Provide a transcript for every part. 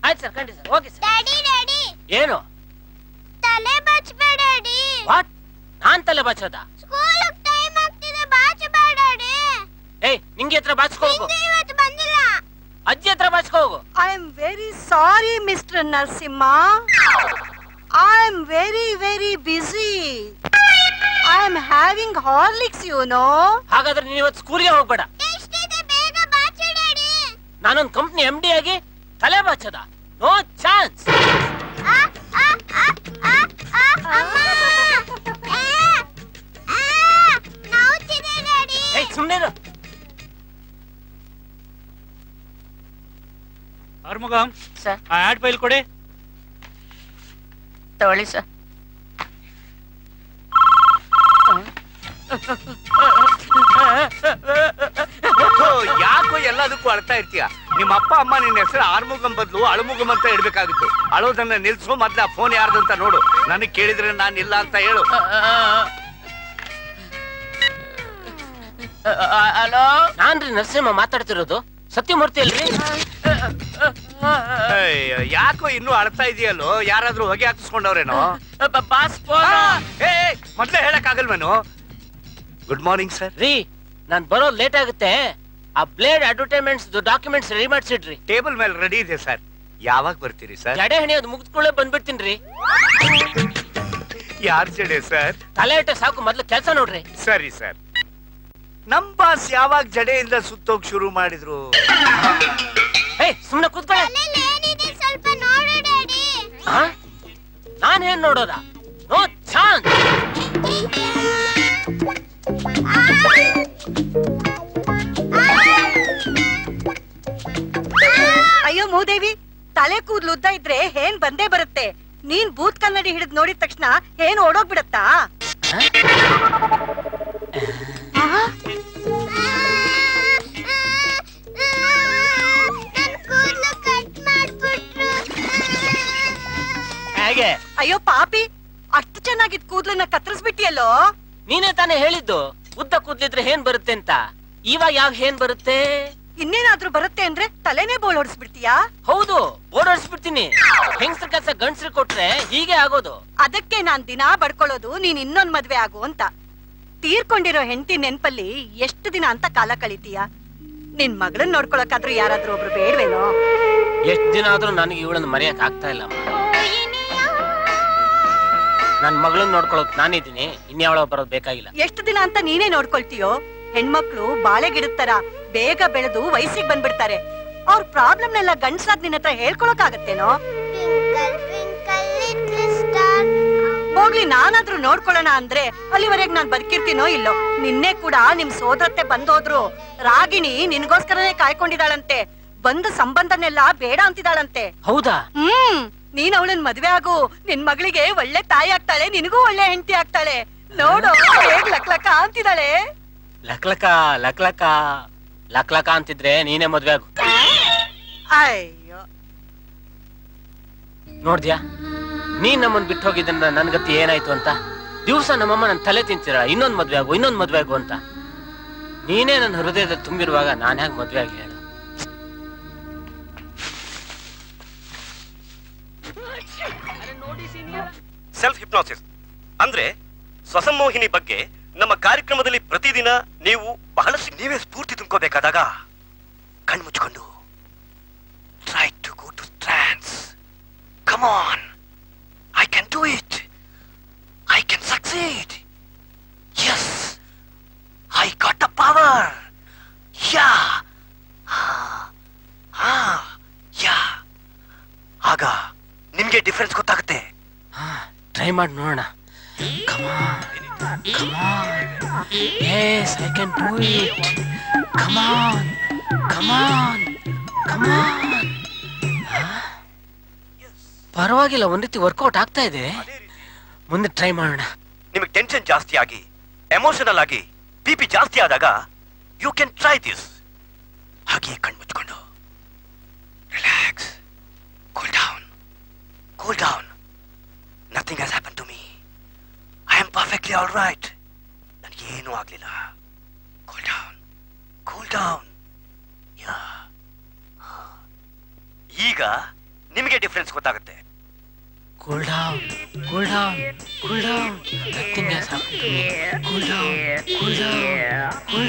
ಆಯ್ತು ಸರ್ ಖಂಡಿತ sir okay sir daddy daddy ಏನು ತಲೆ ಬಚ್ಬೇಡ ಡ್ಯಾಡಿ ವಾಟ್ ನಾನ್ ತಲೆ ಬಾಚೋದ ಸ್ಕೂಲ್ ಟೈಮ್ ಆಗ್ತಿದೆ ಬಾಚಬೇಡ ಡ್ಯಾಡಿ ಏಯ್ ನಿಂಗೆ ಹತ್ರ ಬಾಚ್ಕೋ ಹೋಗು ಇಂದು ಇವತ್ತು ಬಂದಿಲ್ಲ ಅಜ್ಜಿ ಹತ್ರ ಬಾಚ್ಕೋ ಹೋಗು I am very sorry mister Narasimha I am very very busy I am having Horlicks you know ಹಾಗಾದ್ರೆ ನೀನ್ ಇವತ್ತು ಸ್ಕೂಲ್ಗೆ ಹೋಗ್ಬೇಡ ಎಷ್ಟಿದೆ ಬೇಗ ಬಾಚು ಡ್ಯಾಡಿ ನಾನೊಂದ್ ಕಂಪ್ನಿ ಎಂ ಡಿ ಆಗಿ ತಲೆ ಬಾಚೋದ ನೋ ಚಾನ್ಸ್ ಆ, ಆ, ಆ, ಆ, ಆ, ಅಮ್ಮ. ಆ, ಆ, ನೋವ್ತಿದೆ ಡ್ಯಾಡಿ ಏಯ್ ಸುಮ್ಮನೆ ಆರ್ಮುಗಂ ಸರ್ ಆ ಆಡ್ ಫೈಲ್ ಕೊಡಿ ತಗೊಳ್ಳಿ ಸರ್ ಥು, ಯಾಕೋ ಎಲ್ಲದಕ್ಕೂ ಅಳ್ತಾ ಇರ್ತೀಯ ನಿಮ್ಮ ಅಪ್ಪ ಅಮ್ಮ ನಿನ್ನ ಹೆಸರು ಆರ್ಮುಗಂ ಬದಲು ಅಳುಮುಗಂ ಅಂತ ಇಡ್ಬೇಕಾಗಿತ್ತು ಅಳೋದನ್ನ ನಿಲ್ಸು ಮೊದ್ಲ ಆ ಫೋನ್ ಯಾರ್ದು ಅಂತ ನೋಡು ನನಗೆ ಕೇಳಿದ್ರೆ ನಾನು ಇಲ್ಲ ಅಂತ ಹೇಳು ಹಲೋ ನಾನ್ರಿ ನರಸಿಂಹ ಮಾತಾಡ್ತಿರೋದು ಸತ್ಯಮೂರ್ತಿ ಅಲ್ರಿ ಅಯ್ಯೋ, ಯಾಕೋ ಇನ್ನೂ ಅಳ್ತಾ ಇದೆಯಲ್ಲೋ ಯಾರಾದ್ರೂ ಹೊಗೆ ಹಾಕಿಸ್ಕೊಂಡವ್ರೇನೋ ಬಾಸ್ ಏ ಮೊದ್ಲೇ ಹೇಳಕ್ ಆಗಲ್ವೇನು ಗುಡ್ ಮಾರ್ನಿಂಗ್ ಸರ್ ರೀ ನಾನ್ ಬರೋದ್ ಲೇಟ್ ಆಗುತ್ತೆ ಆ ಬ್ಲೇಡ್ ಅಡ್ವರ್ಟೈಸ್ಮೆಂಟ್ಸ್ ಡಾಕ್ಯುಮೆಂಟ್ಸ್ ರೆಡಿ ಮಾಡ್ಸಿಡ್ರಿ ಟೇಬಲ್ ಮೇಲೆ ರೆಡಿ ಇದೆ ಸರ್ ಯಾವಾಗ ಬರ್ತೀರಿ ಸರ್ ಜಡೆ ಹಣಿಯೋದು ಮುಗಿದ್ಕೊಳ್ಳೆ ಬಂದ್ಬಿಡ್ತೀನಿ ರೀ ಯಾರ್ ಜಡೆ ಸರ್ ತಲೆ ಇಟ್ಟೆ ಸಾಕು ಮೊದ್ಲು ಕೆಲಸ ನೋಡ್ರಿ ಸರಿ ಸರ್ ನಮ್ ಬಾಸ್ ಯಾವಾಗ ಜಡೆಯಿಂದ ಸುತ್ತೋಗ್ ಶುರು ಮಾಡಿದ್ರು ಏಯ್ ಸುಮ್ನೆ ಕೂತ್ಕೊಳ್ಳೆ ತಲೆಯಲ್ಲಿ ಏನಿದೆ ಸ್ವಲ್ಪ ನೋಡು ಡ್ಯಾಡಿ ಆ? ನಾನ್ ಏನ್ ನೋಡೋದ ನೋ ಚಾನ್ಸ್ ಅಯ್ಯೋ ಮೂದೇವಿ ತಲೆ ಕೂದ್ಲು ಉದ್ದ ಇದ್ರೆ ಏನ್ ಬಂದೇ ಬರುತ್ತೆ ನೀನ್ ಬೂತ್ ಕನ್ನಡಿ ಹಿಡಿದ್ ನೋಡಿದ ತಕ್ಷಣ ಏನ್ ಓಡೋಗ್ಬಿಡತ್ತಾ ನನ್ ಕೂದ್ಲು ಕಟ್ ಮಾಡ್ಬಿಟ್ರು ಹೇಗೆ ಅಯ್ಯೋ ಪಾಪಿ ಅಷ್ಟು ಚೆನ್ನಾಗಿದ್ ಕೂದ್ಲನ್ನ ಕತ್ತರಿಸ್ಬಿಟ್ಟಿಯಲ್ಲೋ ನೀನೇ ತಾನೇ ಹೇಳಿದ್ದು ಉದ್ದ ಕೂದ್ಲಿದ್ರೆ ಏನ್ ಬರುತ್ತೆ ಅಂತ ಇವಾಗ ಯಾವ ಏನ್ ಬರುತ್ತೆ ಇನ್ನೇನಾದ್ರೂ ಬರುತ್ತೆ ಅಂದ್ರೆ ತಲೆನೇ ಬೋಳ್ ಹೊಡ್ಸ್ಬಿಡ್ತೀಯಾ ಹೌದು ಓಡಾಡ್ಸ್ಬಿಡ್ತೀನಿ ಹೆಂಗಸ್ರ ಕೆಲಸ ಗಂಡಸ್ರು ಕೊಟ್ರೆ ಹೀಗೆ ಆಗೋದು ಅದಕ್ಕೆ ನಾನ್ ದಿನಾ ಬಡ್ಕೊಳ್ಳೋದು ನೀನ್ ಇನ್ನೊಂದ್ ಮದ್ವೆ ಆಗು ಅಂತ ತೀರ್ಕೊಂಡಿರೋ ಹೆಂಡತಿ ನೆನ್ಪಲ್ಲಿ ಎಷ್ಟು ದಿನ ಅಂತ ಕಾಲ ಕಳಿತೀಯ ನಿನ್ ಮಗಳನ್ ನೋಡ್ಕೊಳಕಾದ್ರೂ ಯಾರಾದ್ರೂ ಒಬ್ರು ಬೇಡ್ವೇನೋ ಎಷ್ಟ್ ದಿನ ಆದ್ರೂ ನನಗೆ ಇವಳನ್ನ ಮರೆಯಕ್ ಆಗ್ತಾ ಇಲ್ಲ ನನ್ ಮಗಳನ್ನ ನೋಡ್ಕೊಳಕ್ ನಾನಿದ್ದೀನಿ ಇನ್ಯಾವಳ ಬರೋದ್ ಬೇಕಾಗಿಲ್ಲ ಎಷ್ಟು ದಿನ ಅಂತ ನೀನೇ ನೋಡ್ಕೊಳ್ತೀಯೋ ಹೆಣ್ಮಕ್ಳು ಬಾಳೆಗಿಡತರ ಬೇಗ ಬೆಳೆದು ವಯಸ್ಸಿಗೆ ಬಂದ್ಬಿಡ್ತಾರೆ ಅವ್ರ ಪ್ರಾಬ್ಲಮ್ನೆಲ್ಲ ಗಂಡ್ಸಾದ್ ನಿನ್ನ ಹತ್ರ ಹೇಳ್ಕೊಳಕಾಗತ್ತೇನೋ ಟ್ವಿಂಕಲ್ ಟ್ವಿಂಕಲ್ ಲಿಟ್ಲ್ ಸ್ಟಾರ್ ಹೋಗ್ಲಿ ನಾನಾದ್ರೂ ನೋಡ್ಕೊಳ್ಳೋಣ ಅಂದ್ರೆ ಅಲ್ಲಿವರೆಗೆ ನಾನ್ ಬದುಕಿರ್ತೀನೋ ಇಲ್ಲೋ ನಿನ್ನೆ ಕೂಡ ನಿಮ್ ಸೋದರತ್ತೆ ಬಂದೋದ್ರು ರಾಗಿಣಿ ನಿನ್ಗೋಸ್ಕರನೇ ಕಾಯ್ಕೊಂಡಿದಾಳಂತೆ ಬಂದು ಸಂಬಂಧನೆಲ್ಲ ಬೇಡ ಅಂತಿದಾಳಂತೆ ಹೌದಾ ಹ್ಮ್ ನೀನ್ ಅವಳನ್ ಮದ್ವೆ ಆಗು ನಿನ್ ಮಗಳಿಗೆ ಒಳ್ಳೆ ತಾಯಿ ಆಗ್ತಾಳೆ ನಿನಗೂ ಒಳ್ಳೆ ಹೆಂಡತಿ ಆಗ್ತಾಳೆ ನೋಡು ಹೇಗ್ ಲಕ್ಲಕ ಅಂತಿದಾಳೆ ಲಕ್ಲಕ ಲಕ್ಲಕ ಲಕ್ಲಕ ಅಂತಿದ್ರೆ ನೀನೇ ಮದ್ವೆ ಆಗು ಅಯ್ಯೋ ನೋಡ್ದ್ಯಾ ನೀನ್ ನಮ್ಮನ್ ಬಿಟ್ಟು ಹೋಗಿದ್ದ ನನ್ ಗತಿ ಏನಾಯ್ತು ಅಂತ ದಿವ್ಸ ನಮ್ಮಮ್ಮ ನನ್ ತಲೆ ತಿಂತಿರ ಇನ್ನೊಂದ್ ಮದ್ವೆ ಆಗು ಇನ್ನೊಂದ್ ಮದ್ವೆ ಆಗು ಅಂತ ನೀನೇ ನನ್ನ ಹೃದಯದಲ್ಲಿ ತುಂಬಿರುವಾಗ ನಾನ್ ಹೇಗ್ ಮದ್ವೆ ಆಗ್ಲಿ ಹೇಳು ಸೆಲ್ಫ್ ಹಿಪ್ನಾಸಿಸ್ ಅಂದ್ರೆ ಸ್ವಸಂಮೋಹಿನಿ ಬಗ್ಗೆ ನಮ್ಮ ಕಾರ್ಯಕ್ರಮದಲ್ಲಿ ಪ್ರತಿದಿನ ನೀವು ಬಹಳಷ್ಟು ನೀವೇ ಸ್ಫೂರ್ತಿ ತುಂಬ್ಕೋಬೇಕಾದಾಗ ಕಣ್ಮುಚ್ಕೊಂಡು try to go to trance come on I can do it I can succeed yes I got a power ya ya ಆಗ ನಿಮ್ಗೆ ಡಿಫ್ರೆನ್ಸ್ ಗೊತ್ತಾಗುತ್ತೆ ಟ್ರೈ ಮಾಡಿ ನೋಡೋಣ yes I can do it come on come on come on ಪರವಾಗಿಲ್ಲ ಒಂದ್ ರೀತಿ workout ಆಗ್ತಾ ಇದೆ ಮುಂದೆ ಟ್ರೈ ಮಾಡೋಣ ನಿಮಗೆ ಟೆನ್ಷನ್ ಜಾಸ್ತಿ ಆಗಿ ಎಮೋಷನಲ್ ಆಗಿ ಬಿ ಪಿ ಜಾಸ್ತಿ ಆದಾಗ ಯು ಕ್ಯಾನ್ ಟ್ರೈ ದಿಸ್ ಹಾಗೆ ಕಣ್ಮುಚ್ಕೊಂಡು relax cool down cool down nothing has happen to me I am perfectly all right ನನಗೇನೂ ಆಗಲಿಲ್ಲ ಕೂಲ್ ಡೌನ್ ಕೂಲ್ ಡೌನ್ ಈಗ ನಿಮಗೆ ಡಿಫ್ರೆನ್ಸ್ ಗೊತ್ತಾಗುತ್ತೆ cool down cool down cool down ಹತ್ತಿನ ಗ್ಯಾಸ್ ಹಾಕ್ಬಿಟ್ಟು cool down cool down cool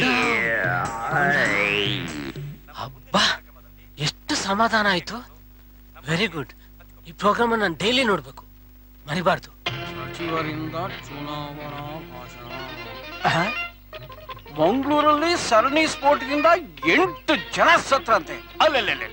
down ಅಬ್ಬಾ ಎಷ್ಟು ಸಮಾಧಾನ ಆಯ್ತು ವೆರಿ ಗುಡ್ ಈ ಪ್ರೋಗ್ರಾಮ್ ನಾನು ಡೈಲಿ ನೋಡ್ಬೇಕು ಮರಿಬಾರ್ದು ಸಚಿವರಿಂದ ಚುನಾವಣಾ ಭಾಷಣ ಮಂಗಳೂರಲ್ಲಿ ಸರಣಿ ಸ್ಫೋಟದಿಂದ ಎಂಟು ಜನ ಸತ್ರಂತೆ ಅಲ್ಲಲ್ಲೇ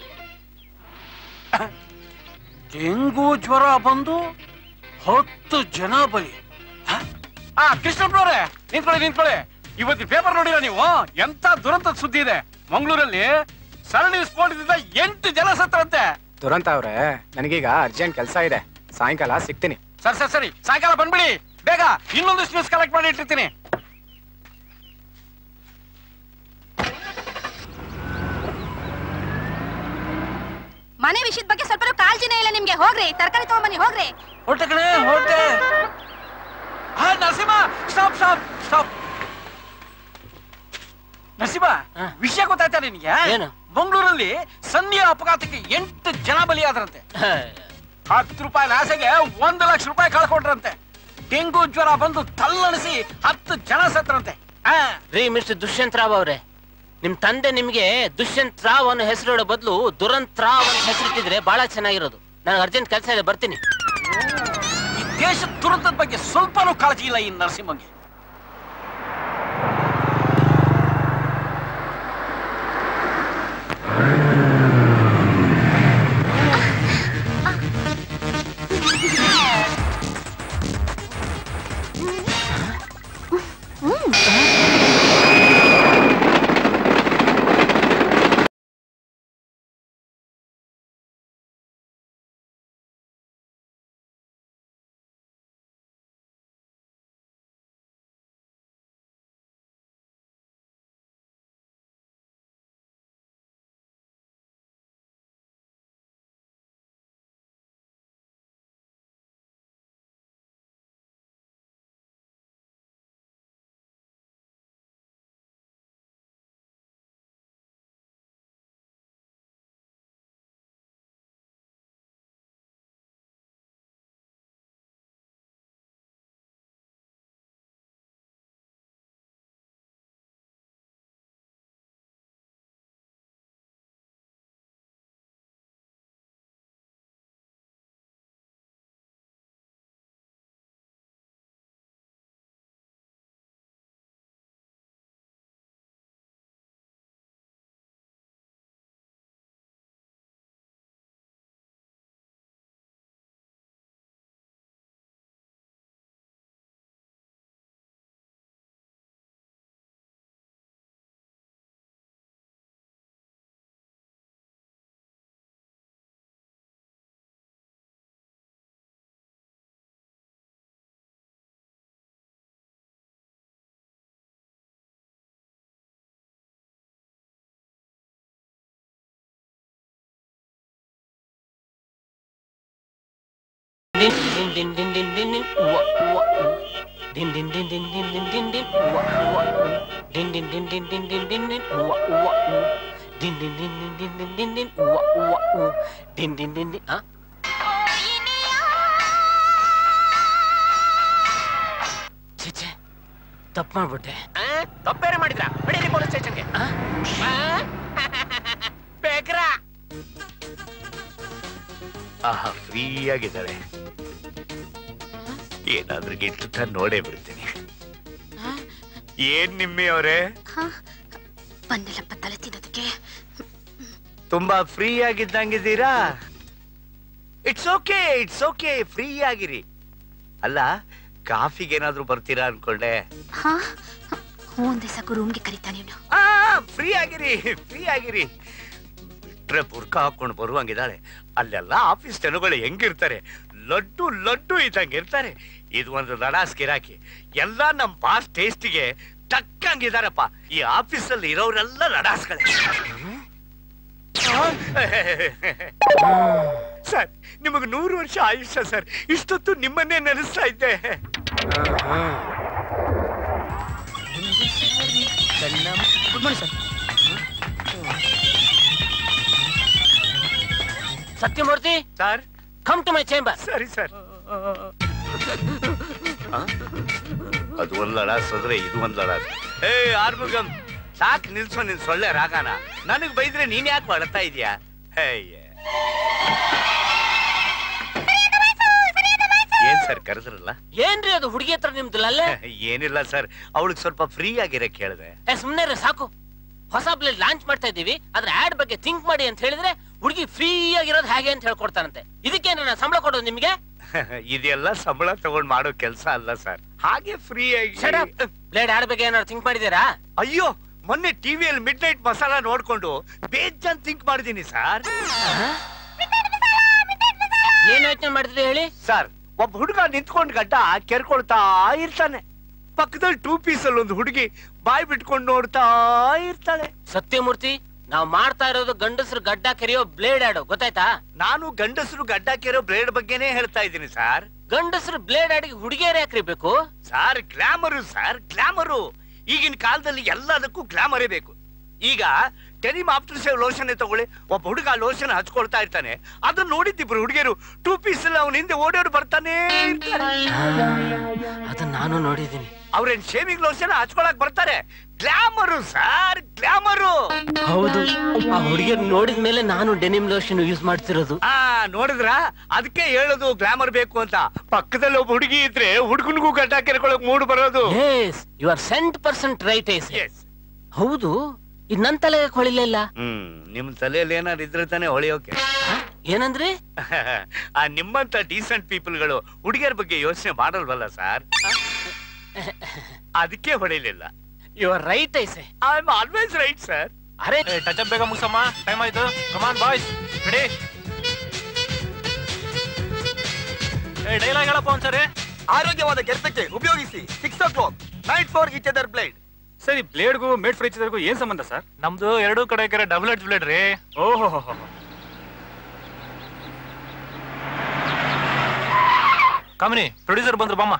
ಡೆಂಗು ಜ್ವರ ಬಂದು ಹತ್ತು ಜನ ಬಲಿ ಹ? ಆ ಕೃಷ್ಣಪ್ಪನವ್ರೆ ನಿಂತ್ಕೊಳ್ಳಿ ನಿಂತ್ಕೊಳ್ಳಿ ಇವತ್ತಿನ ಪೇಪರ್ ನೋಡಿರ ನೀವು ಎಂತ ದುರಂತ ಸುದ್ದಿ ಇದೆ ಮಂಗಳೂರಲ್ಲಿ ಸರಣಿ ಸ್ಫೋಟದಿಂದ ಎಂಟು ಜನ ಸತ್ರಂತೆ ದುರಂತ ಅವ್ರೆ ನನಗೀಗ ಅರ್ಜೆಂಟ್ ಕೆಲಸ ಇದೆ ಸಾಯಂಕಾಲ ಸಿಗ್ತೀನಿ ಸರಿ ಸರಿ ಸರಿ ಸಾಯಂಕಾಲ ಬಂದ್ಬಿಡಿ ಬೇಗ ಇನ್ನೊಂದಿಷ್ಟು ನ್ಯೂಸ್ ಕಲೆಕ್ಟ್ ಮಾಡಿ ಇಟ್ಟಿರ್ತೀನಿ ಮನೆ ವಿಷಯದ ಬಗ್ಗೆ ಸ್ವಲ್ಪ ಕಾಳಜಿನೇ ಇಲ್ಲ ನಿಮ್ಗೆ ಹೋಗ್ರಿ ತರಕಾರಿ ತಗೊಂಬನ್ನಿ ಹೋಗ್ರಿ ಹೊರಟೆ ಕಣೆ ಹೊರಟೆ ಹಾ Narasimha stop stop stop Narasimha ಹಾ. ವಿಷಯ ಗೊತ್ತಾಯ್ತಾ ನಿನ್ಗೆ ಏನು? ಮಂಗಳೂರಲ್ಲಿ ಸನ್ನಿಯ ಅಪಘಾತಕ್ಕೆ ಎಂಟು ಜನ ಬಲಿಯಾದ್ರಂತೆ ಹತ್ತು ರೂಪಾಯಿ ಆಸೆಗೆ ಒಂದು ಲಕ್ಷ ರೂಪಾಯಿ ಕಳ್ಕೊಂಡ್ರಂತೆ ಡೆಂಗು ಜ್ವರ ಬಂದು ತಲ್ಲಣಿಸಿ ಹತ್ತು ಜನ ಸತ್ರಂತೆ ಆ, ರೀ ಮಿಸ್ಟರ್ ದುಷ್ಯಂತ್ ರಾವ್ ಅವ್ರೆ ನಿಮ್ ತಂದೆ ನಿಮ್ಗೆ ದುಷ್ಯಂತ್ ರಾವ್ ಅನ್ನೋ ಹೆಸರಿಡೋ ಬದಲು ದುರಂತ್ ರಾವ್ ಅಂತ ಹೆಸರಿಟ್ಟಿದ್ರೆ ಬಹಳ ಚೆನ್ನಾಗಿರೋದು ನನಗೆ ಅರ್ಜೆಂಟ್ ಕೆಲಸ ಇದೆ ಬರ್ತೀನಿ ಈ ದೇಶದ ದುರಂತದ ಬಗ್ಗೆ ಸ್ವಲ್ಪನೂ ಕಾಳಜಿ ಇಲ್ಲ ಈ ನರಸಿಂಹಂಗೆ din din din din din din din wa wa din din din din din din din din wa wa din din din din din din din din wa wa din din din din din din din din wa wa din din din din ಆ ಛೆ ಛೆ ತಪ್ಪು ಮಾಡ್ಬಿಟ್ಟೆ ತಪ್ಪೇರೆ ಮಾಡಿದ್ರ ಬಿಡಿ police ಸ್ಟೇಷನ್ಗೆ ಆ? ಬೇಕ್ರ ಆಹಾ ಫ್ರೀ ಆಗಿದ್ದಾರೆ ಏನಾದ್ರೂ ಗಿಟ್ಟ ನೋಡೇ ಬಿಡ್ತೀನಿ ಏನ್ ನಿಮ್ಮಿ ಅವರೇ ಬಂದಿಲ್ಲಪ್ಪ ತಲೆ ತಿನ್ನೋದಕ್ಕೆ ತುಂಬಾ ಫ್ರೀ ಆಗಿದ್ದಂಗಿದ್ದೀರಾ it's okay it's okay free ಆಗಿರಿ ಅಲ್ಲ ಕಾಫಿಗೆ ಏನಾದ್ರೂ ಬರ್ತೀರಾ ಅನ್ಕೊಂಡೆ ಹಾ ಒಂದೇ ಸಾಕು ರೂಮ್ಗೆ ಕರೀತಾನೆ ಇವನು ಆ ಫ್ರೀ ಆಗಿರಿ ಫ್ರೀ ಆಗಿರಿ ಬಿಟ್ರೆ ಬುರ್ಕ ಹಾಕೊಂಡು ಬರುವಂಗಿದ್ದಾಳೆ ಅಲ್ಲೆಲ್ಲ ಆಫೀಸ್ ಜನಗಳು ಹೆಂಗಿರ್ತಾರೆ ಲಡ್ಡು ಲಡ್ಡು ಇದ್ದಂಗೆ ಇರ್ತಾರೆ ಇದು ಒಂದು ಲಡಾಸ್ ಗಿರಾಕಿ ಎಲ್ಲ ನಮ್ ಬಾಸ್ ಟೇಸ್ಟಿಗೆ ತಕ್ಕಂಗಿದಾರಪ್ಪ ಈ ಆಫೀಸಲ್ಲಿ ಇರೋರೆಲ್ಲ ಲಡಾಸ್ಗಳೇ ಸರ್ ನಿಮಗೆ ನೂರು ವರ್ಷ ಆಯುಷ್ಯ ಸರ್ ಇಷ್ಟೊತ್ತು ನಿಮ್ಮನ್ನೇ ನೆನೆಸ್ತಾ ಇದ್ದೆ good morning sir Sathyamurthy sir come to my chamber ಸರಿ ಸರ್ ಅದು ಒಂದ್ ಲಡಾಸದ್ರೆ ಇದು ಒಂದ್ ಲಡಾಸ್ ಏ ಆರ್ಮುಗಂ ಸಾಕ್ ನಿಲ್ಸೋ ನಿನ್ ಸೊಳ್ಳೆ ರಾಗಾನ ನನಗ್ ಬೈದ್ರೆ ನೀನ್ ಯಾಕೆ ಮಾಡ್ತಾ ಇದೀಯಾ ಹೇಯ್ಯ ಏನ್ ಸರ್ ಕರೆದ್ರಲ್ಲ ಏನ್ರಿ ಅದು ಹುಡುಗಿ ಹತ್ರ ನಿಮ್ದು ಅಲ್ಲೇ ಏನಿಲ್ಲ ಸರ್ ಅವಳಿಗೆ ಸ್ವಲ್ಪ ಫ್ರೀ ಆಗಿರಕ್ ಕೇಳಿದೆ ಏ ಸುಮ್ನೆ ರೀ ಸಾಕು ಹೊಸ ಬ್ಲೇಡ್ ಲಾಂಚ್ ಮಾಡ್ತಾ ಇದೀವಿ ಅದ್ರ ಆಡ್ ಬಗ್ಗೆ ಥಿಂಕ್ ಮಾಡಿ ಅಂತ ಹೇಳಿದ್ರೆ ಹುಡುಗಿ ಫ್ರೀ ಆಗಿರೋದು ಹೇಗೆ ಅಂತ ಹೇಳ್ಕೊಡ್ತಾರಂತೆ ಇದಕ್ಕೇನು ನಾನು ಸಂಬಳ ಕೊಡೋದು ನಿಮ್ಗೆ ಇದೆಲ್ಲ ಸಂಬಳ ತಗೊಂಡ್ ಮಾಡೋ ಕೆಲಸ ಅಲ್ಲ ಸರ್ ಹಾಗೆ ಫ್ರೀ ಆಗಿ ಬ್ಲೇಡ್ ಆಡ್ ಬಗ್ಗೆ ಏನಾದ್ರು ಥಿಂಕ್ ಮಾಡಿದೀರಾ ಅಯ್ಯೋ ಮೊನ್ನೆ ಟಿವಿಯಲ್ಲಿ ಮಿಡ್ ನೈಟ್ ಮಸಾಲ ನೋಡ್ಕೊಂಡು ಬೇಜಾನ್ ಥಿಂಕ್ ಮಾಡಿದೀನಿ ಸರ್ ಏನ್ ಯೋಚನೆ ಮಾಡಿದ್ರಿ ಹೇಳಿ ಸರ್ ಒಬ್ಬ ಹುಡುಗ ನಿಂತ್ಕೊಂಡ್ ಗಡ್ಡ ಕೆರ್ಕೊಳ್ತಾ ಇರ್ತಾನೆ ಪಕ್ಕದಲ್ಲಿ ಟೂ ಪೀಸ್ ಅಲ್ಲಿ ಒಂದು ಹುಡುಗಿ ಬಾಯಿ ಬಿಟ್ಕೊಂಡು ನೋಡ್ತಾ ಇರ್ತಾಳೆ ಸತ್ಯಮೂರ್ತಿ ನಾವ್ ಮಾಡ್ತಾ ಇರೋದು ಗಂಡಸರು ಗಡ್ಡ ಕೆರೆಯೋ ಬ್ಲೇಡ್ ಆಡು ಗೊತ್ತಾಯ್ತಾ ನಾನು ಗಂಡಸರು ಗಡ್ಡ ಕೆರೋ ಬ್ಲೇಡ್ ಬಗ್ಗೆನೇ ಹೇಳ್ತಾ ಇದ್ದೀನಿ ಸರ್ ಗಂಡಸರು ಬ್ಲೇಡ್ ಆಡಿಗೆ ಹುಡುಗಿಯರ್ ಯಾಕ್ರಿ ಬೇಕು ಸರ್ ಗ್ಲಾಮರು ಸರ್ ಗ್ಲಾಮರು ಈಗಿನ ಕಾಲದಲ್ಲಿ ಎಲ್ಲದಕ್ಕೂ ಗ್ಲಾಮರೇ ಬೇಕು ಈಗ ಡೆನಿಮ್ ಆಫ್ಟರ್ ಸೇವ್ ಲೋಷನ್ ತಗೊಳ್ಳಿ ಒಬ್ಬ ಹುಡುಗ ಲೋಷನ್ ಹಚ್ಕೊಳ್ತಾ ಇರ್ತಾನೆ ಅದನ್ನ ನೋಡಿದ್ದಿಬ್ರು ಹುಡುಗಿಯರು ಟೂ ಪೀಸ್ ಅಲ್ಲಿ ಅವನ ಹಿಂದೆ ಓಡೋಡು ಬರ್ತಾನೆ ಇರ್ತಾರೆ ಅದನ್ನ ನಾನು ನೋಡಿದ್ದೀನಿ ಅವ್ರೇನ್ ಶೇವಿಂಗ್ ಲೋಷನ್ ಹಚ್ಕೊಳಕ್ ಬರ್ತಾರೆ ಗ್ಲಾಮರು ಸರ್ ಗ್ಲಾಮರು ಹೌದು ಆ ಹುಡುಗಿಯರ್ ನೋಡಿದ ಮೇಲೆ ನಾನು ಡೆನಿಮ್ ಲೋಷನ್ ಯೂಸ್ ಮಾಡ್ತಿರೋದು ಆ ನೋಡಿದ್ರ ಅದಕ್ಕೆ ಹೇಳೋದು ಗ್ಲಾಮರ್ ಬೇಕು ಅಂತ ಪಕ್ಕದಲ್ಲಿ ಒಬ್ಬ ಹುಡುಗಿ ಇದ್ರೆ ಹುಡುಗನಿಗೂ ಗಡ್ಡ ಕೆರ್ಕೊಳಕ್ ಮೂಡ್ ಬರೋದು yes you are cent percent right yes yes ಹೌದು ಇದ್ ನನ್ ತಲೆಗೆ ಹೊಳಿಲಿಲ್ಲ ಹ್ಮ್ ನಿಮ್ ತಲೆಯಲ್ಲಿ ಏನಾದ್ರು ಇದ್ರೆ ತಾನೇ ಹೊಳೆಯೋಕೆ ಏನಂದ್ರಿ ಆ ನಿಮ್ಮಂತ ಡೀಸೆಂಟ್ ಪೀಪಲ್ಗಳು ಹುಡುಗಿಯರ ಬಗ್ಗೆ ಯೋಚನೆ ಮಾಡಲ್ವಲ್ಲ ಸರ್ ಅದಕ್ಕೆ ಹೊಡಿಲಿಲ್ಲ ಯು ಆರ್ ರೈಟ್ ಐಸೆ I am always right sir ಅರೆ ಟಚ್ ಅಪ್ ಬೇಗ ಮುಗಿಸಮ್ಮ ಟೈಮ್ ಆಯ್ತು ಕಮಾನ್ ಬಾಯ್ಸ್ ರೆಡಿ ಏ ಡೈಲಾಗ್ ಹೇಳಪ್ಪ ಒಂದ್ಸರಿ ಆರೋಗ್ಯವಾದ ಕೆಲಸಕ್ಕೆ ಉಪಯೋಗಿಸಿ six o'clock night for each other blade ಸರಿ ಬ್ಲೇಡ್ಗೂ ಮೇಡ್ ಫ್ರೈ ಚಿತ್ರಗೂ ಏನ್ ಸಂಬಂಧ ಸರ್ ನಮ್ದು ಎರಡೂ ಕಡೆ ಕೆರೆ ಡಬಲ್ ಎಡ್ಜ್ ಬ್ಲೇಡ್ ರೀ ಓಹೋ ಕಮನಿ ಪ್ರೊಡ್ಯೂಸರ್ ಬಂದ್ರು ಬಮ್ಮ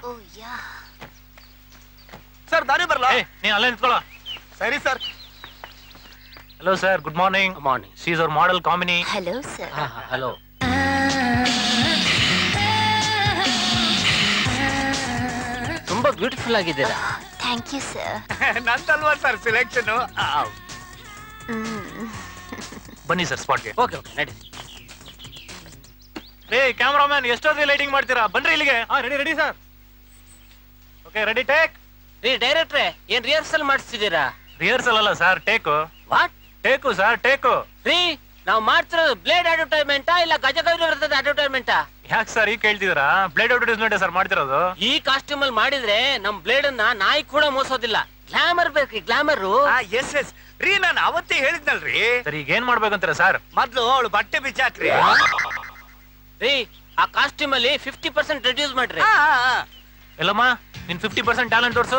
ಸರ್ ದಾರಿ ಬರಲ್ಲ ಏ ನೀನ್ ಅಲ್ಲೇ ನಿಂತ್ಕೊಳ್ಳೋ ಸರಿ sir hello sir good morning morning she's ಅವ್ರ model Kamini hello sir hello ತುಂಬಾ ಬ್ಯೂಟಿಫುಲ್ ಆಗಿದ್ದೀರಾ ಥ್ಯಾಂಕ್ ಯು ಸರ್ ನಂದಲ್ವಾ ಸರ್ ಸೆಲೆಕ್ಷನ್ ಬನ್ನಿ ಸರ್ ಸ್ಪಾಟ್ಗೆ ಓಕೆ ಓಕೆ ನಡಿ ಏ ಕ್ಯಾಮ್ರಾಮನ್ ಎಷ್ಟೊತ್ತಿಗೆ ಲೈಟಿಂಗ್ ಮಾಡ್ತೀರಾ ಬನ್ರಿ ಇಲ್ಲಿಗೆ ಹಾ ready ready sir okay ready take ರೀ ಡೈರೆಕ್ಟ್ರೆ ಏನ್ ರಿಹರ್ಸಲ್ ಮಾಡಿಸ್ತಿದ್ದೀರಾ ರಿಹರ್ಸಲ್ ಅಲ್ಲ sir take what take sir take ರೀ ನಾವು ಮಾಡ್ತಿರೋದು ಬ್ಲೇಡ್ ಅಡ್ವರ್ಟೈಸ್ಮೆಂಟಾ ಇಲ್ಲ ಗಜಗೌರಿ ವ್ರತದ ಅಡ್ವರ್ಟೈಸ್ಮೆಂಟಾ ಯಾಕೆ ಸರ್ ಈಗ ಕೇಳ್ತಿದ್ದೀರಾ ಬ್ಲೇಡ್ ಅಡ್ವರ್ಟೈಸ್ಮೆಂಟ್ ಸರ್ ಮಾಡ್ತಿರೋದು ಈ ಕಾಸ್ಟ್ಯೂಮ್ ಅಲ್ಲಿ ಮಾಡಿದ್ರೆ ನಮ್ ಬ್ಲೇಡ್ ಅನ್ನ ನಾಯಿ ಕೂಡ ಮೋಸೋದಿಲ್ಲ ಗ್ಲಾಮರ್ ಬೇಕ್ರಿ ಗ್ಲಾಮರ್ ಎಸ್ ಎಸ್ ರೀ ನಾನು ಅವತ್ತೇ ಹೇಳಿದ್ನಲ್ರಿ ಸರ್ ಈಗ ಏನ್ ಮಾಡ್ಬೇಕಂತೀರಾ ಸರ್ ಮೊದ್ಲು ಅವಳು ಬಟ್ಟೆ ಬಿಚ್ಚಾಕ್ರಿ ರೀ ಆ ಕಾಸ್ಟ್ಯೂಮ್ ಅಲ್ಲಿ ಫಿಫ್ಟಿ ಪರ್ಸೆಂಟ್ ರೆಡ್ಯೂಸ್ ಮಾಡ್ರಿ ಆ, ಆ, ಆ. ಎಲ್ಲಮ್ಮ ನಿನ್ ಫಿಫ್ಟಿ ಪರ್ಸೆಂಟ್ ಟ್ಯಾಲೆಂಟ್ ತೋರ್ಸು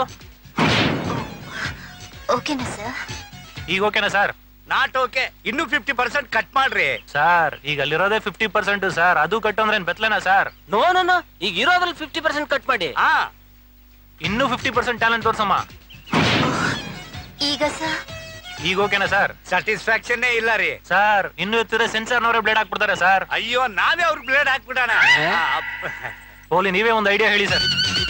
ಓಕೆನಾ ಸರ್ ಈಗ ಓಕೆನಾ ಸರ್ ನಾಟ್ ಓಕೆ ಇನ್ನು ಫಿಫ್ಟಿ ಪರ್ಸೆಂಟ್ ಕಟ್ ಮಾಡ್ರಿ ಸರ್ ಈಗ ಅಲ್ಲಿರೋದೇ ಫಿಫ್ಟಿ ಪರ್ಸೆಂಟ್ ಸರ್ ಅದು ಕಟ್ಟು ಅಂದ್ರೆ ಏನ್ ಬೆತ್ಲೆನಾ ಸರ್ ನೋ ನೋ ನೋ ಈಗ ಇರೋದ್ರಲ್ಲಿ ಫಿಫ್ಟಿ ಪರ್ಸೆಂಟ್ ಕಟ್ ಮಾಡಿ ಆ ಇನ್ನೂ ಫಿಫ್ಟಿ ಪರ್ಸೆಂಟ್ ಟ್ಯಾಲೆಂಟ್ ತೋರ್ಸಮ್ಮ ಈಗ ಸರ್ ಈಗ ಓಕೆನಾ ಸರ್ ಸ್ಯಾಟಿಸ್ಫ್ಯಾಕ್ಷನ್ ಇಲ್ಲ ರೀ ಸರ್ ಇನ್ನು ಎತ್ತಿದ್ರೆ ಸೆನ್ಸರ್ನವರೇ ಬ್ಲೇಡ್ ಹಾಕ್ಬಿಡ್ತಾರೆ ಸರ್ ಅಯ್ಯೋ ನಾವೇ ಅವ್ರ ಬ್ಲೇಡ್ ಹಾಕ್ಬಿಡೋಣ ಏ? ಆ, ಅಪ್ಪ. ಹೋಲಿ ನೀವೇ ಒಂದು ಐಡಿಯಾ ಹೇಳಿ ಸರ್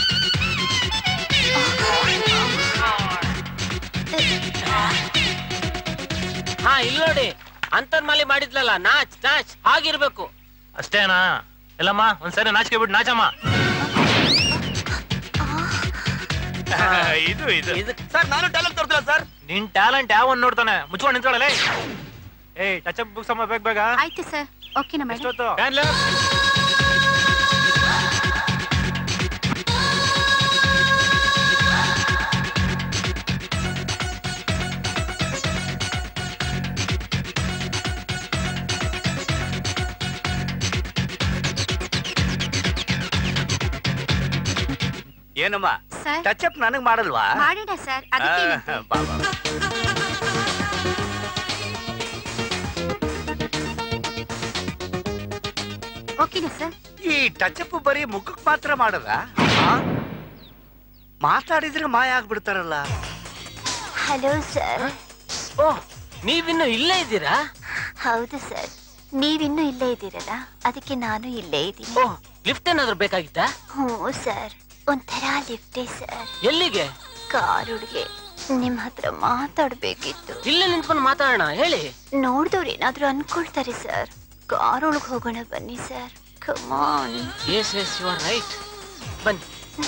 ಹಾ ಇಲ್ಲಿ ನೋಡಿ ಅಂತರ್ಮಾಲಿ ಮಾಡಿದ್ಲಲ್ಲ ನಾಚ್ ನಾಚ್ ಆಗಿರ್ಬೇಕು ಅಷ್ಟೇನಾ ಎಲ್ಲಮ್ಮ ಒಂದ್ಸರಿ ನಾಚಿಕೆ ಬಿಟ್ಟು ನಾಚಮ್ಮ ಇದು ಇದು ಇದು ಸರ್ ನಾನು ಟ್ಯಾಲೆಂಟ್ ತೋರ್ತಿಲ್ಲ ಸರ್ ನಿನ್ ಟ್ಯಾಲೆಂಟ್ ಯಾವನ್ ನೋಡ್ತಾನೆ ಮುಚ್ಕೊಂಡು ನಿಂತ್ಕೊಳ್ಳಲೇ ಏಯ್ ಟಚ್ ಅಪ್ ಬುಕ್ಸ್ ಅಮ್ಮ ಬೇಗ ಬೇಗ ಆಯ್ತು ಸರ್ ಓಕೆನಾ ಮೇಡಮ್ ಎಷ್ಟೊತ್ತು ಏನಮ್ಮ ಸರ್ ಟಚ್ ಅಪ್ ನನಗ್ ಮಾಡಲ್ವಾ ಮಾಡೋಣ ಸರ್ ಆ, ಅದಕ್ಕೆ ಬಾ, ಬಾ. ಓಕೆನಾ ಸರ್ ಈ ಟಚ್ ಅಪ್ ಬರೀ ಮುಖಕ್ ಮಾತ್ರ ಮಾಡದ ಮಾತಾಡಿದ್ರೆ ಮಾಯ ಆಗ್ಬಿಡ್ತಾರಲ್ಲ ಹಲೋ ಸರ್ ಓಹ್ ನೀವಿನ್ನು ಇಲ್ಲೇ ಇದ್ದೀರಾ ಹೌದು ಸರ್ ನೀವಿನ್ನೂ ಇಲ್ಲೇ ಇದ್ದೀರಲ್ಲ ಅದಕ್ಕೆ ನಾನು ಇಲ್ಲೇ ಇದ್ದೀನಿ ಓಹ್ ಲಿಫ್ಟ್ ಏನಾದ್ರು ಬೇಕಾಗಿತ್ತಾ ಹ್ಞೂ ಸರ್ ಒಂಥರ ಲಿಫ್ಟೇ ಸರ್ ಎಲ್ಲಿಗೆ ಕಾರುಡ್ಗೆ ನಿಮ್ ಹತ್ರ ಮಾತಾಡ್ಬೇಕಿತ್ತು ಇಲ್ಲೇ ನಿಂತ್ಕೊಂಡು ಮಾತಾಡೋಣ ಹೇಳಿ ನೋಡ್ದವ್ರು ಏನಾದ್ರೂ ಅನ್ಕೊಳ್ತಾರೆ ಸರ್ ಕಾರ್ ಒಳಗ್ ಹೋಗೋಣ ಬನ್ನಿ sir come on yes yes you are right ಬನ್ನಿ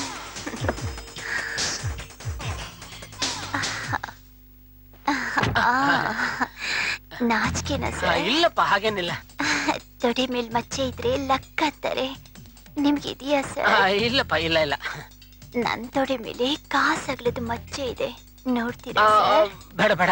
ನಾಚಿಕೆನ ಆ, ಸರ್ ಇಲ್ಲಪ್ಪ ಹಾಗೇನಿಲ್ಲ ತೊಡೆ ಮೇಲ್ ಮಚ್ಚೆ ಇದ್ರೆ ಲಕ್ಕತ್ತಾರೆ ನಿಮ್ಗೆ ಇದೆಯಾ ಆ, ಸರ್ ಇಲ್ಲಪ್ಪ ಇಲ್ಲ ಇಲ್ಲ ನನ್ ತೊಡೆ ಮೇಲೆ ಕಾಸಗ್ಲದ ಮಚ್ಚೆ ಇದೆ ನೋಡ್ತೀರಾ ಆ, ಸರ್ ಬೇಡ ಬೇಡ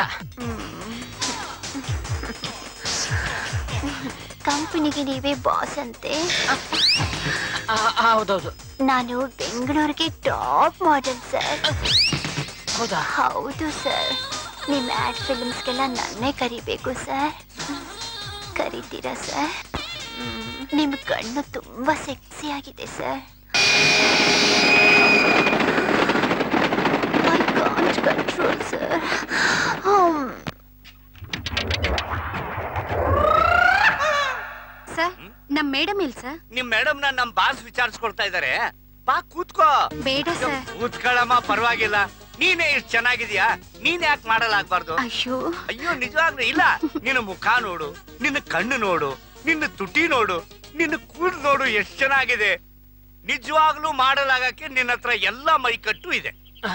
ಕಂಪನಿಗೆ ನೀವೇ ಬಾಸ್ ಅಂತೆ ಆ, ಆ, ಹೌದೌದು ನಾನು ಬೆಂಗಳೂರಿಗೆ ಟಾಪ್ ಮಾಡೆಲ್ ಸರ್ ಹೌದಾ ಹೌದು ಸರ್ ನಿಮ್ ಆಡ್ ಫಿಲ್ಮ್ಸ್ಗೆಲ್ಲ ನನ್ನೇ ಕರಿಬೇಕು ಸರ್ ಕರಿತೀರಾ ಸರ್ ಹ್ಮ್, ನಿಮ್ ಕಣ್ಣು ತುಂಬಾ ಸೆಕ್ಸಿ ಆಗಿದೆ sir I can't control sir sir ನಮ್ ಮೇಡಮ್ ಇಲ್ ಸರ್ ನಿಮ್ ಮೇಡಮ್ ನ ನಮ್ ಬಾಸ್ ವಿಚಾರಿಸ್ಕೊಳ್ತಾ ಇದಾರೆ ಬಾ ಕೂತ್ಕೋ ಬೇಡ ಸರ್ ಕೂತ್ಕೊಳ್ಳಮ್ಮ ಪರವಾಗಿಲ್ಲ ನೀನೇ ಇಷ್ಟು ಚೆನ್ನಾಗಿದ್ಯಾ ನೀನ್ ಯಾಕೆ ಮಾಡಲಾಗ್ಬಾರ್ದು ಅಯ್ಯೋ ಅಯ್ಯೋ ನಿಜವಾಗ್ಲೂ ಇಲ್ಲ ನಿನ್ನ ಮುಖ ನೋಡು ನಿನ್ನ ಕಣ್ಣು ನೋಡು ನಿನ್ನ ತುಟಿ ನೋಡು ನಿನ್ನ ಕೂದಲು ನೋಡು ಎಷ್ಟು ಚೆನ್ನಾಗಿದೆ ನಿಜವಾಗ್ಲೂ ಮಾಡಲಾಗಕ್ಕೆ ನಿನ್ನ ಹತ್ರ ಎಲ್ಲ ಮೈಕಟ್ಟು ಇದೆ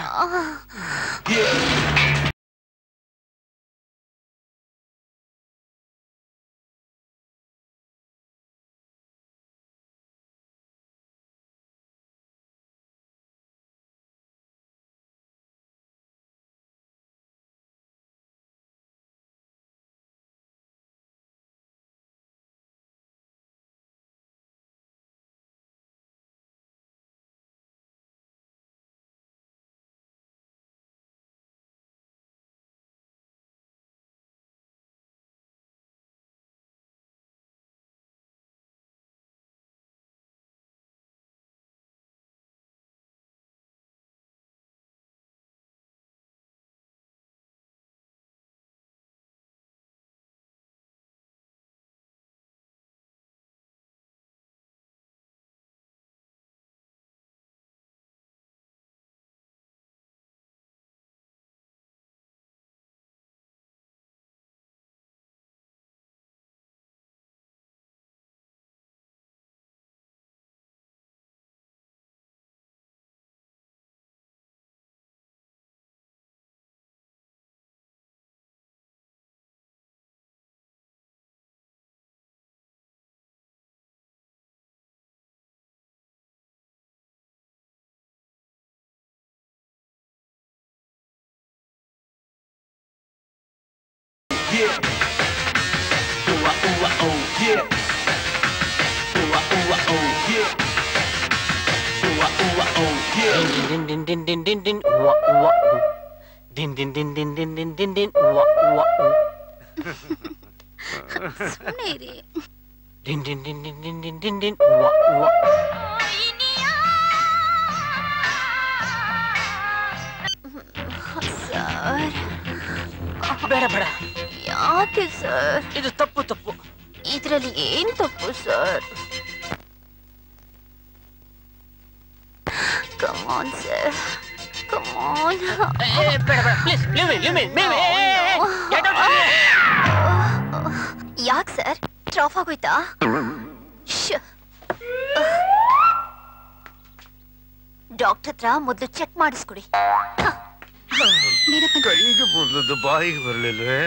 din din din din din din wa wa din din din din din din din din wa wa ಸುಮ್ಮನೆ ಇರಿ din din din din din din din din wa wa sir ಬೇಡ ಬೇಡ ಯಾಕೆ ಸರ್ ಇದು ತಪ್ಪು ತಪ್ಪು ಇದ್ರಲ್ಲಿ ಏನ್ ತಪ್ಪು ಸರ್ ಕಮಾನ್ ಸರ್ ಕಮಾನ್ ಏ, ಏ, ಬೇಡ ಬೇಡ please leave me leave me leave me get out ಯಾಕೆ ಸರ್ ಟ್ರಾಫ್ ಆಗೋಯ್ತಾ ಡಾಕ್ಟರ್ ಹತ್ರ ಮೊದಲು ಚೆಕ್ ಮಾಡಿಸ್ಕೊಡಿ ಕೈಗೆ ಬಂದದ್ದು ಬಾಯಿಗೆ ಬರ್ಲಿಲ್ವೇ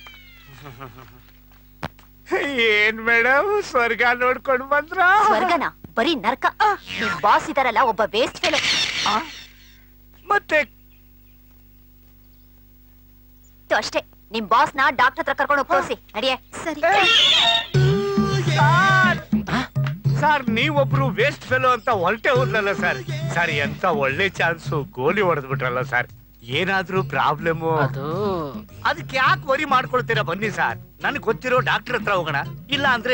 ಏನ್ ಮೇಡಮ್ ಸ್ವರ್ಗ ನೋಡ್ಕೊಂಡು ಬಂದ್ರ ಸ್ವರ್ಗನ ಬರೀ ನರ್ಕ ನಿಮ್ ಬಾಸ್ ಇದಾರಲ್ಲ ಒಬ್ಬ ವೇಸ್ಟ್ ಫೆಲೋ ಮತ್ತೆ ಅಷ್ಟೇ ನಿಮ್ ಬಾಸ್ ನ ಡಾಕ್ಟರ್ ಹತ್ರ ಕರ್ಕೊಂಡು ಹೋಗಿ ತೋರಿಸಿ ನಡಿಯೇ ಸರಿ ಸರ್ ನೀವೊಬ್ರು ವೇಸ್ಟ್ ಫೆಲೋ ಅಂತ ಹೊರಟೆ ಹೋದ್ಲಲ್ಲ ಸರ್ ಸರ್ ಎಂತ ಒಳ್ಳೆ ಚಾನ್ಸು ಗೋಲಿ ಹೊಡೆದ್ಬಿಟ್ರಲ್ಲ ಸರ್ ಏನಾದ್ರೂ ಪ್ರಾಬ್ಲಮ್ ಅದು ಅದಕ್ಕೆ ಯಾಕೆ ವರಿ ಮಾಡ್ಕೊಳ್ತೀರಾ ಬನ್ನಿ ಸರ್ ನನಗೆ ಗೊತ್ತಿರೋ ಡಾಕ್ಟರ್ ಹತ್ರ ಹೋಗೋಣ ಇಲ್ಲ ಅಂದ್ರೆ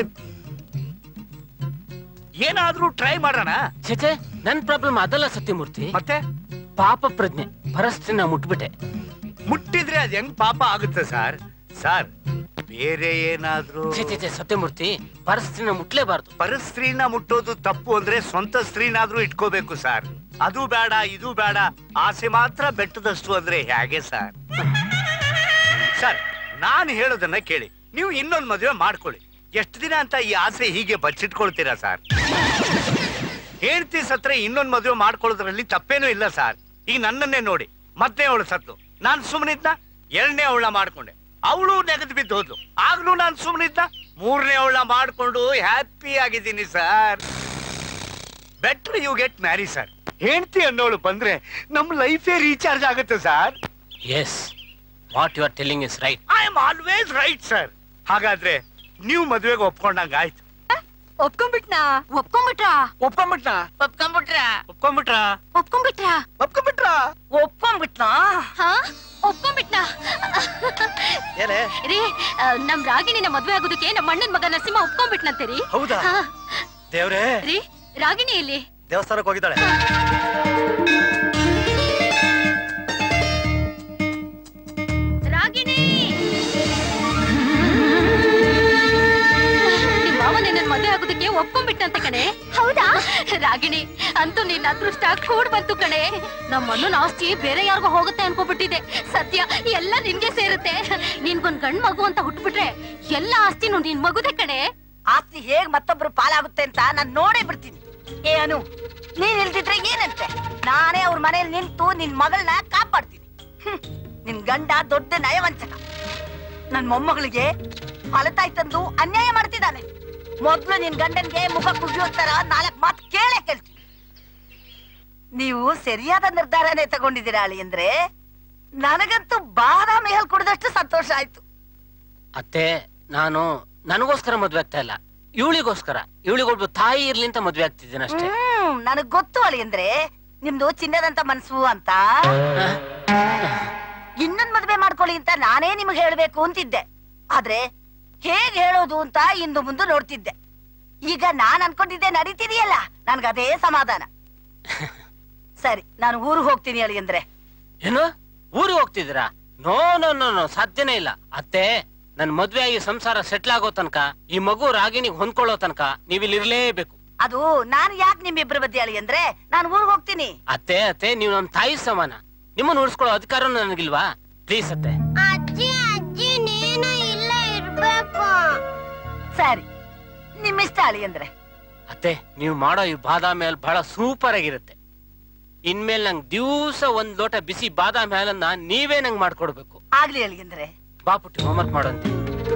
ಏನಾದ್ರೂ ಟ್ರೈ ಮಾಡೋಣ ಛೇ ನನ್ ಪ್ರಾಬ್ಲಮ್ ಅದಲ್ಲ ಸತ್ಯಮೂರ್ತಿ ಮತ್ತೆ ಪಾಪ ಪ್ರಜ್ಞೆ ಪರಿಸ್ಥಿತಿನ ಮುಟ್ಬಿಟ್ಟೆ ಮುಟ್ಟಿದ್ರೆ ಅದ್ ಹೆಂಗ್ ಪಾಪ ಆಗುತ್ತೆ ಸರ್ ಸರ್ ಬೇರೆ ಏನಾದ್ರೂ ಛೆ, ಛೆ, ಛೆ, ಸತ್ಯಮೂರ್ತಿ ಪರಸ್ತ್ರೀನ ಮುಟ್ಲೇಬಾರ್ದು ಪರಸ್ತ್ರೀನ ಮುಟ್ಟೋದು ತಪ್ಪು ಅಂದ್ರೆ ಸ್ವಂತ ಸ್ತ್ರೀನಾದ್ರೂ ಇಟ್ಕೋಬೇಕು ಸರ್ ಅದು ಬೇಡ ಇದು ಬೇಡ ಆಸೆ ಮಾತ್ರ ಬೆಟ್ಟದಷ್ಟು ಅಂದ್ರೆ ಹೇಗೆ ಸರ್ ಸರ್ ನಾನು ಹೇಳೋದನ್ನ ಕೇಳಿ ನೀವು ಇನ್ನೊಂದು ಮದುವೆ ಮಾಡ್ಕೊಳ್ಳಿ ಎಷ್ಟು ದಿನ ಅಂತ ಈ ಆಸೆ ಹೀಗೆ ಬಚ್ಚಿಟ್ಕೊಳ್ತೀರಾ ಸರ್ ಹೇಳ್ತಿ ಸತ್ರೆ ಇನ್ನೊಂದು ಮದುವೆ ಮಾಡ್ಕೊಳ್ಳೋದ್ರಲ್ಲಿ ತಪ್ಪೇನೂ ಇಲ್ಲ ಸರ್ ಈಗ ನನ್ನನ್ನೇ ನೋಡಿ ಮತ್ತೆ ಅವಳು ಸತ್ಲು ನಾನು ಸುಮ್ಮನಿದ್ದ ಎರಡನೇ ಅವಳ ಮಾಡ್ಕೊಂಡೆ ಅವಳು ನೆಗೆದು ಬಿದ್ದು ಹೋದ್ಲು ಆಗ್ಲೂ ನಾನು ಸುಮ್ಮನಿದ್ದ ಮೂರನೇ ಅವಳ ಮಾಡ್ಕೊಂಡು ಹ್ಯಾಪಿ ಆಗಿದ್ದೀನಿ sir better you get marry sir ಹೆಂಡತಿ ಅನ್ನೋಳು ಬಂದ್ರೆ ನಮ್ ಲೈಫೇ ರೀಚಾರ್ಜ್ ಆಗುತ್ತೆ sir yes what you are telling is right I am always right sir ಹಾಗಾದ್ರೆ ನೀವು ಮದುವೆಗೆ ಒಪ್ಕೊಂಡಂಗ ಆಯ್ತು ಒಪ್ಕೊಂಡ್ಬಿಟ್ನಾ ಒಪ್ಕೊಂಡ್ಬಿಟ್ರಾ ಒಪ್ಕೊಂಬಿಟ್ನಾ ಒಪ್ಕೊಂಡ್ಬಿಟ್ರಾ ಒಪ್ಕೊಂಬಿಟ್ರಾ ಒಪ್ಕೊಂಡ್ಬಿಟ್ರಾ ಒಪ್ಕೊಂಡ್ಬಿಟ್ರಾ ಒಪ್ಕೊಂಡ್ಬಿಟ್ನಾ ಹಾ ಒಪ್ಕೊಂಡ್ಬಿಟ್ನಾ ಏನೇ ರೀ ಆ, ನಮ್ ರಾಗಿಣಿನ ಮದ್ವೆ ಆಗೋದಕ್ಕೆ ನಮ್ಮ ಅಣ್ಣನ್ ಮಗ ನರಸಿಂಹ ಒಪ್ಕೊಂಡ್ಬಿಟ್ನಂತೆ ರೀ ಹೌದಾ ಹಾ. ದೇವ್ರೇ ರೀ ರಾಗಿಣಿ ಎಲ್ಲಿ ದೇವಸ್ಥಾನಕ್ಕೆ ಹೋಗಿದ್ದಾಳೆ ರಾಗಿಣಿ ನಿಮ್ ಮಾವ ನಿನ್ನ ಮದ್ವೆ ಆಗೋದಕ್ಕೆ ಒಪ್ಕೊಂಡ್ಬಿಟ್ಟಂತೆ ಕಣೆ ಹೌದಾ ರಾಗಿಣಿ ಅಂತೂ ನಿನ್ನ ಅದೃಷ್ಟ ಕೂಡ್ ಬಂತು ಕಣೆ ನಮ್ಮ ಅಣ್ಣನ ಆಸ್ತಿ ಬೇರೆ ಯಾರಿಗೋ ಹೋಗುತ್ತೆ ಅನ್ಕೋಬಿಟ್ಟಿದೆ ಸತ್ಯ ಎಲ್ಲ ನಿನ್ಗೆ ಸೇರುತ್ತೆ ನಿನ್ಗೊಂದ್ ಗಂಡ್ ಮಗು ಅಂತ ಹುಟ್ಬಿಟ್ರೆ ಎಲ್ಲ ಆಸ್ತಿನೂ ನಿನ್ ಮಗುದೆ ಕಣೆ ಆಸ್ತಿ ಹೇಗ್ ಮತ್ತೊಬ್ರು ಪಾಲಾಗುತ್ತೆ ಅಂತ ನಾನ್ ನೋಡೇ ಬಿಡ್ತೀನಿ ಏ ಅನು ನೀನ್ ಇಲ್ದಿದ್ರೆ ಏನಂತೆ ನಾನೇ ಅವ್ರ ಮನೇಲಿ ನಿಂತು ನಿನ್ ಮಗಳನ್ನ ಕಾಪಾಡ್ತೀನಿ ಹ್ಮ್. ನಿನ್ ಗಂಡ ದೊಡ್ಡ ನಯವಂಚಕ ನನ್ ಮೊಮ್ಮಗಳಿಗೆ ಫಲತಾಯಿ ತಂದು ಅನ್ಯಾಯ ಮಾಡ್ತಿದ್ದಾನೆ ಮೊದ್ಲು ನಿನ್ ಗಂಡನ್ಗೆ ಮುಖ ಕುಗ್ಗಿಯೋ ತರ ನಾಲ್ಕ್ ಮಾತು ಕೇಳೇ ಕೇಳ್ತೀನಿ ನೀವು ಸರಿಯಾದ ನಿರ್ಧಾರನೇ ತಗೊಂಡಿದ್ದೀರಾ ಅಳಿ ಅಂದ್ರೆ ನನಗಂತೂ ಬಾದಾಮಿ ಹಾಲ್ ಕುಡಿದಷ್ಟು ಸಂತೋಷ ಆಯ್ತು ಅತ್ತೆ ನಾನು ನನಗೋಸ್ಕರ ಮದ್ವೆ ಆಗ್ತಾ ಇಲ್ಲ ಇವಳಿಗೋಸ್ಕರ ಇವಳಿಗೊಬ್ಬ ತಾಯಿ ಇರ್ಲಿ ಅಂತ ಮದ್ವೆ ಆಗ್ತಿದ್ದೀನಿ ಅಷ್ಟೇ ಹ್ಮ್ ನನಗ್ ಗೊತ್ತು ಅಳಿ ಅಂದ್ರೆ ನಿಮ್ದು ಚಿನ್ನದಂತ ಮನ್ಸು ಅಂತ ಇನ್ನೊಂದ್ ಮದ್ವೆ ಮಾಡ್ಕೊಳ್ಳಿ ಅಂತ ನಾನೇ ನಿಮ್ಗೆ ಹೇಳ್ಬೇಕು ಅಂತಿದ್ದೆ ಆದ್ರೆ ಹೇಗ್ ಹೇಳೋದು ಅಂತ ಇಂದು ಮುಂದೆ ನೋಡ್ತಿದ್ದೆ ಈಗ ನಾನ್ ಅನ್ಕೊಂಡಿದ್ದೆ ನಡೀತಿದೆಯಲ್ಲ ನನ್ಗದೇ ಸಮಾಧಾನ ಸರಿ ನಾನು ಊರಿಗೆ ಹೋಗ್ತೀನಿ ಅಳಿ ಅಂದ್ರೆ ಏನು ಊರಿಗೆ ಹೋಗ್ತಿದ್ದೀರಾ ನೋ ನೋ ನೋ ನೋ ಸಾಧ್ಯನೇ ಇಲ್ಲ ಅತ್ತೆ ನನ್ ಮದ್ವೆ ಆಗಿ ಸಂಸಾರ ಸೆಟ್ಲ್ ಆಗೋ ತನಕ ಈ ಮಗು ರಾಗಿಣಿಗೆ ಹೊಂದ್ಕೊಳ್ಳೋ ತನಕ ನೀವ್ ಇಲ್ಲಿ ಇರ್ಲೇಬೇಕು ಅದು ನಾನು ಯಾಕೆ ನಿಮ್ಮಿಬ್ರ ಬದ್ದಿ ಅಳಿ ಅಂದ್ರೆ ನಾನು ಊರಿಗೆ ಹೋಗ್ತೀನಿ ಅತ್ತೆ ಅತ್ತೆ ನೀವು ನಮ್ ತಾಯಿ ಸಮಾನ ನಿಮ್ಮನ್ನ ಉಳಿಸ್ಕೊಳ್ಳೋ ಅಧಿಕಾರ ನನಗಿಲ್ವಾ ಪ್ಲೀಸ್ ಅತ್ತೆ ಅಜ್ಜಿ ಅಜ್ಜಿ ನೀನು ಇಲ್ಲ ಇರ್ಬೇಕು ಸರಿ ನಿಮ್ಮಿಷ್ಟ ಅಳಿ ಅಂದ್ರೆ ಅತ್ತೆ ನೀವು ಮಾಡೋ ಈ ಬಾದಾಮಿ ಹಾಲ್ ಬಹಳ ಸೂಪರ್ ಆಗಿರುತ್ತೆ ಇನ್ಮೇಲೆ ನಂಗೆ ದಿವ್ಸ ಒಂದ್ ಲೋಟ ಬಿಸಿ ಬಾದಾಮಿ ಹಾಲನ್ನ ನೀವೇ ನಂಗೆ ಮಾಡ್ಕೊಡ್ಬೇಕು ಆಗ್ಲಿ ಅಳಿ ಅಂದ್ರೆ ಬಾ ಪುಟ್ಟಿ ಹೋಮ್ವರ್ಕ್ ಮಾಡೋಂತೆ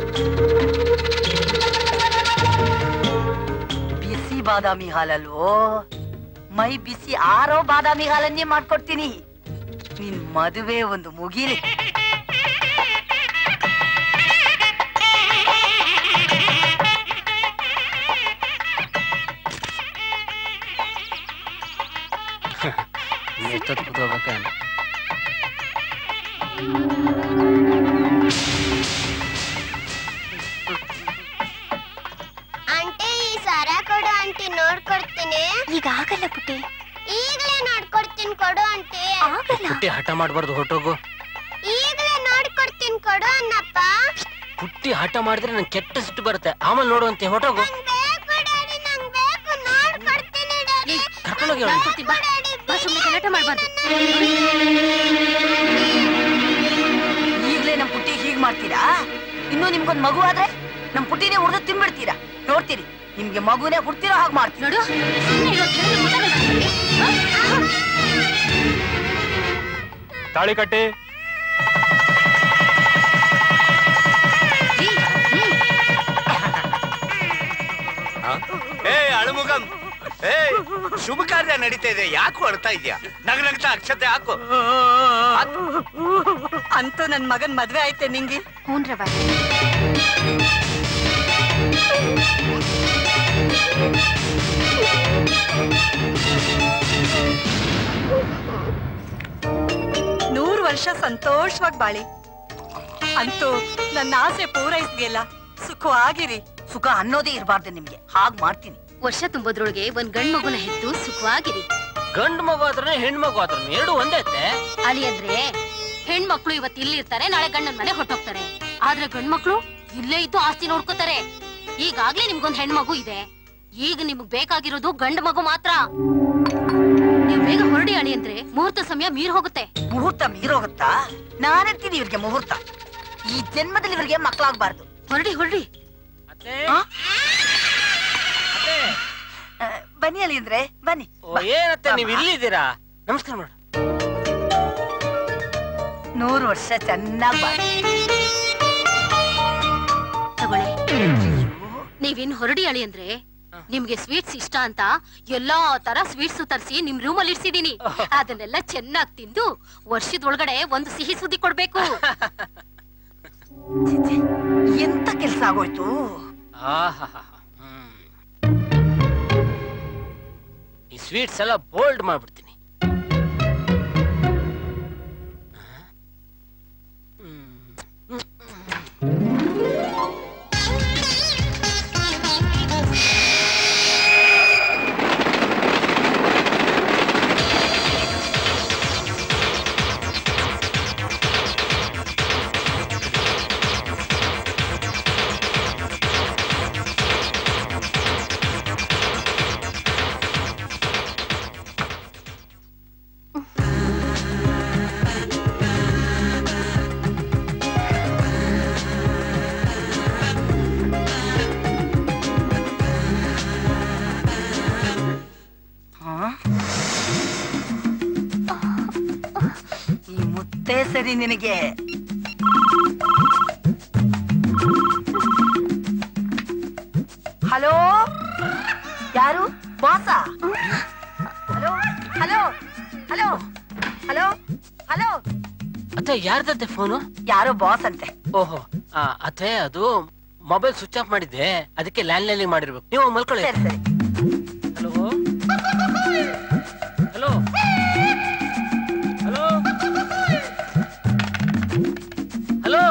ಬಿಸಿ ಬಾದಾಮಿ ಹಾಲಲ್ವೋ ಮೈ ಬಿಸಿ ಆರೋ ಬಾದಾಮಿ ಹಾಲನ್ನೇ ಮಾಡ್ಕೊಡ್ತೀನಿ ನಿನ್ ಮದುವೆ ಒಂದು ಮುಗಿಲಿ ಎಷ್ಟೊತ್ತು ಕೂತ್ಕೋಬೇಕ ಆಂಟಿ ಈ ಸರ ಕೊಡು ಆಂಟಿ ನೋಡ್ಕೊಡ್ತೀನಿ ಈಗ ಆಗಲ್ಲ ಪುಟ್ಟಿ ಈಗಲೇ ನೋಡ್ಕೊಡ್ತೀನಿ ಕೊಡು ಆಂಟಿ ಆಗಲ್ಲ ಪುಟ್ಟಿ ಹಠ ಮಾಡ್ಬಾರ್ದು ಹೊಟ್ಟೋಗು ಈಗಲೇ ನೋಡ್ಕೊಡ್ತೀನಿ ಕೊಡು ಅನ್ನಪ್ಪ ಪುಟ್ಟಿ ಹಠ ಮಾಡಿದ್ರೆ ನಂಗೆ ಕೆಟ್ಟ ಸಿಟ್ಟು ಬರುತ್ತೆ ಆಮೇಲೆ ನೋಡುವಂತೆ ಹೊಟ್ಟೋಗು ನಂಗ್ ಬೇಕು ಡ್ಯಾಡಿ ನಂಗ್ ಬೇಕು ನೋಡ್ಕೊಡ್ತೀನಿ ಡ್ಯಾಡಿ ಕರ್ಕೊಂಡೋಗಿ ನಾನ್ ಕೊಡ್ತೀನಿ, ಬಾ ಬಾ ಸುಮ್ಮನೆ ಗಲಾಟೆ ಮಾಡ್ಬಾರ್ದು ಈಗ್ಲೇ ನಮ್ ಪುಟ್ಟಿ ಹೀಗ್ ಮಾಡ್ತೀರಾ ಇನ್ನು ನಿಮ್ಗೊಂದ್ ಮಗು ಆದ್ರೆ ನಮ್ ಪುಟ್ಟಿನೇ ಉಡ್ದು ತಿನ್ಬಿಡ್ತೀರಾ ನೋಡ್ತೀರಿ ನಿಮ್ಗೆ ಮಗುನೇ ಹುಡ್ತಿರೋ ಹಾಗೆ ಮಾಡ್ತೀನಿ ನೋಡು ಸುಮ್ಮನೆ ಇರೋ ಕೇಳಿದ್ರೆ ಮಾತಾಡೋದು. ಆ? ತಾಳಿ ಕಟ್ಟಿ ರೀ, ಹ್ಮ್. ಏ ಅಳುಮುಗಂ ಏ ಶುಭ ಕಾರ್ಯ ನಡೀತಾ ಇದೆ ಯಾಕೋ ಅಳ್ತಾ ಇದೆಯಾ ನಗ ನಗ್ತಾ ಅಕ್ಷತೆ ಹಾಕು ಅಂತೂ ನನ್ ಮಗನ್ ಮದ್ವೆ ಆಯ್ತೆ ನಿಂಗೆ ಹೂನ್ರವ ನೂರು ವರ್ಷ ಸಂತೋಷವಾಗಿ ಬಾಳಿ ಅಂತೂ ನನ್ನ ಆಸೆ ಪೂರೈಸ್ಗೆಲ್ಲ ಸುಖವಾಗಿರಿ ಸುಖ ಅನ್ನೋದೇ ಇರಬಾರ್ದು ನಿಮ್ಗೆ ಹಾಗ್ ಮಾಡ್ತೀನಿ ವರ್ಷ ತುಂಬೋದ್ರೊಳಗೆ ಒಂದ್ ಗಂಡ್ ಮಗುನ ಹೆತ್ತು ಸುಖವಾಗಿರಿ ಗಂಡು ಮಗು ಆದ್ರೆ ಹೆಣ್ಮಗು ಆದ್ರೆ ಎರಡು ಒಂದೇ ಅತ್ತೆ ಅಳಿ ಅಂದ್ರೆ ಹೆಣ್ಮಕ್ಳು ಇವತ್ತು ಇಲ್ಲಿ ಇರ್ತಾರೆ ನಾಳೆ ಗಂಡನ ಮನೆ ಹೊಟ್ಟೋಗ್ತಾರೆ ಆದ್ರೆ ಗಂಡ್ಮಕ್ಳು ಇಲ್ಲೇ ಇದ್ದು ಆಸ್ತಿ ನೋಡ್ಕೋತಾರೆ ಈಗಾಗ್ಲೇ ನಿಮ್ಗೊಂದ್ ಹೆಣ್ಮಗು ಇದೆ ಈಗ ನಿಮ್ಗ್ ಬೇಕಾಗಿರೋದು ಗಂಡು ಮಗು ಮಾತ್ರ ನೀವ್ ಬೇಗ ಹೊರಡಿ ಅಳಿ ಅಂದ್ರೆ ಮುಹೂರ್ತ ಸಮಯ ಮೀರ್ ಹೋಗುತ್ತೆ ಮುಹೂರ್ತ ಮೀರೋಗುತ್ತಾ ನಾನಿರ್ತೀನಿ ಇವ್ರಿಗೆ ಮುಹೂರ್ತ ಈ ಜನ್ಮದಲ್ಲಿ ಇವ್ರಿಗೆ ಮಕ್ಕಳಾಗ್ಬಾರ್ದು ಹೊರಡಿ ಹೊರಡಿ ಆ? ಆ, ಬನ್ನಿ ಅಲ್ಲಿ ಅಂದ್ರೆ ಬನ್ನಿ ಬಾ. ಏನತ್ತೆ ಬಾ, ನೀವ್ ಬಾ. ಇಲ್ಲಿದ್ದೀರಾ ನಮಸ್ಕಾರ ಮೇಡಮ್ ನೂರು ವರ್ಷ ಚೆನ್ನಾಗ್ ಬಾಳಿ ತಗೊಳ್ಳಿ ನೀವಿನ್ ಹೊರಡಿ ಅಳಿ ಅಂದ್ರೆ ನಿಮ್ಗೆ ಸ್ವೀಟ್ಸ್ ಇಷ್ಟ ಅಂತ ಎಲ್ಲಾ ತರ ಸ್ವೀಟ್ಸ್ ತರಿಸಿ ನಿಮ್ ರೂಮ್ ಅಲ್ಲಿ ಇಡ್ಸಿದೀನಿ ಅದನ್ನೆಲ್ಲ ಚೆನ್ನಾಗ್ ತಿಂದು ವರ್ಷದೊಳಗಡೆ ಒಂದು ಸಿಹಿ ಸುದ್ದಿ ಕೊಡ್ಬೇಕು ಛೆ, ಛೆ, ಎಂತ ಕೆಲ್ಸ ಆಗೋಯ್ತು ಆಹಾಹಾ. ಹ್ಮ್. ಈ ಸ್ವೀಟ್ಸ್ ಎಲ್ಲ ಬೋಲ್ಡ್ ಮಾಡ್ಬಿಡ್ತೀನಿ ಆ? ಹ್ಮ್. ಹಾ? ಈ ಮುತ್ತೇ ಸರಿ ನಿನಗೆ ಹಲೋ ಯಾರು ಬಾಸ hello hello hello hello hello ಅತ್ತೆ ಯಾರ್ದತ್ತೆ ಫೋನು ಯಾರೋ ಬಾಸ್ ಅಂತೆ ಓಹೋ ಆ, ಅತ್ತೆ ಅದು ಮೊಬೈಲ್ ಸ್ವಿಚ್ ಆಫ್ ಮಾಡಿದ್ದೆ ಅದಕ್ಕೆ ಲ್ಯಾಂಡ್ ಲೈನಿಂಗ್ ಮಾಡಿರ್ಬೇಕು ನೀವು ಮಲ್ಕೊಳ್ಳಿ ಸರಿ ಸರಿ hello hello hello hello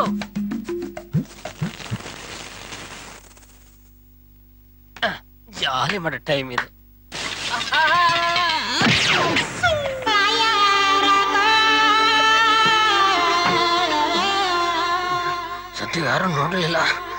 jolly ಮಾಡೋ ಟೈಮ್ ಇದು ಸದ್ಯ ಯಾರು ನೋಡ್ಲಿಲ್ಲ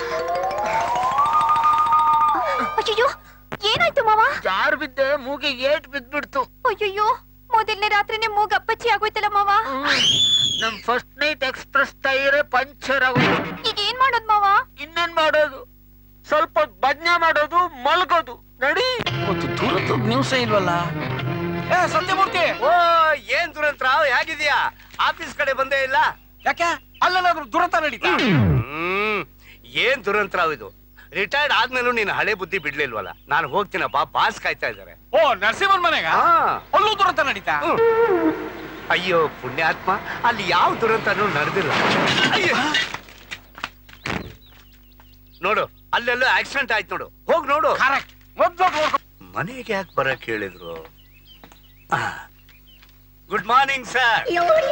ಅಯ್ಯೋ ಏನಾಯ್ತು ಮಾವ ಯಾರು ಬಿದ್ದೆ ಮೂಗಿಗೆ ಏಟ್ ಬಿದ್ಬಿಡ್ತು ಅಯ್ಯೋ ಮೊದಲನೇ ರಾತ್ರಿನೇ ಮೂಗ್ ಅಪ್ಪಚ್ಚಿ ಆಗೋಯ್ತಲ್ಲ ಮಾವ ನಮ್ ಫಸ್ಟ್ ನೈಟ್ ಎಕ್ಸ್ಪ್ರೆಸ್ ಟೈರೇ ಪಂಚರ್ ಆಗೋದು ಈಗ ಏನ್ ಮಾಡೋದ್ ಮಾವ ಇನ್ನೇನ್ ಮಾಡೋದು ಸ್ವಲ್ಪ ಭಜ್ನೆ ಮಾಡೋದು ಮಲ್ಗೋದು ನಡಿ ಒಂದು ದೂರದ ನ್ಯೂಸೇ ಇಲ್ವಲ್ಲ ಏ ಸತ್ಯಮೂರ್ತಿ ಓ ಏನ್ ದುರಂತರಾವ್ ಹೇಗಿದ್ಯಾ ಆಫೀಸ್ ಕಡೆ ಬಂದೇ ಇಲ್ಲ ಯಾಕೆ ಅಲ್ಲೆಲ್ಲಾದ್ರೂ ದುರಂತ ನಡೀತಾ ಹ್ಮ್ ಏನ್ ದುರಂತರಾವ್ ಇದು ರಿಟೈರ್ಡ್ ಆದ್ಮೇಲೂ ನೀನು ಹಳೆ ಬುದ್ಧಿ ಬಿಡ್ಲಿಲ್ವಲ್ಲ ನಾನು ಹೋಗ್ತೀನಪ್ಪ ಬಾಸ್ ಕಾಯ್ತಾ ಇದ್ದಾರೆ ಓ ನರಸಿಂಹನ್ ಮನೆಗ ಹಾ. ಅಲ್ಲೂ ದುರಂತ ನಡೀತಾ ಅಯ್ಯೋ ಪುಣ್ಯಾತ್ಮ ಅಲ್ಲಿ ಯಾವ ದುರಂತನೂ ನಡೆದಿಲ್ಲ ಅಯ್ಯೋ ನೋಡು ಅಲ್ಲೆಲ್ಲೋ ಆಕ್ಸಿಡೆಂಟ್ ಆಯ್ತು ನೋಡು ಹೋಗ್ ನೋಡು ಕರೆಕ್ಟ್ ಮೊದ್ಲು ನೋಡ್ಕೊ ಮನೆಗೆ ಯಾಕೆ ಬರಕ್ ಹೇಳಿದ್ರು ಗುಡ್ ಮಾರ್ನಿಂಗ್ ಸರ್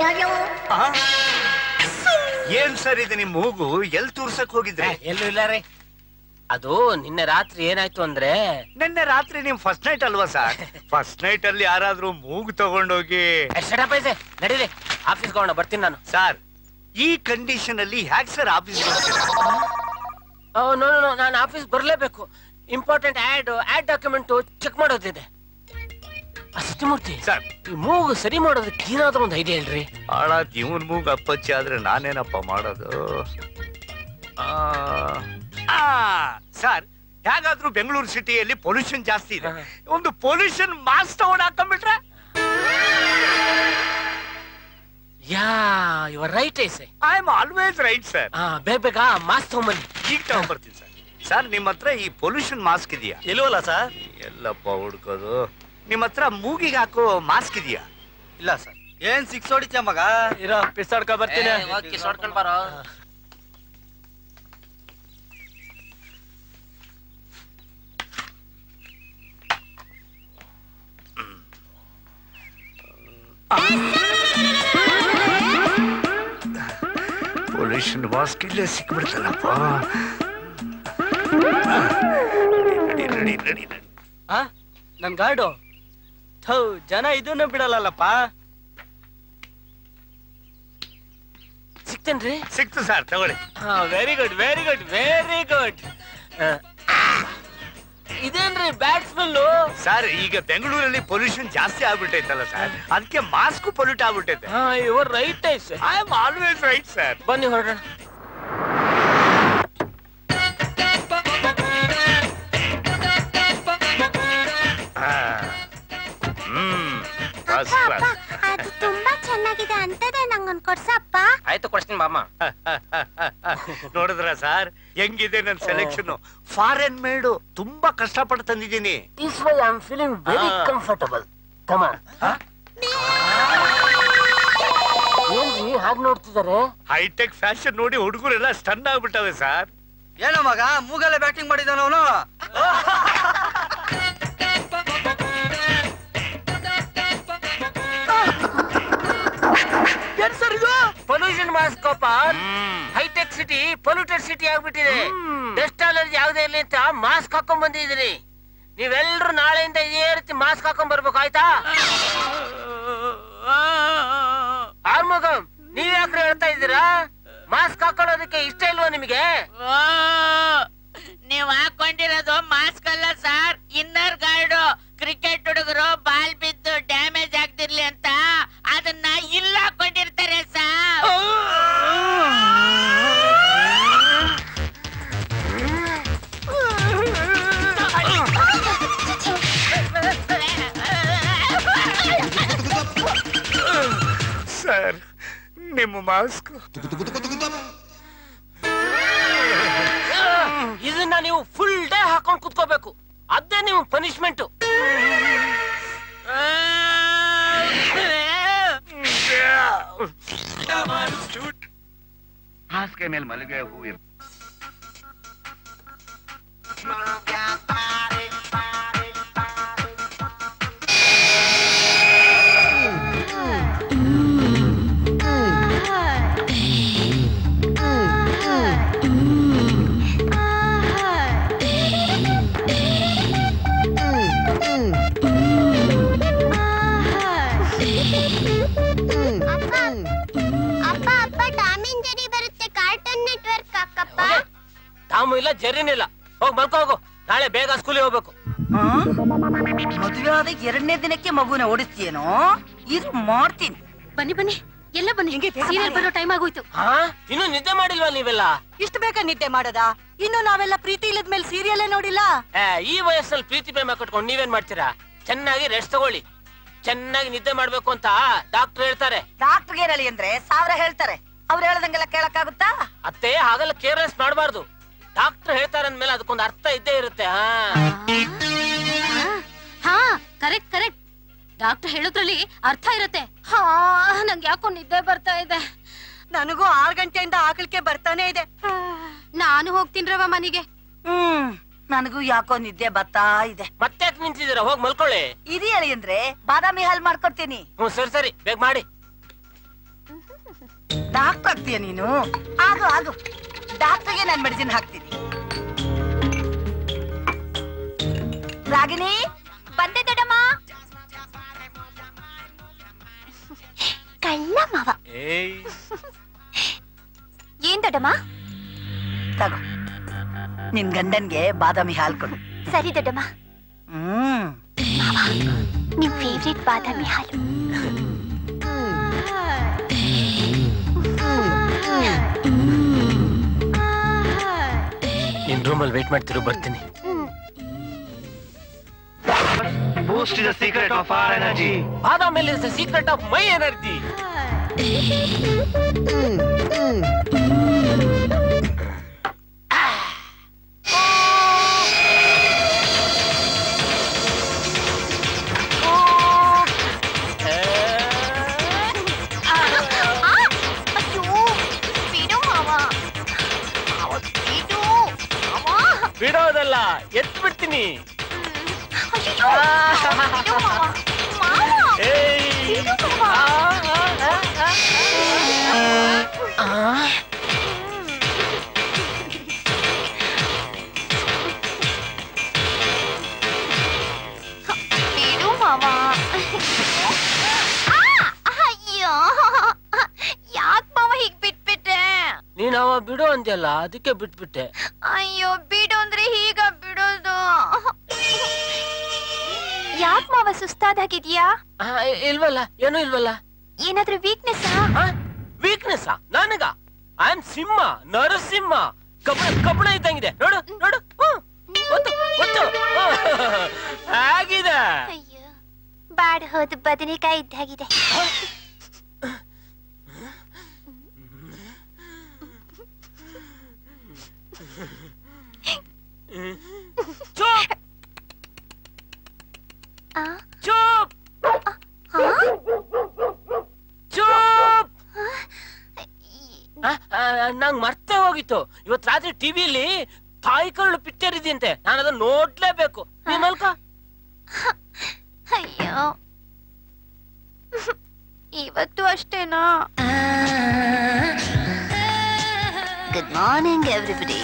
ಏನ್ ಸರ್ ಇದು ನಿಮ್ ಮೂಗು ಎಲ್ ತೂರ್ಸಕ್ ಹೋಗಿದ್ರಿ ಎಲ್ಲೂ ಇಲ್ಲ ರೀ ಅದು ನಿನ್ನೆ ರಾತ್ರಿ ಏನಾಯ್ತು ಅಂದ್ರೆ ನಿನ್ನೆ ರಾತ್ರಿ ನಿಮ್ ಫಸ್ಟ್ ನೈಟ್ ಅಲ್ವಾ ಸರ್ ಫಸ್ಟ್ ನೈಟ್ ಅಲ್ಲಿ ಯಾರಾದ್ರೂ ಮೂಗು ತಗೊಂಡೋಗಿ ಎಷ್ಟಪ್ಪ ಇದೆ ನಡೀರಿ ಆಫೀಸ್ ಹೋಗೋಣ ಬರ್ತೀನಿ ನಾನು ಸರ್ ಈ ಕಂಡೀಷನ್ ಅಲ್ಲಿ ಹ್ಯಾಕ್ ಸರ್ ಆಫೀಸ್ ಓ ನೋ ನೋ ನಾನು ಆಫೀಸ್ ಬರ್ಲೇಬೇಕು important ad ad document check ಮಾಡೋದಿದೆ ಅಷ್ಟಮೂರ್ತಿ ಸರ್ ಈ ಮೂಗು ಸರಿ ಮಾಡೋದಕ್ಕೆ ಏನಾದ್ರೂ ಒಂದು ಐಡಿಯಾ ಹೇಳ್ರಿ ಹಾಳ ಇವನ್ ಮೂಗು ಅಪ್ಪಚ್ಚಿ ಆದ್ರೆ ನಾನೇನಪ್ಪ ಮಾಡೋದು ಆ, ಆ, ಸರ್ ಹೇಗಾದ್ರೂ ಬೆಂಗಳೂರು ಸಿಟಿಯಲ್ಲಿ ಪೊಲ್ಯೂಷನ್ ಜಾಸ್ತಿ ಇದೆ ಹಾ. ಒಂದು ಪೊಲ್ಯೂಷನ್ ಮಾಸ್ಕ್ ತಗೊಂಡ್ ಹಾಕೊಂಡ್ಬಿಟ್ರೆ ಯಾ ಯುವರ್ ರೈಟ್ ಐಸೆ I am always right sir ಹಾ ಬೇಗ ಬೇಗ ಮಾಸ್ ತಗೊಂಬನ್ನಿ ಈಗ ತಗೊಂಡ್ಬರ್ತೀನಿ ಸರ್ ಸರ್ ನಿಮ್ಮ ಹತ್ರ ಈ ಪೊಲ್ಯೂಷನ್ ಮಾಸ್ಕ್ ಇದೆಯಾ ಇಲ್ವಲ್ಲ ಸರ್ ಎಲ್ಲಪ್ಪ ಹುಡ್ಕೋದು ನಿಮ್ಮ ಹತ್ರ ಮೂಗಿಗೆ ಹಾಕೋ ಮಾಸ್ಕ್ ಇದೆಯಾ ಇಲ್ಲ ಸರ್ ಏನ್ ಸಿಕ್ಸ್ ಹೊಡಿತ್ಯ ಮಗ ಇರೋ ಪಿಸ್ತಾಡ್ಕೊ ಬರ್ತೀನಿ ಬರೋ ಪೊಲ್ಯೂಷನ್ ಮಾಸ್ಕ್ ಇಲ್ಲೇ ಸಿಕ್ಬಿಡ್ತಾನಪ್ಪ ನಡಿ ನಡಿ ನಡಿ ನಡಿ ಆ ನನ್ ಗಾರ್ಡು ಥೌ ಜನ ಇದನ್ನ ಬಿಡಲ್ಲಪ್ಪ ಸಿಕ್ತ ಸಿಕ್ತೇನ್ರಿ ಸಿಕ್ತು ಸರ್ ತಗೊಳ್ಳಿ very good very good very good ಇದೇನ್ರಿ ಬ್ಯಾಟ್ ಸ್ಮೆಲ್ಲು ಸರ್ ಈಗ ಬೆಂಗಳೂರಲ್ಲಿ ಪೊಲ್ಯೂಷನ್ ಜಾಸ್ತಿ ಆಗ್ಬಿಟ್ಟೈತಲ್ಲ ಸರ್ ಅದಕ್ಕೆ ಮಾಸ್ಕ್ ಪೊಲ್ಯೂಟ್ ಆಗ್ಬಿಟ್ಟೈತೆ ಹಾ ಯುವರ್ ರೈಟ್ ಐಸ್ I am always right sir ಬನ್ನಿ ಹೊರಡೋಣ ಹ್ಮ್ ಫಸ್ಟ್ ಕ್ಲಾಸ್ ಅದು ತುಂಬಾ ಚೆನ್ನಾಗಿದೆ ಅಂತದೇ ನಂಗೊಂದು ಕೊಡ್ಸಪ್ಪ ಆಯ್ತು ಕೊಡ್ತೀನಿ ಮಾಮ ನೋಡಿದ್ರ ಸರ್ ಹೆಂಗಿದೆ ನನ್ನ ಸೆಲೆಕ್ಷನ್ ಫಾರೆನ್ ಮೇಡು ತುಂಬಾ ಕಷ್ಟಪಟ್ಟು ತಂದಿದ್ದೀನಿ this why I am feeling very Ah. Comfortable ಕಮ ಏನ್ರಿ ಹಾಗೆ ನೋಡ್ತಿದ್ದಾರೆ ಹೈಟೆಕ್ ಫ್ಯಾಷನ್ ನೋಡಿ ಹುಡುಗರೆಲ್ಲ ಸ್ಟನ್ ಆಗ್ಬಿಟ್ಟವೆ ಸರ್ ಏನೋ ಮಗ ಮೂಗಲ್ಲೇ ಬ್ಯಾಟಿಂಗ್ ಮಾಡಿದಾನ ಅವನು ಏನ್ ಸರ್ ಇದು pollution mask hi-tech city polluted city ಆಗ್ಬಿಟ್ಟಿದೆ ಡಸ್ಟ್ ಅಲರ್ಜಿ ಯಾವ್ದೇ ಇರ್ಲಿ ಅಂತ ಮಾಸ್ಕ್ ಹಾಕೊಂಡ್ ಬಂದಿದ್ದೀರಿ ನೀವೆಲ್ಲರೂ ನಾಳೆಯಿಂದ ಇದೇ ರೀತಿ ಮಾಸ್ಕ್ ಹಾಕೊಂಡ್ ಬರ್ಬೇಕು ಆಯ್ತಾ ಆರ್ಮುಗಂ ನೀವ್ ಯಾಕ್ರೆ ಹೇಳ್ತಾ ಇದ್ದೀರಾ ಮಾಸ್ಕ್ ಹಾಕೊಳ್ಳೋದಕ್ಕೆ ಇಷ್ಟ ಇಲ್ವಾ ನಿಮಗೆ ನೀವ್ ಹಾಕೊಂಡಿರೋದು ಮಾಸ್ಕ್ ಅಲ್ಲ ಸರ್ ಇನ್ನರ್ ಗಾರ್ಡು ಕ್ರಿಕೆಟ್ ಹುಡುಗರು ಬಾಲ್ ಬಿದ್ದು ಡ್ಯಾಮೇಜ್ ಆಗ್ತಿರ್ಲಿ ಅಂತ ಅದನ್ನ ಇಲ್ಲ ಹಾಕೊಂಡಿರ್ತಾರೆ ಸರ್ ಸರ್ ನಿಮ್ಮ ಮಾಸ್ಕ್ ಇದನ್ನ ನೀವು ಫುಲ್ ಡೇ ಹಾಕೊಂಡ್ ಕುತ್ಕೋಬೇಕು ಅದೇ ನೀವು ಪನಿಷ್ಮೆಂಟ್ ಹಾಸಿಗೆ ಮೇಲೆ ಮಲ್ಲಿಗೆ ಹೂ ಇರ್ ಅಪ್ಪ ಅಪ್ಪ ಅಪ್ಪ ಟಾಮ್ ಅಂಡ್ ಜೆರಿ ಬರುತ್ತೆ ಕಾರ್ಟೂನ್ ನೆಟ್ವರ್ಕ್ ಅಕ್ಕಪ್ಪ ತಾಮು ಇಲ್ಲ ಜರಿನಿಲ್ಲ ಹೋಗ್ ಮಲ್ಕೋ ಹೋಗು ನಾಳೆ ಬೇಗ ಸ್ಕೂಲಿಗೆ ಹೋಗ್ಬೇಕು ಮದುವೆ ಆದ ಎರಡನೇ ದಿನಕ್ಕೆ ಮಗುನ ಓಡಿಸ್ತೀಯೇನೋ ಇದು ಮಾಡ್ತೀನಿ ಬನ್ನಿ ಬನ್ನಿ ಎಲ್ಲ ಬನ್ನಿ ಹಿಂಗೆ ಬೇಗ ಸೀರಿಯಲ್ ಬಾರೆ. ಬರೋ ಟೈಮ್ ಆಗೋಯ್ತು ಹಾ ಇನ್ನು ನಿದ್ದೆ ಮಾಡಿಲ್ವಾ ನೀವೆಲ್ಲ ಇಷ್ಟು ಬೇಗ ನಿದ್ದೆ ಮಾಡದ ಇನ್ನು ನಾವೆಲ್ಲ ಪ್ರೀತಿ ಇಲ್ಲದ್ಮೇಲೆ ಸೀರಿಯಲ್ಲೇ ನೋಡಿಲ್ಲ ಏ, ಈ ವಯಸ್ಸಲ್ಲಿ ಪ್ರೀತಿ ಪ್ರೇಮ ಕಟ್ಕೊಂಡು ನೀವೇನ್ ಮಾಡ್ತೀರಾ ಚೆನ್ನಾಗಿ ರೆಸ್ಟ್ ತಗೊಳ್ಳಿ ಚೆನ್ನಾಗಿ ನಿದ್ದೆ ಮಾಡ್ಬೇಕು ಅಂತ ಡಾಕ್ಟರ್ ಹೇಳ್ತಾರೆ ಡಾಕ್ಟರ್ಗೆ ಹೇಳಿ ಅಂದ್ರೆ ಸಾವಿರ ಹೇಳ್ತಾರೆ ಅವ್ರು ಹೇಳ್ದಂಗೆಲ್ಲ ಕೇಳಕ್ಕಾಗುತ್ತಾ ಅತ್ತೆ ಹಾಗೆಲ್ಲ ಕೇರ್ಲೆಸ್ ಮಾಡಬಾರ್ದು ಡಾಕ್ಟರ್ ಹೇಳ್ತಾರೆ ಅಂದ್ಮೇಲೆ ಅದಕ್ಕೊಂದು ಅರ್ಥ ಇದ್ದೇ ಇರುತ್ತೆ ಹಾ ಹಾ ಕರೆಕ್ಟ್ ಕರೆಕ್ಟ್ ಡಾಕ್ಟರ್ ಹೇಳೋದ್ರಲ್ಲಿ ಅರ್ಥ ಇರುತ್ತೆ ಹಾ ನಂಗೆ ಯಾಕೋ ನಿದ್ದೆ ಬರ್ತಾ ಇದೆ ನನಗೂ ಆರ್ ಗಂಟೆಯಿಂದ ಆಕಳಿಕೆ ಬರ್ತಾನೆ ಇದೆ ನಾನು ಹೋಗ್ತೀನ್ರವ ಮನೆಗೆ ಹ್ಮ್ ನನಗೂ ಯಾಕೋ ನಿದ್ದೆ ಬರ್ತಾ ಇದೆ ಮತ್ತೆ ಯಾಕೆ ನಿಂತಿದ್ದೀರಾ ಹೋಗಿ ಮಲ್ಕೊಳ್ಳಿ ಇದೆಯಳಿ ಅಂದ್ರೆ ಬಾದಾಮಿ ಹಾಲ್ ಮಾಡ್ಕೊಡ್ತೀನಿ ಹ್ಞೂ ಸರಿ ಸರಿ ಬೇಗ ಮಾಡಿ ಡಾಕ್ಟರ್ ಆಗ್ತೀಯ ನೀನು ಆಗು ಆಗು ಡಾಕ್ಟರ್ಗೆ ನಾನು ಮೆಡಿಸಿನ್ ಹಾಕ್ತೀನಿ ರಾಗಿಣಿ ಬಂದೆ ದೊಡ್ಡಮ್ಮ ಕಳ್ಳ ಮಾವ ಏನ್ ದೊಡ್ಡಮ್ಮ ತಗೋ ನಿನ್ ಗಂಡನ್ಗೆ ಬಾದಾಮಿ ಹಾಲ್ ಕೊಡು ಸರಿ ದೊಡ್ಡಮ್ಮ ಹ್ಮ್ ನಿಮ್ ಫೇವ್ರೆಟ್ ಬಾದಾಮಿ ಹಾಲು ನಿನ್ ರೂಮಲ್ಲಿ ವೇಟ್ ಮಾಡ್ತಿರು ಬರ್ತೀನಿ Boost is the secret of our energy. Badami is the secret of my energy ಅಯ್ಯೋ ಬಿಡು ಮಾವ ಮಾವ, ಬಿಡು ಮಾವ. ಬಿಡೋದಲ್ಲ ಎತ್ ಬಿಡ್ತೀನಿ ಅಯ್ಯಯ್ಯೋ, ಮಾವ, ಬಿಡು ಮಾವ. ಮಾವ, ಏಯ್. ಬಿಡು ಮಾವ. ಆ, ಆ, ಆ, ಆ. ಆ. ಬಿಡು ಮಾವ ಆ, ಅಯ್ಯೋ ಯಾಕ್ ಮಾವ ಹೀಗ್ ಬಿಟ್ಬಿಟ್ರೆ ಬಿಡು ಅಂದ್ಯಲ್ಲ ಅದಕ್ಕೆ ಬಿಟ್ಬಿಟ್ಟೆ ಅಯ್ಯೋ ಬಿಡು ಅಂದ್ರೆ ಹೀಗ ಬಿಡೋದು ಯಾಕ್ ಮಾವ ಸುಸ್ತಾದಾಗಿದ್ಯಾ ಆ, ಇ- ಇಲ್ವಲ್ಲ ಏನೂ ಇಲ್ವಲ್ಲ ಏನಾದ್ರೂ ವೀಕ್ನೆಸ್ ವೀಕ್ನೆಸ್ ನನಗ ಐ ಆಮ್ ಸಿಂಹ ನರಸಿಂಹ ಕಬ್ಬಣ ಕಬ್ಬಣ ಇದ್ದಂಗಿದೆ ನೋಡು ನೋಡು ಹ್ಮ್. ಒತ್ತು ಒತ್ತು ಹ್ಮ್. ಆಗಿದೆ ಅಯ್ಯೋ ಬಾಡ್ ಹೋದ ಬದನೆಕಾಯಿ ಇದ್ದಾಗಿದೆ ಚುಪ್ ಆ? ಚುಪ್ ಆ? ಚುಪ್ ನಂಗ್ ಮರ್ತೇ ಹೋಗಿತ್ತು ಇವತ್ ರಾತ್ರಿ ಟಿವಿಲಿ ತಾಯಿ ಕರಳು ಪಿಕ್ಚರ್ ಇದೆಯಂತೆ ನಾನು ಅದನ್ನ ನೋಡ್ಲೇಬೇಕು ನೀನ್ ಮಲ್ಕ ಅಯ್ಯೋ ಇವತ್ತು ಅಷ್ಟೇನಾ good morning everybody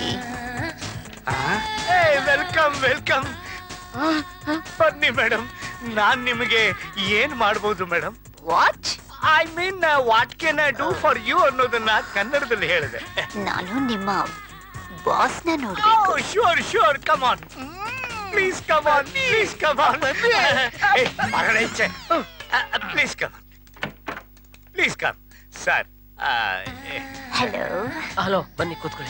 welcome welcome ಬನ್ನಿ ಮೇಡಮ್ ನಾನ್ ನಿಮಗೆ ಏನ್ ಮಾಡ್ಬೋದು madam what I mean what can I do for you ಅನ್ನೋದನ್ನ ಕನ್ನಡದಲ್ಲಿ ಹೇಳಿದೆ ನಾನು ನಿಮ್ಮ ಬಾಸ್ನ ನೋಡ್ಬೇಕು sure sure come on please come on please come on please come please come sir hello hello ಬನ್ನಿ ಕೂತ್ಕೊಳ್ಳಿ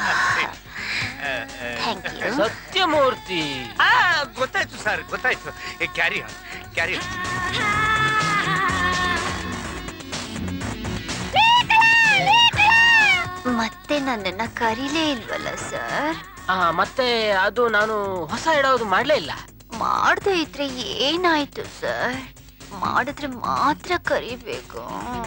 ಥ್ಯಾಂಕ್ ಯು ಸತ್ಯಮೂರ್ತಿ ಗೊತ್ತಾಯ್ತು ಸರ್ ಗೊತ್ತಾಯ್ತು ಕ್ಯಾರಿ ಆನ್ ಕ್ಯಾರಿ ಮತ್ತೆ ನನ್ನನ್ನ ಕರೀಲೇ ಇಲ್ವಲ್ಲ ಸರ್ ಆ ಮತ್ತೆ ಅದು ನಾನು ಹೊಸ ಇಡೋದು ಮಾಡ್ಲೇ ಇಲ್ಲ ಮಾಡದೇ ಇದ್ರೆ ಏನಾಯ್ತು ಸರ್ ಮಾಡಿದ್ರೆ ಮಾತ್ರ ಕರಿಬೇಕು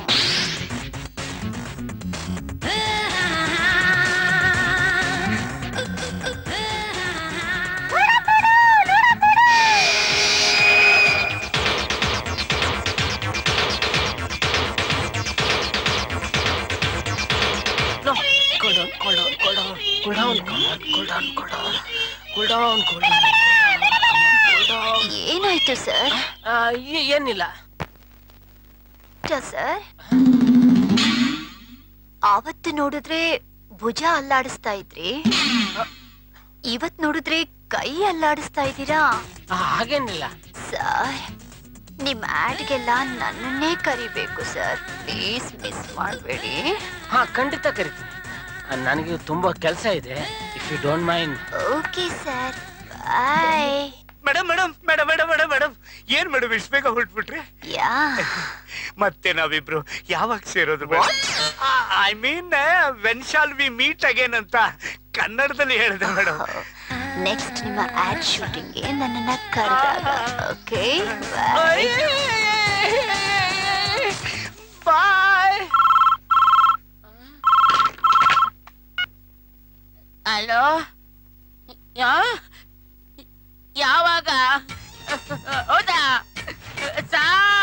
No, cool down, cool down, cool down, cool down, cool down, cool down, cool down, cool down, cool down, cool down. ಏನಾಯ್ತು ಸರ್ ಆ, ಏ- ಏನಿಲ್ಲ ಸರ್ ಆವತ್ತು ನೋಡಿದ್ರೆ ಭುಜ ಅಲ್ಲಾಡಿಸ್ತಾ ಇದ್ರಿ ಇವತ್ ನೋಡಿದ್ರೆ ಕೈ ಅಲ್ಲಾಡಿಸ್ತಾ ಇದ್ದೀರಾ ಆ, ಹಾಗೇನಿಲ್ಲ ಸರ್ ನಿಮ್ ಆಡ್ಗೆಲ್ಲ ನನ್ನನ್ನೇ ಕರಿಬೇಕು ಸರ್ ಪ್ಲೀಸ್ ಮಿಸ್ ಮಾಡಬೇಡಿ ಹಾ ಖಂಡಿತ ಕರಿತೀನಿ ಆ, ನನಗೆ ತುಂಬಾ ಕೆಲಸ ಇದೆ if you don't mind okay sir bye madam madam madam madam madam madam ಏನ್ ಮೇಡಮ್ ಇಷ್ಟು ಬೇಗ ಹೊರಟ್ಬಿಟ್ರಿ ಯಾ ಮತ್ತೆ ನಾವಿಬ್ರು ಯಾವಾಗ ಸೇರೋದು I mean when shall we meet again ಅಂತ ಕನ್ನಡದಲ್ಲಿ ಹೇಳಿದೆ ಮೇಡಮ್ ನೆಕ್ಸ್ಟ್ ನಿಮ್ಮ ಆಡ್ ಶೂಟಿಂಗ್ಗೆ ನನ್ನನ್ನ ಕರೆದಾಗ ಓಕೆ ಬಾಯ್ ಬಾಯ್ ಹಲೋ ಯಾ ಯಾವಾಗ ಹೌದಾ ಸಾ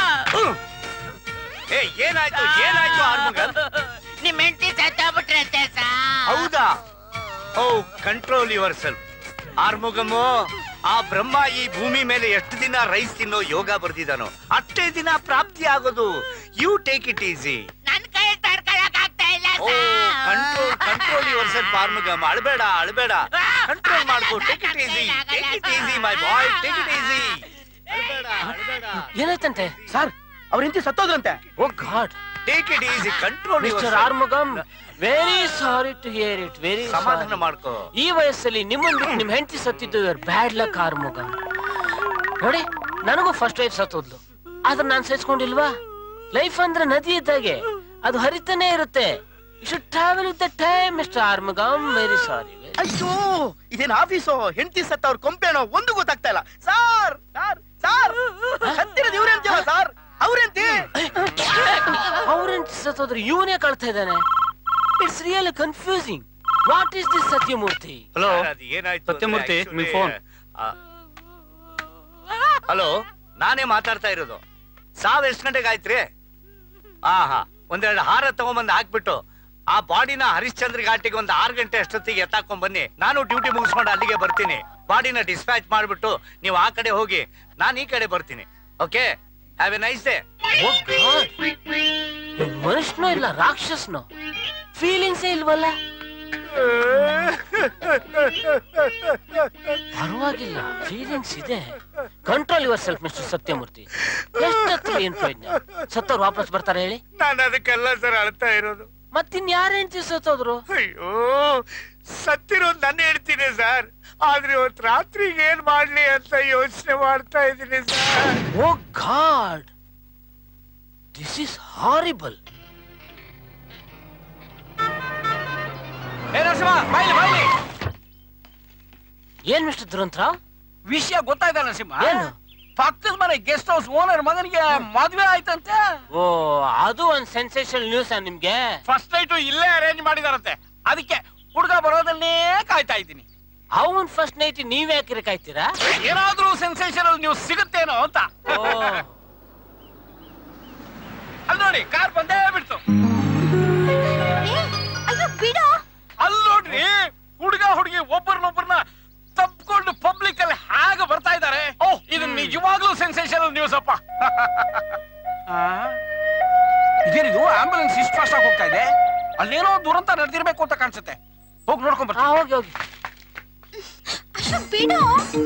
ಏ ಏನಾಯ್ತು ಏನಾಯ್ತು ಆರ್ಮಗಲ್ ನಿಮ್ ಹೆಂಡತಿ ಸತ್ತೋಗ್ಬಿಟ್ರಂತೆ ಸಾ ಹೌದಾ oh control yourself Arumugam ಆ ಬ್ರಹ್ಮ ಈ ಭೂಮಿ ಮೇಲೆ ಎಷ್ಟು ದಿನ ರೈಸ್ ತಿನ್ನೋ ಯೋಗ ಬರ್ದಿದಾನೋ ಅಷ್ಟೇ ದಿನ ಪ್ರಾಪ್ತಿ ಆಗೋದು ಯು ಟೇಕ್ ಇಟ್ ಈಸಿ ನನ್ ಕೈ ತಡ್ಕೊಳಕ್ ಆಗ್ತಾ ಇಲ್ಲ oh control control yourself Arumugam ಅಳಬೇಡ ಅಳಬೇಡ ಕಂಟ್ರೋಲ್ ಮಾಡ್ಕೋ take it easy take it easy my boy take it easy ಅಳಬೇಡ ಅಳಬೇಡ ಏನಾಯ್ತಂತೆ ಸರ್ ಅವ್ರ ಹೆಂಡತಿ ಸತ್ತೋದ್ರಂತೆ oh god take it easy control mister Arumugam very sorry to hear it very ಸಮಾಧಾನ ಮಾಡ್ಕೋ ಈ ವಯಸ್ಸಲ್ಲಿ ನಿಮ್ಮನ್ ಬಿಟ್ಟು ನಿಮ್ ಹೆಂಡತಿ ಸತ್ತಿದ್ದು ಬ್ಯಾಡ್ ಲಕ್ ಆರ್ಮುಗಮ್ ನೋಡಿ ನನಗೂ ಫಸ್ಟ್ ವೈಫ್ ಸತ್ತೋದ್ಲು ಆದ್ರೆ ನಾನ್ ಸಹಿಸ್ಕೊಂಡಿಲ್ವಾ ಲೈಫ್ ಅಂದ್ರೆ ನದಿ ಇದ್ದಾಗೆ ಅದು ಹರಿತಾನೆ ಇರುತ್ತೆ you should travel with the time mister Arumugam very sorry ಅಯ್ಯೋ ಇದೇನ್ ಆಫೀಸು ಹೆಂಡತಿ ಸತ್ತ ಅವ್ರ ಕೊಂಪೇನೋ ಒಂದು ಗೊತ್ತಾಗ್ತಾ ಇಲ್ಲ ಸಾರ್ ಸಾರ್ ಸಾರ್ ಹತ್ತಿರದ ಇವ್ರೆ ಅಂತೀವ ಸಾರ್ ಅವ್ರೆಂತಿ ಅವ್ರೆಂಟ್ ಸತ್ತೋದ್ರೆ ಇವನೇ ಕಳ್ತಾ ಇದ್ದಾನೆ it's really confusing what is this Satyamurthy hello ಏನಾಯ್ತು ಸತ್ಯಮೂರ್ತಿ, ನಿಮ್ phone. ಹಲೋ ನಾನೇ ಮಾತಾಡ್ತಾ ಇರೋದು ಸಾವ್ ಎಷ್ಟು ಗಂಟೆಗೆ ಆಯ್ತ್ರಿ ಆ ಹಾ ಒಂದೆರಡು ಹಾರ ತಗೊಂಬಂದ್ ಹಾಕ್ಬಿಟ್ಟು ಆ ಬಾಡಿನ ಹರಿಶ್ಚಂದ್ರ ಘಾಟಿಗೆ ಒಂದು ಆರು ಗಂಟೆ ಅಷ್ಟೊತ್ತಿಗೆ ಎತ್ತಾಕೊಂಡ್ ಬನ್ನಿ ನಾನು ಡ್ಯೂಟಿ ಮುಗಿಸ್ಕೊಂಡು ಅಲ್ಲಿಗೆ ಬರ್ತೀನಿ ಬಾಡಿನ ಡಿಸ್ಪ್ಯಾಚ್ ಮಾಡ್ಬಿಟ್ಟು ನೀವು ಆ ಕಡೆ ಹೋಗಿ ನಾನು ಈ ಕಡೆ ಬರ್ತೀನಿ okay have a nice day oh god ಮನುಷ್ಯನೋ ಇಲ್ಲ ರಾಕ್ಷಸನೋ ಫೀಲಿಂಗ್ಸೇ ಇಲ್ವಲ್ಲ ಪರವಾಗಿಲ್ಲ ಫೀಲಿಂಗ್ಸ್ ಇದೆ control yourself mister Satyamurthy ಎಷ್ಟೊತ್ತು ಏನ್ ಪ್ರಯೋಜನ ಸತ್ತವ್ರು ವಾಪಸ್ ಬರ್ತಾರೆ ಹೇಳಿ ನಾನು ಅದಕ್ಕೆಲ್ಲ ಸರ್ ಅಳ್ತಾ ಇರೋದು ಮತ್ತಿನ್ ಯಾರ ಹೆಂಡತಿ ಸತ್ತೋದ್ರು ಅಯ್ಯೋ ಸತ್ತಿರೋದು ನನ್ನ ಹೇಳ್ತೀನಿ ಸರ್ ಆದ್ರೆ ಇವತ್ತು ರಾತ್ರಿಗೆ ಏನ್ ಮಾಡ್ಲಿ ಅಂತ ಯೋಚನೆ ಮಾಡ್ತಾ ಇದ್ದೀನಿ sir oh god this is horrible ಏ ನರಸಿಂಹ ಬಾಯ್ಲಿ ಬಾಯ್ಲಿ ಏನ್ ಮಿಸ್ಟರ್ ದುರಂತರಾವ್ ವಿಷಯ ಗೊತ್ತಾಯ್ತಾ ನರಸಿಂಹ ಏನು? ಪಕ್ಕದ ಮನೆ ಗೆಸ್ಟ್ ಹೌಸ್ ಓನರ್ ಮಗನಿಗೆ ಮದ್ವೆ ಆಯ್ತಂತೆ ಓ ಅದು ಒಂದ್ ಸೆನ್ಸೇಷನ್ ನ್ಯೂಸ್ ನಿಮ್ಗೆ ಫಸ್ಟ್ ನೈಟ್ ಇಲ್ಲೇ ಅರೇಂಜ್ ಮಾಡಿದಾರಂತೆ ಅದಕ್ಕೆ ಹುಡುಗ ಬರೋದನ್ನೇ ಕಾಯ್ತಾ ಇದ್ದೀನಿ ಅವನ್ ಫಸ್ಟ್ ನೈಟ್ ನೀವ್ ಯಾಕೆ ಕಾಯ್ತೀರಾ ಏನಾದ್ರೂ ಸೆನ್ಸೇಷನಲ್ ನ್ಯೂಸ್ ಸಿಗುತ್ತೇನೋ ಅಂತ ಓ ಅಲ್ಲಿ ನೋಡಿ ಕಾರ್ ಬಂದೇ ಬಿಡ್ತು ಅಯ್ಯೋ ಬಿಡೋ ಅಲ್ಲಿ ನೋಡ್ರಿ ಹುಡುಗ ಹುಡುಗಿ ಒಬ್ಬರನ್ನೊಬ್ಬರನ್ನ ತಪ್ಕೊಂಡು ಪಬ್ಲಿಕ್ ಅಲ್ಲಿ ಹೇಗೆ ಬರ್ತಾ ಇದ್ದಾರೆ ಓಹ್ ಇದು ನಿಜವಾಗ್ಲೂ ಸೆನ್ಸೇಷನಲ್ ನ್ಯೂಸ್ ಅಪ್ಪ ಆ? ಇದೇನಿದು ಆಂಬುಲೆನ್ಸ್ ಇಷ್ಟು ಫಾಸ್ಟ್ ಆಗಿ ಹೋಗ್ತಾ ಇದೆ ಅಲ್ಲೇನೋ ದುರಂತ ನಡೆದಿರ್ಬೇಕು ಅಂತ ಕಾಣಿಸುತ್ತೆ ಹೋಗಿ ನೋಡ್ಕೊಂಡ್ ಹಾ ಬರ್ತೀನಿ ಹೋಗಿ ಹೋಗಿ ಅಯ್ಯೋ ಬಿಡೋ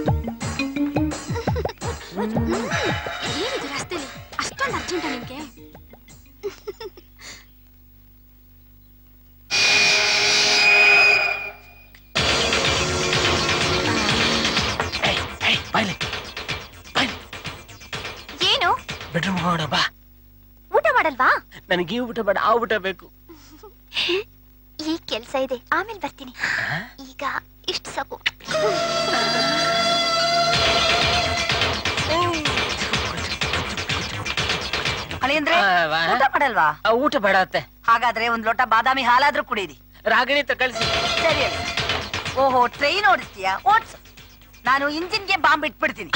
ಏನಿದು ರಸ್ತೆಲಿ ಅಷ್ಟೊಂದು ಅರ್ಜೆಂಟ ನಿಮ್ಗೆ ಬಾಯ್ಲಿ ಏನು ಬೆಡ್ರೂಮ್ ಹೋಗೋಣ ಬಾ ಊಟ ಮಾಡಲ್ವಾ ನನಗೆ ಈ ಊಟ ಬೇಡ ಆ ಊಟ ಬೇಕು ಈ ಕೆಲ್ಸ ಇದೆ ಆಮೇಲೆ ಬರ್ತೀನಿ ಈಗ ಇಷ್ಟು ಸಾಕು ಅಳಿಯಂದ್ರೆ ಆ, ವಾ. ಊಟ ಮಾಡಲ್ವಾ ಆ, ಊಟ ಬೇಡ ಅತ್ತೆ ಹಾಗಾದ್ರೆ ಒಂದ್ ಲೋಟ ಬಾದಾಮಿ ಹಾಲಾದ್ರೂ ಕುಡೀರಿ ರಾಗಿಣಿ ಹತ್ರ ಕಳಿಸಿ ಸರಿ ಅಲ್ಲ ಓಹೋ ಟ್ರೈನ್ ಓಡಿಸ್ತೀಯಾ ಓಡ್ಸು ನಾನು ಇಂಜಿನ್ಗೆ ಬಾಂಬ್ ಇಟ್ಬಿಡ್ತೀನಿ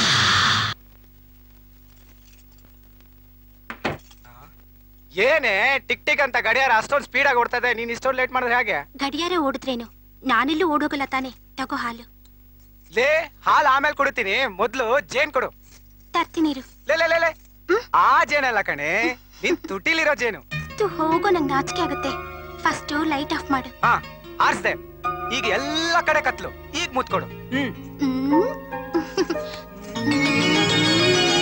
ಏನೇ ಟಿಕ್ ಟಿಕ್ ಅಂತ ಗಡಿಯಾರ ಅಷ್ಟೊಂದು ಸ್ಪೀಡ್ ಆಗಿ ಓಡ್ತಾ ಇದೆ ನೀನ್ ಇಷ್ಟೊಂದು ಲೇಟ್ ಮಾಡಿದ್ರೆ ಹೇಗೆ ಗಡಿಯಾರ ಓಡಿದ್ರೇನು ನಾನೆಲ್ಲೂ ಓಡೋಗಲ್ಲ ತಾನೆ ತಗೋ ಹಾಲು ಲೇ ಹಾಲು ಆಮೇಲೆ ಕೊಡ್ತೀನಿ ಮೊದ್ಲು ಜೇನ್ ಕೊಡು ತರ್ತೀನಿರು ಲೇ ಲೇ ಲೇ ಲೇ ಆ ಜೇನಲ್ಲ ಕಣೆ ನಿನ್ ತುಟಿಲಿರೋ ಜೇನು ತು ಹೋಗೋ ನಂಗೆ ನಾಚಿಕೆ ಆಗುತ್ತೆ ಫಸ್ಟ್ ಲೈಟ್ ಆಫ್ ಮಾಡು ಹಾ ಆರ್ಸ್ದೆ ಈಗ ಎಲ್ಲ ಕಡೆ ಕತ್ಲು ಈಗ ಮುತ್ಕೊಡು ಹ್ಮ್ ಹ್ಮ್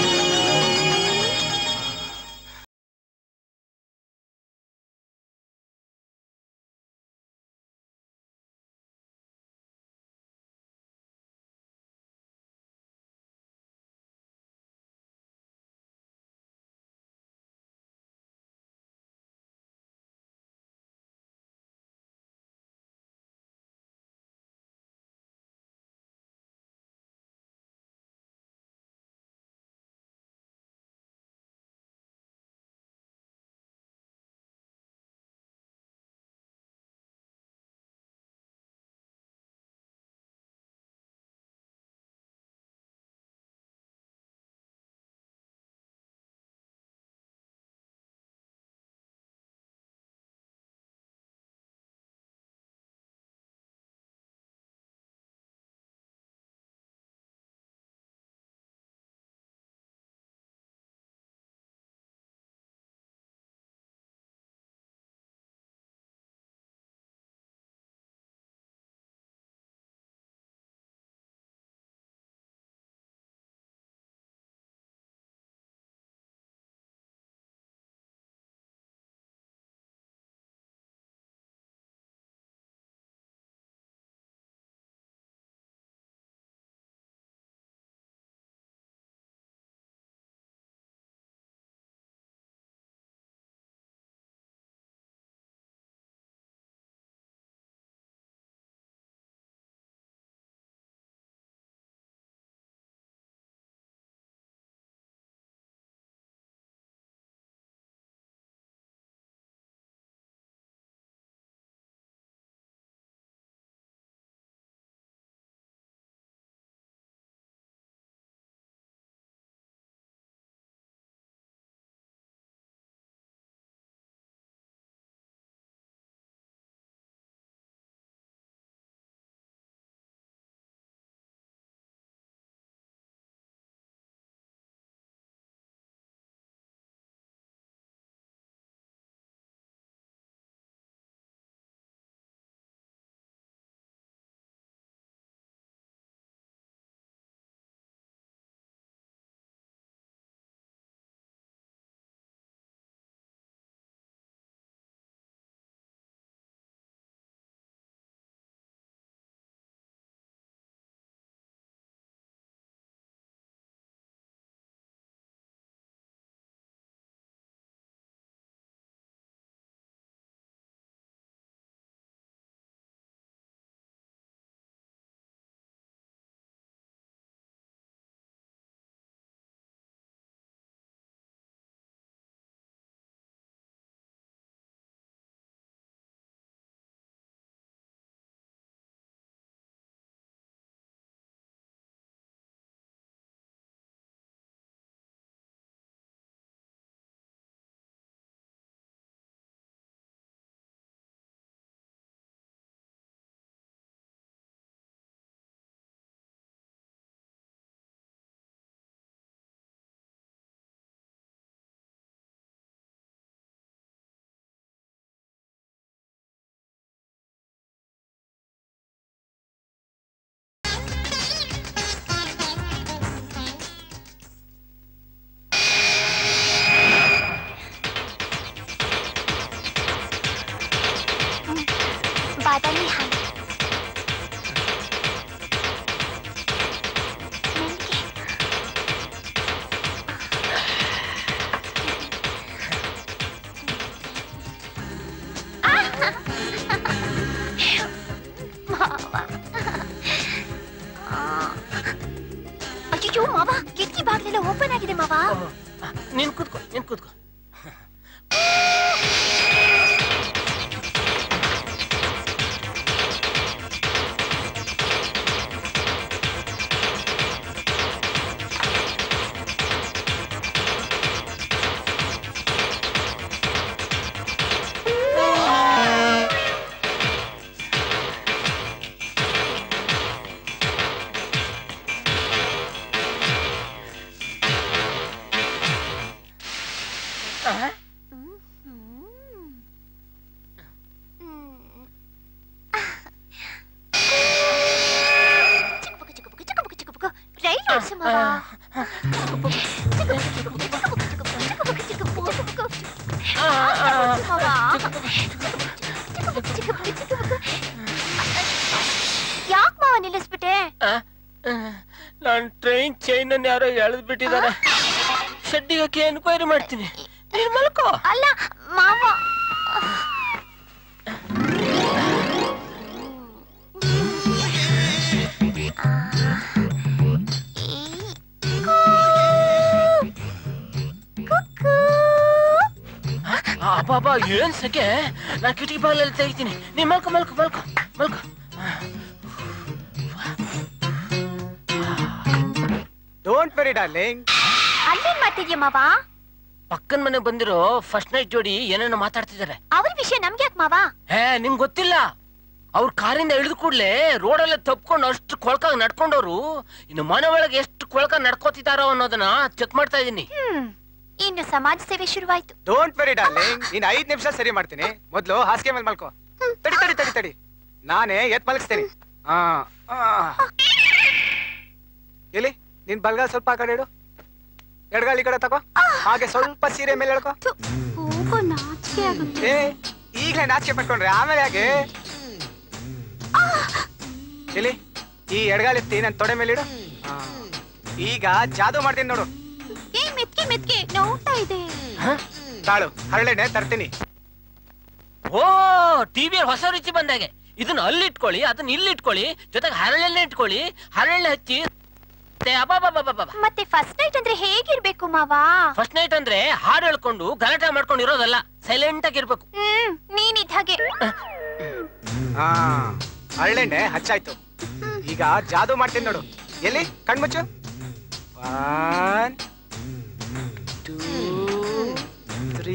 ನೀನ್ ಕೂತ್ಕೋ ನೀನ್ ಕೂತ್ಕೋ ರೈಲ್ ಓಡ್ಸು ಮಾವ ಯಾಕೆ ಮಾವ ನಿಲ್ಲಿಸ್ಬಿಟ್ಟೆ ನಾನ್ ಟ್ರೈನ್ ಚೈನ್ ಅನ್ನು ಯಾರೋ ಎಳೆದ್ ಬಿಟ್ಟಿದ್ದಾರೆ ಶೆಡ್ಡಿಗೆ ಎನ್ಕ್ವೈರಿ ಮಾಡ್ತೀನಿ ನೀನ್ ಮಲ್ಕೋ ಅಲ್ಲ ಮಾವ ಅಬ್ಬಾಬ ಏನ್ ಸೆಕೆ ನಾನ್ ಕಿಟಕಿ ಬಾಗಿಲಲ್ಲಿ ತೆಗಿತೀನಿ ನೀನ್ ಮಲ್ಕೋ ಮಲ್ಕೋ ಮಲ್ಕೋ ಮಲ್ಕೋ ಡೋಂಟ್ ವೆರಿ ಡಾರ್ಲಿಂಗ್ ಅಲ್ಲೇನ್ ಮಾಡ್ತಿದ್ಯ ಮಾವ ಪಕ್ಕನ್ ಮನೆ ಬಂದಿರೋ ಫಸ್ಟ್ ನೈಟ್ ಜೋಡಿ ಏನೇನೋ ಮಾತಾಡ್ತಿದ್ದಾರೆ ಅವ್ರ ವಿಷಯ ನಮ್ಗೆ ಯಾಕೆ ಮಾವ ಹೇ ನಿಮ್ಗ್ ಗೊತ್ತಿಲ್ಲ ಅವ್ರ ಕಾರಿಂದ ಇಳಿದ ಕೂಡ್ಲೆ ರೋಡಲ್ಲೇ ತಪ್ಕೊಂಡು ಅಷ್ಟು ಕೊಳ್ಕಾಗ ನಡ್ಕೊಂಡವ್ರು ಇನ್ನು ಮನೆ ಒಳಗೆ ಎಷ್ಟು ಕೊಳ್ಕ ನಡ್ಕೋತಿದಾರೋ ಅನ್ನೋದನ್ನ ಚೆಕ್ ಮಾಡ್ತಾ ಇದೀನಿ ಹ್ಮ್ ಇನ್ನು ಸಮಾಜ ಸೇವೆ ಶುರುವಾಯ್ತು ಡೋಂಟ್ ವೆರಿ ಡಾರ್ಲಿಂಗ್ ಇನ್ ಐದ್ ನಿಮಿಷ ಸರಿ ಮಾಡ್ತೀನಿ ಮೊದ್ಲು ಹಾಸಿಗೆ ಮೇಲೆ ಮಲ್ಕೋ ತಡಿ ತಡಿ ತಡಿ ತಡಿ ನಾನೇ ಎತ್ ಮಲಗಿಸ್ತೀನಿ ಆ ಆ. ಎಲ್ಲಿ ನಿನ್ ಬಲ್ಗಾಲ್ ಸ್ವಲ್ಪ ಆ ಕಡೆ ಇಡು ಎಡಗಾಲ್ ಈ ಕಡೆ ತಗೋ ಹಾಗೆ ಸ್ವಲ್ಪ ಸೀರೆ ಮೇಲೆ ಎಳ್ಕೋ ಹೋಗೋ ನಾಚಿಕೆ ಆಗುತ್ತೆ ಏ ಈಗ್ಲೇ ನಾಚಿಕೆ ಪಟ್ಕೊಂಡ್ರೆ ಆಮೇಲೆ ಹಾಗೆ ಎಲ್ಲಿ ಈ ಎಡಗಾಲ್ ಎತ್ತಿ ನನ್ ತೊಡೆ ಮೇಲೆ ಇಡು ಆ. ಈಗ ಜಾದು ಮಾಡ್ತೀನಿ ನೋಡು ಏ ಮೆತ್ಕೆ ಮೆತ್ಕೆ ನೋಡ್ತಾ ಇದೆ ತಾಳು ಹರಳೆಣ್ಣೆ ತರ್ತೀನಿ ಓ ಟಿವಿಯಲ್ಲಿ ಹೊಸ ರುಚಿ ಬಂದಾಗೆ ಇದನ್ನ ಅಲ್ಲಿ ಇಟ್ಕೊಳ್ಳಿ ಅದನ್ನ ಇಲ್ಲಿ ಇಟ್ಕೊಳ್ಳಿ ಜೊತೆಗೆ ಹರಳೆಣ್ಣೆ ಇಟ್ಕೊಳ್ಳಿ ಹರಳೆಣ್ಣೆ ಹಚ್ಚಿ ಮತ್ತೆ ಫಸ್ಟ್ ನೈಟ್ ಅಂದ್ರೆ ಹೇಗಿರ್ಬೇಕು ಮಾವ ಫಸ್ಟ್ ನೈಟ್ ಅಂದ್ರೆ ಹಾಡು ಹೇಳ್ಕೊಂಡು ಗಲಾಟೆ ಮಾಡ್ಕೊಂಡು ಇರೋದಲ್ಲ ಸೈಲೆಂಟ್ ಆಗಿರ್ಬೇಕು ಹ್ಮ್ ನೀನಿದ್ ಹಾಗೆ ಹಾ ಹರಳೆಣ್ಣೆ ಹಚ್ಚಾಯ್ತು ಈಗ ಜಾದು ಮಾಡ್ತೀನಿ ನೋಡು ಎಲ್ಲಿ ಕಣ್ಮುಚ್ಚು ಒನ್ ಟೂ ತ್ರೀ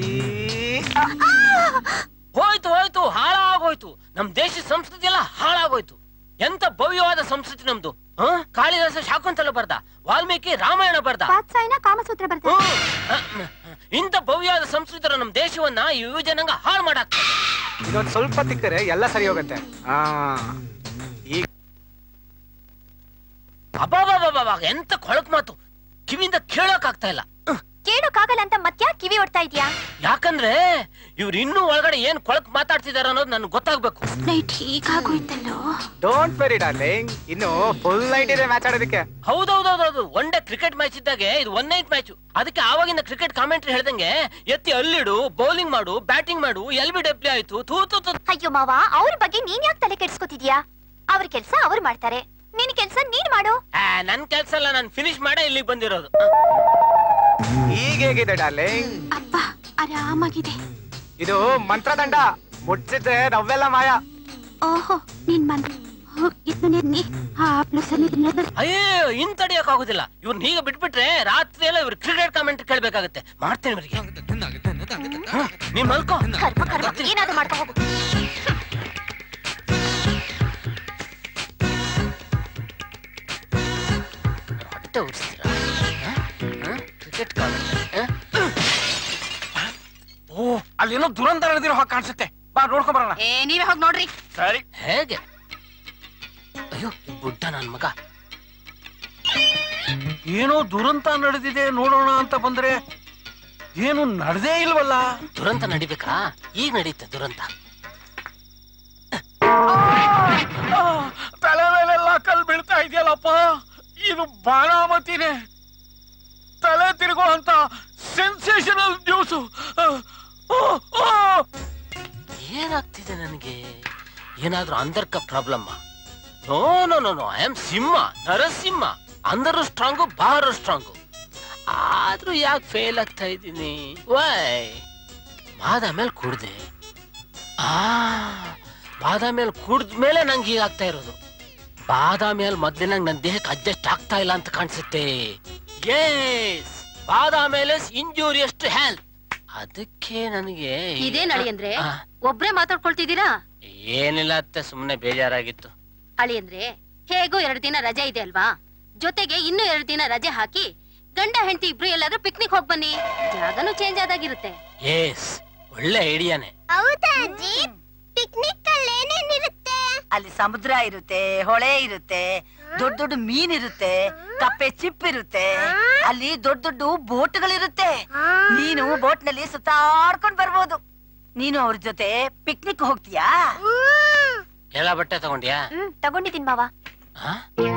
ಹೋಯ್ತು ಹೋಯ್ತು ಹಾಳಾಗೋಯ್ತು ನಮ್ ದೇಶದ ಸಂಸ್ಕೃತಿ ಎಲ್ಲ ಹಾಳಾಗೋಯ್ತು ಎಂತ ಭವ್ಯವಾದ ಸಂಸ್ಕೃತಿ ನಮ್ದು ಹ? ಕಾಳಿದಾಸ ಶಾಕುಂತಲ ಬರ್ದ ವಾಲ್ಮೀಕಿ ರಾಮಾಯಣ ಬರ್ದ ವಾತ್ಸಾಯನ ಕಾಮಸೂತ್ರ ಬರ್ತಾರೆ ಹ್ಮ್. ಅಹ್, ಇಂಥ ಭವ್ಯವಾದ ಸಂಸ್ಕೃತಿ ನಮ್ ದೇಶವನ್ನ ಈ ಯುವ ಜನಾಂಗ ಹಾಳು ಮಾಡಾಕ ಇದೊಂದು ಸ್ವಲ್ಪ ತಿಕ್ಕರೆ ಎಲ್ಲ ಸರಿ ಹೋಗುತ್ತೆ ಹಾ ಈಗ ಅಬ್ಬಾಬಾಬಾಬಾ ಎಂತ ಕೊಳಕ್ ಮಾತು ಕಿವಿಯಿಂದ ಕೇಳೋಕ್ ಆಗ್ತಾ ಇಲ್ಲ ಕೇಳೋಕ್ಕಾಗಲ್ಲ ಅಂತ ಮತ್ಯಾ ಕಿವಿ ಹೊಡ್ತಾ ಇದ್ಯಾ ಯಾಕಂದ್ರೆ ಇವ್ರು ಇನ್ನೂ ಒಳಗಡೆ ಏನ್ ಕೊಳಕ್ ಮಾತಾಡ್ತಿದಾರ ಅನ್ನೋದು ನನ್ಗೆ ಗೊತ್ತಾಗ್ಬೇಕು ನೈಟ್ ಹೀಗಾಗೋಯ್ತಲ್ಲೋ ಡೋಂಟ್ ವೆರಿ ಡಾರ್ಲಿಂಗ್ ಇನ್ನು ಫುಲ್ ನೈಟ್ ಇದೆ ಮ್ಯಾಚ್ ಆಡೋದಕ್ಕೆ ಹೌದೌದೌದೌದು ಒನ್ ಡೇ ಕ್ರಿಕೆಟ್ ಮ್ಯಾಚ್ ಇದ್ದಾಗೆ ಇದು ಒನ್ ನೈಟ್ ಮ್ಯಾಚ್ ಅದಕ್ಕೆ ಆವಾಗಿಂದ ಕ್ರಿಕೆಟ್ ಕಾಮೆಂಟ್ರಿ ಹೇಳ್ದಂಗೆ ಎತ್ತಿ ಅಲ್ಲಿಡು ಬೌಲಿಂಗ್ ಮಾಡು ಬ್ಯಾಟಿಂಗ್ ಮಾಡು ಎಲ್ ಬಿ ಡಬ್ಲ್ಯೂ ಆಯ್ತು ತೂ ತೂ ತೂ ಅಯ್ಯೋ ಮಾವ ಅವ್ರ ಬಗ್ಗೆ ನೀನ್ ಯಾಕೆ ತಲೆ ಕೆಡ್ಸ್ಕೊತಿದ್ಯಾ ಅವ್ರ ಕೆಲ್ಸ ಅವ್ರು ಮಾಡ್ತಾರೆ ನಿನ್ ಕೆಲ್ಸ ನೀನ್ ಮಾಡು ಆ, ನನ್ ಕೆಲ್ಸ ಎಲ್ಲ ನಾನು ಫಿನಿಶ್ ಮಾಡೇ ಇಲ್ಲಿಗೆ ಬಂದಿರೋದು ಈಗ ಹೇಗಿದೆ ಡಾರ್ಲಿಂಗ್ ಅಪ್ಪ ಆರಾಮಾಗಿದೆ ಇದು ಮಂತ್ರದಂಡ ಮುಟ್ಸಿದ್ರೆ ನವ್ವೆಲ್ಲ ಮಾಯ ಓಹೋ ನಿನ್ ಮನ್ ಇನ್ನು ಆ ಪ್ಲಸ್ ಅಯ್ಯೋ ಇನ್ ತಡಿಯಕ್ ಆಗುದಿಲ್ಲ ಇವ್ರನ್ನ ಹೀಗೆ ಬಿಟ್ಬಿಟ್ರೆ ರಾತ್ರಿ ಎಲ್ಲ ಇವ್ರು ಕ್ರಿಕೆಟ್ ಕಾಮೆಂಟ್ ಕೇಳ್ಬೇಕಾಗತ್ತೆ ಮಾಡ್ತೇನೆ ಇವರಿಗೆ ನೀನ್ ಮಲ್ಕೋ ಕರ್ಮ ಕರ್ಮ ಏನಾದ್ರು ಮಾಡ್ಕೊ ಹೋಗು ಹೊಟ್ಟೆ ಉರಿಸ್ತೀರಾ ಕ್ರಿಕೆಟ್ ಕಾಮೆಂಟ್ ಓ ಅಲ್ಲೇನೋ ದುರಂತ ನಡೆದಿರೋ ಹಾಗೆ ಕಾಣಿಸುತ್ತೆ ಬಾ ನೋಡ್ಕೊಂಡ್ ಬರೋಣ ಏ ನೀವೇ ಹೋಗಿ ನೋಡ್ರಿ ಸರಿ ಹೇಗೆ ಅಯ್ಯೋ ಈ ಬುಡ್ಡ ನನ್ ಮಗ ಏನೋ ದುರಂತ ನಡೆದಿದೆ ನೋಡೋಣ ಅಂತ ಬಂದ್ರೆ ಏನು ನಡೆದೇ ಇಲ್ವಲ್ಲ ದುರಂತ ನಡಿಬೇಕಾ ಈಗ ನಡೀತೆ ದುರಂತ ಆ, ತಲೆ ಮೇಲೆಲ್ಲ ಕಲ್ ಬೀಳ್ತಾ ಇದೆಯಲ್ಲಪ್ಪ ಇದು ಬಾಣಾಮತಿನೇ ತಲೆ ತಿರುಗೋ ಅಂತ ಸೆನ್ಸೇಷನಲ್ ನ್ಯೂಸು ಏನಾಗ್ತಿದೆ ನನಗೆ ಏನಾದ್ರೂ ಅಂತರ್ಕ problem no no no no I am ಸಿಂಹ ನರಸಿಂಹ ಅಂದರು ಸ್ಟ್ರಾಂಗು ಬಾರ ಸ್ಟ್ರಾಂಗು ಆದ್ರೂ ಯಾಕೆ ಫೇಲ್ ಆಗ್ತಾ ಇದ್ದೀನಿ ವೈ ಬಾದಾಮೇಲೆ ಕುಡ್ದೆ ಆ ಬಾದಾಮೇಲೆ ಕುಡ್ದ್ಮೇಲೆ ನಂಗೆ ಹೀಗಾಗ್ತಾ ಇರೋದು ಬಾದಾಮಿಯಲ್ಲಿ ಮೊದ್ಲಿನಂಗ್ ನನ್ನ ದೇಹಕ್ಕೆ ಅಡ್ಜಸ್ಟ್ ಆಗ್ತಾ ಇಲ್ಲ ಅಂತ ಕಾಣಿಸುತ್ತೆ ಎಸ್ ಬಾದಾಮೇಲೆ ಇಂಜೂರಿಯಸ್ ಟು ಹೆಲ್ತ್ ಅದಕ್ಕೆ ನನಗೆ ಇದೇನ್ ಅಳಿಯಂದ್ರೆ ಆ, ಒಬ್ರೇ ಮಾತಾಡ್ಕೊಳ್ತಿದ್ದೀರಾ ಏನಿಲ್ಲ ಅತ್ತೆ ಸುಮ್ಮನೆ ಬೇಜಾರಾಗಿತ್ತು ಅಳಿಯಂದ್ರೆ ಹೇಗೂ ಎರಡು ದಿನ ರಜೆ ಇದೆ ಅಲ್ವಾ ಜೊತೆಗೆ ಇನ್ನೂ ಎರಡು ದಿನ ರಜೆ ಹಾಕಿ ಗಂಡ ಹೆಂಡತಿ ಇಬ್ರು ಎಲ್ಲಾದ್ರೂ ಪಿಕ್ನಿಕ್ ಹೋಗ್ ಬನ್ನಿ ಜಾಗನೂ ಚೇಂಜ್ ಆದಾಗಿರುತ್ತೆ ಎಸ್ ಒಳ್ಳೆ ಐಡಿಯಾನೆ ಹೌದಾ ಅಜ್ಜಿ ಪಿಕ್ನಿಕ್ ಅಲ್ಲಿ ಏನೇನಿರುತ್ತೆ ಅಲ್ಲಿ ಸಮುದ್ರ ಇರುತ್ತೆ ಹೊಳೆ ಇರುತ್ತೆ ದೊಡ್ಡ ದೊಡ್ಡ ಮೀನ್ ಇರುತ್ತೆ ಕಪ್ಪೆ ಚಿಪ್ ಇರುತ್ತೆ ಅಲ್ಲಿ ದೊಡ್ಡ ದೊಡ್ಡ ಬೋಟ್ಗಳಿರುತ್ತೆ ನೀನು ಬೋಟ್ ನಲ್ಲಿ ಸುತ್ತಾಡ್ಕೊಂಡ್ ಬರ್ಬೋದು ನೀನು ಅವ್ರ ಜೊತೆ ಪಿಕ್ನಿಕ್ ಹೋಗ್ತೀಯಾ ಎಲ್ಲ ಬಟ್ಟೆ ತಗೊಂಡ್ಯಾ ಹ್ಮ್ ತಗೊಂಡಿದ್ದೀನಿ ಮಾವ ಆ?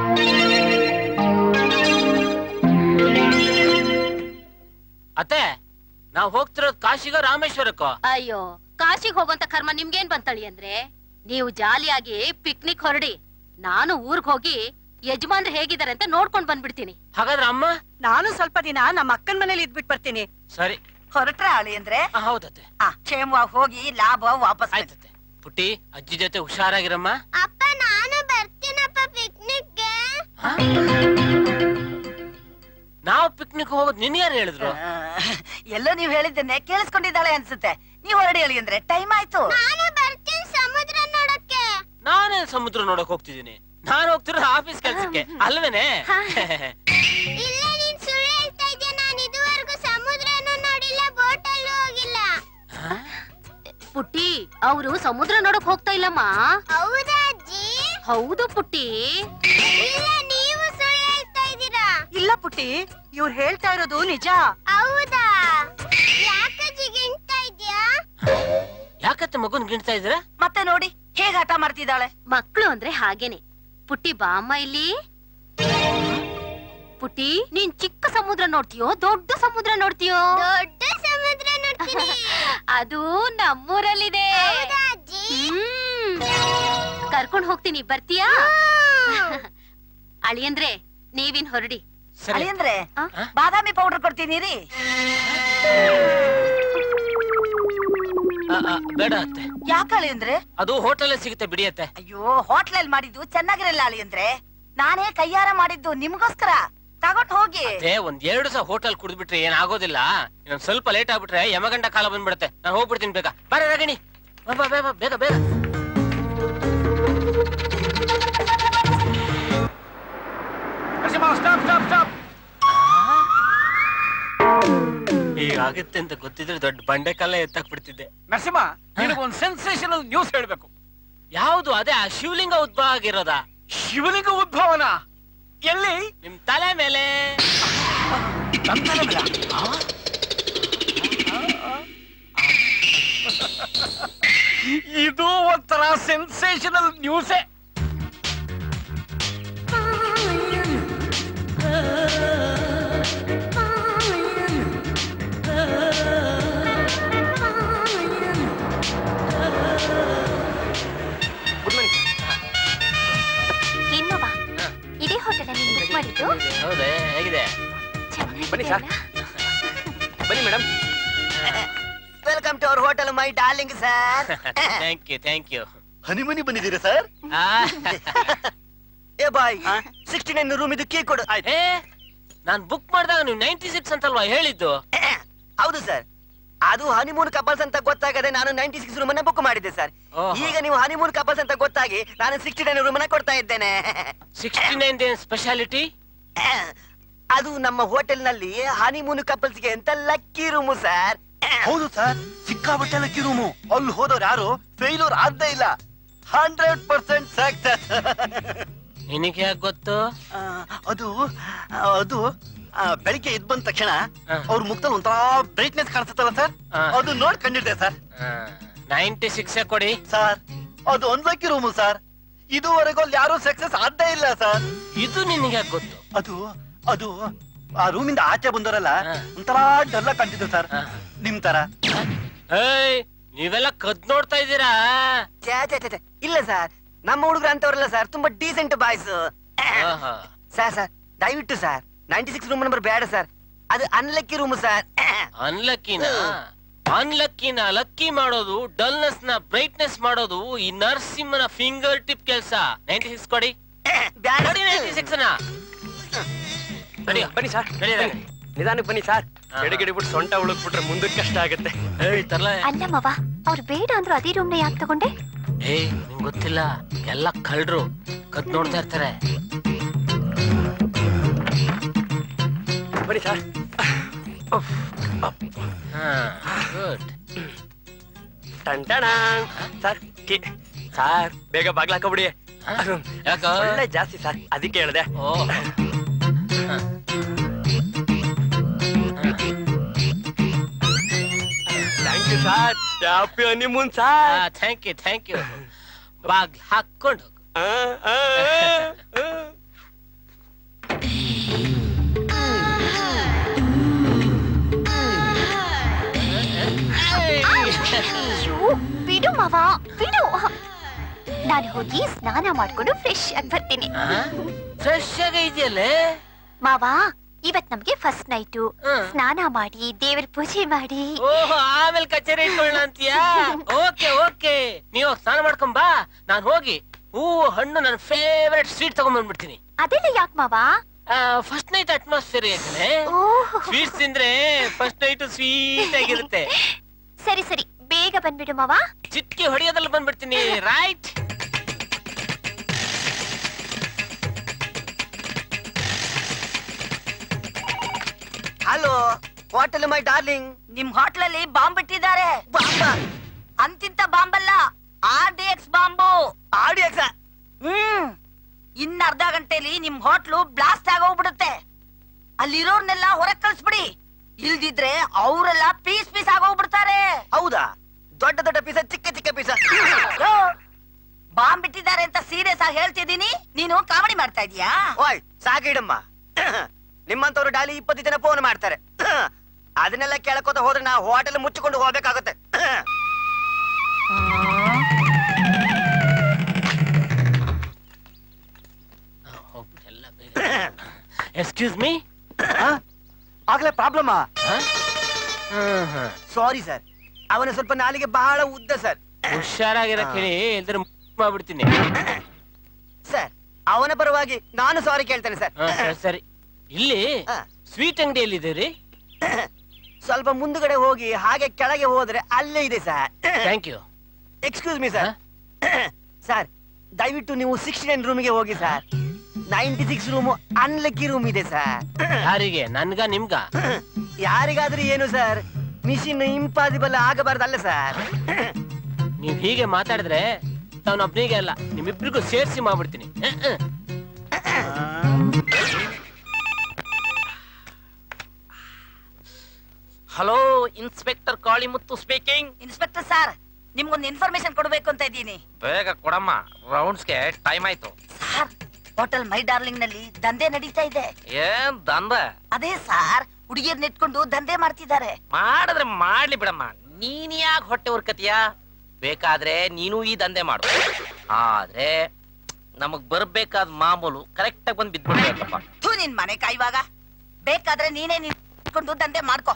ಅತ್ತೆ ನಾವ್ ಹೋಗ್ತಿರೋದ್ ಕಾಶಿಗ ರಾಮೇಶ್ವರಕ್ಕೋ ಅಯ್ಯೋ ಕಾಶಿಗ್ ಹೋಗೋಂತ ಕರ್ಮ ನಿಮ್ಗೇನ್ ಬಂತಳಿ ಅಂದ್ರೆ ನೀವು ಜಾಲಿಯಾಗಿ ಪಿಕ್ನಿಕ್ ಹೊರಡಿ ನಾನು ಊರ್ಗ್ ಹೋಗಿ ಯಜಮಾನ್ರು ಹೇಗಿದ್ದಾರೆ ಅಂತ ನೋಡ್ಕೊಂಡ್ ಬಂದ್ಬಿಡ್ತೀನಿ ಹಾಗಾದ್ರೆ ಅಮ್ಮ ನಾನು ಸ್ವಲ್ಪ ದಿನ ನಮ್ಮ ಅಕ್ಕನ ಮನೇಲಿ ಇದ್ಬಿಟ್ ಬರ್ತೀನಿ ಸರಿ ಹೊರಟ್ರ ಅಳಿ ಅಂದ್ರೆ ಆ, ಹೌದತ್ತೆ ಆ, ಕ್ಷೇಮವಾಗಿ ಹೋಗಿ ಲಾಭ ವಾಪಸ್ ಬನ್ನಿ. ಆಯ್ತತ್ತೆ ಪುಟ್ಟಿ ಅಜ್ಜಿ ಜೊತೆ ಹುಷಾರಾಗಿರಮ್ಮ ಅಪ್ಪ ನಾನು ಬರ್ತೀನಪ್ಪ ಪಿಕ್ನಿಕ್ಗೆ ಆ? ನಾವು ಪಿಕ್ನಿಕ್ ಹೋಗೋದು ನಿನ್ ಯಾರು ಹೇಳಿದ್ರು ಆ, ಎಲ್ಲೋ ನೀವ್ ಹೇಳಿದ್ದನ್ನೇ ಕೇಳಿಸ್ಕೊಂಡಿದ್ದಾಳೆ ಅನ್ಸುತ್ತೆ ನೀವ್ ಹೊರಡಿ ಅಳಿ ಅಂದ್ರೆ ಟೈಮ್ ಆಯ್ತು ನಾನು ಬರ್ತೀನಿ ಸಮುದ್ರ ನೋಡಕ್ಕೆ ನಾನೇ ಸಮುದ್ರ ನೋಡಕ್ ಹೋಗ್ತಿದ್ದೀನಿ ನಾನು ಹೋಗ್ತಿರೋ ಆಫೀಸ್ ಕೆಲ್ಸಕ್ಕೆ ಅಲ್ವೇನೆ ಇಲ್ಲ ನೀನ್ ಸುಳ್ಳು ಹೇಳ್ತಾ ಇದೀಯ ನಾನು ಇದುವರೆಗೂ ಸಮುದ್ರನೂ ನೋಡಿಲ್ಲ ಬೋಟಲ್ಲೂ ಹೋಗಿಲ್ಲ ಪುಟ್ಟಿ ಅವರು ಸಮುದ್ರ ನೋಡಕ್ ಹೋಗ್ತಾ ಇಲ್ಲಮ್ಮ ಹೌದಾ ಅಜ್ಜಿ ಹೌದು ಪುಟ್ಟಿ ಇಲ್ಲ ನೀವು ಸುಳ್ಳು ಹೇಳ್ತಾ ಇದ್ದೀರಾ ಇಲ್ಲ ಪುಟ್ಟಿ ಇವ್ರು ಹೇಳ್ತಾ ಇರೋದು ನಿಜ ಹೌದಾ ಯಾಕಜ್ಜಿ ಗಿಂತಾ ಇದ್ಯಾ ಯಾಕತ್ತೆ ಮಗುನ್ ಗಿಣ್ತಾ ಇದ್ರ ಮತ್ತೆ ನೋಡಿ ಹೇಗ್ ಹಠ ಮಾಡ್ತಿದ್ದಾಳೆ ಮಕ್ಳು ಅಂದ್ರೆ ಹಾಗೇನೆ ಪುಟ್ಟಿ ಬಾ ಅಮ್ಮ ಇಲ್ಲಿ ಪುಟ್ಟಿ ನೀನ್ ಚಿಕ್ಕ ಸಮುದ್ರ ನೋಡ್ತೀಯೋ ದೊಡ್ಡ ಸಮುದ್ರ ನೋಡ್ತೀಯೋ ದೊಡ್ಡ ಸಮುದ್ರ ನೋಡ್ತೀನಿ ಅದು ನಮ್ಮೂರಲ್ಲಿದೆ ಹೌದಾ ಅಜ್ಜಿ ಹ್ಮ್. ಕರ್ಕೊಂಡ್ ಹೋಗ್ತೀನಿ ಬರ್ತೀಯಾ ಅಳಿಯಂದ್ರೆ ನೀವಿನ್ ಹೊರಡಿ ಸರಿ ಅಳಿ ಅಂದ್ರೆ ಆ? ಬಾದಾಮಿ ಪೌಡರ್ ಕೊಡ್ತೀನಿ ರೀ ಆ, ಆ, ಬೇಡ ಅತ್ತೆ ಯಾಕೆ ಅಳಿ ಅಂದ್ರೆ ಅದು ಹೋಟೆಲ್ ಸಿಗುತ್ತೆ ಬಿಡಿಯತ್ತೆ ಅಯ್ಯೋ ಹೋಟ್ಲಲ್ಲಿ ಮಾಡಿದ್ದು ಚೆನ್ನಾಗಿರಲ್ಲ ಅಳಿ ಅಂದ್ರೆ ನಾನೇ ಕೈಯಾರ ಮಾಡಿದ್ದು ನಿಮ್ಗೋಸ್ಕರ ತಗೊಂಡ್ ಹೋಗಿ ಅದೇ ಒಂದ್ ಎರಡು ಸಹ ಹೋಟೆಲ್ ಕುಡಿದ್ಬಿಟ್ರೆ ಏನಾಗೋದಿಲ್ಲ ಇನ್ನೊಂದ್ ಸ್ವಲ್ಪ ಲೇಟ್ ಆಗ್ಬಿಟ್ರೆ ಯಮಗಂಡ ಕಾಲ ಬಂದ್ಬಿಡುತ್ತೆ ನಾನು ಹೋಗ್ಬಿಡ್ತೀನಿ ಬೇಗ ಬರ ರಗಣಿ ಬಾ, ಬಾ, ಬಾ, ಬಾ, ಬೇಗ ಬೇಗ ನರಸಿಂಹ ಸ್ಟಾಪ್ ಸ್ಟಾಪ್ ಸ್ಟಾಪ್ ಹೀಗಾಗುತ್ತೆ ಅಂತ ಗೊತ್ತಿದ್ರೆ ದೊಡ್ಡ ಬಂಡೆ ಕಲ್ಲ ಎತ್ತಾಕ್ ಬಿಡ್ತಿದ್ದೆ ನರಸಿಂಹ ನಿನಗೊಂದು ಸೆನ್ಸೇಷನಲ್ ನ್ಯೂಸ್ ಹೇಳ್ಬೇಕು ಯಾವ್ದು ಅದೇ ಆ ಶಿವಲಿಂಗ ಉದ್ಭವ ಆಗಿರೋದ ಶಿವಲಿಂಗ ಉದ್ಭವನ ಎಲ್ಲಿ ನಿಮ್ ತಲೆ ಮೇಲೆ ನನ್ ತಲೆ ಮೇಲ? ಇದು ಒಂಥರ ಸೆನ್ಸೇಷನಲ್ ನ್ಯೂಸೇ ಇನ್ನು ಬಾ ಇದೇ ಹೋಟೆಲ್ ನೀನು ಬುಕ್ ಮಾಡಿದ್ದು ಹೌದೇ ಹೇಗಿದೆ ಚೆನ್ನಾಗಿದೆ ಅಲ್ಲ? ಬನ್ನಿ madam welcome to our hotel my darling sir thank you thank you honeymoon ಬಂದಿದ್ದೀರಾ ಸರ್ ಏ ಬಾಯ್ ಸಿಕ್ಸ್ಟಿ ನೈನ್ ರೂಮ್ ಇದು ಕೀ ಕೊಡು ಏ ನಾನ್ ಬುಕ್ ಮಾಡಿದಾಗ ನೀವು ನೈನ್ಟಿ ಸಿಕ್ಸ್ ಅಂತಲ್ವಾ ಹೇಳಿದ್ದು ಹೌದು ಸರ್ ಅದು ಹನಿಮೂನ್ ಕಪಲ್ಸ್ ಅಂತ ಗೊತ್ತಾಗದೆ ನಾನು ನೈನ್ಟಿ ಸಿಕ್ಸ್ ರೂಮ್ ಅನ್ನ ಬುಕ್ ಮಾಡಿದ್ದೆ ಸರ್ ಓಹೋ. ಈಗ ನೀವು ಹನಿಮೂನ್ ಕಪಲ್ಸ್ ಅಂತ ಗೊತ್ತಾಗಿ ನಾನು ಸಿಕ್ಸ್ಟಿ ನೈನ್ ರೂಮ್ ಅನ್ನ ಕೊಡ್ತಾ ಇದ್ದೇನೆ ಸಿಕ್ಸ್ಟಿ ನೈನ್ ಸ್ಪೆಷಾಲಿಟಿ ಅದು ನಮ್ಮ ಹೋಟೆಲ್ ನಲ್ಲಿ ಹನಿಮೂನ್ ಕಪಲ್ಸ್ ಗೆ ಅಂತ ಲಕ್ಕಿ ರೂಮು ಸರ್ ಹೌದು ಸರ್ ಸಿಕ್ಕಾಬಟ್ಟೆ ಲಕ್ಕಿ ರೂಮು ಅಲ್ಲಿ ಹೋದವ್ರು ಯಾರು ಫೇಲ್ಯೂರ್ ಆಗದೇ ಇಲ್ಲ ಹಂಡ್ರೆಡ್ ಪರ್ಸೆಂಟ್ ಸಕ್ಸಸ್ ನಿನಗೆ ಯಾಕೆ ಗೊತ್ತು ಅದು ಅದು ಆ, ಬೆಳಿಗ್ಗೆ ಎದ್ ಬಂದ ತಕ್ಷಣ ಹಾ. ಅವ್ರ ಮುಖದಲ್ಲಿ ಒಂಥರ ಬ್ರೈಟ್ನೆಸ್ ಕಾಣಿಸುತ್ತಲ್ಲ ಸರ್ ಹಾ. ಅದು ನೋಡ್ ಕಂಡಿದ್ದೆ ಸರ್ ನೈನ್ಟಿ ಸಿಕ್ಸ್ ಕೊಡಿ ಸರ್ ಅದು ಒಂದ್ ಲಕ್ಕಿ ರೂಮು ಸರ್ ಇದುವರೆಗೂ ಅಲ್ಲಿ ಯಾರು ಸಕ್ಸಸ್ ಆಗದೇ ಇಲ್ಲ ಸರ್ ಇದು ನಿನಗೆ ಯಾಕೆ ಗೊತ್ತು ಅದು ಅದು ಆ ರೂಮಿಂದ ಆಚೆ ಬಂದವರಲ್ಲ ಹಾ. ಒಂಥರ ಡಲ್ಲ ಕಾಣ್ತಿದ್ರು ಸರ್ ಹಾ. ನಿಮ್ ತರ ಏಯ್ ನೀವೆಲ್ಲ ಕದ್ ನೋಡ್ತಾ ಇದ್ದೀರಾ ಛೇ, ಛೇ, ಛೇ, ಛೇ. ಇಲ್ಲ ಸರ್ ನಮ್ಮ ಹುಡುಗರು ಅಂತವ್ರಲ್ಲ ಸರ್ ತುಂಬಾ ಡೀಸೆಂಟ್ ಬಾಯ್ಸ್ ಆಹಾ. ಸರ್ ಸರ್ ದಯವಿಟ್ಟು sir ninety six room number ಬೇಡ ಸರ್ ಅದು ಅನ್ಲಕ್ಕಿ ರೂಮ್ ಸರ್ ಅನ್ಲಕ್ಕಿನ ಅನ್ಲಕ್ಕಿನ ಲಕ್ಕಿ ಮಾಡೋದು ಡಲ್ನೆಸ್ ನ ಬ್ರೈಟ್ನೆಸ್ ಮಾಡೋದು ಈ ನರಸಿಂಹನ ಫಿಂಗರ್ ಟಿಪ್ ಕೆಲಸ ನೈಂಟಿ ಸಿಕ್ಸ್ ಕೊಡಿ ಕೊಡಿ ನೈಂಟಿ ಸಿಕ್ಸ್ ನ ಬನ್ನಿ ಸರ್ ನಿಧಾನಕ್ಕೆ ಬನ್ನಿ ಸರ್ ಎಡಗಿಡಿಬಿಟ್ಟು ಸೊಂಟ ಉಳುಕ್ಬಿಟ್ರೆ ಮುಂದಕ್ಕೆ ಕಷ್ಟ ಆಗುತ್ತೆ ತರ್ಲ ಅಲ್ಲ ಮವ ಅವ್ರು ಬೇಡ ಅಂದ್ರು ಅದೇ ರೂಮ್ನ ಯಾಕೆ ತಗೊಂಡೆ ಏ ನಿಂಗ್ ಗೊತ್ತಿಲ್ಲ ಎಲ್ಲ ಕಳ್ರು ಕದ್ ನೋಡ್ತಾ ಇರ್ತಾರೆ ಬನ್ನಿ ಸರ್ ಗುಡ್ ಟಂಟಣ ಸರ್ ಕಿ- ಸರ್ ಬೇಗ ಬಾಗ್ಲ ಹಾಕೊಬಿಡಿ ಒಳ್ಳೆ ಜಾಸ್ತಿ ಸರ್ ಅದಕ್ಕೆ ಹೇಳಿದೆ thank you sir happy honeymoon sir thank you thank you ಬಾಗ್ ಹಾಕೊಂಡು ಅಯ್ಯೋ, ಬಿಡು ಮವ ಬಿಡು ನಾನು ಹೋಗಿ ಸ್ನಾನ ಮಾಡ್ಕೊಂಡು ಫ್ರೆಶ್ ಆಗಿ ಬರ್ತೀನಿ ಫ್ರೆಶ್ ಆಗಿ ಇದೆಯಲ್ಲೇ ಮಾವ ಇವತ್ ನಮ್ಗೆ ಫಸ್ಟ್ ನೈಟು ಸ್ನಾನ ಮಾಡಿ ದೇವ್ರ ಪೂಜೆ ಮಾಡಿ ಓಹೋ ಆಮೇಲೆ ಕಚೇರಿ ಇಟ್ಕೊಳ್ಳೋಣ ಅಂತೀಯಾ ಓಕೆ ಓಕೆ ನೀವು ಸ್ನಾನ ಮಾಡ್ಕೊಂಡ್ ಬಾ ನಾನ್ ಹೋಗಿ ಹೂವು ಹಣ್ಣು ನನ್ನ ಫೇವರೆಟ್ ಸ್ವೀಟ್ ತಗೊಂಡ್ ಬಂದ್ಬಿಡ್ತೀನಿ ಅದೆಲ್ಲ ಯಾಕೆ ಮಾವ ಫಸ್ಟ್ ನೈಟ್ ಅಟ್ಮಾಸ್ಫಿಯರ್ ಯಾಕಂದ್ರೆ ಓಹ್. ಸ್ವೀಟ್ಸ್ ತಿಂದ್ರೆ ಫಸ್ಟ್ ನೈಟ್ ಸ್ವೀಟ್ ಆಗಿರುತ್ತೆ ಸರಿ ಸರಿ ಬೇಗ ಬಂದ್ಬಿಡು ಮಾವ ಚಿಟ್ಕಿ ಹೊಡೆಯೋದ್ರಲ್ಲಿ ಬಂದ್ಬಿಡ್ತೀನಿ right hello hotel my darling ನಿಮ್ ಹೋಟ್ಲಲ್ಲಿ ಬಾಂಬ್ ಬಿಟ್ಟಿದ್ದಾರೆ ಅಂತಿಂತ ಬಾಂಬ್ ಅಲ್ಲ R D X bomb R D X ಹ್ಮ್ ಇನ್ನ ಅರ್ಧ ಗಂಟೆಲಿ ನಿಮ್ ಹೋಟ್ಲು ಬ್ಲಾಸ್ಟ್ ಆಗೋಗ್ಬಿಡುತ್ತೆ ಅಲ್ಲಿರೋರ್ನೆಲ್ಲ ಹೊರಗ್ ಕಳ್ಸ್ಬಿಡಿ ಇಲ್ದಿದ್ರೆ ಅವರೆಲ್ಲ ಪೀಸ್ ಪೀಸ್ ಆಗೋಗ್ಬಿಡ್ತಾರೆ ಹೌದಾ ದೊಡ್ಡ ದೊಡ್ಡ ಪೀಸ ಚಿಕ್ಕ ಚಿಕ್ಕ ಪೀಸ ಬಾಂಬ್ ಬಿಟ್ಟಿದ್ದಾರೆ ಅಂತ ಸೀರಿಯಸ್ ಆಗಿ ಹೇಳ್ತಿದ್ದೀನಿ ನೀನು ಕಾಮಿಡಿ ಮಾಡ್ತಾ ಇದೀಯಾ ಓಯ್ ಸಾಕಿಡಮ್ಮ ನಿಮ್ಮಂತವ್ರು ಡಾಲಿ ಇಪ್ಪತ್ತು ಜನ ಫೋನ್ ಮಾಡ್ತಾರೆ ಅದನ್ನೆಲ್ಲ ಕೇಳಕೋತ ಹೋದ್ರೆ ನಾ ಹೋಟೆಲ್ ಮುಚ್ಚಿಕೊಂಡು ಹೋಗ್ಬೇಕಾಗುತ್ತೆ ಎಕ್ಸ್ಕ್ಯೂಸ್ ಮೀ ಆಗ್ಲೇ ಪ್ರಾಬ್ಲಮ್ ಸಾರಿ ಸರ್ ಅವನ ಸ್ವಲ್ಪ ನಾಲಿಗೆ ಬಹಳ ಉದ್ದ ಸರ್ ಹುಷಾರಾಗಿರಕ್ ಹೇಳಿ ಇಲ್ದ್ರೆ ಮಾಡ್ಬಿಡ್ತೀನಿ ಸರ್ ಅವನ ಪರವಾಗಿ ನಾನು ಸಾರಿ ಕೇಳ್ತೇನೆ ಸರ್ ಹಾ, ಸರಿ, ಸರಿ ಇಲ್ಲಿ ಸ್ವೀಟ್ ಅಂಗಡಿ ಎಲ್ಲಿದೆ ಸ್ವಲ್ಪ ಮುಂದುಗಡೆ ಹೋಗಿ ಹಾಗೆ ಕೆಳಗೆ ಹೋದ್ರೆ ಅಲ್ಲೇ ಇದೆ sir thank you excuse me sir sir ದಯವಿಟ್ಟು ನೀವು ಸಿಕ್ಸ್ಟಿ ನೈನ್ ರೂಮಿಗೆ ಹೋಗಿ sir ninety six room unlucky room ಇದೆ ಸರ್ ಯಾರಿಗೆ ನನ್ಗ ನಿಮ್ಗ ಯಾರಿಗಾದ್ರೂ ಏನು ಸರ್ ಮಿಷಿನ್ ಇಂಪಾಸಿಬಲ್ ಆಗಬಾರ್ದಲ್ಲ ಸರ್ ನೀವ್ ಹೀಗೆ ಮಾತಾಡಿದ್ರೆ ಅವನೊಬ್ನಿಗೆ ಅಲ್ಲ ನಿಮ್ಮಿಬ್ರಿಗೂ ಸೇರ್ಸಿ ಮಾಡ್ಬಿಡ್ತೀನಿ ಅಹ್, ಅಹ್. Hello inspector Kalimuthu speaking inspector sir ನಿಮ್ಗೊಂದು ಇನ್ಫಾರ್ಮೇಶನ್ ಕೊಡ್ಬೇಕು ಅಂತ ಇದ್ದೀನಿ ಬೇಗ ಕೊಡಮ್ಮ ರೌಂಡ್ಸ್ಗೆ ಟೈಮ್ ಆಯ್ತು ಸರ್ ಹೋಟೆಲ್ ಮೈ ಡಾರ್ಲಿಂಗ್ ನಲ್ಲಿ ದಂಧೆ ನಡೀತಾ ಇದೆ ಏನ್ ದಂದ ಅದೇ ಸರ್ ಹುಡುಗಿಯರ್ ನೆಟ್ಕೊಂಡು ದಂಧೆ ಮಾಡ್ತಿದ್ದಾರೆ ಮಾಡಿದ್ರೆ ಮಾಡ್ಲಿ ಬಿಡಮ್ಮ ನೀನ್ ಯಾಕೆ ಹೊಟ್ಟೆ ಉರ್ಕತಿಯ ಬೇಕಾದ್ರೆ ನೀನು ಈ ದಂಧೆ ಮಾಡು ಆದ್ರೆ ನಮಗ್ ಬರ್ಬೇಕಾದ ಮಾಮೂಲು ಕರೆಕ್ಟ್ ಆಗಿ ಬಂದ್ ಬಿದ್ಬಿಡ್ಬೇಕಪ್ಪ ಥೂ ನಿನ್ ಮನೆ ಕಾಯುವಾಗ ಬೇಕಾದ್ರೆ ನೀನೇ ನಿಂತ್ಕೊಂಡು ದಂಧೆ ಮಾಡ್ಕೋ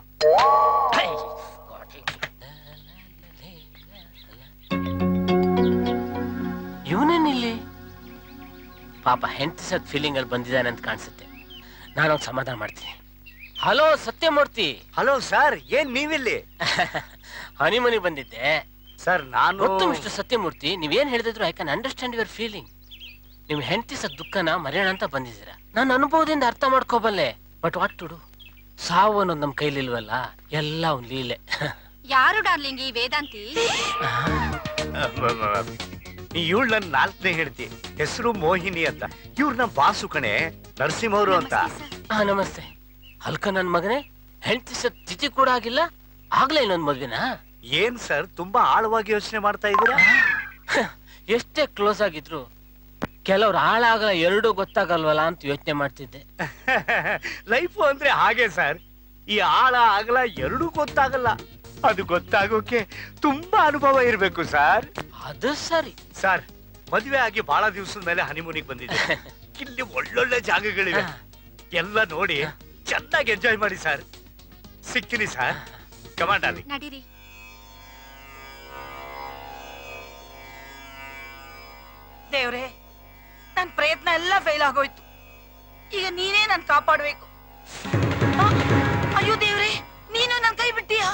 ಇವನೇನಿಲ್ಲಿ ಪಾಪ ಹೆಂಡತಿ ಸತ್ ಫೀಲಿಂಗ್ ಅಲ್ಲಿ ಬಂದಿದ್ದಾನೆ ಅಂತ ಕಾಣಿಸುತ್ತೆ ನಾನು ಸಮಾಧಾನ ಮಾಡ್ತೀನಿ ಹಲೋ ಸತ್ಯಮೂರ್ತಿ ಹಲೋ ಸರ್ ಏನ್ ನೀವಿಲ್ಲಿ ಹನಿಮನಿ ಬಂದಿದ್ದೆ ಸರ್ ನಾನು ಗೊತ್ತು ಮಿಸ್ಟರ್ ಸತ್ಯಮೂರ್ತಿ ನೀವೇನ್ ಹೇಳಿದ್ರು I can understand your feeling ನಿಮ್ ಹೆಂಡತಿ ಸತ್ ದುಃಖನ ಮರೆಯೋಣ ಅಂತ ಬಂದಿದ್ದೀರಾ ನಾನು ಅನುಭವದಿಂದ ಅರ್ಥ ಮಾಡ್ಕೋಬಲ್ಲೆ ಬಟ್ ವಾಟ್ ಟು ಡು ಸಾವು ಅನ್ನೋದು ನಮ್ ಕೈಲಿಲ್ವಲ್ಲ ಎಲ್ಲ ಒಂದ್ ಲೀಲೆ ಯಾರು ಡಾರ್ಲಿಂಗ್ ಈ ವೇದಾಂತಿ ಇವಳು ನನ್ನ ನಾಲ್ಕನೇ ಹೇಳ್ತಿ ಹೆಸರು ಮೋಹಿನಿ ಅಂತ ಇವ್ರು ನಮ್ಮ ಬಾಸು ಕಣೆ ನರಸಿಂಹವ್ರು ಅಂತ ಹಾ ನಮಸ್ತೆ ಹಲ್ಕ ನನ್ ಮಗನೇ ಹೆಂಡತಿ ಸತ್ ತಿಥಿ ಕೂಡ ಆಗಿಲ್ಲ ಆಗ್ಲೇ ಇನ್ನೊಂದ್ ಮದ್ವೆನಾ ಏನ್ ಸರ್ ತುಂಬಾ ಆಳವಾಗಿ ಯೋಚನೆ ಮಾಡ್ತಾ ಇದ್ದೀರಾ ಎಷ್ಟೇ ಕ್ಲೋಸ್ ಆಗಿದ್ರು ಕೆಲವ್ರು ಹಾಳಾಗಲ್ಲ ಎರಡೂ ಗೊತ್ತಾಗಲ್ವಲ್ಲ ಅಂತ ಯೋಚನೆ ಮಾಡ್ತಿದ್ದೆ ಲೈಫು ಅಂದ್ರೆ ಹಾಗೆ ಸರ್ ಈ ಆಳ ಆಗಲ ಎರಡೂ ಗೊತ್ತಾಗಲ್ಲ ಅದು ಗೊತ್ತಾಗೋಕೆ ತುಂಬಾ ಅನುಭವ ಇರ್ಬೇಕು ಸರ್ ಅದು ಸರಿ ಸರ್ ಮದುವೆ ಆಗಿ ಬಹಳ ದಿವಸದ ಮೇಲೆ ಹನಿಮೂನಿಗೆ ಬಂದಿದೆ ಇಲ್ಲಿ ಒಳ್ಳೊಳ್ಳೆ ಜಾಗಗಳಿವೆ ಎಲ್ಲ ನೋಡಿ ಚೆನ್ನಾಗಿ ಎಂಜಾಯ್ ಮಾಡಿ ಸರ್ ಸಿಕ್ಕಿನಿ ಸರ್ ಕಮಾಂಡಾಲಿ ನಡೀರಿ ದೇವ್ರೆ ನನ್ ಪ್ರಯತ್ನ ಎಲ್ಲ ಫೇಲ್ ಆಗೋಯ್ತು ಈಗ ನೀನೇ ನನ್ ಕಾಪಾಡ್ಬೇಕು ಆ, ಅಯ್ಯೋ ದೇವ್ರೆ ನೀನು ನನ್ ಕೈ ಬಿಟ್ಟಿಯಾ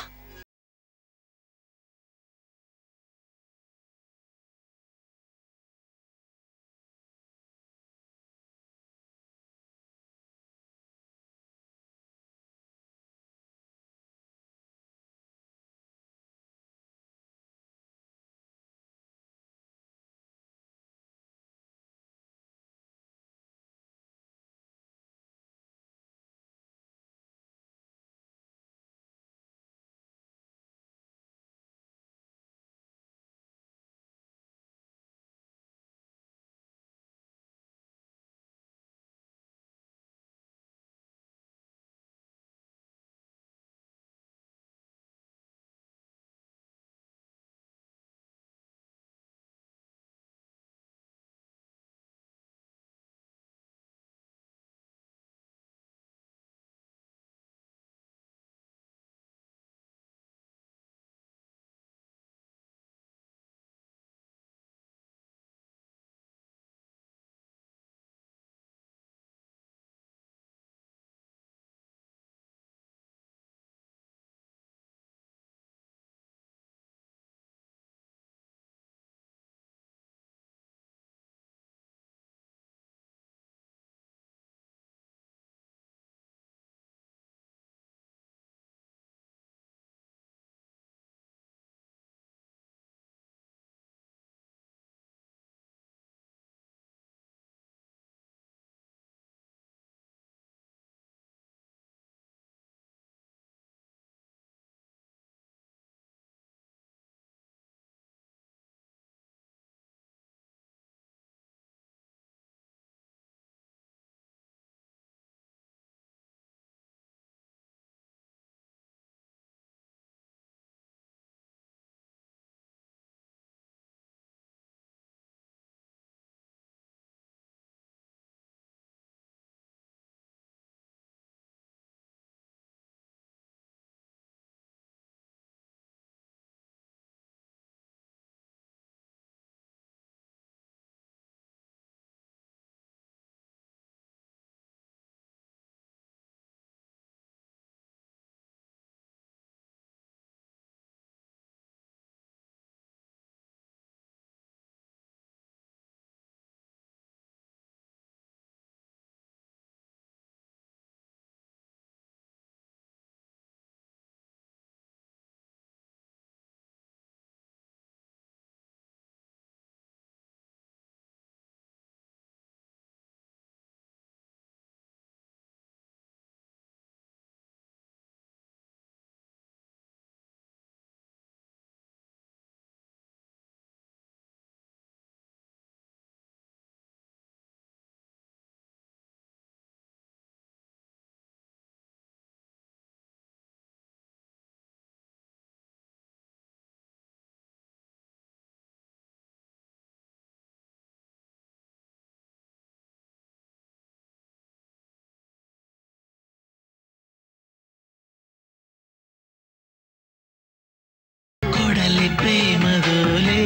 ಕೊಡಲಿ ಪ್ರೇಮದೋಲೆ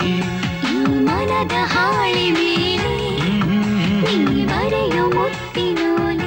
ಮನದ ಹಾಳಿ ಮೇಲೆ ನೀ ಬರೆಯೋ ಮುತ್ತಿನೋಲೆ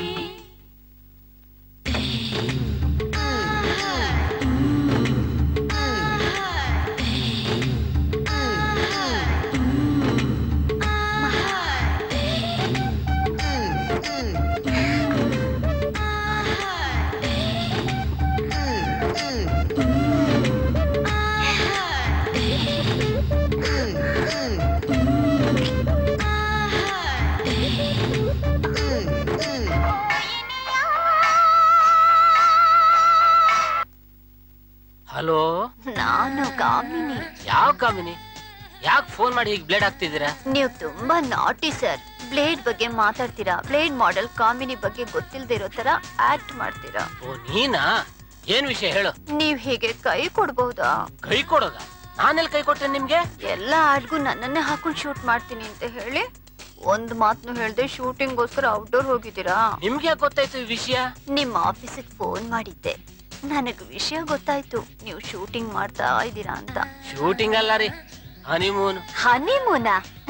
ಹಲೋ ನಾನು ಕಾಮಿನಿ ಯಾವ ಕಾಮಿನಿ ಯಾಕೆ ಫೋನ್ ಮಾಡಿ ಈಗ ಬ್ಲೇಡ್ ಆಗ್ತಿದ್ದೀರಾ ನೀವು ತುಂಬಾ ನಾಟಿ ಸರ್ ಬ್ಲೇಡ್ ಬಗ್ಗೆ ಮಾತಾಡ್ತೀರಾ ಬ್ಲೇಡ್ ಮಾಡೆಲ್ ಕಾಮಿನಿ ಬಗ್ಗೆ ಗೊತ್ತಿಲ್ದೇ ಇರೋ ತರ ಆಕ್ಟ್ ಮಾಡ್ತೀರಾ ಓ ನೀನಾ ಏನ್ ವಿಷಯ ಹೇಳು ನೀವ್ ಹೀಗೆ ಕೈ ಕೊಡ್ಬಹುದಾ ಕೈ ಕೊಡೋದ ನಾನೆಲ್ಲಿ ಕೈ ಕೊಟ್ಟೆ ನಿಮ್ಗೆ ಎಲ್ಲ ಆಡ್ಗೂ ನನ್ನನ್ನೇ ಹಾಕೊಂಡು ಶೂಟ್ ಮಾಡ್ತೀನಿ ಅಂತ ಹೇಳಿ ಒಂದ್ ಮಾತ್ನು ಹೇಳ್ದೆ ಶೂಟಿಂಗ್ಗೋಸ್ಕರ ಔಟ್ಡೋರ್ ಹೋಗಿದ್ದೀರಾ ನಿಮ್ಗೆ ಯಾಕೆ ಗೊತ್ತಾಯ್ತು ಈ ವಿಷಯ ನಿಮ್ಮ ಆಫೀಸಿಗೆ ಫೋನ್ ಮಾಡಿದ್ದೆ ನನಗ್ ವಿಷಯ ಗೊತ್ತಾಯ್ತು ನೀವು ಶೂಟಿಂಗ್ ಮಾಡ್ತಾ ಇದ್ದೀರಾ ಅಂತ ಶೂಟಿಂಗ್ ಅಲ್ಲ ರೀ ಹನಿಮೂನ್ ಹನಿಮೂನ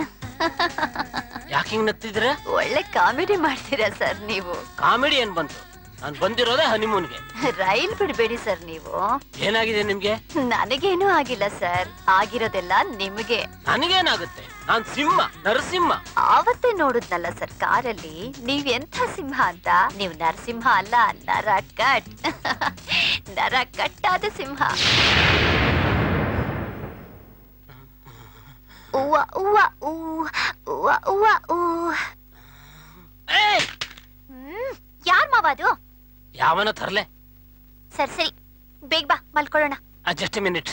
ಯಾಕೆ ಹಿಂಗ್ ನತ್ತಿದ್ರ ಒಳ್ಳೆ ಕಾಮಿಡಿ ಮಾಡ್ತೀರಾ ಸರ್ ನೀವು ಕಾಮಿಡಿ ಏನ್ ಬಂತು ನಾನ್ ಬಂದಿರೋದೇ ಹನಿಮೂನ್ಗೆ ರೈಲ್ ಬಿಡ್ಬೇಡಿ ಸರ್ ನೀವು ಏನಾಗಿದೆ ನಿಮ್ಗೆ ನನಗೇನೂ ಆಗಿಲ್ಲ ಸರ್ ಆಗಿರೋದೆಲ್ಲ ನಿಮಗೆ ನನಗೇನಾಗುತ್ತೆ ನಾನ್ ಸಿಂಹ ನರಸಿಂಹ ಆವತ್ತೇ ನೋಡುದ್ನಲ್ಲ ಸರ್ ಕಾರಲ್ಲಿ ನೀವ್ ಎಂಥ ಸಿಂಹ ಅಂತ ನೀವು ನರಸಿಂಹ ಅಲ್ಲ ನರ ಕಟ್ ನರ ಕಟ್ಟಾದ ಸಿಂಹ ಉವ್ವ ಉವ್ವ ಊ ಉವ್ವ ಉವ್ವ ಊ ಹ್ಮ್ ಯಾರ್ ಮಾವ ಅದು ಯಾವನ ತರ್ಲೆ ಸರಿ ಸರಿ ಬೇಗ ಬಾ ಮಲ್ಕೊಳ್ಳೋಣ just minute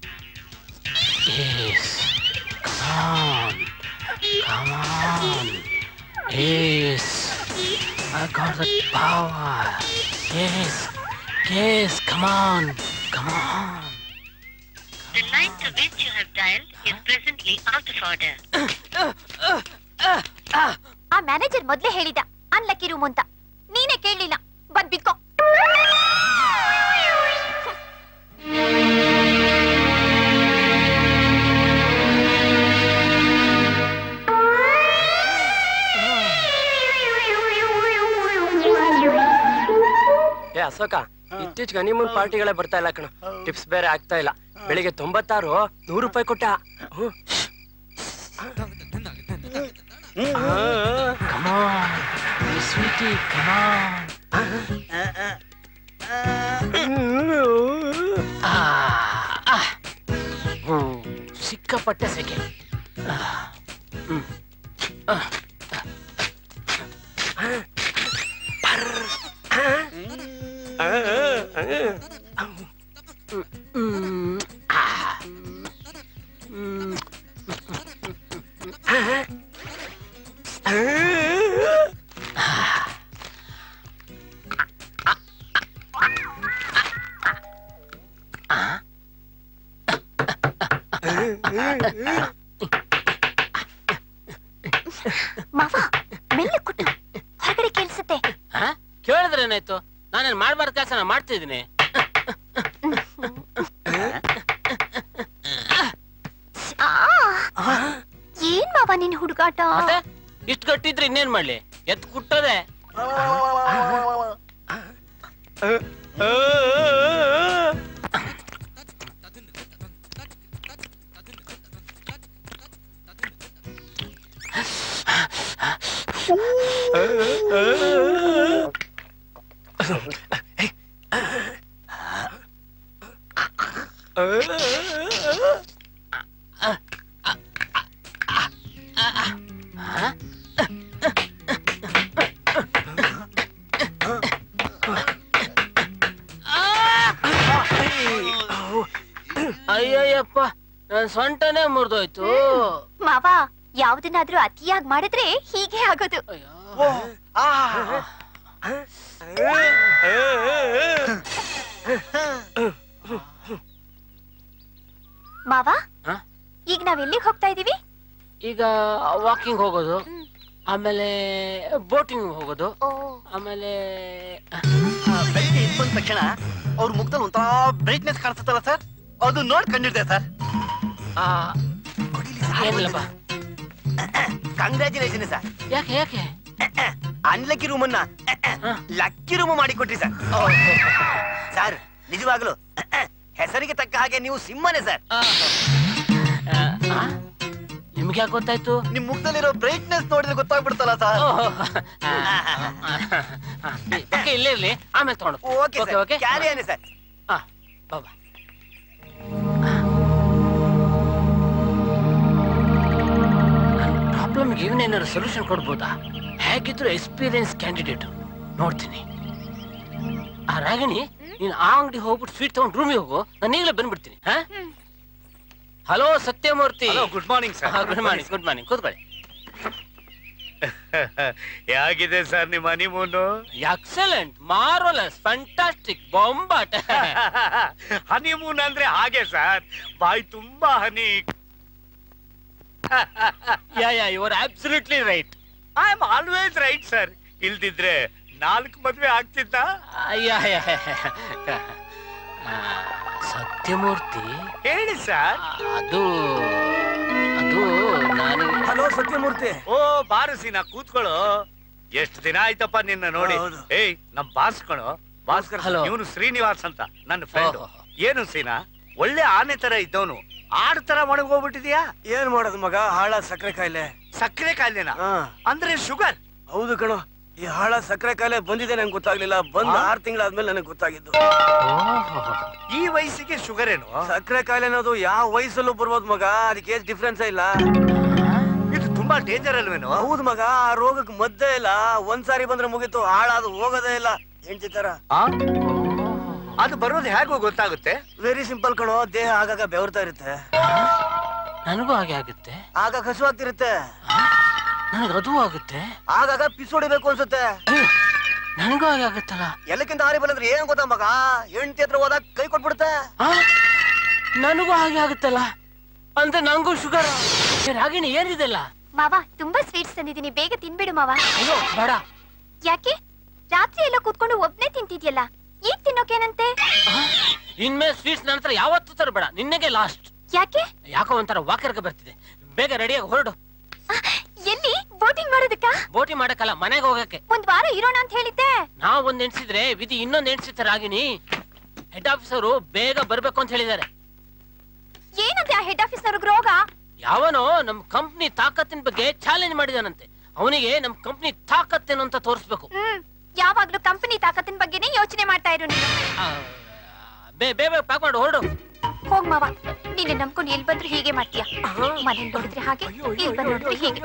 Come on. Yes. I got the power. Yes. Yes. Come on. Come on. The line to which you have dialed is presently out of order. ಆ ಮ್ಯಾನೇಜರ್ ಮೊದ್ಲೇ ಹೇಳಿದ ಅನ್ಲಕ್ಕಿ ರೂಮ್ ಅಂತ ನೀನೇ ಕೇಳಲಿಲ್ಲ ಬಂದ್ ಬಿದ್ಕೋ ಏ ಅಶೋಕ ಇತ್ತೀಚೆಗೆ ಹನಿಮೂನ್ ಪಾರ್ಟಿಗಳೇ ಬರ್ತಾ ಇಲ್ಲ ಕಣ ಟಿಪ್ಸ್ ಬೇರೆ ಆಗ್ತಾ ಇಲ್ಲ ಬೆಳಿಗ್ಗೆ ತೊಂಬತ್ತಾರು ನೂರು ರೂಪಾಯಿ ಕೊಟ್ಟ ಹ್ಮ್. Come on. Hey, sweetie, come on. ಆ, ಆ. ಹ್ಮ್, ಸಿಕ್ಕಾಪಟ್ಟೆ ಸೆಕೆ ಆ, ಹ್ಮ್. ಆ, ಹ್ಮ್. ಆ. ಹ್ಮ್. ಮಾವ ಮೆಲ್ಲ ಕೊಟ್ಟು ಹೊರಗಡೆ ಕೇಳಿಸುತ್ತೆ ಆ? ಕೇಳಿದ್ರೇನಾಯ್ತು ನಾನೇನ್ ಮಾಡ್ಬಾರ್ದು ಕೆಲಸ ಮಾಡ್ತಿದ್ದೀನಿ ಏನ್ ಮಾವ ನಿನ್ ಹುಡುಗಾಟ ಮತ್ತೆ ಇಷ್ಟು ಗಟ್ಟಿದ್ರೆ ಇನ್ನೇನ್ ಮಾಡ್ಲಿ ಎತ್ ಕುಟ್ಟೋದೆ ಅಯ್ಯಯ್ಯಪ್ಪ ನನ್ ಸೊಂಟನೇ ಮುರಿದೋಯ್ತು ಮಾವ ಯಾವ್ದನ್ನಾದ್ರೂ ಅತಿಯಾಗಿ ಮಾಡಿದ್ರೆ ಹೀಗೆ ಆಗೋದು ಮಾವ ಹ? ಈಗ ನಾವ್ ಎಲ್ಲಿಗೆ ಹೋಗ್ತಾ ಇದೀವಿ ಈಗ ವಾಕಿಂಗ್ ಹೋಗೋದು ಆಮೇಲೆ ಬೋಟಿಂಗ್ ಹೋಗೋದು ಆಮೇಲೆ ಬೆಳಿಗ್ಗೆ ಎದ್ದು ಬಂದ ತಕ್ಷಣ ಅವ್ರ ಮುಖದಲ್ಲಿ ಒಂಥರ ಬ್ರೈಟ್ನೆಸ್ ಕಾಣಿಸುತ್ತಲ್ಲ ಸರ್ ಅದು ನೋಡ್ ಕಂಡಿದ್ದೆ ಸರ್ ಏನಿಲ್ಲಪ್ಪ ಕಂಗ್ರ್ಯಾಚುಲೇಷನ್ ಸರ್ ಯಾಕೆ ಯಾಕೆ ಅನ್ಲಕ್ಕಿ ರೂಮ್ ಅನ್ನ ಲಕ್ಕಿ ರೂಮ್ ಮಾಡಿ ಕೊಟ್ರಿ ಸರ್ ಸರ್ ನಿಜವಾಗ್ಲು ಹೆಸರಿಗೆ ತಕ್ಕ ಹಾಗೆ ನೀವು ಸಿಂಹನೇ ಸರ್ ನಿಮ್ಗೆ ಯಾಕೆ ಗೊತ್ತಾಯ್ತು ನಿಮ್ ಮುಖದಲ್ಲಿರೋ ಬ್ರೈಟ್ನೆಸ್ ನೋಡಿದ್ರೆ ಗೊತ್ತಾಗ್ಬಿಡ್ತಲ್ಲ ಸರ್ ಪಕ್ಕ ಇಲ್ಲೇ ಇರ್ಲಿ ಆಮೇಲೆ ತಗೊಂಡು okay sir okay carry on sir ಬಾಬಾ ಪ್ರಾಬ್ಲಮ್ಗೆ ಇವನೇನಾದ್ರು ಸೊಲ್ಯೂಷನ್ ಕೊಡ್ಬೋದಾ ಹೇಗಿದ್ರು ಎಕ್ಸ್ಪೀರಿಯನ್ಸ್ ಕ್ಯಾಂಡಿಡೇಟ್ ನೋಡ್ತೀನಿ ಆ ರಾಗಿಣಿ ನೀನ್ ಆ ಅಂಗಡಿ ಹೋಗ್ಬಿಟ್ಟು ಸ್ವೀಟ್ ತಗೊಂಡು ರೂಮಿಗೆ ಹೋಗು ನಾನು ಈಗಲೇ ಬಂದ್ಬಿಡ್ತೀನಿ ಹಾ hello Satyamurthy Hello, good morning, sir. Good morning good morning ಕೂತ್ಕೊಳ್ಳಿ ಹೇಗಿದೆ ಸರ್ ನಿಮ್ಮ ಹನಿಮೂನು ಎಕ್ಸಲೆಂಟ್ ಮಾರೋಲಸ್ ಫ್ಯಾಂಟಾಸ್ಟಿಕ್ ಬೊಂಬಾಟ್ ಹನಿಮೂನ್ ಅಂದ್ರೆ ಹಾಗೆ ಸರ್ ಬಾಯಿ ತುಂಬಾ honey yeah yeah you are absolutely right I am always right sir ಇಲ್ದಿದ್ರೆ ನಾಲ್ಕು ಮದ್ವೆ ಆಗ್ತಿದ್ದ ಯಾ ಯಾ ಸತ್ಯಮೂರ್ತಿ ಹೇಳಿ ಸರ್ ಅದು ಅದು ನಾನು ಹಲೋ ಸತ್ಯಮೂರ್ತಿ ಓ ಬಾರು ಸೀನಾ ಕೂತ್ಕೊಳ್ಳು ಎಷ್ಟು ದಿನ ಆಯ್ತಪ್ಪ ನಿನ್ನ ನೋಡಿ ಏಯ್ ನಮ್ ಬಾಸ್ ಕಣೋ ಭಾಸ್ಕರ್ Hello. ಇವನು ಶ್ರೀನಿವಾಸ್ ಅಂತ ನನ್ನ ಫ್ರೆಂಡ್ ಏನು ಸೀನಾ ಒಳ್ಳೆ ಆನೆ ತರ ಇದ್ದವನು ಆಡ್ ತರ ಒಣಗೋಗ್ಬಿಟ್ಟಿದ್ಯಾ ಏನ್ ಮಾಡೋದು ಮಗ ಹಾಳ ಸಕ್ಕರೆ ಕಾಯಿಲೆ ಸಕ್ಕರೆ ಕಾಯಿಲೆನಾ ಅಂದ್ರೆ ಶುಗರ್ ಹೌದು ಕಣೋ ಈ ಹಾಳ ಸಕ್ಕರೆ ಕಾಯಿಲೆ ಬಂದಿದೆ ನಂಗೆ ಗೊತ್ತಾಗ್ಲಿಲ್ಲ ಬಂದ್ ಆರ್ ತಿಂಗಳಾದ್ಮೇಲೆ ನನಗೆ ಗೊತ್ತಾಗಿದ್ದು ಈ ವಯಸ್ಸಿಗೆ ಶುಗರ್ ಏನು ಸಕ್ಕರೆ ಕಾಯಿಲೆ ಅನ್ನೋದು ಯಾವ ವಯಸ್ಸಲ್ಲೂ ಬರ್ಬೋದು ಮಗ ಅದಕ್ಕೆ ಏನ್ ಡಿಫ್ರೆನ್ಸ್ ಇಲ್ಲ ಇದು ತುಂಬಾ ಡೇಂಜರ್ ಅಲ್ವೇನೋ ಹೌದು ಮಗ ಆ ರೋಗಕ್ಕೆ ಮದ್ದೇ ಇಲ್ಲ ಒಂದ್ಸಾರಿ ಬಂದ್ರೆ ಮುಗೀತು ಹಾಳಾದು ಹೋಗೋದೇ ಇಲ್ಲ ಹೆಂಡತಿ ತರ ಅದು ಬರೋದು ಹೇಗೋ ಗೊತ್ತಾಗುತ್ತೆ ವೆರಿ ಸಿಂಪಲ್ ಕಣೋ ದೇಹ ಆಗಾಗ ಬೆವರ್ತಾ ಇರುತ್ತೆ ನನಗೂ ಹಾಗೆ ಆಗುತ್ತೆ ಆಗ ಕಸುವಾಗ್ತಿರುತ್ತೆ ನನಗೆ ಅದು ಆಗುತ್ತೆ ಆಗಾಗ ಪಿಸ್ ಹೊಡಿಬೇಕು ಅನ್ಸುತ್ತೆ ನನಗೂ ಹಾಗೆ ಆಗುತ್ತಲ್ಲ ಎಲ್ಲಕ್ಕಿಂತ ಹಾರಿ ಬಂದ್ರೆ ಏನ್ ಗೊತ್ತಾ ಮಗ ಹೆಂಡತಿ ಹತ್ರ ಹೋದಾಗ ಕೈ ಕೊಟ್ಬಿಡುತ್ತೆ ನನಗೂ ಹಾಗೆ ಆಗುತ್ತಲ್ಲ ಅಂದ್ರೆ ನಂಗೂ ಶುಗರ್ ರಾಗಿಣಿ ಏನಿದೆಲ್ಲ ಮಾವ ತುಂಬಾ ಸ್ವೀಟ್ಸ್ ತಂದಿದ್ದೀನಿ ಬೇಗ ತಿನ್ಬಿಡು ಮಾವ ಅಯ್ಯೋ ಬೇಡ ಯಾಕೆ ರಾತ್ರಿ ಎಲ್ಲ ಕೂತ್ಕೊಂಡು ಒಬ್ನೇ ತಿಂತಿದ್ಯಲ್ಲ ಈಗ ತಿನ್ನೋಕೇನಂತೆ ಇನ್ಮೇಲೆ ಸ್ವೀಟ್ಸ್ ನನ್ನ ಹತ್ರ ಯಾವತ್ತೂ ತರಬೇಡ ನಿನ್ನೆಗೆ ಲಾಸ್ಟ್ ಯಾಕೆ ಯಾಕೋ ಒಂಥರ ವಾಕರ್ಗೆ ಬರ್ತಿದೆ ಬೇಗ ರೆಡಿಯಾಗಿ ಹೊರಡು ಎಲ್ಲಿ ಬೋಟಿಂಗ್ ಮಾಡೋದಕ್ಕ ಬೋಟಿ ಮಾಡಕ್ಕಲ್ಲ ಮನೆಗೆ ಹೋಗಕ್ಕೆ ಒಂದ್ ವಾರ ಇರೋಣ ಅಂತ ಹೇಳಿದ್ದೆ ನಾವ್ ಒಂದ್ ಎಣ್ಸಿದ್ರೆ ವಿಧಿ ಇನ್ನೊಂದ್ ಎಣ್ಸಿತ್ತೆ ರಾಗಿಣಿ ಹೆಡ್ ಆಫೀಸರು ಬೇಗ ಬರ್ಬೇಕು ಅಂತ ಹೇಳಿದ್ದಾರೆ ಏನಂತೆ ಆ ಹೆಡ್ ಆಫೀಸ್ ಅವ್ರಿಗೆ ರೋಗ ಯಾವನೋ ನಮ್ ಕಂಪ್ನಿ ತಾಕತ್ತಿನ ಬಗ್ಗೆ ಚಾಲೆಂಜ್ ಮಾಡಿದಾನಂತೆ ಅವನಿಗೆ ನಮ್ ಕಂಪ್ನಿ ತಾಕತ್ತೇನು ಅಂತ ತೋರಿಸ್ಬೇಕು ಹ್ಮ್ ಯಾವಾಗ್ಲೂ ಕಂಪನಿ ತಾಕತ್ತಿನ ಬಗ್ಗೆನೇ ಯೋಚನೆ ಮಾಡ್ತಾ ಇರು ನೀನು ಬೇ ಬೇಗ ಪ್ಯಾಕ್ ಮಾಡಿ ಹೊರಡು ಹೋಗ್ ಮಾವ ನೀನೆ ನಂಬ್ಕೊಂಡು ಎಲ್ ಬಂದ್ರು ಹೀಗೆ ಮಾಡ್ತೀಯ ಮನೇಲಿ ನೋಡಿದ್ರೆ ಹಾಗೆ ಇಲ್ಲಿ ಬಂದ್ ನೋಡಿದ್ರೆ ಹೀಗೆ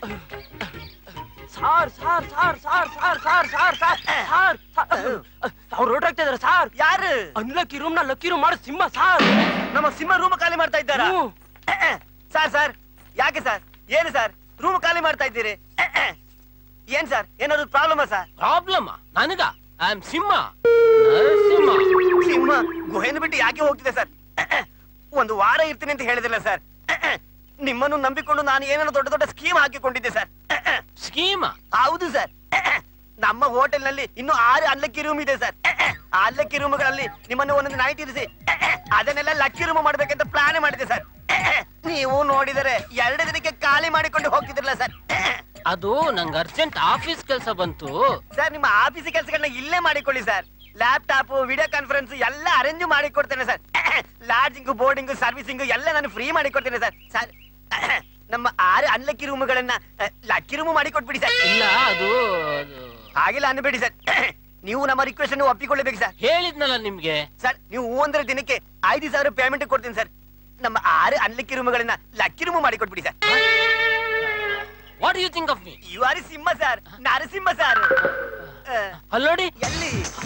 sir sir sir sir sir sir sir sir sir ಅವ್ರು ಹೊರಟಾಗ್ತಾ ಇದಾರೆ ಸಾರ್ ಯಾರು ಅನ್ಲಕ್ಕಿ ರೂಮ್ ನ ಲಕ್ಕಿ ರೂಮ್ ಮಾಡೋ ಸಿಂಹ ಸಾರ್ ನಮ್ಮ ಸಿಂಹ ರೂಮ್ ಖಾಲಿ ಮಾಡ್ತಾ ಇದ್ದಾರಾ ಸರ್ ಸರ್ ಯಾಕೆ ಸರ್ ಏನು ಸರ್ ರೂಮ್ ಖಾಲಿ ಮಾಡ್ತಾ ಇದ್ದೀರಿ ಏನ್ ಸರ್ ಏನಾದ್ರು ಪ್ರಾಬ್ಲಮ್ ಸರ್ ಪ್ರಾಬ್ಲಮ್ ನನಗ ಐ ಆಮ್ ಸಿಂಹ ನರಸಿಂಹ ಸಿಂಹ ಗುಹೆಯನ್ನು ಬಿಟ್ಟು ಯಾಕೆ ಹೋಗ್ತಿದೆ ಸರ್ ಒಂದು ವಾರ ಇರ್ತೀನಿ ಅಂತ ಹೇಳಿದಿಲ್ಲ ಸರ್ ನಿಮ್ಮನ್ನು ನಂಬಿಕೊಂಡು ನಾನು ಏನೇನೋ ದೊಡ್ಡ ದೊಡ್ಡ ಸ್ಕೀಮ್ ಹಾಕಿಕೊಂಡಿದ್ದೆ ಸರ್ ಸ್ಕೀಮ್ ಹೌದು ಸರ್ ನಮ್ಮ ಹೋಟೆಲ್ ನಲ್ಲಿ ಇನ್ನು ಆರು ಅಲ್ಲಕ್ಕಿ ರೂಮ್ ಇದೆ ಸರ್ ಆ ಅಲ್ಲಕ್ಕಿ ರೂಮ್ಗಳಲ್ಲಿ ನಿಮ್ಮನ್ನು ಒಂದೊಂದು ನೈಟ್ ಇರಿಸಿ ಅದನ್ನೆಲ್ಲ ಲಕ್ಕಿ ರೂಮ್ ಮಾಡ್ಬೇಕಂತ ಪ್ಲಾನ್ ಮಾಡಿದೆ ಸರ್ ನೀವು ನೋಡಿದರೆ ಎರಡು ದಿನಕ್ಕೆ ಖಾಲಿ ಮಾಡಿಕೊಂಡು ಹೋಗ್ತಿದ್ರಲ್ಲ ಸರ್ ಅದು ನಂಗೆ ಅರ್ಜೆಂಟ್ ಆಫೀಸ್ ಕೆಲಸ ಬಂತು ಸರ್ ನಿಮ್ಮ ಆಫೀಸ್ ಕೆಲಸಗಳನ್ನ ಇಲ್ಲೇ ಮಾಡಿಕೊಳ್ಳಿ ಸರ್ ಲ್ಯಾಪ್ಟಾಪ್ ವಿಡಿಯೋ ಕಾನ್ಫರೆನ್ಸ್ ಎಲ್ಲ ಅರೇಂಜ್ ಮಾಡಿ ಕೊಡ್ತೇನೆ ಸರ್ ಲಾಡ್ಜಿಂಗ್ ಬೋರ್ಡಿಂಗ್ ಸರ್ವಿಸಿಂಗ್ ಎಲ್ಲ ನಾನು ಫ್ರೀ ಮಾಡಿ ಕೊಡ್ತೇನೆ ಸರ್ ಸರ್ ನಮ್ಮ ಆರು ಅನ್ಲಕ್ಕಿ ರೂಮ್ಗಳನ್ನ ಲಕ್ಕಿ ರೂಮ್ ಮಾಡಿ ಕೊಟ್ಬಿಡಿ ಸರ್ ಇಲ್ಲ ಅದು ಅದು ಹಾಗೆಲ್ಲ ಅನ್ಬೇಡಿ ಸರ್ ನೀವು ನಮ್ಮ ರಿಕ್ವೆಸ್ಟ್ ಅನ್ನು ಒಪ್ಪಿಕೊಳ್ಳಬೇಕು ಸರ್ ಹೇಳಿದ್ನಲ್ಲ ನಿಮ್ಗೆ ಸರ್ ನೀವು ಹೂ ಅಂದ್ರೆ ದಿನಕ್ಕೆ ಐದು ಸಾವಿರ ಪೇಮೆಂಟ್ ಕೊಡ್ತೀನಿ ಸರ್ ನಮ್ಮ ಆರು ಅನ್ಲಕ್ಕಿ ರೂಮ್ಗಳನ್ನ ಲಕ್ಕಿ ರೂಮ್ ಮಾಡಿ ಕೊಟ್ಬಿಡಿ sir what you think of me you are Simha sir Narasimha sir ಅಲ್ಲೋಡಿ ಎಲ್ಲಿ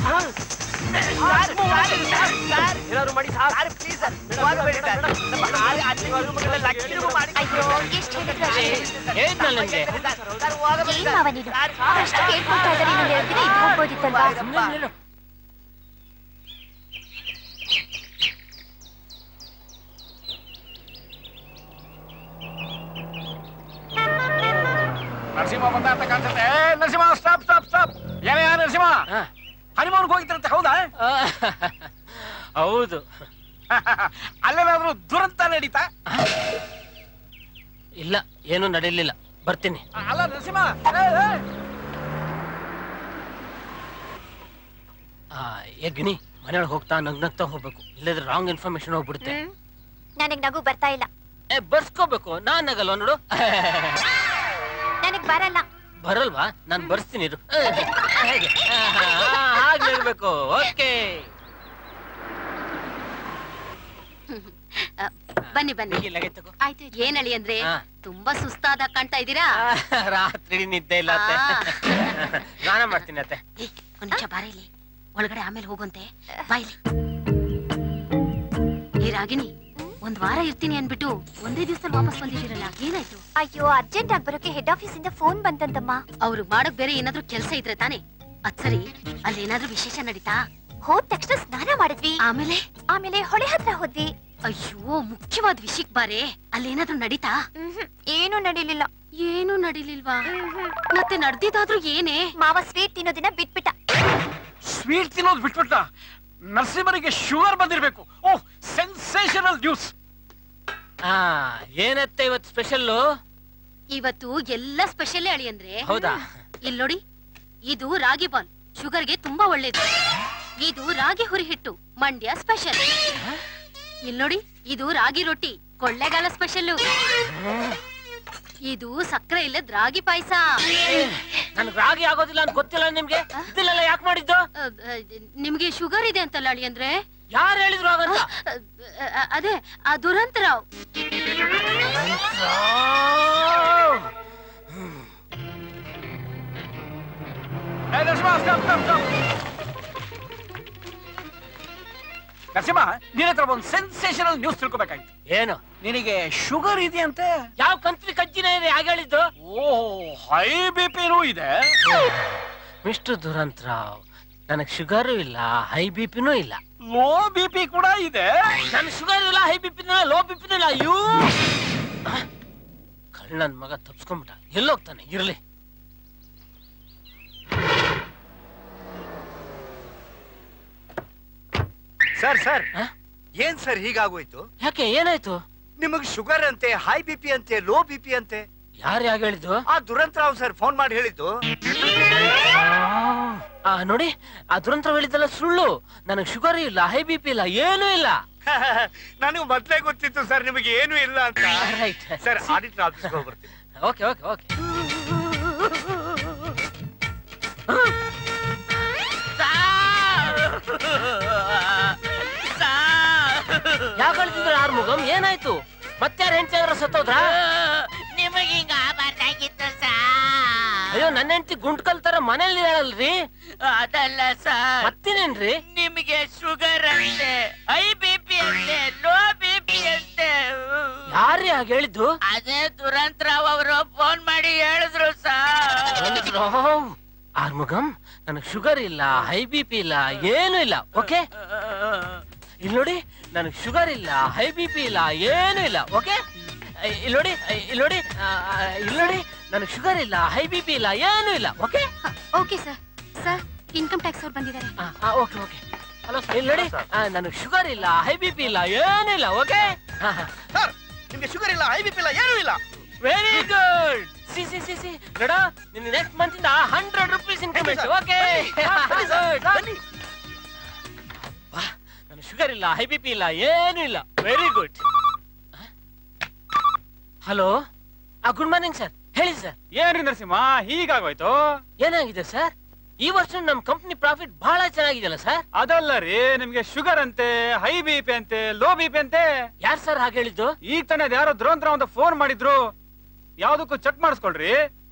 ಏನಾದ್ರು ಮಾಡಿ ಸರ್ ಪ್ಲೀಸ್ ಸರ್ ಹೋಗ್ಬೇಡಿ ಸರ್ ನಮ್ಮ ಆರು ಅನ್ಲಕ್ಕಿ ರೂಮ್ಗಳನ್ನ ಲಕ್ಕಿ ರೂಮ್ ಮಾಡಿ ಅಯ್ಯೋ ಎಷ್ಟು ಹೇಳಿದ್ರು ಅಷ್ಟೇ. ಹೇಳಿದ್ನಲ್ಲ ನಿಮ್ಗೆ ಸರ್ ಹೋಗಬೇಡಿ ಏನ್ ಮಾವ ನೀನು ಅಷ್ಟು ಕೇಳ್ಕೊಳ್ತಾ ಇದ್ದಾರೆ ಇನ್ನೊಂದ್ ಎರಡು ದಿನ ಇದ್ದು ಹೋಗ್ಬೋದಿತ್ತಲ್ವಾ ನರಸಿಂಹ ಬಂದ ಅಂತ ಕಾಣಿಸುತ್ತೆ ಏ, ನರಸಿಂಹ ಸ್ಟಾಪ್ ಸ್ಟಾಪ್ ಸ್ಟಾಪ್ ಏನೇ ನರಸಿಂಹ ಹನಿಮೂನ್ಗೆ ಹೋಗಿದ್ರಂತೆ ಹೌದಾ ಹೌದು ಅಲ್ಲೇನಾದ್ರೂ ದುರಂತ ನಡೀತಾ ಇಲ್ಲ ಏನು ನಡೀಲಿಲ್ಲ ಬರ್ತೀನಿ ಅಲ್ಲ ನರಸಿಂಹ ಏ, ಏ. ಆ, ಏ ಗಿಣಿ ಮನೆಯೊಳಗೆ ಹೋಗ್ತಾ ನಗ್ನಗ್ತಾ ಹೋಗ್ಬೇಕು ಇಲ್ಲದ್ರೆ ರಾಂಗ್ ಇನ್ಫಾರ್ಮೇಶನ್ ಹೋಗ್ಬಿಡುತ್ತೆ ಹ್ಮ್ ನನಗ್ ನಗು ಬರ್ತಾ ಇಲ್ಲ ಏ ಬರ್ಸ್ಕೋಬೇಕು ನಾನ್ ನಗಲ್ವ ನೋಡು ನನಗ್ ಬರಲ್ಲ ಬರಲ್ವಾ ನಾನ್ ಬರ್ಸ್ತೀನಿ ಇರು ಆ, ಹೇಗೆ ಹಾಗೆ ಹೇಳ್ಬೇಕು ಓಕೆ ಬನ್ನಿ ಬನ್ನಿ ಆಯ್ತು ಏನ್ ಅಳಿ ಅಂದ್ರೆ ಹಾ. ತುಂಬಾ ಸುಸ್ತಾದ ಕಾಣ್ತಾ ಇದ್ದೀರಾ ರಾತ್ರಿ ನಿದ್ದೆ ಇಲ್ಲ ಅತ್ತೆ ಸ್ನಾನ ಮಾಡ್ತೀನಿ ಅತ್ತೆ ಏ, ಒಂದ್ ನಿಮಿಷ ಬಾರ ಇಲ್ಲಿ ಒಳಗಡೆ ಆಮೇಲೆ ಹೋಗುವಂತೆ ಬಾಯ್ಲಿ ಏ ರಾಗಿಣಿ ಒಂದ್ ವಾರ ಇರ್ತೀನಿ ಅನ್ಬಿಟ್ಟು ಒಂದೇ ದಿವಸದಲ್ಲಿ ವಾಪಸ್ ಬಂದಿದ್ದೀರಲ್ಲ ಏನಾಯ್ತು ಅಯ್ಯೋ ಅರ್ಜೆಂಟ್ ಆಗಿ ಬರೋಕೆ ಹೆಡ್ ಆಫೀಸ್ ಇಂದ ಫೋನ್ ಬಂತಂತಮ್ಮ ಅವ್ರು ಮಾಡಕ್ ಬೇರೆ ಏನಾದ್ರೂ ಕೆಲ್ಸ ಇದ್ರೆ ತಾನೆ ಅದ್ ಸರಿ ಅಲ್ಲಿ ಏನಾದ್ರೂ ವಿಶೇಷ ನಡೀತಾ ಹೋದ್ ತಕ್ಷಣ ಸ್ನಾನ ಮಾಡಿದ್ವಿ ಆಮೇಲೆ ಆಮೇಲೆ ಹೊಳೆ ಹತ್ರ ಹೋದ್ವಿ ಅಯ್ಯೋ ಮುಖ್ಯವಾದ ವಿಷಯಕ್ ಬಾರೆ ಅಲ್ಲೇನಾದ್ರೂ ನಡೀತಾ ಏನು ನಡೀಲಿಲ್ಲ ಏನು ನಡೀಲಿಲ್ವಾ ಮತ್ತೆ ನಡ್ದಿದ್ದಾದ್ರೂ ಏನೇ ಮಾವ ಸ್ವೀಟ್ ತಿನ್ನೋದಿನ ಬಿಟ್ಬಿಟ್ಟ ಸ್ವೀಟ್ ತಿನ್ನೋದು ಬಿಟ್ಬಿಟ್ಟ ನರಸಿಂಹರಿಗೆ ಶುಗರ್ ಬಂದಿರ್ಬೇಕು ಓಹ್ ಸೆನ್ಸೇಷನಲ್ ನ್ಯೂಸ್ ಆ ಏನತ್ತೆ ಇವತ್ತು ಸ್ಪೆಷಲ್ಲು ಇವತ್ತು ಎಲ್ಲ ಸ್ಪೆಷಲ್ ಅಳಿ ಅಂದ್ರೆ ಹೌದಾ? ಇಲ್ಲಿ ನೋಡಿ ಇದು ರಾಗಿ ಬಾಲ್ ಶುಗರ್ಗೆ ತುಂಬಾ ಒಳ್ಳೇದು ಇದು ರಾಗಿ ಹುರಿ ಹಿಟ್ಟು ಮಂಡ್ಯ ಸ್ಪೆಷಲ್ ಇಲ್ಲಿ ನೋಡಿ ಇದು ರಾಗಿ ರೊಟ್ಟಿ ಕೊಳ್ಳೆಗಾಲ ಸ್ಪೆಷಲ್ ಇದು ಸಕ್ಕರೆ ಇಲ್ಲದ ರಾಗಿ ಪಾಯಸ ನನ್ಗೆ ರಾಗಿ ಆಗೋದಿಲ್ಲ ಅಂತ ಗೊತ್ತಿಲ್ಲ ನಿಮ್ಗೆ ಇದನ್ನೆಲ್ಲ ಯಾಕೆ ಮಾಡಿದ್ದು ನಿಮ್ಗೆ ಶುಗರ್ ಇದೆ ಅಂತಲ್ಲ ಅಳಿ ಅಂದ್ರೆ ಯಾರು ಹೇಳಿದ್ರು ಹಾಗಂತ ಅದೇ ಆ ದುರಂತರಾವ್ ಏ, Narasimha stop, stop, stop. Narasimha ನಿನ್ನ ಹತ್ರ ಒಂದು ಸೆನ್ಸೇಷನಲ್ ನ್ಯೂಸ್ ತಿಳ್ಕೊಬೇಕಾಯ್ತು ಏನು ನಿನಗೆ ಶುಗರ್ ಇದೆಯಂತೆ ಯಾವ ಕಂತ್ರಿ ಕಜ್ಜಿನ ಇದೆ ಯಾಕೆ ಹೇಳಿದ್ದು ಓ ಹೈ ಬಿ ಪಿನೂ ಇದೆ ಮಿಸ್ಟರ್ ದುರಂತರಾವ್ ನನಗ್ ಶುಗರು ಇಲ್ಲ ಹೈ ಬಿ ಪಿನೂ ಇಲ್ಲ ಲೋ ಬಿ ಪಿ ಕೂಡ ಇದೆ ನನ್ ಶುಗರ್ ಇಲ್ಲ ಹೈ ಬಿ ಪಿನೂ ಲೋ ಬಿ ಪಿನೂ ಇಲ್ಲ ಅಯ್ಯೋ ಕಳ್ ನನ್ ಮಗ ತಪ್ಸ್ಕೊಂಡ್ಬಿಟ್ಟ ಎಲ್ಲೋಗ್ತಾನೆ ಇರ್ಲಿ ಸರ್ ಸರ್ ಏನ್ ಸರ್ ಹೀಗಾಗೋಯ್ತು ಯಾಕೆ ಏನಾಯ್ತು ನಿಮಗ್ ಶುಗರ್ ಅಂತೆ ಹೈ ಬಿ ಪಿ ಅಂತೆ ಲೋ ಬಿ ಪಿ ಅಂತೆ ಯಾರು ಯಾಕೆ ಹೇಳಿದ್ದು ಆ ದುರಂತರಾವ್ ಸರ್ ಫೋನ್ ಮಾಡಿ ಹೇಳಿದ್ದು ಆ ನೋಡಿ ಆ ದುರಂತರ ಹೇಳಿದ್ದಲ್ಲ ಸುಳ್ಳು ನನಗ್ ಶುಗರ್ ಇಲ್ಲ ಹೈ ಬಿ ಪಿ ಇಲ್ಲ ಏನೂ ಇಲ್ಲ ನನಗೆ ಮೊದ್ಲೇ ಗೊತ್ತಿತ್ತು ಸರ್ ನಿಮಗೆ ಏನು ಇಲ್ಲ ಅಂತ Right. ಸರ್ ಆಡಿಟರ್ ಆಫೀಸ್ಗೆ ಹೋಗ್ಬರ್ತೀನಿ ಓಕೆ ಓಕೆ ಓಕೆ ಯಾಕೆ ಹೇಳ್ತಿದ್ರು ಆರ್ಮುಗಂ ಏನಾಯ್ತು ಮತ್ತಾರ ಹೆಂಡತಿ ಆದ್ರ ಸತ್ತೋದ್ರಾ ನಿಮಗೆ ಹಿಂಗ ಆಗಬಾರ್ದಾಗಿತ್ತು ಅಯ್ಯೋ ನನ್ನ ಹೆಂಡತಿ ಗುಂಟ್ಕಲ್ ತರ ಮನೇಲಿ ಹೇಳಲ್ರಿ ಅದಲ್ಲ ಸರ್ ಮತ್ತೇನೇನ್ರಿ ನಿಮಗೆ ಶುಗರ್ ಅಂತೆ ಹೈ ಬಿ ಪಿ ಅಂತೆ ಲೋ ಬಿ ಪಿ ಅಂತೆ ಯಾರೇ ಹಾಗೆ ಹೇಳಿದ್ದು ಅದೇ ದುರಂತರಾವ್ ಅವರು ಫೋನ್ ಮಾಡಿ ಹೇಳಿದ್ರು ಸರ್ ಆರ್ಮುಗಂ ನನಗ್ ಶುಗರ್ ಇಲ್ಲ ಹೈ ಬಿ ಪಿ ಇಲ್ಲ ಏನು ಇಲ್ಲ ಓಕೆ ಇಲ್ಲಿ ನೋಡಿ ನನಗ್ ಶುಗರ್ ಇಲ್ಲ ಹೈ ಬಿ ಪಿ ಇಲ್ಲ ಏನು ಇಲ್ಲ ಓಕೆ ಇಲ್ಲಿ ನೋಡಿ ಇಲ್ಲಿ ನೋಡಿ ಆ, ಆ, ಇಲ್ಲಿ ನೋಡಿ ನನಗ್ ಶುಗರ್ ಇಲ್ಲ ಹೈ ಬಿ ಪಿ ಇಲ್ಲ ಏನು ಇಲ್ಲ okay okay sir sir income tax ಅವ್ರು ಬಂದಿದ್ದಾರೆ ಓಕೆ ಓಕೆ ಹಲೋ ಇಲ್ಲಿ ನೋಡಿ ಆ, ನನಗ್ ಶುಗರ್ ಇಲ್ಲ ಹೈ ಬಿ ಪಿ ಇಲ್ಲ ಏನು ಇಲ್ಲ ಓಕೆ ಸರ್ ನಿಮ್ಗೆ ಶುಗರ್ ಇಲ್ಲ ಹೈ ಬಿ ಪಿ ಇಲ್ಲ ಏನೂ ಇಲ್ಲ ವೆರಿ ಗುಡ್ ಸಿ ಸಿ ಸಿ ಸಿ ನೋಡ ನಿನ್ನ ನೆಕ್ಸ್ಟ್ ಮಂತ್ ಇಂದ hundred rupees increment sir. Okay ಬನ್ನಿ sir, ಬನ್ನಿ. ನನ್ನ ಶುಗರ್ ಇಲ್ಲ ಹೈ ಬಿ ಪಿ ಇಲ್ಲ ಏನು ಇಲ್ಲ very good hello good morning sir ಹೇಳಿ ಸರ್ ಏನ್ರಿ ನರಸಿಂಹ ಹೀಗಾಗೋಯ್ತು ಏನಾಗಿದೆ ಸರ್ ಈ ವರ್ಷ ನಮ್ ಕಂಪ್ನಿ ಪ್ರಾಫಿಟ್ ಬಹಳ ಚೆನ್ನಾಗಿದೆಯಲ್ಲ ಸರ್ ಅದಲ್ಲ ರೀ ನಿಮ್ಗೆ ಶುಗರ್ ಅಂತೆ ಹೈ ಬಿ ಪಿ ಅಂತೆ ಲೋ ಬಿ ಪಿ ಅಂತೆ ಯಾರ್ ಸರ್ ಹಾಗೆ ಹೇಳಿದ್ದು ಈಗ ತಾನೇ ಅದ್ ಯಾರೋ ದುರಂತರ ಒಂದು ಫೋನ್ ಮಾಡಿದ್ರು ಯಾವ್ದಕ್ಕೂ ಚೆಕ್ ಮಾಡಿಸ್ಕೊಳ್ರಿ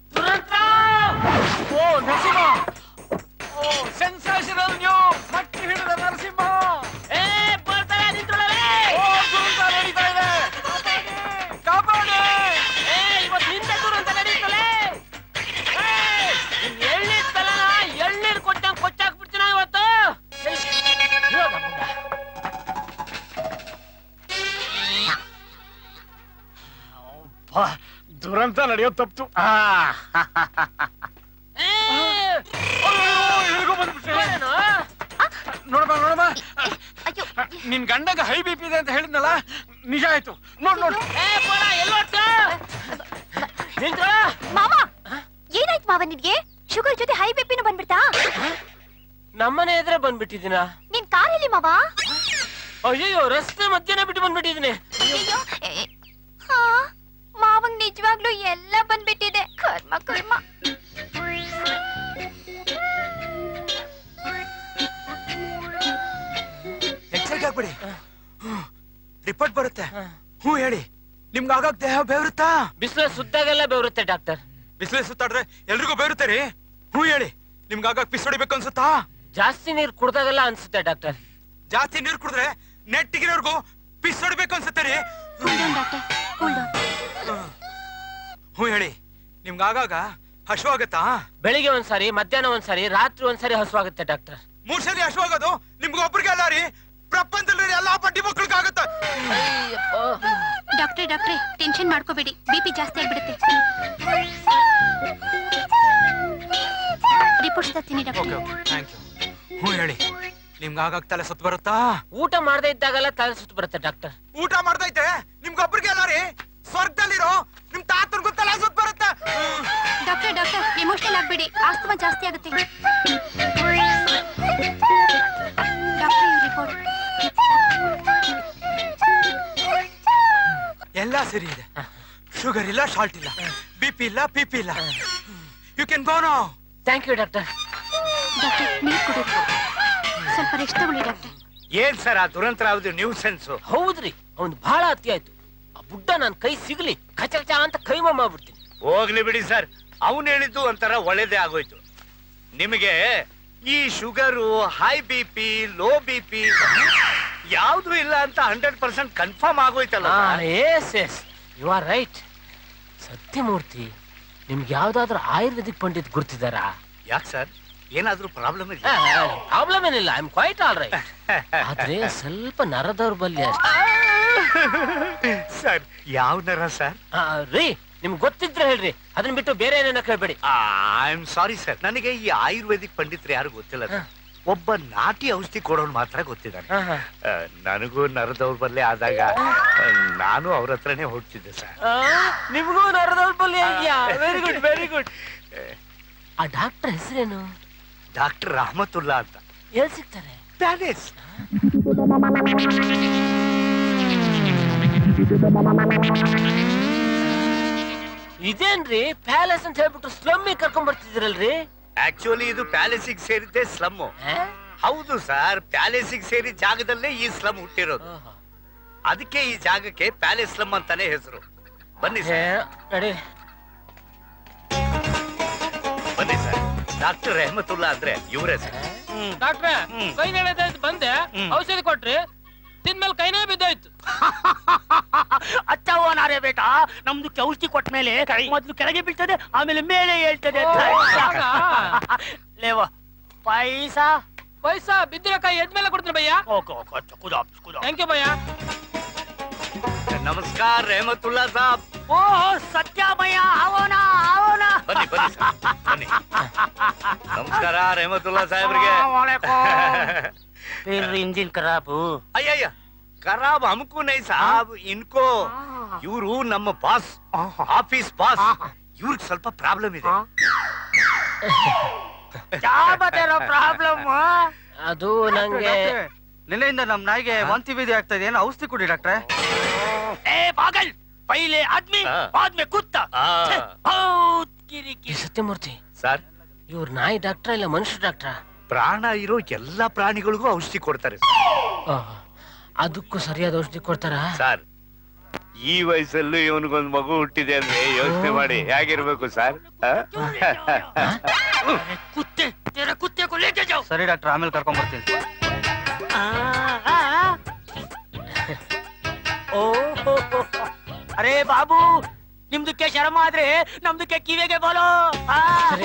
ಓ ನರಸಿಂಹ ಓ ಸೆನ್ಸೇಷನಲ್ ನ್ಯೂಸ್ ಮಟ್ಟಿ ಹಿಡಿದ ನರಸಿಂಹ ಏ ಬರ್ತಾರೆ ನಿಂತ್ಕೊಳ್ಳಿ ಓ ದುರಂತ ನಡೀತಾ ಇದೆ ಕಾಪಾಡಿ ಏ ಇವತ್ತು ಹಿಂದೆ ದೂರ ಅಂತ ನಡೀತಲೆ ಎಳ್ನೀರ್ ತಲನ ಎಳ್ನೀರ್ ಕೊಟ್ಟಂಗ್ ಕೊಚ್ಚಾಕ್ಬಿಡ್ತೀನ ಇವತ್ತು ಇವಾಗ ಮುಂದ. ಅಬ್ಬಾ, ದುರಂತ ನಡೆಯೋದು ತಪ್ತು ಆ ಏ, ಇಲ್ಲಿಗೂ ಬಂದ್ಬಿಟ್ಟೆ ಏನು? ನೋಡಮ್ಮ ನೋಡಮ್ಮ ನಿನ್ ಗಂಡಗ ಹೈ ಬಿ ಪಿ ಇದೆ ಅಂತ ಹೇಳಿದ್ನಲ್ಲ ನಿಜ ಆಯ್ತು ನೋಡ್ ನೋಡ್ ಏ ಬೋಳ ಎಲ್ಲೋಟ ನಿಂತ್ರ ಮಾವ ಏನಾಯ್ತು ಮಾವ ನಿನ್ಗೆ ಶುಗರ್ ಜೊತೆ ಹೈ ಬಿಪಿನೂ ಬಂದ್ಬಿಡ್ತಾ ನಮ್ಮನೆ ಎದುರೇ ಬಂದ್ಬಿಟ್ಟಿದ್ದೀನ ನಿನ್ ಕಾರಲ್ಲಿ ಮಾವ ಅಯ್ಯೋ ರಸ್ತೆ ಮಧ್ಯನೇ ಬಿಟ್ಟು ಬಂದ್ಬಿಟ್ಟಿದ್ದೀನಿ ಅಯ್ಯೋ ಏ, ಹಾ ಮಾವಂಗ್ ನಿಜವಾಗ್ಲೂ ಎಲ್ಲ ಬಂದ್ಬಿಟ್ಟಿದೆ ಕರ್ಮ ಕರ್ಮ ಎಚ್ಚರಿಕೆ ಆಗ್ಬಿಡಿ ರಿಪೋರ್ಟ್ ಬರುತ್ತೆ ಹ್ಞೂ ಹೇಳಿ ನಿಮ್ಗೆ ಆಗಾಗ ದೇಹ ಬೇವರುತ್ತಾ ಬಿಸಿಲು ಸುತ್ತಾಗೆಲ್ಲ ಬೆವರುತ್ತೆ ಡಾಕ್ಟರ್ ಬಿಸಿಲು ಸುತ್ತಾಡ್ರೆ ಎಲ್ರಿಗೂ ಬೇರುತ್ತೆ ರೀ ಹ್ಞೂ ಹೇಳಿ ನಿಮ್ಗೆ ಆಗಾಗ ಪಿಸ್ ಹೊಡಿಬೇಕು ಅನ್ಸುತ್ತಾ ಜಾಸ್ತಿ ನೀರು ಕುಡ್ದಾಗೆಲ್ಲ ಅನ್ಸುತ್ತೆ ಡಾಕ್ಟರ್ ಜಾಸ್ತಿ ನೀರು ಕುಡಿದ್ರೆ ನೆಟ್ಟಿಗಿರೋರ್ಗು ಪಿಸ್ ಹೊಡಿಬೇಕು ಅನ್ಸುತ್ತೆ ರೀ ಹ್ಞೂ ಹೇಳಿ ನಿಮ್ಗೆ ಆಗಾಗ ಹಶು ಆಗತ್ತಾ ಬೆಳಿಗ್ಗೆ ಒಂದ್ಸಾರಿ ಮಧ್ಯಾಹ್ನ ಒಂದ್ಸಾರಿ ರಾತ್ರಿ ಒಂದ್ಸಾರಿ ಹಸುವಾಗುತ್ತೆ ಡಾಕ್ಟರ್ ಮೂರ್ ಸರಿ ಹಶು ಆಗೋದು ನಿಮ್ಗೆ ಒಬ್ರಿಗೆ ಅಲ್ಲ ರೀ ಪ್ರಪಂಚದಲ್ಲಿ ಎಲ್ಲಾ ಪಟ್ಟಿ ಮಕ್ಳಿಗಾಗತ್ತ ಡಾಕ್ಟ್ರೆ ಡಾಕ್ಟ್ರೆ ಟೆನ್ಷನ್ ಮಾಡ್ಕೋಬೇಡಿ ಬಿಪಿ ಜಾಸ್ತಿ ಆಗ್ಬಿಡುತ್ತೆ ರಿಪೋರ್ಟ್ಸ್ ತರ್ತೀನಿ ಡಾಕ್ಟ್ರೆ ಥ್ಯಾಂಕ್ ಯು ಹ್ಞೂ ಹೇಳಿ ನಿಮ್ಗೆ ಆಗಾಗ ತಲೆ ಸುತ್ತ ಬರುತ್ತಾ ಊಟ ಮಾಡದೇ ಇದ್ದಾಗೆಲ್ಲ ತಲೆ ಸುತ್ತು ಬರುತ್ತೆ ಡಾಕ್ಟರ್ ಊಟ ಮಾಡ್ದೈತೆ ನಿಮ್ಗೊಬ್ರಿಗೆ ಅಲ್ಲ ರೀ ಸ್ವರ್ಗದಲ್ಲಿರೋ ನಿಮ್ ತಾತನ್ಗೂ ತಲೆ ಸುತ್ತ ಬರುತ್ತಾ ಡಾಕ್ಟರ್ ಡಾಕ್ಟರ್ ಎಮೋಷನಲ್ ಆಗ್ಬೇಡಿ ಆಸ್ತಮಾ ಜಾಸ್ತಿ ಆಗುತ್ತೆ ಡಾಕ್ಟರ್ ಈ ರಿಪೋರ್ಟ್ ಎಲ್ಲ ಸರಿ ಇದೆ ಶುಗರ್ ಇಲ್ಲ ಸಾಲ್ಟ್ ಇಲ್ಲ ಬಿ ಪಿ ಇಲ್ಲ ಪಿ ಪಿ ಇಲ್ಲ you can go no thank you doctor doctor ನೀರು ಕುಡಿ ಸ್ವಲ್ಪ ರೆಸ್ಟ್ ತಗೊಳ್ಳಿ ಡಾಕ್ಟರ್ ಏನ್ ಸರ್ ಆ ದುರಂತರ ಯಾವ್ದು ನ್ಯೂ ಸೆನ್ಸು ಹೌದ್ರಿ ಅವ್ನು ಬಹಳ ಅತಿ ಆಯ್ತು ಆ ಬುಡ್ಡ ನನ್ ಕೈ ಸಿಗ್ಲಿ ಕಚ ಕಚ ಅಂತ ಕೈಮ ಮಾಡ್ಬಿಡ್ತೀನಿ ಹೋಗ್ಲಿ ಬಿಡಿ ಸರ್ ಅವನು ಹೇಳಿದ್ದು ಒಂಥರ ಒಳ್ಳೇದೇ ಆಗೋಯ್ತು ನಿಮಗೆ ಈ sugar high B P low B P ಯಾವ್ದು ಇಲ್ಲ ಅಂತ ಹಂಡ್ರೆಡ್ ಪರ್ಸೆಂಟ್ ಕನ್ಫರ್ಮ್ ಆಗೋಯ್ತಲ್ಲ sir? Yes yes you are right Satyamurthy ನಿಮ್ಗೆ ಯಾವ್ದಾದ್ರು ಆಯುರ್ವೇದಿಕ್ ಪಂಡಿತ್ ಗುರ್ತಿದಾರಾ ಯಾಕೆ ಸರ್ ಏನಾದ್ರೂ ಪ್ರಾಬ್ಲಮ್ ಇದೆ ಪ್ರಾಬ್ಲಮ್ ಏನಿಲ್ಲ I am quite all right ಆದ್ರೆ ಸ್ವಲ್ಪ ನರ ದೌರ್ಬಲ್ಯ ಸರ್ ಯಾವ ನರ ಸರ್ ರೀ ನಿಮ್ಗೆ ಗೊತ್ತಿದ್ರೆ ಹೇಳ್ರಿ ಅದನ್ನ ಬಿಟ್ಟು ಬೇರೆ ಏನೇನ ಕೇಳ್ಬೇಡಿ ಐ ಆಮ್ ಸಾರಿ ಸರ್ ನನಗೆ ಈ ಆಯುರ್ವೇದಿಕ್ ಪಂಡಿತರು ಯಾರು ಗೊತ್ತಿಲ್ಲ sir. ಒಬ್ಬ ನಾಟಿ ಔಷಧಿ ಕೊಡೋನು ಮಾತ್ರ ಗೊತ್ತಿದ್ದಾನೆ ಆ, ನನಗೂ ನರ ದೌರ್ಬಲ್ಯ ಆದಾಗ ಆ, ನಾನು ಅವ್ರ ಹತ್ರನೇ ಹೋಗ್ತಿದ್ದೆ ಸರ್ ನಿಮ್ಗೂ ನರ ದೌರ್ಬಲ್ಯ ಇದೆಯಾ ವೆರಿ ಗುಡ್ ವೆರಿ ಗುಡ್ ಆ ಡಾಕ್ಟರ್ ಹೆಸರೇನು ಡಾಕ್ಟರ್ ರಹಮತುಲ್ಲಾ ಅಂತ ಎಲ್ಲಿ ಸಿಗ್ತಾರೆ ಪ್ಯಾಲೇಸ್ ಇದೇನ್ರಿ ಪ್ಯಾಲೇಸ್ ಅಂತ ಹೇಳ್ಬಿಟ್ಟು ಸ್ಲಮ್ಮಿ ಕರ್ಕೊಂಡ್ ಬರ್ತಿದ್ರಲ್ರಿ ಆಕ್ಚುಲಿ ಇದು ಪ್ಯಾಲೇಸಿಗೆ ಸೇರಿದ್ದೆ ಸ್ಲಮ್ ಹೌದು ಸರ್ ಪ್ಯಾಲೇಸಿಗೆ ಸೇರಿ ಜಾಗದಲ್ಲೇ ಈ ಸ್ಲಮ್ ಹುಟ್ಟಿರೋದು ಅದಕ್ಕೆ ಈ ಜಾಗಕ್ಕೆ ಪ್ಯಾಲೇಸ್ ಸ್ಲಮ್ ಅಂತಾನೆ ಹೆಸರು ಬನ್ನಿ ಸರ್ ನಡಿ ಬನ್ನಿ ಸರ್ ಡಾಕ್ಟರ್ ರೆಹಮತುಲ್ಲಾ ಅಂದ್ರೆ ಇವರೇ ಸರ್ ಡಾಕ್ಟ್ರೆ ಕೈ ನಡೆದಾಯ್ತು ಬಂದೆ ಔಷಧಿ ಕೊಟ್ರಿ ತಿಂದ್ಮೇಲೆ ಕೈನೇ ಬಿದ್ದೋಯ್ತು ಅಚ್ಚ ಓನಾರೇ ಬೇಟಾ ನಮ್ದು ಔಷಧಿ ಕೊಟ್ಟ ಮೇಲೆ ಮೊದ್ಲು ಕೆಳಗೆ ಬೀಳ್ತದೆ ಆಮೇಲೆ ಮೇಲೆ ಹೇಳ್ತದೆ ಆಗ? ಲೇವ ಪೈಸಾ ಪೈಸಾ ಬಿದ್ದಿರೋ ಕೈ ಎದ್ಮೇಲೆ ಕೊಡ್ತೀನಿ ಭಯ್ಯ ಓಕೆ ಓಕೆ ಅಚ್ಚ ಕುದ ಕುದ ಥ್ಯಾಂಕ್ ಯು ಭಯ್ಯ ನಮಸ್ಕಾರ ರೆಹಮತುಲ್ಲಾ ಸಾಬ್ ಓ ಸತ್ಯಮಯ ಅವನ ಅವನ ಬನ್ನಿ ಬನ್ನಿ ಸರ್ ಬನ್ನಿ ನಮಸ್ಕಾರ ರೆಹಮತುಲ್ಲಾ ಸಾಹೇಬ್ರಿಗೆ फिर इंजन खराब हो ಅಯ್ಯಯ್ಯ ಖರಾಬ್ ಹಮ್ಕು ನೈ ಸಾಬ್ ಇನ್ಕೋ ಇವರು ನಮ್ಮ ಬಾಸ್ ಆಫೀಸ್ ಬಾಸ್ ಇವ್ರಿಗೆ ಸ್ವಲ್ಪ ಪ್ರಾಬ್ಲಮ್ ಇದೆ क्या बता रहा प्रॉब्लम ಅದು ನಂಗೆ ನಿನ್ನೆಯಿಂದ ನಮ್ ನಾಯಿಗೆ ವಾಂತಿ ಭೇದಿ ಆಗ್ತಾ ಇದೆ ಏನೋ ಔಷಧಿ ಕೊಡಿ ಡಾಕ್ಟ್ರೆ ए पागल पहले आदमी हाँ। बाद में कुत्ता ಆ, छे, बहुत गिरी ಈ ಸತ್ಯಮೂರ್ತಿ ಸರ್ ಇವ್ರ ನಾಯಿ ಡಾಕ್ಟ್ರಾ ಇಲ್ಲ ಮನುಷ್ಯ ಡಾಕ್ಟ್ರಾ ಪ್ರಾಣ ಇರೋ ಎಲ್ಲಾ ಪ್ರಾಣಿಗಳಿಗೂ ಔಷಧಿ ಕೊಡ್ತಾರೆ ಸರ್. ಅದಕ್ಕೂ ಸರಿಯಾದ ಔಷಧಿ ಕೊಡ್ತಾರಾ ಸರ್ ಈ ವಯಸ್ಸಲ್ಲೂ ಇವನಿಗೊಂದು ಮಗು ಹುಟ್ಟಿದೆ ಅಂದ್ರೆ ಯೋಚನೆ ಮಾಡಿ ಹೇಗಿರ್ಬೇಕು ಸರ್ कुत्ते तेरे कुत्ते को लेके जाओ ಸರಿ ಡಾಕ್ಟರ್ ಆಮೇಲೆ ಕರ್ಕೊಂಡ್ ಬರ್ತೀನಿ ಅರೆ ಬಾಬು ನಿಮ್ದಕ್ಕೆ ಶರಮ ಆದ್ರೆ ನಮ್ದಕ್ಕೆ ಕಿವಿಗೆ ಬೋಲೋ ಆ.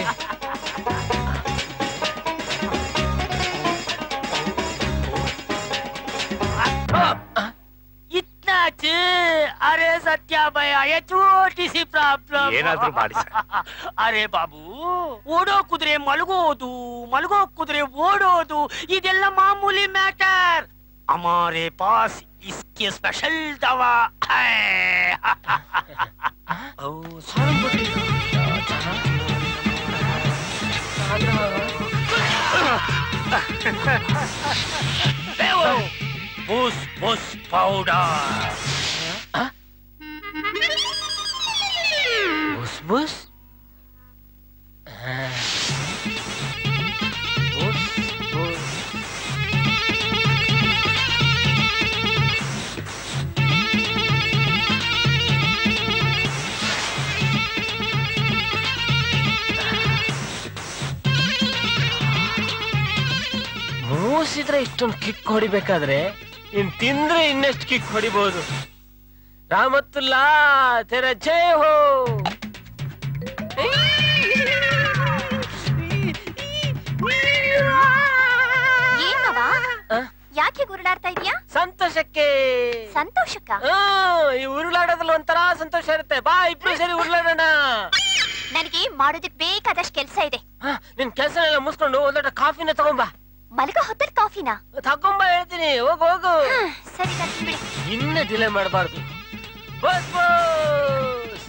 इतना अच्छे अरे सत्या भैया ये छोटी सी ಪ್ರಾಬ್ಲಮ್ ಏನಾದ್ರೂ ಮಾಡಿ ಸರ್ ಅರೆ ಬಾಬು ಓಡೋ ಕುದುರೆ ಮಲಗೋದು ಮಲಗೋ ಕುದುರೆ ಓಡೋದು ಇದೆಲ್ಲ ಮಾಮೂಲಿ ಮ್ಯಾಟರ್ ಹಮಾರೆ ಪಾಸ್ ಇಸ್ಕೆ ಸ್ಪೆಷಲ್ ದವಾ ಹೈ ಓ ಬುಸ್ ಬುಸ್ ಪೌಡರ್ ಬುಸ್ ಬುಸ್ ಆ. ಬುಸ್ ಬುಸ್ ಮೂಸಿದ್ರೆ ಇಷ್ಟೊಂದು ಕಿಕ್ ಹೊಡಿಬೇಕಾದ್ರೆ ಇನ್ ತಿಂದ್ರೆ ಇನ್ನೆಷ್ಟು ಕಿಕ್ ಹೊಡಿಬಹುದು ರಾಮತ್ತುಲ್ಲಾ ತೆರ ಜಯ ಹೋ ಏನ್ ಮಾವ ಯಾಕೆ ಉರುಳಾಡ್ತಾ ಇದೀಯಾ ಸಂತೋಷಕ್ಕೆ ಸಂತೋಷಕ್ಕ ಆ, ಈ ಉರುಳಾಡೋದ್ರಲ್ಲಿ ಒಂಥರ ಸಂತೋಷ ಇರುತ್ತೆ ಬಾ ಇಬ್ರು ಸೇರಿ ಉರುಳಾಡೋಣ ನನಗೆ ಮಾಡೋದಕ್ ಬೇಕಾದಷ್ಟು ಕೆಲ್ಸ ಇದೆ ಆ, ನಿನ್ ಕೆಲಸ ಎಲ್ಲ ಮುಗಿಸ್ಕೊಂಡು ಒಂದ್ ಲೋಟ ಕಾಫಿನ ತಗೊಂಬಾ ಮಲಗೋ ಹೊತ್ತಲ್ ಕಾಫಿನಾ ತಗೊಂಬ ಹೇಳ್ತೀನಿ ಹೋಗು ಹೋಗು ಸರಿ ಬರ್ತೀನಿ ಬಿಡು ಇನ್ನ ಡಿಲೇ ಮಾಡಬಾರ್ದು ಬಸ್ ಬಸ್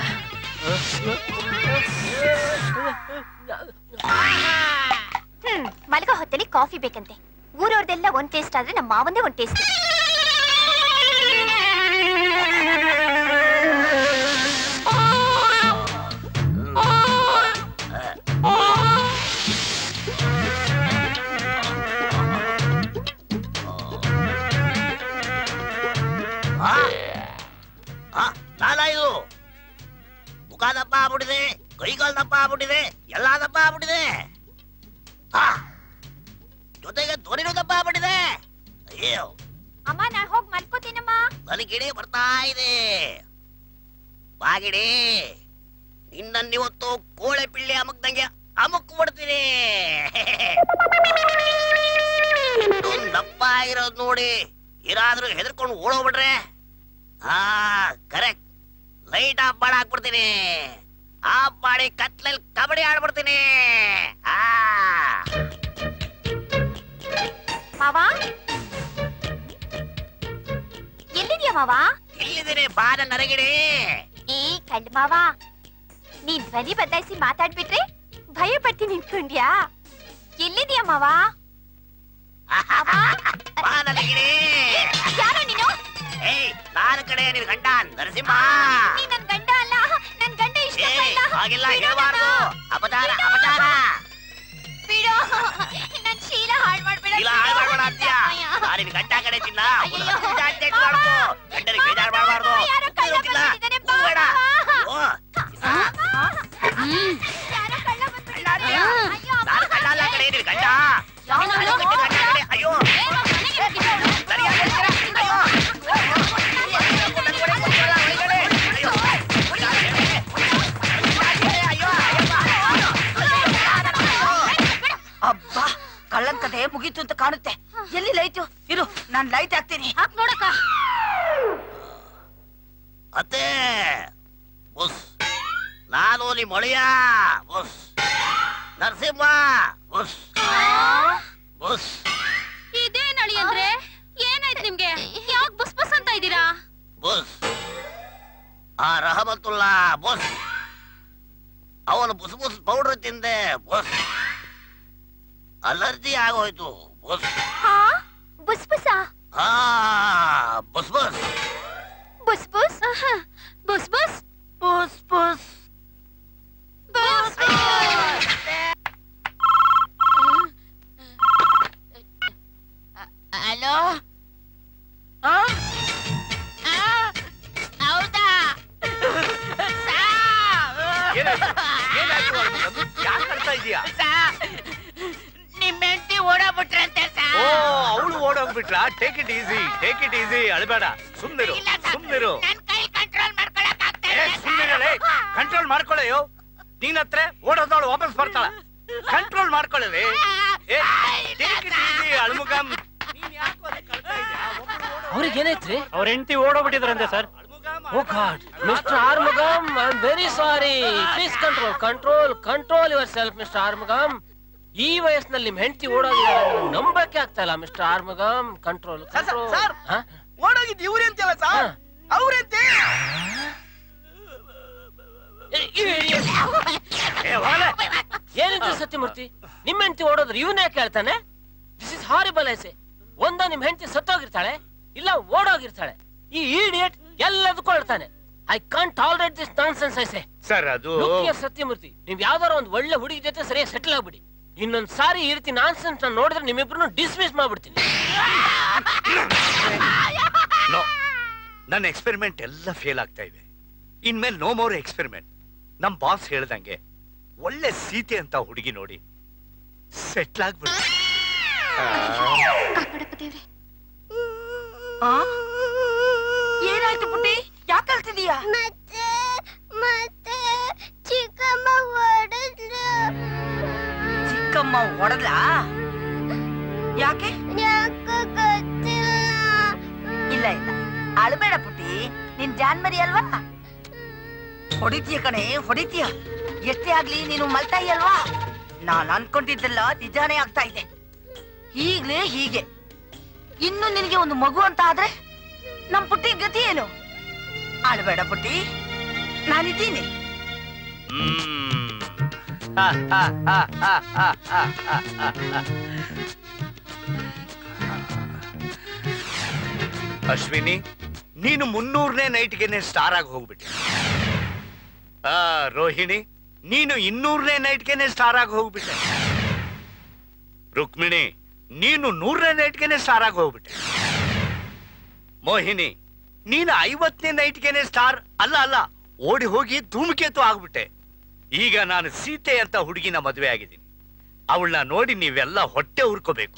ಹ್ಮ್ ಮಲಗೋ ಹೊತ್ತಲ್ಲಿ ಕಾಫಿ ಬೇಕಂತೆ ಊರವ್ರದೆಲ್ಲ ಒಂದ್ ಟೇಸ್ಟ್ ಆದ್ರೆ ನಮ್ಮ ಮಾವಂದೇ ಒಂದ್ ಟೇಸ್ಟ್ ಆ? ಆ, ನಾನಾ ಇದು ಮುಖ ದಪ್ಪ ಆಗ್ಬಿಟ್ಟಿದೆ ಕೈಕಾಲ್ ದಪ್ಪ ಆಗ್ಬಿಟ್ಟಿದೆ ಎಲ್ಲ ದಪ್ಪ ಆಗ್ಬಿಟ್ಟಿದೆ ಆ, ಜೊತೆಗೆ ಧ್ವನಿನೂ ದಪ್ಪ ಆಗ್ಬಿಟ್ಟಿದೆ ಅಯ್ಯೋ ಅಮ್ಮ ನಾನ್ ಹೋಗ್ ಮಲ್ಕೋತೀನಮ್ಮ ನನಗಿಡೇ ಬರ್ತಾ ಇದೆ ಬಾಗಿಡಿ ನಿನ್ನನ್ನಿವತ್ತು ಕೋಳೆ ಪಿಳ್ಳಿ ಅಮಕ್ದಂಗೆ ಅಮುಕ್ ಬಿಡ್ತೀನಿ ಇಷ್ಟೊಂದ್ ದಪ್ಪ ಆಗಿರೋದ್ ನೋಡಿ ಏನಾದ್ರೂ ಹೆದರ್ಕೊಂಡು ಓಡೋಗ್ಬಿಟ್ರೆ ಹಾ ಕರೆಕ್ಟ್ ಲೈಟ್ ಆಫ್ ಮಾಡಿ ಹಾಕ್ಬಿಡ್ತೀನಿ ಆಫ್ ಮಾಡಿ ಕತ್ಲಲ್ಲಿ ಕಬಡ್ಡಿ ಆಡ್ಬಿಡ್ತೀನಿ ಆ ಮಾವ ಎಲ್ಲಿದ್ಯಾ ಮಾವ ಇಲ್ಲಿದ್ದೀನಿ ಬಾನ ನರಗಿಡಿ ಏ ಕಳ್ಳ ಮಾವ ನೀನ್ ಧ್ವನಿ ಬದಲಾಯಿಸಿ ಮಾತಾಡ್ಬಿಟ್ರೆ ಭಯ ಪಡ್ತೀನಿ ನಿಂತ್ಕೊಂಡ್ಯಾ ಎಲ್ಲಿದ್ಯಾ ಮಾವ ಬಾ ನರಗಿಡಿ ಯಾರೋ ನೀನು ಏಯ್ ನಾನು ಕಡೆ ನಿನ್ ಗಂಡ ನರಸಿಂಹ ನೀ ನನ್ ಗಂಡ ಅಲ್ಲ ನನ್ ಗಂಡ ಇಷ್ಟ ಏಯ್ ಹಾಗೆಲ್ಲ ಹೇಳ್ಬಾರ್ದು ಅಪಚಾರ ಅಪಚಾರ ಬಿಡು ನನ್ ಶೀಲ ಹಾಳ್ ಮಾಡ್ಬೇಡ ಇಲ್ಲ ಹಾಳು ಮಾಡ್ಬೇಡ ಅಂತೀಯ ನಾನು ನಿನ್ ಗಂಡ ಕಡೆ ಚಿನ್ನ ಒಂದು ಹತ್ತು ಜಾತಿ ಎತ್ತು ಮಾಡ್ಕೊ ಗಂಡನಿಗೆ ಬೇಜಾರು ಮಾಡಬಾರ್ದು ಗೊತ್ತಿಲ್ಲ ಬೇಡ ಓ ನಾನು ಗಂಡ ಅಲ್ಲ ಕಡೆ ನಿನ್ ಗಂಡ ಯಾವನೋ ನಾನು ಗಂಡ ಗಂಡ ಕಡೆ ಅಯ್ಯೋ ಸರಿಯಾಗಿ ಹೇಳ್ತೀರಾ? ಅಯ್ಯೋ ಅಬ್ಬಾ ಕಳ್ಳನ್ ಕತೆ ಮುಗೀತು ಅಂತ ಕಾಣುತ್ತೆ ಎಲ್ಲಿ ಲೈಟು ಇರು ನಾನ್ ಲೈಟ್ ಹಾಕ್ತೀನಿ ಹಾಕ್ ನೋಡಕ್ಕ ಅತ್ತೆ ಬುಸ್ ನಾನು ನಿಮ್ಮ ಒಳೆಯ ಬುಸ್ ನರಸಿಂಹ ಬುಸ್ ಬುಸ್ ಇದೇ ನಳಿ ಅಂದ್ರೆ ಏನಾಯ್ತು ನಿಮ್ಗೆ ಯಾಕ್ ಬುಸ್ ಬುಸ್ ಅಂತ ಇದ್ದೀರಾ ಬುಸ್ ಆ ರಹಮತುಲ್ಲಾ ಬುಸ್ ಅವನು ಬುಸ್ ಬುಸ್ ಪೌಡರ್ ತಿಂದೆ ಬುಸ್ ಅಲರ್ಜಿ ಆಗೋಯ್ತು ಬುಸ್ ಹಾ ಬುಸ್ ಬುಸಾ ಆ ಬುಸ್ ಬುಸ್ ಬುಸ್ ಬುಸ್ ಬುಸ್ ಬುಸ್ ಬುಸ್ ಬುಸ್ ಬುಸ್ ಹಲೋ ಹೌದಾ ಯಾಕೆ ಕಳ್ತಾ ಇದೀಯಾ ನಿಮ್ ಹೆಂಡತಿ ಓಡಾಬಿಟ್ರಂತೆ ಓ ಅವಳು ಓಡೋಗ್ಬಿಟ್ಲಾ take it easy take it easy ಅಳಬೇಡ ಸುಮ್ನಿರು ಸುಮ್ನಿರು ಕಂಟ್ರೋಲ್ ಮಾಡ್ಕೊಳ್ಳೆಯೋ ನೀನ್ ಹತ್ರ ಓಡೋದವಳು ವಾಪಸ್ ಬರ್ತಾಳ ಕಂಟ್ರೋಲ್ ಮಾಡ್ಕೊಳ್ಳಿ ಟೇಕ್ ಇಟ್ ಈಸಿ ಅಳ್ಮುಗಂ ಅವ್ರಿಗೆ ಏನಾಯ್ತ್ರಿ ಅವ್ರ ಹೆಂಡತಿ ಓಡೋಗ್ಬಿಟ್ಟಿದ್ರಂತೆ sir oh God mister Armugam I am very sorry please control control control yourself mister Armugam ಈ ವಯಸ್ಸಿನಲ್ಲಿ ನಿಮ್ ಹೆಂಡತಿ ಓಡೋಗಿದ್ದಾರೆ ನಂಬಕ್ಕೆ ಆಗ್ತಾ ಇಲ್ಲ mister Armugam control control sir ಓಡೋಗಿದ್ ಇವ್ರೆ ಅಂತಲ್ಲ ಸರ್ ಅವ್ರಂತೆ ಏನಿದ್ರು ಸತ್ಯಮೂರ್ತಿ ನಿಮ್ ಹೆಂಡತಿ ಓಡೋದ್ರೆ ಇವನ್ ಯಾಕೆ ಹೇಳ್ತಾನೆ ದಿಸ್ ಇಸ್ ಹಾರಿಬಲ್ ಐಸೆ ಒಂದ ನಿಮ್ ಹೆಂಡತಿ ಸತ್ತೋಗಿರ್ತಾಳೆ ಇಲ್ಲ ಓಡೋಗಿರ್ತಾಳೆ ಈ ಇಡಿಯಟ್ ಎಲ್ಲದಕ್ಕೂ ಹೇಳ್ತಾನೆ I can't tolerate this nonsense ಐಸೆ ಸರ್ ಅದು ಸತ್ಯಮೂರ್ತಿ ನೀವ್ ಯಾವ್ದಾರ ಒಂದ್ ಒಳ್ಳೆ ಹುಡುಗಿ ಜೊತೆ ಸರಿಯಾಗಿ ಸೆಟಲ್ ಆಗ್ಬಿಡಿ ಇನ್ನೊಂದ್ ಸಾರಿ ಈ ರೀತಿ ನಾನ್ ಸೆನ್ಸ್ ನೋಡಿದ್ರೆ ನಿಮ್ಮಿಬ್ರು ಡಿಸ್ಮಿಸ್ ಮಾಡ್ಬಿಡ್ತೀನಿ ನೋ ನನ್ನ ಎಕ್ಸ್ಪೆರಿಮೆಂಟ್ ಎಲ್ಲ ಫೇಲ್ ಆಗ್ತಾ ಇದೆ ಇನ್ಮೇಲೆ ನೋ ಮೋರ್ ಎಕ್ಸ್ಪೆರಿಮೆಂಟ್ ನಮ್ ಬಾಸ್ ಹೇಳ್ದಂಗೆ ಒಳ್ಳೆ ಸೀತೆ ಅಂತ ಹುಡುಗಿ ನೋಡಿ ಸೆಟ್ಲ್ ಆಗ್ಬಿಡು ಏನಾಯ್ತು ಪುಟ್ಟಿ ಯಾಕೆ ಕಳ್ತಿದೀಯಾ ಮತ್ತೆ ಮತ್ತೆ ಚಿಕ್ಕಮ್ಮ ಹೊಡೆದ್ಲು ಚಿಕ್ಕಮ್ಮ ಹೊಡೆದ್ಲಾ ಯಾಕೆ ಯಾಕ ಅಳಬೇಡ ಪುಟ್ಟಿ ನಿನ್ ಜಾನ್ಮರಿ ಅಲ್ವಾ ಹೊಡಿತೀಯ ಕಣೆ ಹೊಡಿತೀಯ ಎಷ್ಟೇ ಆಗ್ಲಿ ನೀನು ಮಲ್ತಾಯಿ ಅಲ್ವಾ ನಾನ್ ಅನ್ಕೊಂಡಿದ್ದೆಲ್ಲ ನಿಜಾನೇ ಆಗ್ತಾ ಇದೆ ಈಗ್ಲೇ ಹೀಗೆ ಇನ್ನು ನಿನಗೆ ಒಂದು ಮಗು ಅಂತ ಆದ್ರೆ ನಮ್ ಪುಟ್ಟಿ ಗತಿ ಏನು ಅಳಬೇಡ ಪುಟ್ಟಿ ನಾನಿದ್ದೀನಿ ಅಶ್ವಿನಿ ನೀನು ಮುನ್ನೂರನೇ ನೈಟ್ಗೆನೆ ಸ್ಟಾರ್ ಆಗಿ ಹೋಗ್ಬಿಟ್ಟೆ ಆ ರೋಹಿಣಿ ನೀನು ಇನ್ನೂರನೇ ನೈಟ್ಗೆನೆ ಸ್ಟಾರ್ ಆಗಿ ಹೋಗ್ಬಿಟ್ಟೆ ರುಕ್ಮಿಣಿ ನೀನು ನೂರನೇ ನೈಟ್ಗೆನೆ ಸ್ಟಾರ್ ಆಗಿ ಹೋಗ್ಬಿಟ್ಟೆ ಮೋಹಿನಿ ನೀನು ಐವತ್ತನೇ ನೈಟ್ಗೆನೆ ಸ್ಟಾರ್ ಅಲ್ಲ ಅಲ್ಲ ಓಡಿ ಹೋಗಿ ಧೂಮಕೇತು ಆಗ್ಬಿಟ್ಟೆ ಈಗ ನಾನು ಸೀತೆ ಅಂತ ಹುಡುಗಿನ ಮದುವೆ ಆಗಿದ್ದೀನಿ ಅವಳನ್ನ ನೋಡಿ ನೀವೆಲ್ಲ ಹೊಟ್ಟೆ ಉರ್ಕೋಬೇಕು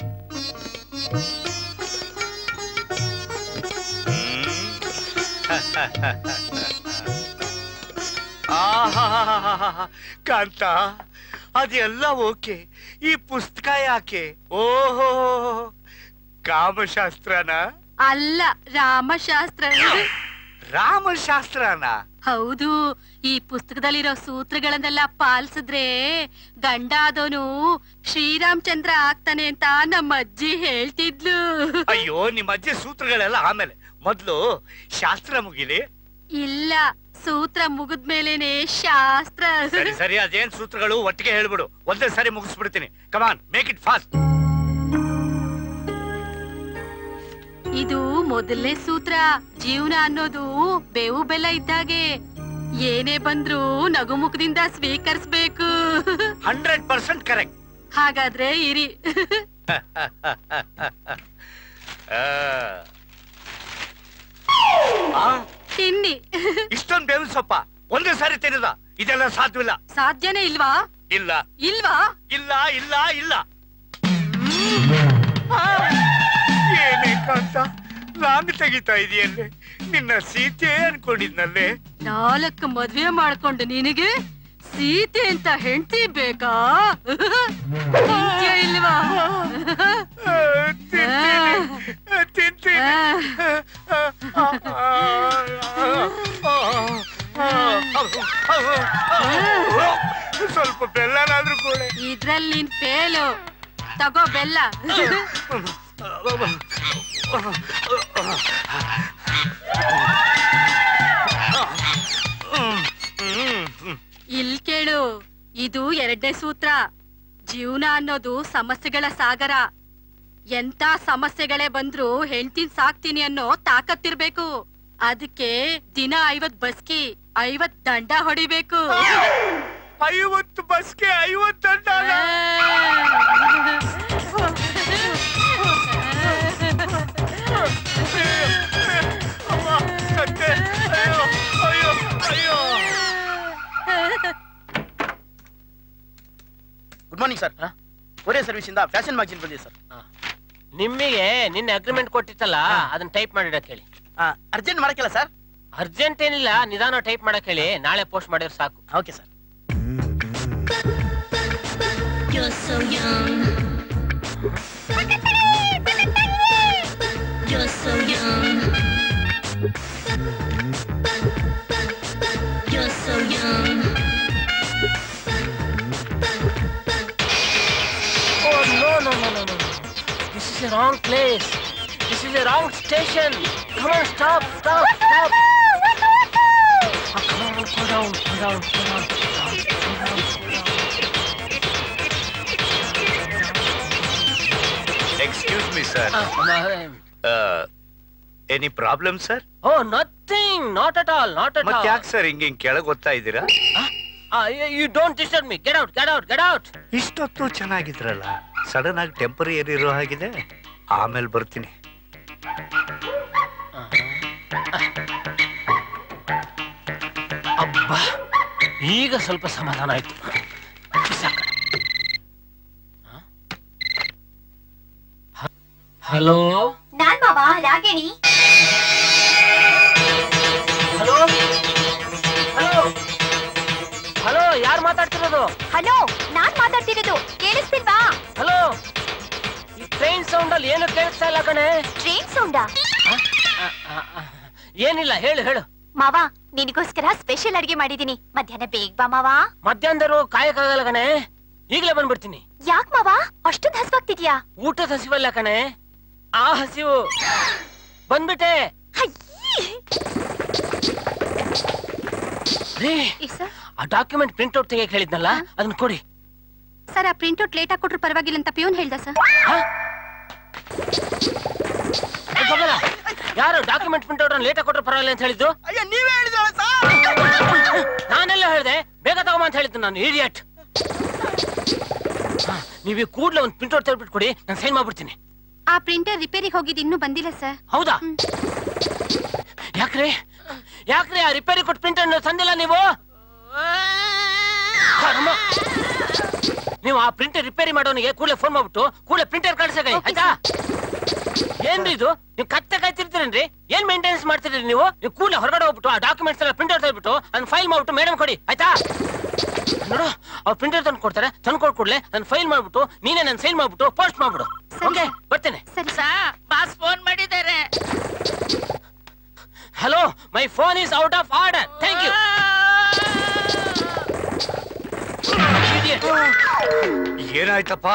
ಆಹಾಹಾಹಾಹಾ. ಕಾಂತ ಅದೆಲ್ಲ ಓಕೆ ಈ ಪುಸ್ತಕ ಯಾಕೆ ಓಹೋ ಕಾಮಶಾಸ್ತ್ರನ ಅಲ್ಲ ರಾಮಶಾಸ್ತ್ರ ರಾಮಶಾಸ್ತ್ರನ ಹೌದು ಈ ಪುಸ್ತಕದಲ್ಲಿರೋ ಸೂತ್ರಗಳನ್ನೆಲ್ಲ ಪಾಲಿಸಿದ್ರೆ ಗಂಡ ಆದವನು ಶ್ರೀರಾಮಚಂದ್ರ ಆಗ್ತಾನೆ ಅಂತ ನಮ್ಮ ಅಜ್ಜಿ ಹೇಳ್ತಿದ್ಲು ಅಯ್ಯೋ ನಿಮ್ಮ ಅಜ್ಜಿ ಸೂತ್ರಗಳೆಲ್ಲ ಆಮೇಲೆ ಮೊದ್ಲು ಶಾಸ್ತ್ರ ಮುಗಿಲಿ ಇಲ್ಲ ಸೂತ್ರ ಮುಗಿದ್ಮೇಲೆನೆ ಶಾಸ್ತ್ರ ಸರಿ ಸರಿ ಅದೇನ್ ಸೂತ್ರಗಳು ಒಟ್ಟಿಗೆ ಹೇಳ್ಬಿಡು ಒಂದೇ ಸರಿ ಮುಗಿಸ್ಬಿಡ್ತೀನಿ ಕಮಾನ್ ಮೇಕ್ ಇಟ್ ಫಾಸ್ಟ್ ಇದು ಮೊದಲನೇ ಸೂತ್ರ ಜೀವನ ಅನ್ನೋದು ಬೇವು ಬೆಲ್ಲ ಇದ್ದಾಗೆ ಏನೇ ಬಂದ್ರು ನಗುಮುಖದಿಂದ ಸ್ವೀಕರಿಸ್ಬೇಕು ಹಂಡ್ರೆಡ್ ಪರ್ಸೆಂಟ್ ಕರೆಕ್ಟ್ ಹಾಗಾದ್ರೆ ಇರಿ ತಿನ್ನಿ ಇಷ್ಟೊಂದು ಬೇವಿನ ಸೊಪ್ಪ ಒಂದೇ ಸಾರಿ ತಿನ್ನದ ಇದೆಲ್ಲ ಸಾಧ್ಯವಿಲ್ಲ ಸಾಧ್ಯನೇ ಇಲ್ವಾ ಇಲ್ಲ ಇಲ್ವಾ ಇಲ್ಲ ಇಲ್ಲ ಇಲ್ಲ ಏನೇ ಕಾಂತ ರಾಂಗ್ ತೆಗಿತಾ ಇದೆಯಲ್ಲೇ ನಿನ್ನ ಸೀತೆ ಅನ್ಕೊಂಡಿದ್ನಲ್ಲೇ ನಾಲ್ಕು ಮದ್ವೆ ಮಾಡ್ಕೊಂಡು ನಿನಗೆ ಸೀತೆ ಅಂತ ಹೆಂಡತಿ ಬೇಕಾ ತಿಂತ್ಯಾ ಇಲ್ವಾ ಸ್ವಲ್ಪ ಬೆಲ್ಲನಾದ್ರೂ ಕೂಡ ಇದ್ರಲ್ಲಿ ನಿನ್ ಫೇಲು ತಗೋ ಬೆಲ್ಲ ಇಲ್ ಕೇಳು ಇದು ಎರಡನೇ ಸೂತ್ರ ಜೀವನ ಅನ್ನೋದು ಸಮಸ್ಯೆಗಳ ಸಾಗರ ಎಂತ ಸಮಸ್ಯೆಗಳೇ ಬಂದ್ರು ಹೆಂಡ್ತಿನ್ ಸಾಕ್ತೀನಿ ಅನ್ನೋ ತಾಕತ್ತಿರ್ಬೇಕು ಅದಕ್ಕೆ ದಿನ ಐವತ್ ಬಸ್ಕಿ ಐವತ್ ದಂಡ ಹೊಡಿಬೇಕು ಐವತ್ತು ಬಸ್ಗೆ ಐವತ್ತು ದಂಡ good morning sir courier service ಇಂದ ಫ್ಯಾಷನ್ ಮ್ಯಾಗಜಿನ್ ಬಂದಿದೆ ಸರ್ ನಿಮಗೆ ನಿನ್ನೆ ಅಗ್ರಿಮೆಂಟ್ ಕೊಟ್ಟಿತ್ತಲ್ಲ ಅದನ್ನ ಟೈಪ್ ಮಾಡಿಡಕ್ ಹೇಳಿ ಅರ್ಜೆಂಟ್ ಮಾಡಕ್ಕಿಲ್ಲ ಸರ್ ಅರ್ಜೆಂಟ್ ಏನಿಲ್ಲ ನಿಧಾನ ಟೈಪ್ ಮಾಡಕ್ ಹೇಳಿ ನಾಳೆ ಪೋಸ್ಟ್ ಮಾಡಿದ್ರೆ ಸಾಕು okay sir You're so young. You're so young. You're so young. Oh no no no no no! This is a wrong place. This is a wrong station. Come on, stop, stop, stop. Oh, come on, go down, go down, go down, go down, go down, go down. Excuse me sir any problem sir Oh, nothing. Not at all. Not at ಮತ್ತೆ all. ಯಾಕೆ sir ಹಿಂಗೆ ಹಿಂಗ್ ಕೆಳಗೆ ಓದ್ತಾ ಇದ್ದೀರಾ Ah, you, you don't disturb me. Get out, get out, get out. ಇಷ್ಟೊತ್ತು ಚೆನ್ನಾಗಿದ್ರಲ್ಲ sudden ಆಗಿ temporary ಇರೋ ಹಾಗಿದೆ ಆಮೇಲೆ ಬರ್ತೀನಿ ಅಬ್ಬಾ ಈಗ ಸ್ವಲ್ಪ ಸಮಾಧಾನ ಆಯ್ತು ಹಲೋ ನಾನ್ ಮಾವ ರಾಗಿಣಿ ಹಲೋ ಹಲೋ ಹಲೋ ಯಾರು ಮಾತಾಡ್ತಿರೋದು ಹಲೋ ನಾನ್ ಮಾತಾಡ್ತಿರೋದು ಕೇಳಿಸ್ತಿಲ್ವಾ ಹಲೋ ಈ ಟ್ರೈನ್ ಸೌಂಡ್ ಅಲ್ಲಿ ಏನು ಕೇಳಿಸ್ತಾ ಇಲ್ಲ ಕಣೆ ಟ್ರೈನ್ ಸೌಂಡಾ ಏನಿಲ್ಲ ಹೇಳು ಹೇಳು ಮಾವ ನಿನಗೋಸ್ಕರ ಸ್ಪೆಷಲ್ ಅಡಿಗೆ ಮಾಡಿದೀನಿ ಮಧ್ಯಾಹ್ನ ಬೇಗ ಬಾ ಮಾವ ಮಧ್ಯಾಹ್ನದವರು ಕಾಯಕ್ಕಾಗಲ್ಲ ಕಣೆ ಈಗಲೇ ಬಂದ್ಬಿಡ್ತೀನಿ ಯಾಕ್ ಮಾವ ಅಷ್ಟೊಂದ್ ಹಸ್ವಾಗ್ತಿದ್ಯಾ ಊಟದ ಹಸಿವಲ್ಲ ಕಣೆ ಆ ಹಸಿವು ಬಂದ್ಬಿಟ್ಟೆ ರೀ ಆ ಡಾಕ್ಯುಮೆಂಟ್ ಪ್ರಿಂಟ್ ಔಟ್ ತೆಗಿಯಕ್ ಹೇಳಿದ್ನಲ್ಲ ಅದನ್ನ ಕೊಡಿ ಸರ್ ಆ ಪ್ರಿಂಟ್ಔಟ್ ಲೇಟ್ ಆಗಿ ಕೊಟ್ರು ಪರವಾಗಿಲ್ಲ ಅಂತ ಪ್ಯೂನ್ ಹೇಳ್ದ ಸರ್ ಏ, ಗಮನ. ಯಾರು ಡಾಕ್ಯುಮೆಂಟ್ ಪ್ರಿಂಟ್ ಔಟ್ ಲೇಟ್ ಕೊಟ್ರೆ ಪರವಾಗಿಲ್ಲ ಅಂತ ಹೇಳಿದ್ದು ಅಯ್ಯ ನೀವೇ ಹೇಳಿದ್ರಲ್ಲ ನಾನೆಲ್ಲ ಹೇಳ್ದೆ ಬೇಗ ತಗೊಂಬ ಅಂತ ಹೇಳಿದ್ದು ನಾನು ಇಡಿಯಟ್ ನೀವು ಈ ಕೂಡ್ಲೆ ಒಂದು ಪ್ರಿಂಟ್ ಔಟ್ ತೆಗೆದ್ಬಿಟ್ಟು ಕೊಡಿ ನಾನು ಸೈನ್ ಮಾಡ್ಬಿಡ್ತೀನಿ ಆ ಪ್ರಿಂಟರ್ ರಿಪೇರಿಗೆ ಹೋಗಿದ್ದು ಇನ್ನೂ ಬಂದಿಲ್ಲ ಸರ್ ಹೌದಾ ಯಾಕ್ರಿ ಯಾಕ್ರಿ ಆ ರಿಪೇರಿ ಕೊಟ್ಟು ಪ್ರಿಂಟ್ ತಂದಿಲ್ಲ ನೀವು ಕರ್ಮ. ನೀವು ಆ ಪ್ರಿಂಟರ್ ರಿಪೇರಿ ಮಾಡೋನಿಗೆ ಕೂಡಲೇ ಫೋನ್ ಮಾಡ್ಬಿಟ್ಟು ಕೂಡಲೇ ಪ್ರಿಂಟರ್ ಕಳ್ಸಕ ಆಯ್ತಾ ಏನ್ರಿ ಇದು ನೀವು ಕತ್ತೆ ಕಾಯ್ತಿರ್ತೀರೇನ್ರಿ ಏನ್ ಮೇಂಟೆನೆನ್ಸ್ ಮಾಡ್ತೀರಿ ನೀವು ನೀವು ಕೂಡಲೇ ಹೊರಗಡೆ ಹೋಗ್ಬಿಟ್ಟು ಆ ಡಾಕ್ಯುಮೆಂಟ್ಸ್ ಎಲ್ಲ ಪ್ರಿಂಟರ್ ತೆಗೆದ್ಬಿಟ್ಟು ಅದನ್ನ ಫೈಲ್ ಮಾಡ್ಬಿಟ್ಟು ಮೇಡಮ್ ಕೊಡಿ ಆಯ್ತಾ ನೋಡು ಅವ್ರು ಪ್ರಿಂಟರ್ ತಂದು ಕೊಡ್ತಾರೆ ತಂದು ಕೊಡ್ಕೊಡ್ಲೆ ನಾನು ಫೈಲ್ ಮಾಡ್ಬಿಟ್ಟು ನೀನೇ ನಾನು ಸೈನ್ ಮಾಡ್ಬಿಟ್ಟು ಪೋಸ್ಟ್ ಮಾಡ್ಬಿಡು ಓಕೆ ಬರ್ತೇನೆ ಸರಿ ಬಾಸ್ ಫೋನ್ ಮಾಡಿದ್ದಾರೆ hello my phone is out of order thank you ಏನಾಯ್ತಪ್ಪ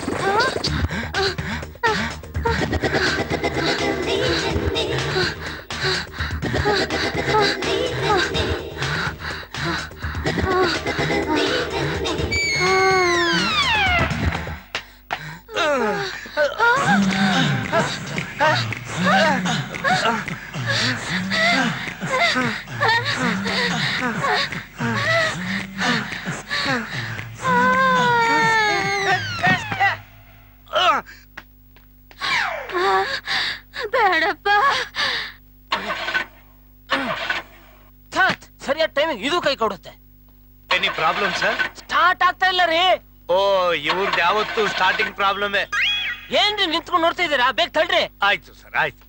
ಬೇಡಪ್ಪ ಥಾತ್, ಸರಿಯಾದ ಟೈಮಿಂಗ್ ಇದು ಕೈ ಕೊಡುತ್ತೆ ಎನಿ ಪ್ರಾಬ್ಲಮ್ ಸರ್ ಸ್ಟಾರ್ಟ್ ಆಗ್ತಾ ಇಲ್ಲ ರೀ ಓ ಇವ್ರದ್ದು ಯಾವತ್ತು ಸ್ಟಾರ್ಟಿಂಗ್ ಪ್ರಾಬ್ಲಮ್ ಏನ್ರಿ ನಿಂತ್ಕೊಂಡು ನೋಡ್ತಾ ಇದ್ದೀರಾ ಬೇಗ ತಳ್ರಿ ಆಯ್ತು ಸರ್ ಆಯ್ತು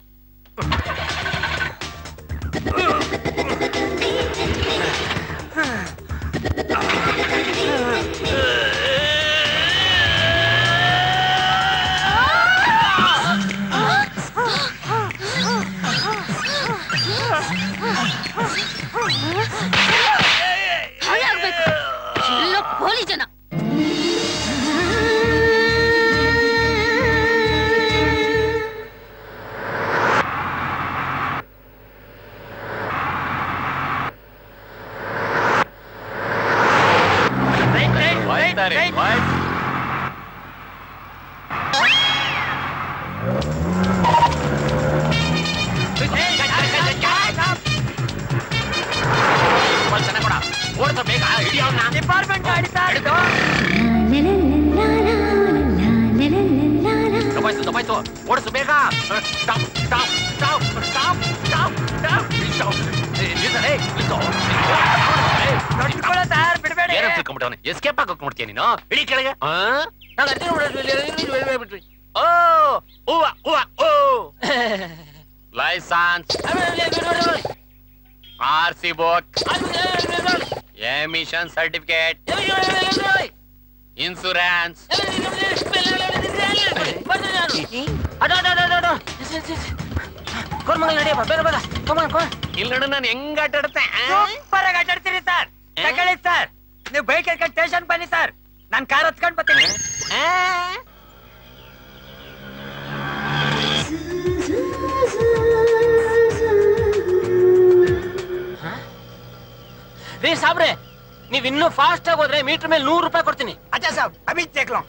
ಹಾಳಾಗ್ಬೇಕು ಎಲ್ಲೋ ಪೋಲಿ ಜನ ಓಡ್ತಾ ಬೇಗ ಹಿಡಿ ಅವ್ನ ಡಿಪಾರ್ಟ್ಮೆಂಟ್ ಗಾಡಿ ಸರ್ ದಬಾಯ್ತು ದಬಾಯ್ತು ಓಡಿಸು ಬೇಗ stop stop stop stop stop stop stop ನಿಲ್ಸಲೇ ನಿಲ್ಸು ನೋಡ್ಕೊಳ್ಳೋ ಸರ್ ಬಿಡಬೇಡಿ ಏನಂತ ತಿಳ್ಕೊಂಬಿಟ್ಟವನೆ ಎಸ್ಕೇಪ್ ಆಗಕ್ ನೋಡ್ತೀಯ ನೀನು ಇಳಿ ಕೆಳಗೆ ಆ? ನಾನ್ ಅರ್ಜುನ್ ಬಿಡ್ರಿ, ಇಲ್ಲಿ, ಇಲ್ಲಿ, ಇಲ್ಲಿ, ಇಲ್ಲಿ, ಬಿಟ್ರಿ. ಓ ಹೂವ ಹೂವ ಓ licence R C book emission certificate insurance Koramangala ನಡೆಯಪ್ಪ ಬೇಗ ಬೇಗ ಕಮಾನ್ ಕಮಾನ್ ಇಲ್ಲ ನಾನು ಹೆಂಗ್ ಆಟ ಆಡ್ತೆ ಸೂಪರ್ ಆಗಿ ಆಟಾಡ್ತೀರಿ ಸರ್ ತಗೊಳ್ಳಿ ಸರ್ ನೀವು ಬೈಕ್ ಹಿಡ್ಕೊಂಡು ಸ್ಟೇಷನ್ ಬನ್ನಿ ಸರ್ ನಾನ್ ಕಾರ್ ಹತ್ಕೊಂಡ್ ಬರ್ತೀನಿ ರೀ ಸಾಬ್ರೆ ನೀವ್ ಇನ್ನೂ ಫಾಸ್ಟ್ ಆಗಿ ಹೋದ್ರೆ ಮೀಟರ್ ಮೇಲೆ ನೂರು ರೂಪಾಯಿ ಕೊಡ್ತೀನಿ ಅಚ್ಚಾ ಸಾಬ್ ಅಭಿ ದೇಖ್ಲೋ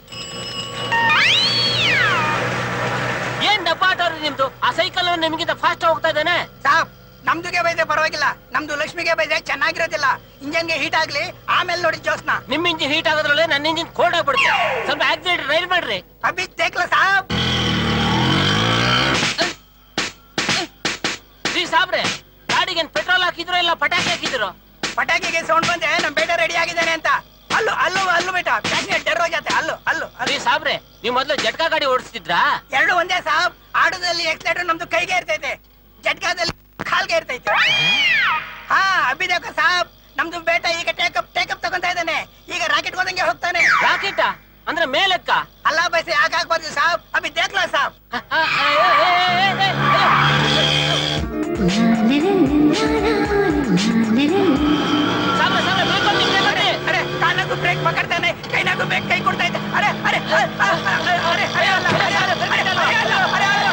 ಏನ್ ಡಬ್ಬ ಆಟ ಅವ್ರಿ ನಿಮ್ದು ಆ ಸೈಕಲ್ ನಿಮ್ಗಿಂತ ಫಾಸ್ಟ್ ಹೋಗ್ತಾ ಇದ್ದಾನೆ ಸಾಬ್ ನಮ್ದುಗೆ ಬೈದ್ರೆ ಪರವಾಗಿಲ್ಲ ನಮ್ದು ಲಕ್ಷ್ಮಿಗೆ ಬೈದ್ರೆ ಚೆನ್ನಾಗಿರೋದಿಲ್ಲ ಇಂಜನ್ಗೆ ಹೀಟ್ ಆಗ್ಲಿ ಆಮೇಲೆ ನೋಡಿ ಜೋಸ್ನ ನಿಮ್ ಇಂಜಿನ್ ಹೀಟ್ ಆಗೋದ್ರಲ್ಲೇ ನನ್ನ ಇಂಜಿನ್ ಕೋಲ್ಡ್ ಆಗ್ಬಿಡುತ್ತೆ ಸ್ವಲ್ಪ ಆಕ್ಸಿಡೆಂಟ್ ರೈಲ್ ಮಾಡ್ರಿ ಅಭಿ ದೇಖ್ಲ ಸಾಬ್ ರೀ ಸಾಬ್ರೆ ಗಾಡಿಗೆ ಪೆಟ್ರೋಲ್ ಹಾಕಿದ್ರು ಇಲ್ಲ ಪಟಾಕಿ ಹಾಕಿದ್ರು ಪಟಾಕಿಗೆ ಸೌಂಡ್ ಬಂದೆ ನಮ್ ಬೇಟ ರೆಡಿ ಆಗಿದ್ದಾನೆ ಅಂತ ಅಲ್ಲು ಅಲ್ಲು ಅಲ್ಲು ಬೇಟ ಪ್ಯಾಸೆಂಜರ್ ಡರ್ ಹೋಗ್ಯಾತೆ ಅಲ್ಲು ಅಲ್ಲು ರೀ ಸಾಬ್ರೆ ನೀವ್ ಮೊದ್ಲು ಜಟ್ಕಾ ಗಾಡಿ ಓಡಿಸ್ತಿದ್ರಾ ಎರಡು ಒಂದೇ ಸಾಬ್ ಆಟೋದಲ್ಲಿ ಎಕ್ಸಲೇಟರ್ ನಮ್ದು ಕೈಗೆ ಇರ್ತೈತೆ ಜಟ್ಕಾದಲ್ಲಿ ಕಾಲ್ಗೆ ಇರ್ತೈತೆ ಹಾ ಅಭಿದೇಕ ಸಾಬ್ ನಮ್ದು ಬೇಟ ಈಗ ಟೇಕಪ್ ಟೇಕಪ್ ತಗೊಂತಾ ಇದ್ದಾನೆ ಈಗ ರಾಕೆಟ್ ಹೋದಂಗೆ ಹೋಗ್ತಾನೆ ರಾಕೆಟ್ ಅಂದ್ರೆ ಮೇಲಕ್ಕ ಅಲ್ಲ ಬೈಸೆ ಯಾಕೆ ಹಾಕ್ಬಾರ್ದು ಸಾಬ್ ಅಭಿ ದೇಖ್ಲಾ ಸಾಬ್ ಅರೆ ಕಾಲಾಗೂ ಬ್ರೇಕ್ ಮಕ್ಕಳ್ತಾನೆ ಕೈಲಾಗೂ ಬ್ರೇಕ್ ಕೈ ಕೊಡ್ತಾ ಇದ್ದೆ ಅರೆ ಅರೆ ಅರೆ ಅರೆ ಅರೆ ಅರೆ ಅಲ್ಲ ಅರೆ ಅಲ್ಲ ಅರೆ ಅಲ್ಲ ಅರೆ ಅಲ್ಲ ಅರೆ ಅಲ್ಲ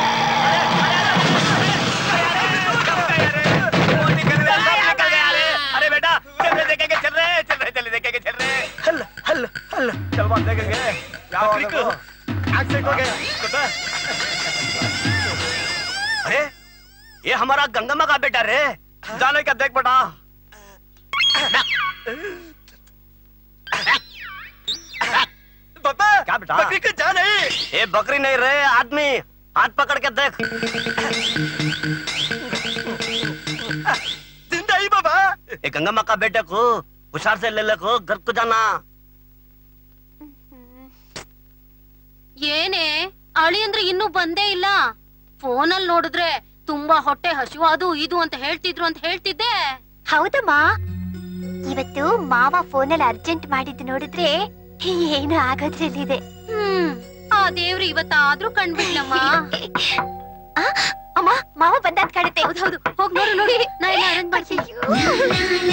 अरे बेटा चल रहे देखेंगे चल रहे चल रहे चल देखेंगे चल रहे हल हल हल चल बात देखेंगे बकरी को एक्सीडेंट हो गया बता अरे ये हमारा गंगम्मा का बेटा रे जाने का देख बेटा पापा क्या बेटा बकरी को जा नहीं ये बकरी नहीं रे आदमी हाथ पकड़ के देख जिंदा ही बाबा ये गंगम्मा का बेटे को हुशार से ले ले को घर को जाना ಏನೇ ಅಳಿ ಅಂದ್ರೆ ಇನ್ನೂ ಬಂದೇ ಇಲ್ಲ ಫೋನಲ್ಲಿ ನೋಡಿದ್ರೆ ತುಂಬಾ ಹೊಟ್ಟೆ ಹಸಿವು ಅದು ಇದು ಅಂತ ಹೇಳ್ತಿದ್ರು ಅಂತ ಹೇಳ್ತಿದ್ದೆ ಹೌದಮ್ಮ ಇವತ್ತು ಮಾವ ಫೋನಲ್ಲಿ ಅರ್ಜೆಂಟ್ ಮಾಡಿದ್ದು ನೋಡಿದ್ರೆ ಏನು ಆಗೋದ್ರಲ್ಲಿದೆ ಹ್ಮ್ ಆ ದೇವ್ರು ಇವತ್ತಾದ್ರೂ ಕಣ್ಬಿಡ್ಲಮ್ಮ ಆ, ಅಮ್ಮ ಮಾವ ಬಂದಾದ್ ಕಾಡುತ್ತೆ ಹೌದೌದು ಹೋಗ್ ನೋಡು ನೋಡಿ ನಾ ಎಲ್ಲ ಅರೇಂಜ್ ಮಾಡ್ತೀನಿ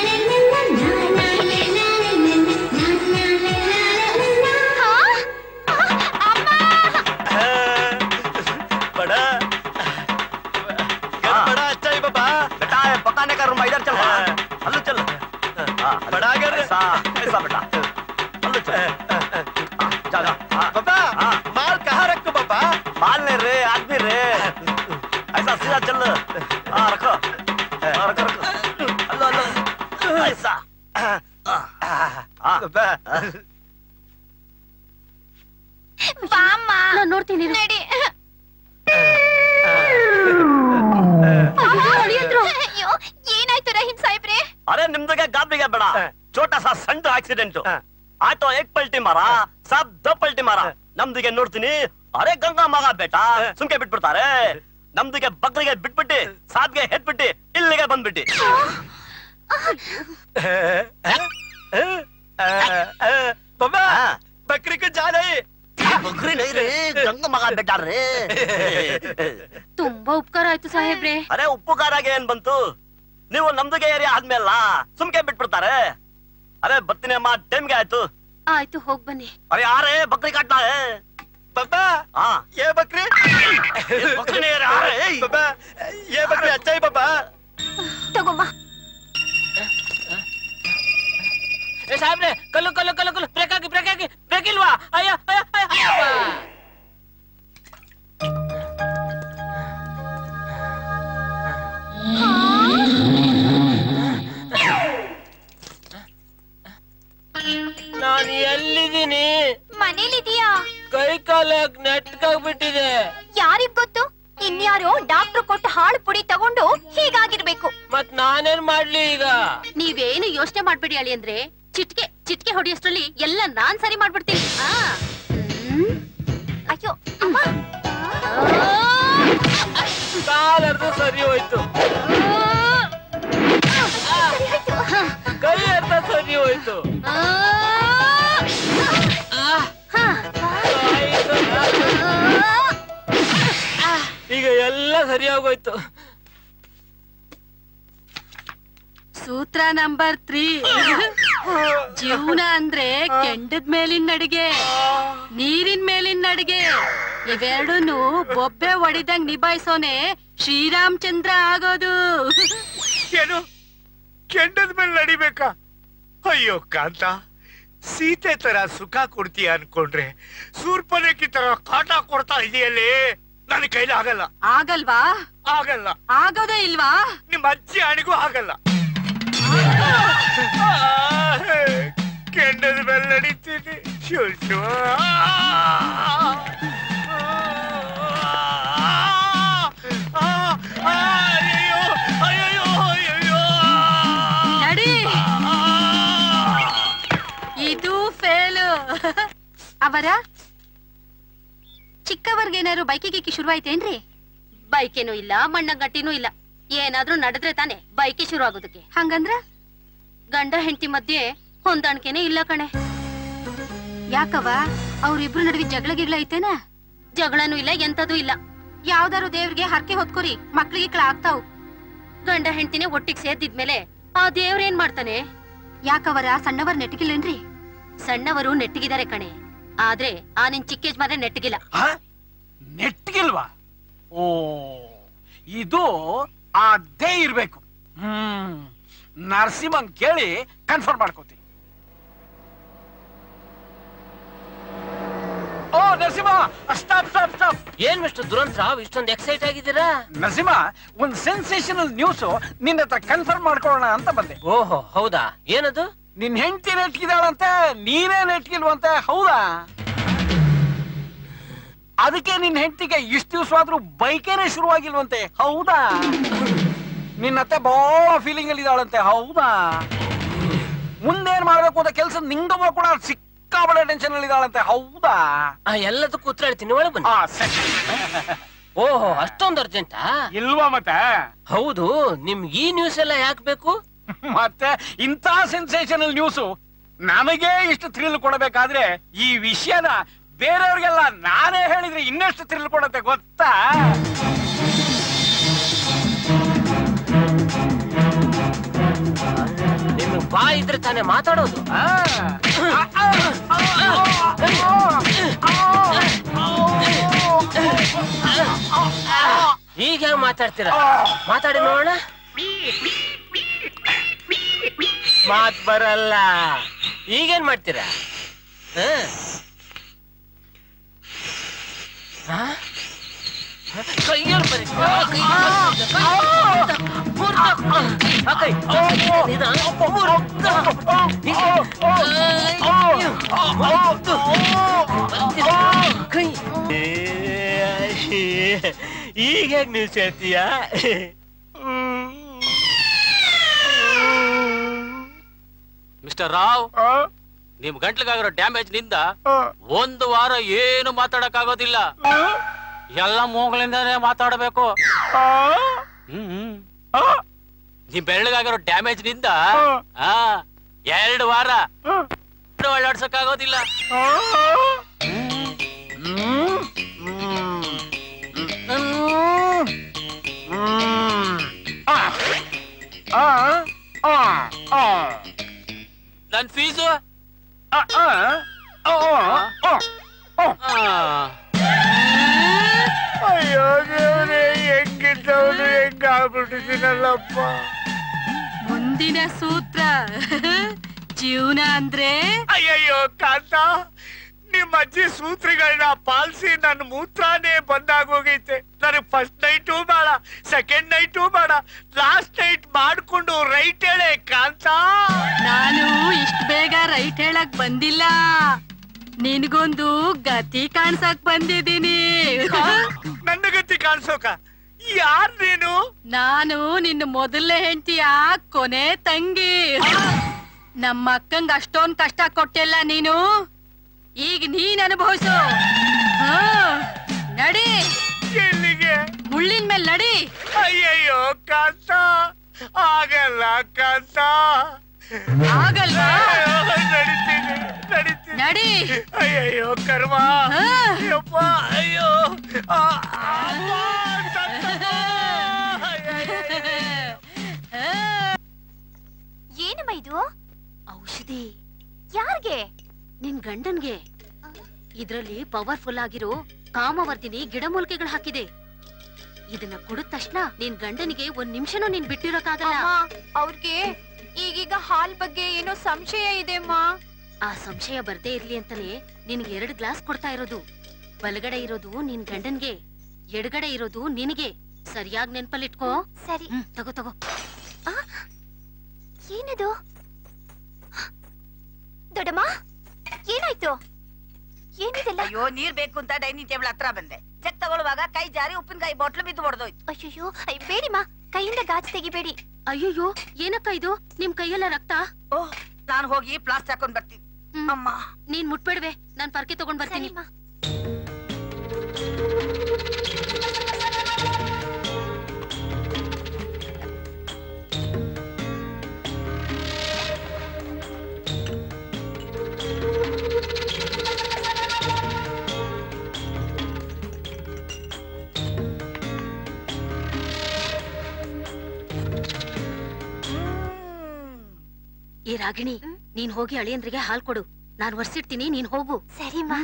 बड़ा बड़ा अच्छा है बाबा बेटा ये पकाने का रूम इधर चल हल्लू चल बड़ा घर ऐसा ऐसा बेटा हल्लू चल हाँ, जा जा हाँ, बाबा हाँ। माल कहाँ रखो बाबा माल नहीं रे आदमी रे ऐसा सीधा चल हाँ रखो हाँ, रखो रखो हल्लो हल्लो ऐसा हाँ बाबा ಬಾಮ್ಮ ನಾನ್ ನೋಡ್ತೀನಿ ನಡಿ ಅಯ್ಯೋ ಏನಾಯ್ತು ರಹೀಂ ಸಾಹೇಬ್ರೆ अरे निम्दगे गाबड़िगे बड़ा छोटा सा ಸಣ್ಣ ಆಕ್ಸಿಡೆಂಟ್ ಆಟೋ ಏಕ್ ಪಲ್ಟಿ ಮಾರ ಸಾಬ್ ದೋ ಪಲ್ಟಿ ಮಾರ ನಮ್ದಿಗೆ ನೋಡ್ತೀನಿ ಅರೆ ಗಂಗಾ ಮಗ ಬೇಟ ಸುಮ್ಕೆ ಬಿಟ್ಬಿಡ್ತಾರೆ ನಮ್ದಿಗೆ ಬಕ್ರಿಗೆ ಬಿಟ್ಬಿಟ್ಟಿ ಸಾಬ್ಗೆ ಹೆತ್ಬಿಟ್ಟಿ ಇಲ್ಲಿಗೆ ಬಂದ್ಬಿಟ್ಟಿ बाबा बकरी को जा नहीं ಬಕ್ರಿ ನೈ ರೇ ಗಂಗಾ ಮಗ ಬೇಟ ರೇ ತುಂಬಾ ಉಪಕಾರ ಆಯ್ತು ಸಾಹೇಬ್ರೆ ಅರೆ ಉಪ್ಪುಕಾರಾಗೆ ಏನ್ ಬಂತು ನೀವು ನಮ್ದಿಗೆ ಏರಿಯಾ ಆದ್ಮೇಲ ಸುಮ್ಕೆ ಬಿಟ್ಬಿಡ್ತಾರೆ ಅರೆ ಬರ್ತೀನಿ ಅಮ್ಮ ಟೈಮ್ಗೆ ಆಯ್ತು ಆಯ್ತು ಹೋಗ್ ಬನ್ನಿ ಅರೆ ಯಾರೇ ಬಕ್ರಿ ಕಾಟ್ನಾ ಹೇ बाबा हाँ ये बकरी ये बकरी नहीं रहा है बाबा ये बकरी अच्छा है बाबा ತಗೊಮ್ಮ ಏ ಸಾಹೇಬ್ರೆ ಕಲ್ಲು ಕಲ್ಲು ಕಲ್ಲು ಕಲ್ಲು ಬ್ರೇಕ್ ಹಾಕಿ ಬ್ರೇಕ್ ಹಾಕಿ ಬ್ರೇಕ್ ಇಲ್ವಾ ಅಯ್ಯ ಅಯ್ಯ ಅಯ್ಯ, ಅಯ್ಯಪ್ಪ. ನಾನು ಎಲ್ಲಿದ್ದೀನಿ ಮನೇಲಿದೀಯಾ ಕೈ ಕಾಲ ನೆಟ್ಕಾಗ್ಬಿಟ್ಟಿದೆ ಯಾರಿಗ್ ಗೊತ್ತು ಇನ್ಯಾರೋ ಡಾಕ್ಟ್ರು ಕೊಟ್ಟ ಹಾಳು ಪುಡಿ ತಗೊಂಡು ಹೀಗಾಗಿರ್ಬೇಕು ಮತ್ ನಾನೇನ್ ಮಾಡ್ಲಿ ಈಗ ನೀವೇನು ಯೋಚನೆ ಮಾಡ್ಬೇಡಿ ಅಳಿ ಅಂದ್ರೆ ಚಿಟ್ಕೆ ಚಿಟ್ಕೆ ಹೊಡಿಯೋಷ್ಟ್ರಲ್ಲಿ ಎಲ್ಲ ನಾನ್ ಸರಿ ಮಾಡ್ಬಿಡ್ತೀನಿ ಆ. ಹ್ಮ್. ಅಯ್ಯೋ ಅಮ್ಮ ಕಾಲರ್ದು ಸರಿ ಹೋಯ್ತು ಕೈ ಅರ್ಧ ಸರಿ ಹೋಯ್ತು ಆ. ಆಯ್ತು. ಈಗ ಎಲ್ಲ ಸರಿಯಾಗೋಯ್ತು ಸೂತ್ರ ನಂಬರ್ ತ್ರೀ ಜೀವನ ಅಂದ್ರೆ ಕೆಂಡದ ಮೇಲಿನ ಅಡಿಗೆ ನೀರಿನ ಮೇಲಿನ ಅಡಿಗೆ ಇವೆರಡೂನು ಬೊಬ್ಬೆ ಹೊಡಿದಂಗ್ ನಿಭಾಯಿಸೋನೆ ಶ್ರೀರಾಮಚಂದ್ರ ಆಗೋದು ಏನು ಕೆಂಡದ ಮೇಲೆ ನಡಿಬೇಕಾ ಅಯ್ಯೋ ಕಾಂತ ಸೀತೆ ತರ ಸುಖ ಕೊಡ್ತೀಯ ಅನ್ಕೊಂಡ್ರೆ ಸೂರ್ಪನೇಕಿ ತರ ಕಾಟ ಕೊಡ್ತಾ ಇದೆಯಲ್ಲೇ ನನ್ನ ಕೈಲಿ ಆಗಲ್ಲ ಆಗಲ್ವಾ ಆಗಲ್ಲ ಆಗೋದೇ ಇಲ್ವಾ ನಿಮ್ಮ ಅಜ್ಜಿ ಅಣಿಗೂ ಆಗಲ್ಲ ಕೆಂಡದ ಮೇಲೆ ನಡೀತೀನಿ ಶಿವ ಶಿವ ಅಯ್ಯೋ ಅಯ್ಯೋ ಅಯ್ಯೋ ನಡಿ ಇದು ಫೇಲು ಅವರ ಚಿಕ್ಕವರ್ಗೇನಾದ್ರು ಬೈಕಿಗೆ ಶುರುವಾಯ್ತೇನ್ರಿ ಬೈಕೇನೂ ಇಲ್ಲ ಮಣ್ಣ ಗಟ್ಟಿನೂ ಇಲ್ಲ ಏನಾದ್ರೂ ನಡೆದ್ರೆ ತಾನೆ ಬೈಕಿ ಶುರು ಆಗೋದಕ್ಕೆ ಹಂಗಂದ್ರ ಗಂಡ ಹೆಂಡತಿ ಮಧ್ಯೆ ಹೊಂದಾಣಿಕೆನೇ ಇಲ್ಲ ಕಣೆ ಯಾಕವ ಅವ್ರಿಬ್ರು ನಡುವೆ ಜಗಳ ಗಿಗಳ ಐತೇನ ಜಗಳನೂ ಇಲ್ಲ ಎಂತದೂ ಇಲ್ಲ ಯಾವ್ದಾರು ದೇವ್ರಿಗೆ ಹರಕೆ ಹೊತ್ಕೊರಿ ಮಕ್ಳಿಗೆ ಆಗ್ತಾವ್ ಗಂಡ ಹೆಂಡತಿನೇ ಒಟ್ಟಿಗೆ ಸೇರ್ದಿದ್ಮೇಲೆ ಆ ದೇವ್ರೇನ್ ಮಾಡ್ತಾನೆ ಯಾಕವರ ಸಣ್ಣವರ್ ನೆಟ್ಟಿಗಿಲ್ಲೇನ್ರಿ ಸಣ್ಣವರು ನೆಟ್ಟಿಗಿದ್ದಾರೆ ಕಣೆ ಆದ್ರೆ ಆ ನಿನ್ ಚಿಕ್ಕ ಯಜಮಾನ್ರೆ ನೆಟ್ಟಿಗಿಲ್ಲ ನೆಟ್ಗಿಲ್ವಾ ಓ ಇದು ಅದೇ ಇರ್ಬೇಕು ಹ್ಮ್ ನರಸಿಂಹನ್ ಕೇಳಿ ಕನ್ಫರ್ಮ್ ಮಾಡ್ಕೋತೀನಿ ಓ ನರಸಿಂಹ ಸ್ಟಾಪ್ ಸ್ಟಾಪ್ ಸ್ಟಾಪ್ ಏನ್ ಮಿಸ್ಟರ್ ದುರಂತ ಇಷ್ಟೊಂದು ಎಕ್ಸೈಟ್ ಆಗಿದ್ದೀರಾ ನರಸಿಂಹ ಒಂದ್ ಸೆನ್ಸೇಷನಲ್ ನ್ಯೂಸ್ ನಿನ್ನ ಹತ್ರ ಕನ್ಫರ್ಮ್ ಮಾಡ್ಕೊಳ್ಳೋಣ ಅಂತ ಬಂದೆ ಓಹೋ ಹೌದಾ ಏನದು ನಿನ್ ಹೆಂಡತಿ ನೆಟ್ಗಿದಾಳಂತೆ ನೀನೇ ನೆಟ್ಗಿಲ್ವಂತೆ ಹೌದಾ ಅದಕ್ಕೆ ನಿನ್ ಹೆಂಡತಿಗೆ ಇಷ್ಟು ದಿವಸವಾದ್ರೂ ಬೈಕೇನೆ ಶುರುವಾಗಿಲ್ವಂತೆ ಹೌದಾ ನಿನ್ನತ್ತೆ ಬಹಳ ಫೀಲಿಂಗ್ ಅಲ್ಲಿ ಇದ್ದಾಳಂತೆ ಹೌದಾ ಮುಂದೇನ್ ಮಾಡ್ಬೇಕು ಅಂತ ಕೆಲಸ ನಿಂಗಮ್ಮ ಕೂಡ ಸಿಕ್ಕಾಬಳೆ ಟೆನ್ಷನ್ ಅಲ್ಲಿ ಇದ್ದಾಳಂತೆ ಹೌದಾ ಆ ಎಲ್ಲದಕ್ಕೂ ಉತ್ತರ ಹೇಳ್ತೀನಿ ಒಳಗೆ ಬನ್ನಿ ಆ, ಸರಿ. ಓಹೋ ಅಷ್ಟೊಂದು ಅರ್ಜೆಂಟಾ ಇಲ್ವಾ ಮತ್ತೆ ಹೌದು ನಿಮ್ಗೆ ಈ ನ್ಯೂಸ್ ಎಲ್ಲ ಯಾಕೆ ಬೇಕು ಮತ್ತೆ ಇಂಥ ಸೆನ್ಸೇಷನಲ್ ನ್ಯೂಸ್ ನಮಗೆ ಇಷ್ಟು ಥ್ರಿಲ್ ಕೊಡಬೇಕಾದ್ರೆ ಈ ವಿಷಯನ ಬೇರೆಯವ್ರಿಗೆಲ್ಲ ನಾನೇ ಹೇಳಿದ್ರೆ ಇನ್ನಷ್ಟು ಥ್ರಿಲ್ ಕೊಡತ್ತೆ ಗೊತ್ತಾ ನಿಮ್ಗೆ ಬಾ ಇದ್ರೆ ತಾನೇ ಮಾತಾಡೋದು ಈಗ ಹೆಂಗ್ ಮಾತಾಡ್ತೀರಾ ಮಾತಾಡಿ ನೋಡೋಣ ಮಾತ್ ಬರಲ್ಲ ಈಗೇನ್ ಮಾಡ್ತೀರಾ ಹ? ಹ? ಕೈಯಲ್ಲಿ ಬರೀ ಈಗ ಹೇಗ್ ನೀವು ಸೇರ್ತೀಯ ಮಿಸ್ಟರ್ ರಾವ್ ನಿಮ್ ಗಂಟ್ಲಿಗಾಗಿರೋ ಡ್ಯಾಮೇಜ್ ನಿಂದ ಒಂದು ವಾರ ಏನು ಮಾತಾಡಕ್ ಆಗೋದಿಲ್ಲ ಎಲ್ಲ ಮೂಗಳಿಂದಾನೇ ಮಾತಾಡಬೇಕು ಹ್ಮ್ ನಿಮ್ ಬೆರಳಿಗಾಗಿರೋ ಡ್ಯಾಮೇಜ್ ನಿಂದ ಆ ಎರಡು ವಾರ ಓಡಾಡ್ಸಕ್ ಆಗೋದಿಲ್ಲ ನನ್ ಫೀಸು ಅಯ್ಯೋ ದೇವ್ರೆ ಹೆಂಗಿದ್ದವನು ಹೆಂಗಾಗ್ಬಿಟ್ಟಿದ್ದೀನಲ್ಲಪ್ಪ ಮುಂದಿನ ಸೂತ್ರ ಜೀವನ ಅಂದ್ರೆ ಅಯ್ಯಯ್ಯೋ ಕಾಂತ ನಿಮ್ಮ ಅಜ್ಜಿ ಸೂತ್ರಿಗಳನ್ನ ಪಾಲಿಸಿ ನನ್ನ ಮೂತ್ರನೇ ಬಂದಾಗೋಗೈತೆ ನನಗೆ ಫಸ್ಟ್ ನೈಟು ಬೇಡ ಸೆಕೆಂಡ್ ನೈಟು ಬೇಡ ಲಾಸ್ಟ್ ನೈಟ್ ಮಾಡ್ಕೊಂಡು ರೈಟ್ ಹೇಳೆ ಕಾಂತ ನಾನು ಇಷ್ಟ ಬೇಗ ರೈಟ್ ಹೇಳಕ್ ಬಂದಿಲ್ಲ ನಿನ್ಗೊಂದು ಗತಿ ಕಾಣ್ಸಕ್ ಬಂದಿದ್ದೀನಿ ನನ್ನ ಗತಿ ಕಾಣಿಸೋಕ ಯಾರ್ ನೀನು ನಾನು ನಿನ್ನ ಮೊದಲನೇ ಹೆಂಡತಿಯ ಕೊನೆ ತಂಗಿ ನಮ್ಮ ಅಕ್ಕಂಗ್ ಅಷ್ಟೊಂದ್ ಕಷ್ಟ ಕೊಟ್ಟಿಲ್ಲ ನೀನು ಈಗ ನೀನ್ ಅನುಭವಿಸು ಹಾ, ನಡಿ ಎಲ್ಲಿಗೆ ಮುಳ್ಳಿನ ಮೇಲೆ ನಡಿ ಅಯ್ಯಯ್ಯೋ ಕಾಂತ ಆಗಲ್ಲ ಕಾಂತ ಆಗಲ್ವಾ ನಡಿತೀನಿ ನಡಿತೀನಿ ನಡಿ ಅಯ್ಯಯ್ಯೋ ಕರ್ಮ ಹಾ. ಯಪ್ಪ ಅಯ್ಯೋ ಆ, ಅಮ್ಮ, ಸತ್ತಮ್ಮ. ಏನಮ್ಮ ಇದು ಔಷಧಿ ಯಾರ್ಗೆ ನಿನ್ ಗಂಡನ್ಗೆ ಇದ್ರಲ್ಲಿ ಪವರ್ಫುಲ್ ಆಗಿರೋ ಕಾಮವರ್ಧಿನಿ ಗಿಡಮೂಲಿಕೆಗಳು ಹಾಕಿದೆ ಇದನ್ನ ಕುಡಿದ ತಕ್ಷಣ ನಿನ್ ಗಂಡನಿಗೆ ಒಂದ್ ನಿಮಿಷನೂ ನೀನ್ ಬಿಟ್ಟಿರೋಕ್ಕಾಗಲ್ಲ ಅವ್ರಿಗೆ ಈಗೀಗ ಹಾಲ್ ಬಗ್ಗೆ ಏನೋ ಸಂಶಯ ಇದೆ ಅಮ್ಮ ಆ ಸಂಶಯ ಬರ್ದೇ ಇರ್ಲಿ ಅಂತಾನೆ ನಿನ್ಗೆ ಎರಡು ಗ್ಲಾಸ್ ಕೊಡ್ತಾ ಇರೋದು ಬಲಗಡೆ ಇರೋದು ನಿನ್ ಗಂಡನ್ಗೆ ಎಡಗಡೆ ಇರೋದು ನಿನಗೆ ಸರಿಯಾಗಿ ನೆನ್ಪಲ್ಲಿಟ್ಕೋ ಸರಿ ಹ್ಮ್ ತಗೋ ತಗೋ ಏನದು ದೊಡ್ಡಮ್ಮ ಏನಾಯ್ತು ಏನಿದೆಲ್ಲ ಅಯ್ಯೋ ನೀರ್ ಬೇಕು ಅಂತ ಡೈನಿಂಗ್ ಟೇಬಲ್ ಹತ್ರ ಬಂದೆ ಚೆಕ್ ತಗೊಳ್ಳುವಾಗ ಕೈ ಜಾರಿ ಉಪ್ಪಿನಕಾಯಿ ಬಾಟ್ಲು ಬಿದ್ದು ಹೊಡೆದೋಯ್ತು ಅಯ್ಯೋ ಬೇಡಿಮ್ಮ ಕೈಯಿಂದ ಗಾಜ್ ತೆಗಿಬೇಡಿ ಅಯ್ಯಯ್ಯೋ ಏನಕ್ಕ ಇದು ನಿಮ್ ಕೈಯೆಲ್ಲ ರಕ್ತ ಓಹ್ ನಾನು ಹೋಗಿ ಪ್ಲಾಸ್ಟರ್ ಹಾಕೊಂಡ್ ಬರ್ತೀನಿ ಅಮ್ಮ ನೀನ್ ಮುಟ್ಬೇಡ್ವೆ ನಾನ್ ಪರ್ಕೆ ತಗೊಂಡ್ ಬರ್ತೀನಿ ರಾಗಿಣಿ ನೀನ್ ಹೋಗಿ ಅಳಿಯಂದ್ರಿಗೆ ಹಾಲ್ ಕೊಡು ನಾನ್ ಒರ್ಸಿಡ್ತೀನಿ ನೀನ್ ಹೋಗು ಸರಿಮಾ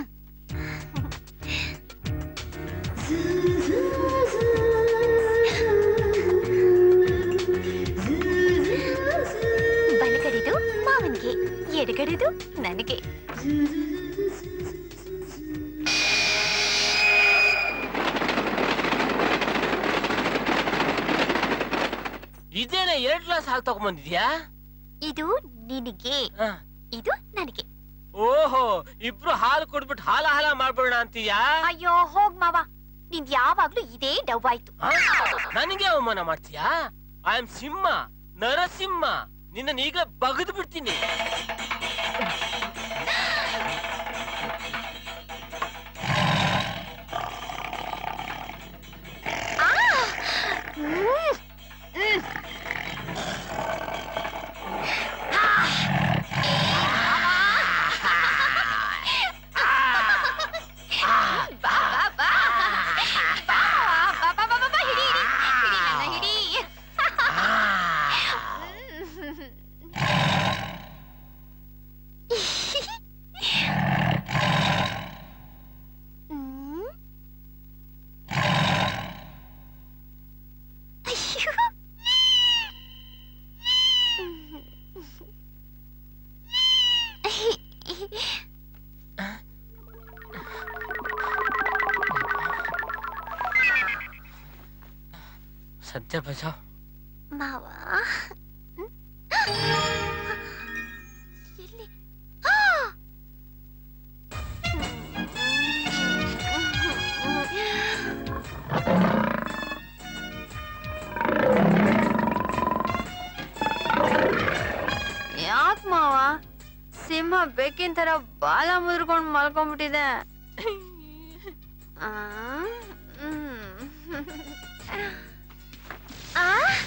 ಬಲಗಡೆದು ಮಾವನ್ಗೆ ಎಡಗಡೆದು ನನಗೆ ಇದೇನೆ ಎರಡ್ ಗ್ಲಾಸ್ ಹಾಲು ತಗೊಂಬಂದಿದ್ಯಾ ಇದು ನಿನಗೆ ಇದು ನನಗೆ ಓಹೋ ಇಬ್ರು ಹಾಲು ಕೊಡ್ಬಿಟ್ಟು ಹಾಲ ಹಾಲ ಮಾಡ್ಬಿಡೋಣ ಅಂತೀಯಾ ಅಯ್ಯೋ ಹೋಗ್ ಮಾವ ನಿಂದ್ ಯಾವಾಗ್ಲೂ ಇದೇ ಡವ್ ಆಯ್ತು ಆ? ನನಗೆ ಅವಮಾನ ಮಾಡ್ತೀಯಾ ಐ ಆಮ್ ಸಿಂಹ ನರಸಿಂಹ ನಿನ್ನ ಈಗ ಬಗದು ಬಿಡ್ತೀನಿ ಸತ್ಯ ಬಚಾವ್ ಮಾವ ಎಲ್ಲಿ ಯಾಕ್ ಮಾವ ಸಿಂಹ ಬೇಕಿನ ತರ ಬಾಲ ಮುದ್ರಕೊಂಡ್ ಮಲ್ಕೊಂಡ್ಬಿಟ್ಟಿದೆ ಆ, ಹ್ಮ್. ಆ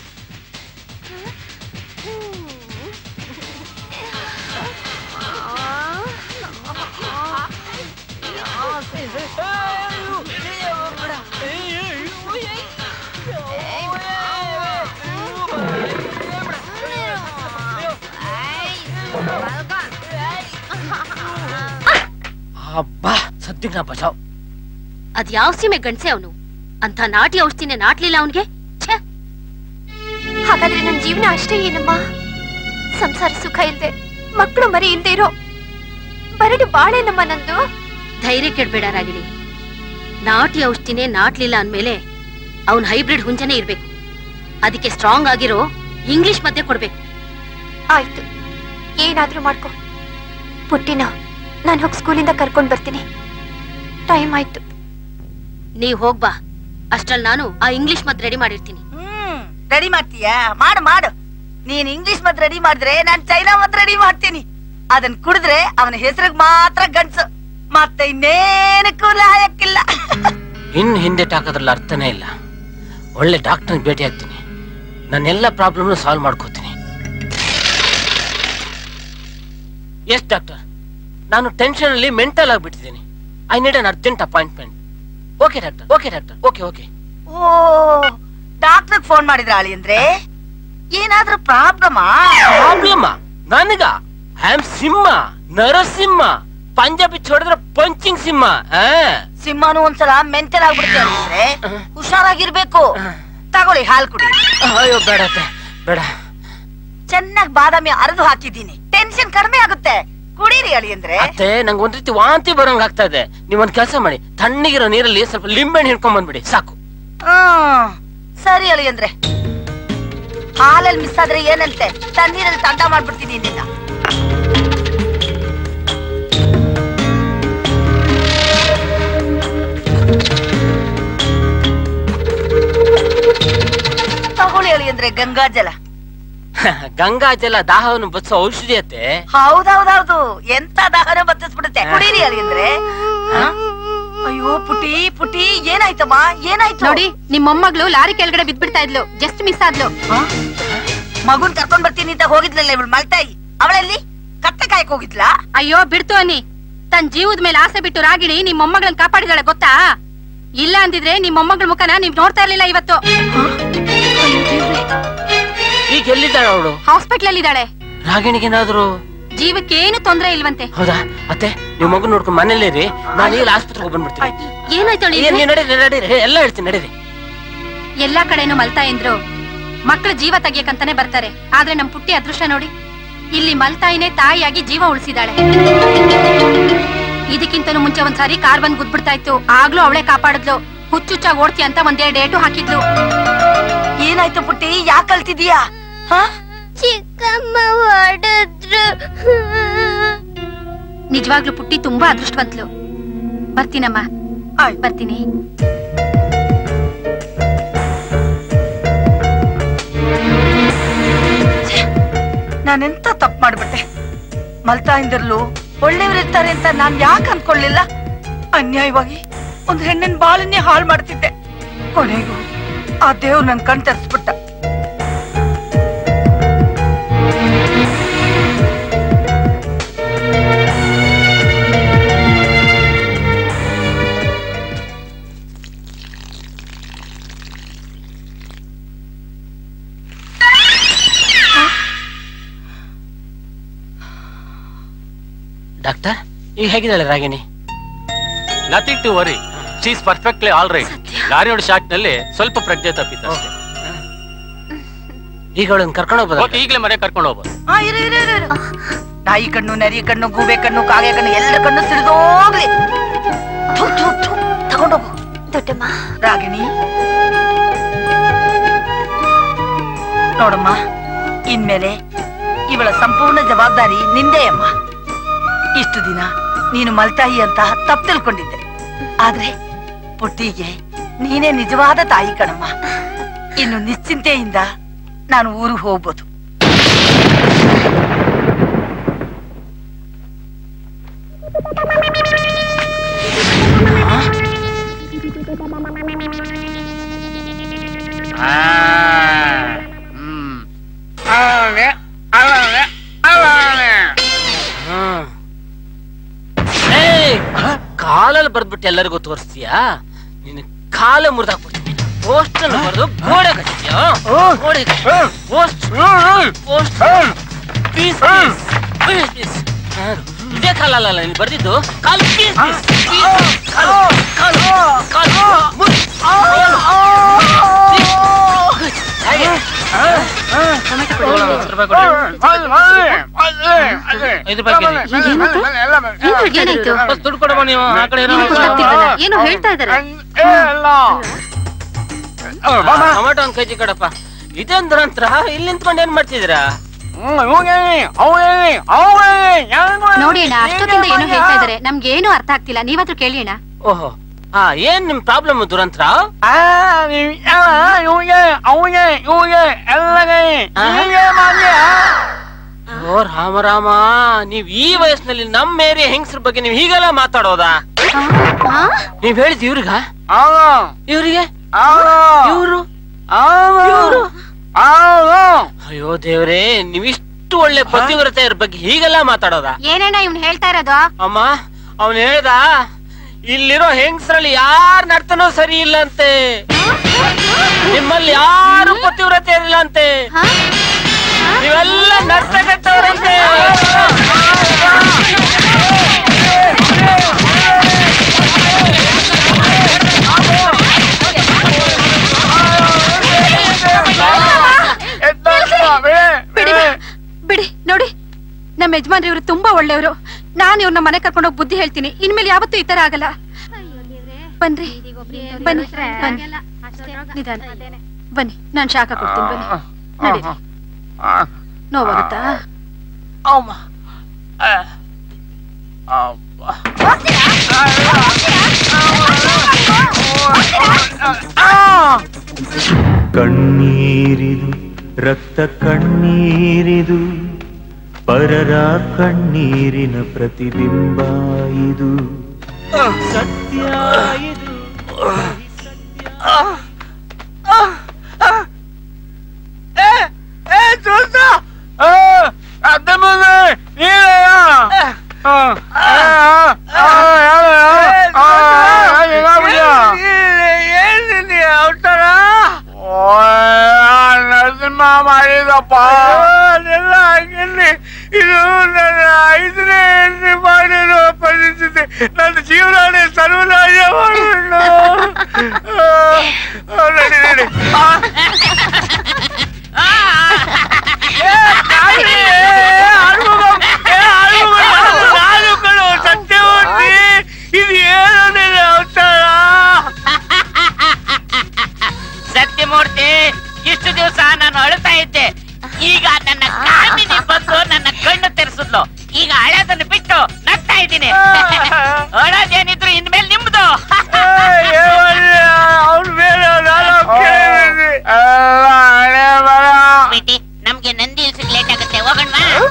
ಅಬ್ಬಾ ಸದ್ಯಕ್ಕೆ ನಾ ಬಚಾವ್ ಅದ್ ಯಾವ ಸೀಮೆ ಗಂಡ್ಸೆ ಅವನು ಅಂತ ನಾಟಿ ಔಷಧಿನೇ ನಾಟ್ಲಿಲ್ಲ ಅವನ್ಗೆ ಹಾಗಾದ್ರೆ ನನ್ ಜೀವನ ಅಷ್ಟೇ ಏನಮ್ಮ ಸಂಸಾರ ಸುಖ ಇಲ್ದೆ ಮಕ್ಕಳು ಮರಿ ಇಲ್ದೆ ಇರೋ ಬರಡು ಬಾಳೇನಮ್ಮ ನಂದು ಧೈರ್ಯ ಕೆಡ್ಬೇಡ ರಾಗಿಣಿ ನಾಟಿ ಔಷಧಿನೇ ನಾಟ್ಲಿಲ್ಲ ಅಂದ್ಮೇಲೆ ಅವನ್ ಹೈಬ್ರಿಡ್ ಹುಂಜನೇ ಇರ್ಬೇಕು ಅದಕ್ಕೆ ಸ್ಟ್ರಾಂಗ್ ಆಗಿರೋ ಇಂಗ್ಲಿಷ್ ಮಧ್ಯೆ ಕೊಡ್ಬೇಕು ಆಯ್ತು ಏನಾದ್ರೂ ಮಾಡ್ಕೊ ಪುಟ್ಟಿನ ನಾನು ಹೋಗಿ ಸ್ಕೂಲಿಂದ ಕರ್ಕೊಂಡ್ ಬರ್ತೀನಿ ಟೈಮ್ ಆಯ್ತು ನೀವ್ ಹೋಗ್ಬಾ ಅಷ್ಟ್ರಲ್ಲಿ ನಾನು ಆ ಇಂಗ್ಲಿಷ್ ಮದ್ ರೆಡಿ ಮಾಡಿರ್ತೀನಿ ಹ್ಮ್ ರೆಡಿ ಮಾಡ್ತೀಯಾ ಮಾಡು ಮಾಡು ನೀನ್ ಇಂಗ್ಲಿಷ್ ಮತ್ ರೆಡಿ ಮಾಡಿದ್ರೆ ನಾನ್ ಚೈನಾ ಮತ್ ರೆಡಿ ಮಾಡ್ತೀನಿ ಅದನ್ ಕುಡಿದ್ರೆ ಅವನ ಹೆಸರಿಗೆ ಮಾತ್ರ ಗಂಡ್ಸು ಮತ್ತೆ ಇನ್ನೇನಕ್ಕೂ ಲಾಯಕ್ಕಿಲ್ಲ ಇನ್ ಹಿಂದೆ ಹಾಕೋದ್ರಲ್ಲಿ ಅರ್ಥನೇ ಇಲ್ಲ ಒಳ್ಳೆ ಡಾಕ್ಟರ್ ಭೇಟಿ ಆಗ್ತೀನಿ ನನ್ನೆಲ್ಲ ಪ್ರಾಬ್ಲಮ್ ಸಾಲ್ವ್ ಮಾಡ್ಕೋತೀನಿ ಎಸ್ ಡಾಕ್ಟರ್ ನಾನು ಟೆನ್ಷನ್ ಅಲ್ಲಿ ಮೆಂಟಲ್ ಆಗ್ಬಿಟ್ಟಿದ್ದೀನಿ I need an urgent appointment okay doctor okay doctor okay okay oh doctor phone ಮಾಡಿದ್ರ ಅಳಿ ಅಂದ್ರೆ ಏನಾದ್ರೂ ಪ್ರಾಬ್ಲಮಾ ಪ್ರಾಬ್ಲಮ್ ನನಗ ಐ ಆಮ್ ಸಿಂಹ ನರಸಿಂಹ ಪಂಜಾಬಿ ಹೊಡೆದ್ರೆ ಪಂಚಿಂಗ್ ಸಿಂಹ ಆ? ಸಿಂಹನು ಒಂದ್ಸಲ ಮೆಂಟಲ್ ಆಗ್ಬಿಡುತ್ತೆ ಅಂದ್ರೆ ಹುಷಾರಾಗಿರ್ಬೇಕು ತಗೊಳ್ಳಿ ಹಾಲ್ ಕುಡಿ ಅಯ್ಯೋ ಬೇಡ ಅತ್ತೆ, ಬೇಡ ಚೆನ್ನಾಗಿ ಬಾದಾಮಿ ಅರೆದು ಹಾಕಿದ್ದೀನಿ ಟೆನ್ಷನ್ ಕಡಿಮೆ ಆಗುತ್ತೆ ಕುಡೀರಿ ಅಳಿ ಅಂದ್ರೆ ಅತ್ತೆ ನಂಗೆ ಒಂದ್ ರೀತಿ ವಾಂತಿ ಬರೋಂಗ್ ಆಗ್ತಾ ಇದೆ ನೀವ್ ಒಂದ್ ಕೆಲಸ ಮಾಡಿ ತಣ್ಣಗಿರೋ ನೀರಲ್ಲಿ ಸ್ವಲ್ಪ ಲಿಂಬೆಹಣ್ಣು ಹಿಡ್ಕೊಂಡ್ ಬಂದ್ಬಿಡಿ ಸಾಕು ಹ್ಮ್ ಸರಿ ಅಳಿ ಅಂದ್ರೆ ಹಾಲಲ್ಲಿ ಮಿಸ್ ಆದ್ರೆ ಏನಂತೆ ತಣ್ಣೀರಲ್ಲಿ ತಂಡ ಮಾಡ್ಬಿಡ್ತೀನಿ ನಿನ್ನ ತಗೊಳ್ಳಿ ಅಳಿ ಅಂದ್ರೆ ಗಂಗಾ ಜಲ ಗಂಗಾ ಜಲ ದಾಹವನ್ನು ಬಚ್ಚೋ ಔಷಧಿ ಅತ್ತೆ ಹೌದೌದೌದು ಎಂತ ದಾಹನ ಬತ್ತಿಸ್ಬಿಡುತ್ತೆ ಕುಡೀರಿ ಅಳಿ ಅಂದ್ರೆ ಹ? ಅಯ್ಯೋ ಪುಟಿ ಪುಟಿ ಏನಾಯ್ತಮ್ಮ ಏನಾಯ್ತು ನೋಡಿ ನಿಮ್ ಮೊಮ್ಮಗಳು ಲಾರಿ ಕೆಳಗಡೆ ಬಿದ್ಬಿಡ್ತಾ ಇದ್ಲು ಜಸ್ಟ್ ಮಿಸ್ ಆದ್ಲು ಮಗುನ್ ಕರ್ಕೊಂಡ್ ಬರ್ತೀನಿ ಅಂತ ಹೋಗಿದ್ಲಲ್ಲ ಇವಳು ಮಲ್ತಾಯಿ ಅವಳಲ್ಲಿ ಕತ್ತೆ ಕಾಯಕ್ ಹೋಗಿದ್ಲಾ ಅಯ್ಯೋ ಬಿಡ್ತು ಅನ್ನಿ ತನ್ ಜೀವದ ಮೇಲೆ ಆಸೆ ಬಿಟ್ಟು ರಾಗಿಣಿ ನಿಮ್ ಮೊಮ್ಮಗಳನ್ನ ಕಾಪಾಡಿದಾಳೆ ಗೊತ್ತಾ ಇಲ್ಲ ಅಂದಿದ್ರೆ ನಿಮ್ ಮೊಮ್ಮಗಳ ಮುಖನ ನೀವ್ ನೋಡ್ತಾ ಇರ್ಲಿಲ್ಲ ಇವತ್ತು ಈಗ ಎಲ್ಲಿದ್ದಾಳೆ ಅವಳು ಹಾಸ್ಪಿಟಲ್ ಅಲ್ಲಿ ಇದ್ದಾಳೆ ರಾಗಿಣಿಗೇನಾದ್ರು ಜೀವಕ್ಕೇನು ತೊಂದ್ರೆ ಇಲ್ವಂತೆ ಹೌದಾ ಅತ್ತೆ ನೀವು ಮಗು ನೋಡ್ಕೊಂಡು ಮನೇಲೇ ಇರಿ ನಾನು ಈಗ ಆಸ್ಪತ್ರೆಗೆ ಬಂದ್ಬಿಡ್ತೀನಿ ಏನಾಯ್ತು ಅಳಿಯ? ಏನ್ ನೀವ್ ನಡೀರಿ ನಡೀರಿ ಎಲ್ಲ ಹೇಳ್ತೀನಿ ನಡೀರಿ ಎಲ್ಲಾ ಕಡೆನೂ ಮಲ್ತಾ ಎಂದ್ರು ಮಕ್ಕಳ ಜೀವ ತೆಗಿಯಕಂತಾನೆ ಬರ್ತಾರೆ ಆದ್ರೆ ನಮ್ ಪುಟ್ಟಿ ಅದೃಷ್ಟ ನೋಡಿ ಇಲ್ಲಿ ಮಲ್ತಾಯಿನೇ ತಾಯಿಯಾಗಿ ಜೀವ ಉಳಿಸಿದಾಳೆ ಇದಕ್ಕಿಂತನೂ ಮುಂಚೆ ಒಂದ್ಸಾರಿ ಕಾರ್ ಬಂದ್ ಗುದ್ಬಿಡ್ತಾ ಇತ್ತು ಆಗ್ಲೂ ಅವಳೆ ಕಾಪಾಡಿದ್ಲು ಹುಚ್ಚುಚ್ಚಾಗಿ ಓಡ್ತಿ ಅಂತ ಒಂದೇ ಡೇಟು ಹಾಕಿದ್ಲು ಏನಾಯ್ತು ಪುಟ್ಟಿ ಯಾಕೆ ಕಲ್ತಿದೀಯಾ ಚಿಕ್ಕಮ್ಮ ಹೊಡೆದ್ರು ನಿಜವಾಗ್ಲೂ ಪುಟ್ಟಿ ತುಂಬಾ ಅದೃಷ್ಟವಂತ್ಲು ಬರ್ತೀನಮ್ಮ ಬರ್ತೀನಿ ನಾನೆಂತ ತಪ್ಪು ಮಾಡ್ಬಿಟ್ಟೆ ಮಲ್ತಾ ಇಂದಿರ್ಲು ಒಳ್ಳೆಯವರಿರ್ತಾರೆ ಅಂತ ನಾನ್ ಯಾಕೆ ಅನ್ಕೊಳ್ಳಿಲ್ಲ ಅನ್ಯಾಯವಾಗಿ ಒಂದ್ ಹೆಣ್ಣಿನ ಬಾಳನ್ನೇ ಹಾಳು ಮಾಡ್ತಿದ್ದೆ ಕೊನೆಗೂ ಆ ದೇವ್ರು ನನ್ ಕಣ್ ತೆರೆಸ್ಬಿಟ್ಟ ಡಾಕ್ಟರ್ ಈಗ ಹೇಗಿದ್ದಾಳೆ Ragini nothing to worry she's perfectly all right lorry ಹೊಡೆ ಶಾಕ್ ನಲ್ಲಿ ಸ್ವಲ್ಪ ಪ್ರಜ್ಞೆ ತಪ್ಪಿತ್ತು ಅಷ್ಟೇ ಈಗ ಅವಳನ್ನ ಕರ್ಕೊಂಡು ಹೋಗ್ಬೋದಾ ಓಕೆ ಈಗಲೇ ಮನೆ ಕರ್ಕೊಂಡು ಹೋಗ್ಬೋದು ಆ, ಇರು, ಇರು, ಇರು, ಇರು. ನಾಯಿ ಕಣ್ಣು ನರಿ ಕಣ್ಣು ಗೂಬೆ ಕಣ್ಣು ಕಾಗೆ ಕಣ್ಣು ಎಲ್ಲ ಕಣ್ಣು ಸಿಡಿದೋಗ್ಲಿ ಥು, ಥು, ಥು. ತಗೊಂಡೋಗು ದೊಡ್ಡಮ್ಮ ರಾಗಿಣಿ ನೋಡಮ್ಮ ಇನ್ಮೇಲೆ ಇವಳ ಸಂಪೂರ್ಣ ಜವಾಬ್ದಾರಿ ನಿಂದೇ ಅಮ್ಮ ಇಷ್ಟು ದಿನ ನೀನು ಮಲ್ತಾಯಿ ಅಂತ ತಪ್ಪು ತಿಳ್ಕೊಂಡಿದ್ದೆ ಆದ್ರೆ ಪುಟ್ಟಿಗೆ ನೀನೇ ನಿಜವಾದ ತಾಯಿ ಕಣಮ್ಮ ಇನ್ನು ನಿಶ್ಚಿಂತೆಯಿಂದ ನಾನು ಊರಿಗೆ ಹೋಗ್ಬೋದು ಏಯ್! ಕಾಲಲ್ಲಿ ಬರ್ದ್ಬಿಟ್ಟು ಎಲ್ಲರಿಗೂ ತೋರಿಸ್ತೀಯಾ ನಿನ್ನ ಕಾಲ ಮುರಿದಾಕ್ಬಿಡ್ತೀನಿ ಪೋಸ್ಟ್ ಅನ್ನು ಬರೆದು ಗೋಡೆ ಕಟ್ತೀಯಾ ಗೋಡೆ post post piece piece piece ಇದೇ ಕಾಲಲ್ಲ ನೀನು ಬರ್ದಿದ್ದು ಕಾಲು ಪೀಸ್ ಪೀಸ್ ಪೀಸ್ ಕಾಲು ಕಾಲು ಕಾಲು ಮುರಿ. ಹೇಗೆ ಹತ್ತು ರೂಪಾಯಿ ಕೊಡಿ. ಐದು ರೂಪಾಯಿ ಕೆಜಿ. ಏನಾಯ್ತು ಬಸ್ ದುಡ್ಡು ಕೊಡಮ್ಮ ನೀವು ಆ ಕಡೆ ಏನೋ ಏನು ಗೊತ್ತಾಗ್ತಿಲ್ವಲ್ಲ? ಏನೋ ಹೇಳ್ತಾ ಇದಾರೆ ಟೊಮೆಟೊ ಒಂದ್ ಕೆಜಿ ಕಡಪ್ಪ ಇದೊಂದ್ ದುರಂತ್ರ ಇಲ್ಲಿ ನಿಂತ್ಕೊಂಡು ಏನ್ ಮಾಡ್ತಿದ್ದೀರಾ ನೋಡಿ ಅಣ್ಣ ಅಷ್ಟೊತ್ತಿಂದ ಏನೋ ಹೇಳ್ತಾ ಇದಾರೆ ನಮ್ಗೆ ಏನು ಅರ್ಥ ಆಗ್ತಿಲ್ಲ ನೀವಾದ್ರೂ ಕೇಳಿ ಅಣ್ಣ ಓಹೋ ಹಾ ಏನ್ ನಿಮ್ ಪ್ರಾಬ್ಲಮ್ ದುರಂತ್ರ ಓ ರಾಮ ರಾಮ ನೀವ್ ಈ ವಯಸ್ಸಿನಲ್ಲಿ ನಮ್ ಏರಿಯಾ ಹೆಂಗಸ್ರ ಬಗ್ಗೆ ನೀವ್ ಹೀಗೆಲ್ಲ ಮಾತಾಡೋದಾ ನೀವ್ ಹೇಳಿದ್ ಇವ್ರಿಗ ಇವ್ರಿಗೆ ಇವ್ರು ಇವ್ರು ಅಯ್ಯೋ ದೇವ್ರೇ ನೀವಿಷ್ಟು ಒಳ್ಳೆ ಪತಿವ್ರತೆಯರ ಬಗ್ಗೆ ಹೀಗೆಲ್ಲ ಮಾತಾಡೋದಾ ಏನೇನ ಇವ್ನು ಹೇಳ್ತಾ ಇರೋದು ಅಮ್ಮ ಅವನ್ ಹೇಳ್ದ ಇಲ್ಲಿರೋ ಹೆಂಗಸ್ರಲ್ಲಿ ಯಾರ್ ನರ್ತನೂ ಸರಿ ಇಲ್ಲ ಅಂತೆ ನಿಮ್ಮಲ್ಲಿ ಯಾರು ಪತಿವ್ರತೆ ಇರಲಿಲ್ಲ ಅಂತೆ ನೀವೆಲ್ಲ ನರ್ತಕತ್ತವ್ರಂತೆ ಬಿಡಿ ಬಾ. ಬಿಡಿ ನೋಡಿ ನಮ್ಮ ಯಜಮಾನ್ರಿ ಇವರು ತುಂಬಾ ಒಳ್ಳೆಯವರು ನಾನು ಇವ್ರನ್ನ ಮನೆ ಕರ್ಕೊಂಡೋಗಿ ಬುದ್ಧಿ ಹೇಳ್ತೀನಿ ಇನ್ಮೇಲೆ ಯಾವತ್ತೂ ಈ ತರ ಆಗಲ್ಲ ಬನ್ರಿ ಬನ್ನಿ ಬನ್ನಿ ನಿಧಾನ ಬನ್ನಿ ನಾನ್ ಶಾಖ ಕೊಡ್ತೀನಿ ಬನ್ನಿ ನಡೀರಿ ನೋವಾಗುತ್ತಾ ಕಣ್ಣೀರಿದು ರಕ್ತ ಕಣ್ಣೀರಿದು ಪರರ ಕಣ್ಣೀರಿನ ಪ್ರತಿಬಿಂಬ ಇದು ಸತ್ಯ ಇದು ನರಸಿಂಹ ಮಾಡಿದಪ್ಪ ಅದೆಲ್ಲ ಹಂಗಿರ್ಲಿ ಇದು ನನ್ನ ಐದನೇ ಹೆಂಡ್ತಿ ಮಾಡಿರೋ ಪರಿಸ್ಥಿತಿ ನನ್ನ ಜೀವನನೇ ಸರ್ವನಾಶ ಮಾಡಿಬಿಟ್ಟು ನಡಿ ನಡಿ ಆ. ಏ, ತಾಯಿ, ಏ, ಆಳ್ಮುಗಂ, ಏ, ಆಳ್ಮುಗಂ, ನಾನು- ನಾನು ಕಣೋ ಸತ್ಯವತಿ ಇದು ಏನು ನಿನ್ನ ಅವತಾರ ಸತ್ಯಮೂರ್ತಿ ಇಷ್ಟು ದಿವಸ ನಾನು ಅಳ್ತಾ ಇದ್ದೆ ಈಗ ನನ್ನ ಕಾಮಿನಿ ಬಂದು ನನ್ನ ಕಣ್ಣು ತೆರೆಸಿದ್ಲು ಈಗ ಹಳೆದನ್ನು ಬಿಟ್ಟು ನಗ್ತಾ ಇದ್ದೀನಿ ಅಳೋದೇನಿದ್ರು ಇನ್ಮೇಲೆ ನಿಮ್ದು ಅವ್ರ ಮೇಲೆ ನಾನು ಕೇಳಿದ್ದೀನಿ. ಎಲ್ಲ ಹಣೆ ಬರ. ಬಿಟ್ಟಿ ನಮ್ಗೆ ನಂದಿ ಇಲ್ಸಿಕ್ ಲೇಟ್ ಆಗುತ್ತೆ ಹೋಗೋಣ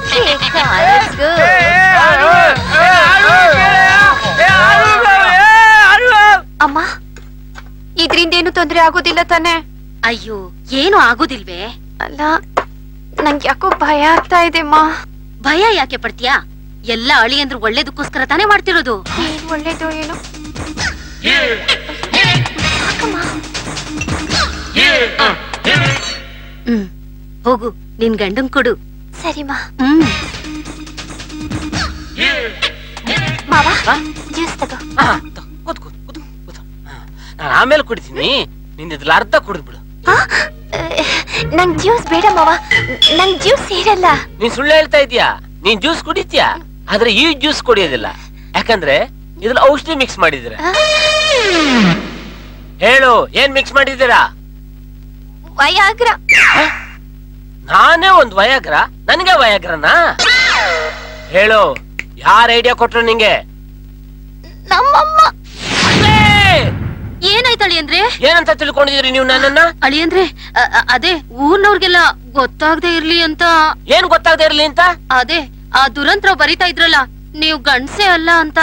ಅಮ್ಮ ಇದ್ರಿಂದ ಏನು ತೊಂದ್ರೆ ಆಗೋದಿಲ್ಲ ತಾನೆ ಅಯ್ಯೋ ಏನು ಆಗೋದಿಲ್ವೇ ಅಲ್ಲ ನಂಗೆ ಯಾಕೋ ಭಯ ಆಗ್ತಾ ಇದೆ ಅಮ್ಮ ಭಯ ಯಾಕೆ ಪಡ್ತೀಯಾ ಎಲ್ಲ ಅಳಿ ಅಂದ್ರೆ ಒಳ್ಳೇದಕ್ಕೋಸ್ಕರ ತಾನೇ ಮಾಡ್ತಿರೋದು ಏನ್ ಒಳ್ಳೇದು ಏನು ಹ್ಮ್ ಹೋಗು ನಿನ್ ಗಂಡನ್ ಕೊಡು ಸರಿಮಾ ಹ್ಮ್ ಮಾವ ಜ್ಯೂಸ್ ತಗೋ ನಾನು ಆಮೇಲೆ ಕುಡಿತೀನಿ ನಿನ್ನ ಇದ್ರಲ್ಲಿ ಅರ್ಧ ಕುಡಿದ್ಬಿಡು ನಂಗ್ ಜ್ಯೂಸ್ ಬೇಡ ಮಾವ ನಂಗ್ ಜ್ಯೂಸ್ ಸೇರಲ್ಲ ನೀನ್ ಸುಳ್ಳು ಹೇಳ್ತಾ ಇದೀಯಾ ನೀನ್ ಜ್ಯೂಸ್ ಕುಡಿತೀಯಾ ಆದ್ರೆ ಈ ಜ್ಯೂಸ್ ಕುಡಿಯೋದಿಲ್ಲ ಯಾಕಂದ್ರೆ ಇದ್ರಲ್ಲಿ ಔಷಧಿ ಮಿಕ್ಸ್ ಮಾಡಿದಿರ ಹೇಳು ಏನ್ ಮಿಕ್ಸ್ ಮಾಡಿದ್ದೀರಾ ವಯಾಗ್ರ ನಾನೇ ಒಂದ್ ವಯಾಗ್ರ ನನ್ಗೆ ವಯಾಗ್ರನಾ ಹೇಳು ಯಾರ ಐಡಿಯಾ ಕೊಟ್ರು ನಿಂಗೆ ನಮ್ಮಮ್ಮ ಏನಾಯ್ತು ಅಳಿ ಅಂದ್ರೆ ಏನಂತ ತಿಳ್ಕೊಂಡಿದೀರಿ ನೀವು ನನ್ನನ್ನ ಅಳಿ ಅಂದ್ರೆ ಅ- ಅ- ಅದೇ ಊರ್ನವ್ರಿಗೆಲ್ಲ ಗೊತ್ತಾಗದೆ ಇರ್ಲಿ ಅಂತ ಏನ್ ಗೊತ್ತಾಗದೆ ಇರ್ಲಿ ಅಂತ ಅದೇ ಆ ದುರಂತ್ರ ಬರಿತಾ ಇದ್ರಲ್ಲ ನೀವು ಗಂಡ್ಸೆ ಅಲ್ಲ ಅಂತ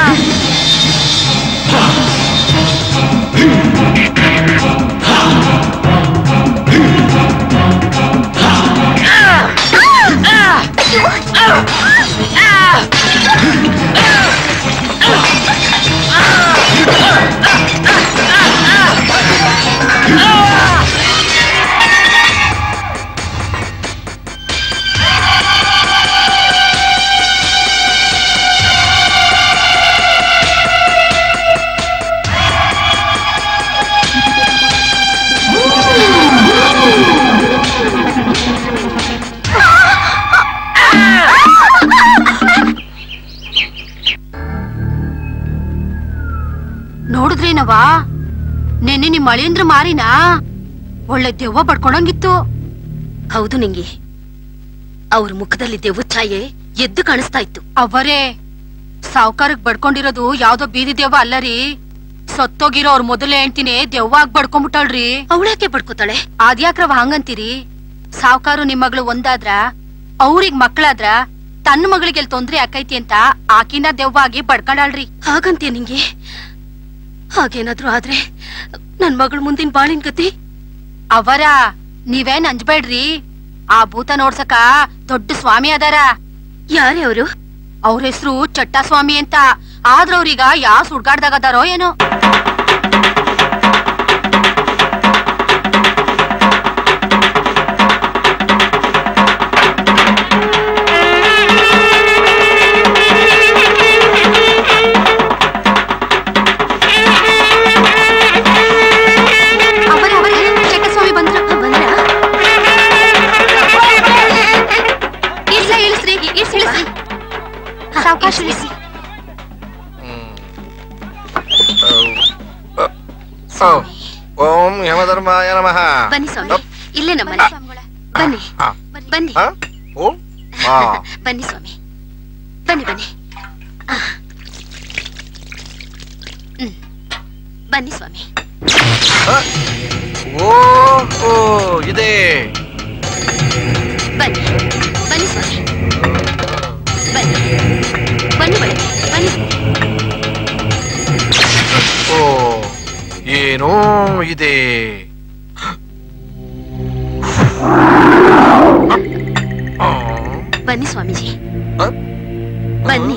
ನೋಡಿದ್ರೇನವಾ ನೆನ್ನೆ ನಿಮ್ ಮಳೇಂದ್ರ ಮಾರಿನಾ ಒಳ್ಳೆ ದೆವ್ವ ಪಡ್ಕೊಂಡಂಗಿತ್ತು ಹೌದು ನಿಂಗೆ ಅವ್ರ ಮುಖದಲ್ಲಿ ದೆವ್ವ ಛಾಯೆ ಎದ್ದು ಕಾಣಿಸ್ತಾ ಇತ್ತು ಅವರೇ ಸಾವ್ಕಾರಕ್ ಬಡ್ಕೊಂಡಿರೋದು ಯಾವ್ದೋ ಬೀದಿ ದೆವ್ವ ಅಲ್ಲರಿ ಸತ್ತೋಗಿರೋ ಅವ್ರ ಮೊದಲೇ ಹೇಳ್ತೀನಿ ದೆವ್ವ ಆಗ್ ಬಡ್ಕೊಂಬಿಟ್ಟಾಳ್ರಿ ಅವಳ್ಯಾಕೆ ಬಡ್ಕೋತಾಳೆ ಅದ್ಯಾಕ್ರವ ಹಂಗಂತೀರಿ ಸಾವ್ಕಾರು ನಿಮ್ ಮಗಳು ಒಂದಾದ್ರ ಅವ್ರಿಗ್ ಮಕ್ಳಾದ್ರ ತನ್ನ ಮಗಳಿಗೆ ಎಲ್ ತೊಂದ್ರೆ ಆಕೈತಿ ಅಂತ ಆಕಿನ ದೆವ್ವ ಆಗಿ ಬಡ್ಕೊಂಡಾಳ್ರಿ ಹಾಗಂತೀಯ ನಿಂಗೆ ಹಾಗೇನಾದ್ರೂ ಆದ್ರೆ ನನ್ ಮಗಳು ಮುಂದಿನ ಬಾಳಿನ ಗತಿ ಅವರ ನೀವೇನ್ ಅಂಜ್ಬೇಡ್ರಿ ಆ ಭೂತ ನೋಡ್ಸಕ ದೊಡ್ಡ ಸ್ವಾಮಿ ಅದಾರ ಯಾರೇ ಅವರು ಅವ್ರ ಹೆಸರು ಚಟ್ಟ ಸ್ವಾಮಿ ಅಂತ ಆದ್ರ ಅವ್ರೀಗ ಯಾವ ಸುಡ್ಗಾಡ್ದಾಗ ಅದಾರೋ ಏನೋ ಅವರೇ ಅವರೇ ಚಟ್ಟ ಸ್ವಾಮಿ ಬಂದ್ರ ಬಂದ್ರ ಇಳ್ಸ ಇಳಿಸ್ರಿ ಇಳ್ಸ್ ಇಳಿಸ್ರಿ ಸಾವಕಾಶ ಇಳಿಸಿ ಓಂ ಯಮಧರ್ಮಾಯ ನಮಃ ಬನ್ನಿ ಸ್ವಾಮಿ ಇಲ್ಲೇ ನಮ್ಮನೆ ಬನ್ನಿ ಆ. ಬನ್ನಿ ಆ? ಓಂ ಆ. ಬನ್ನಿ ಸ್ವಾಮಿ ಬನ್ನಿ ಬನ್ನಿ ಆ. ಹ್ಮ್. ಬನ್ನಿ ಸ್ವಾಮಿ ಓ ಓ ಇದೆ ಬನ್ನಿ ಬನ್ನಿ ಸ್ವಾಮಿ ಬನ್ನಿ ಬನ್ನಿ ಒಳಗೆ ಬನ್ನಿ ಓ ಏನೋ ಇದೆ ಬನ್ನಿ ಸ್ವಾಮೀಜಿ ಆ? ಬನ್ನಿ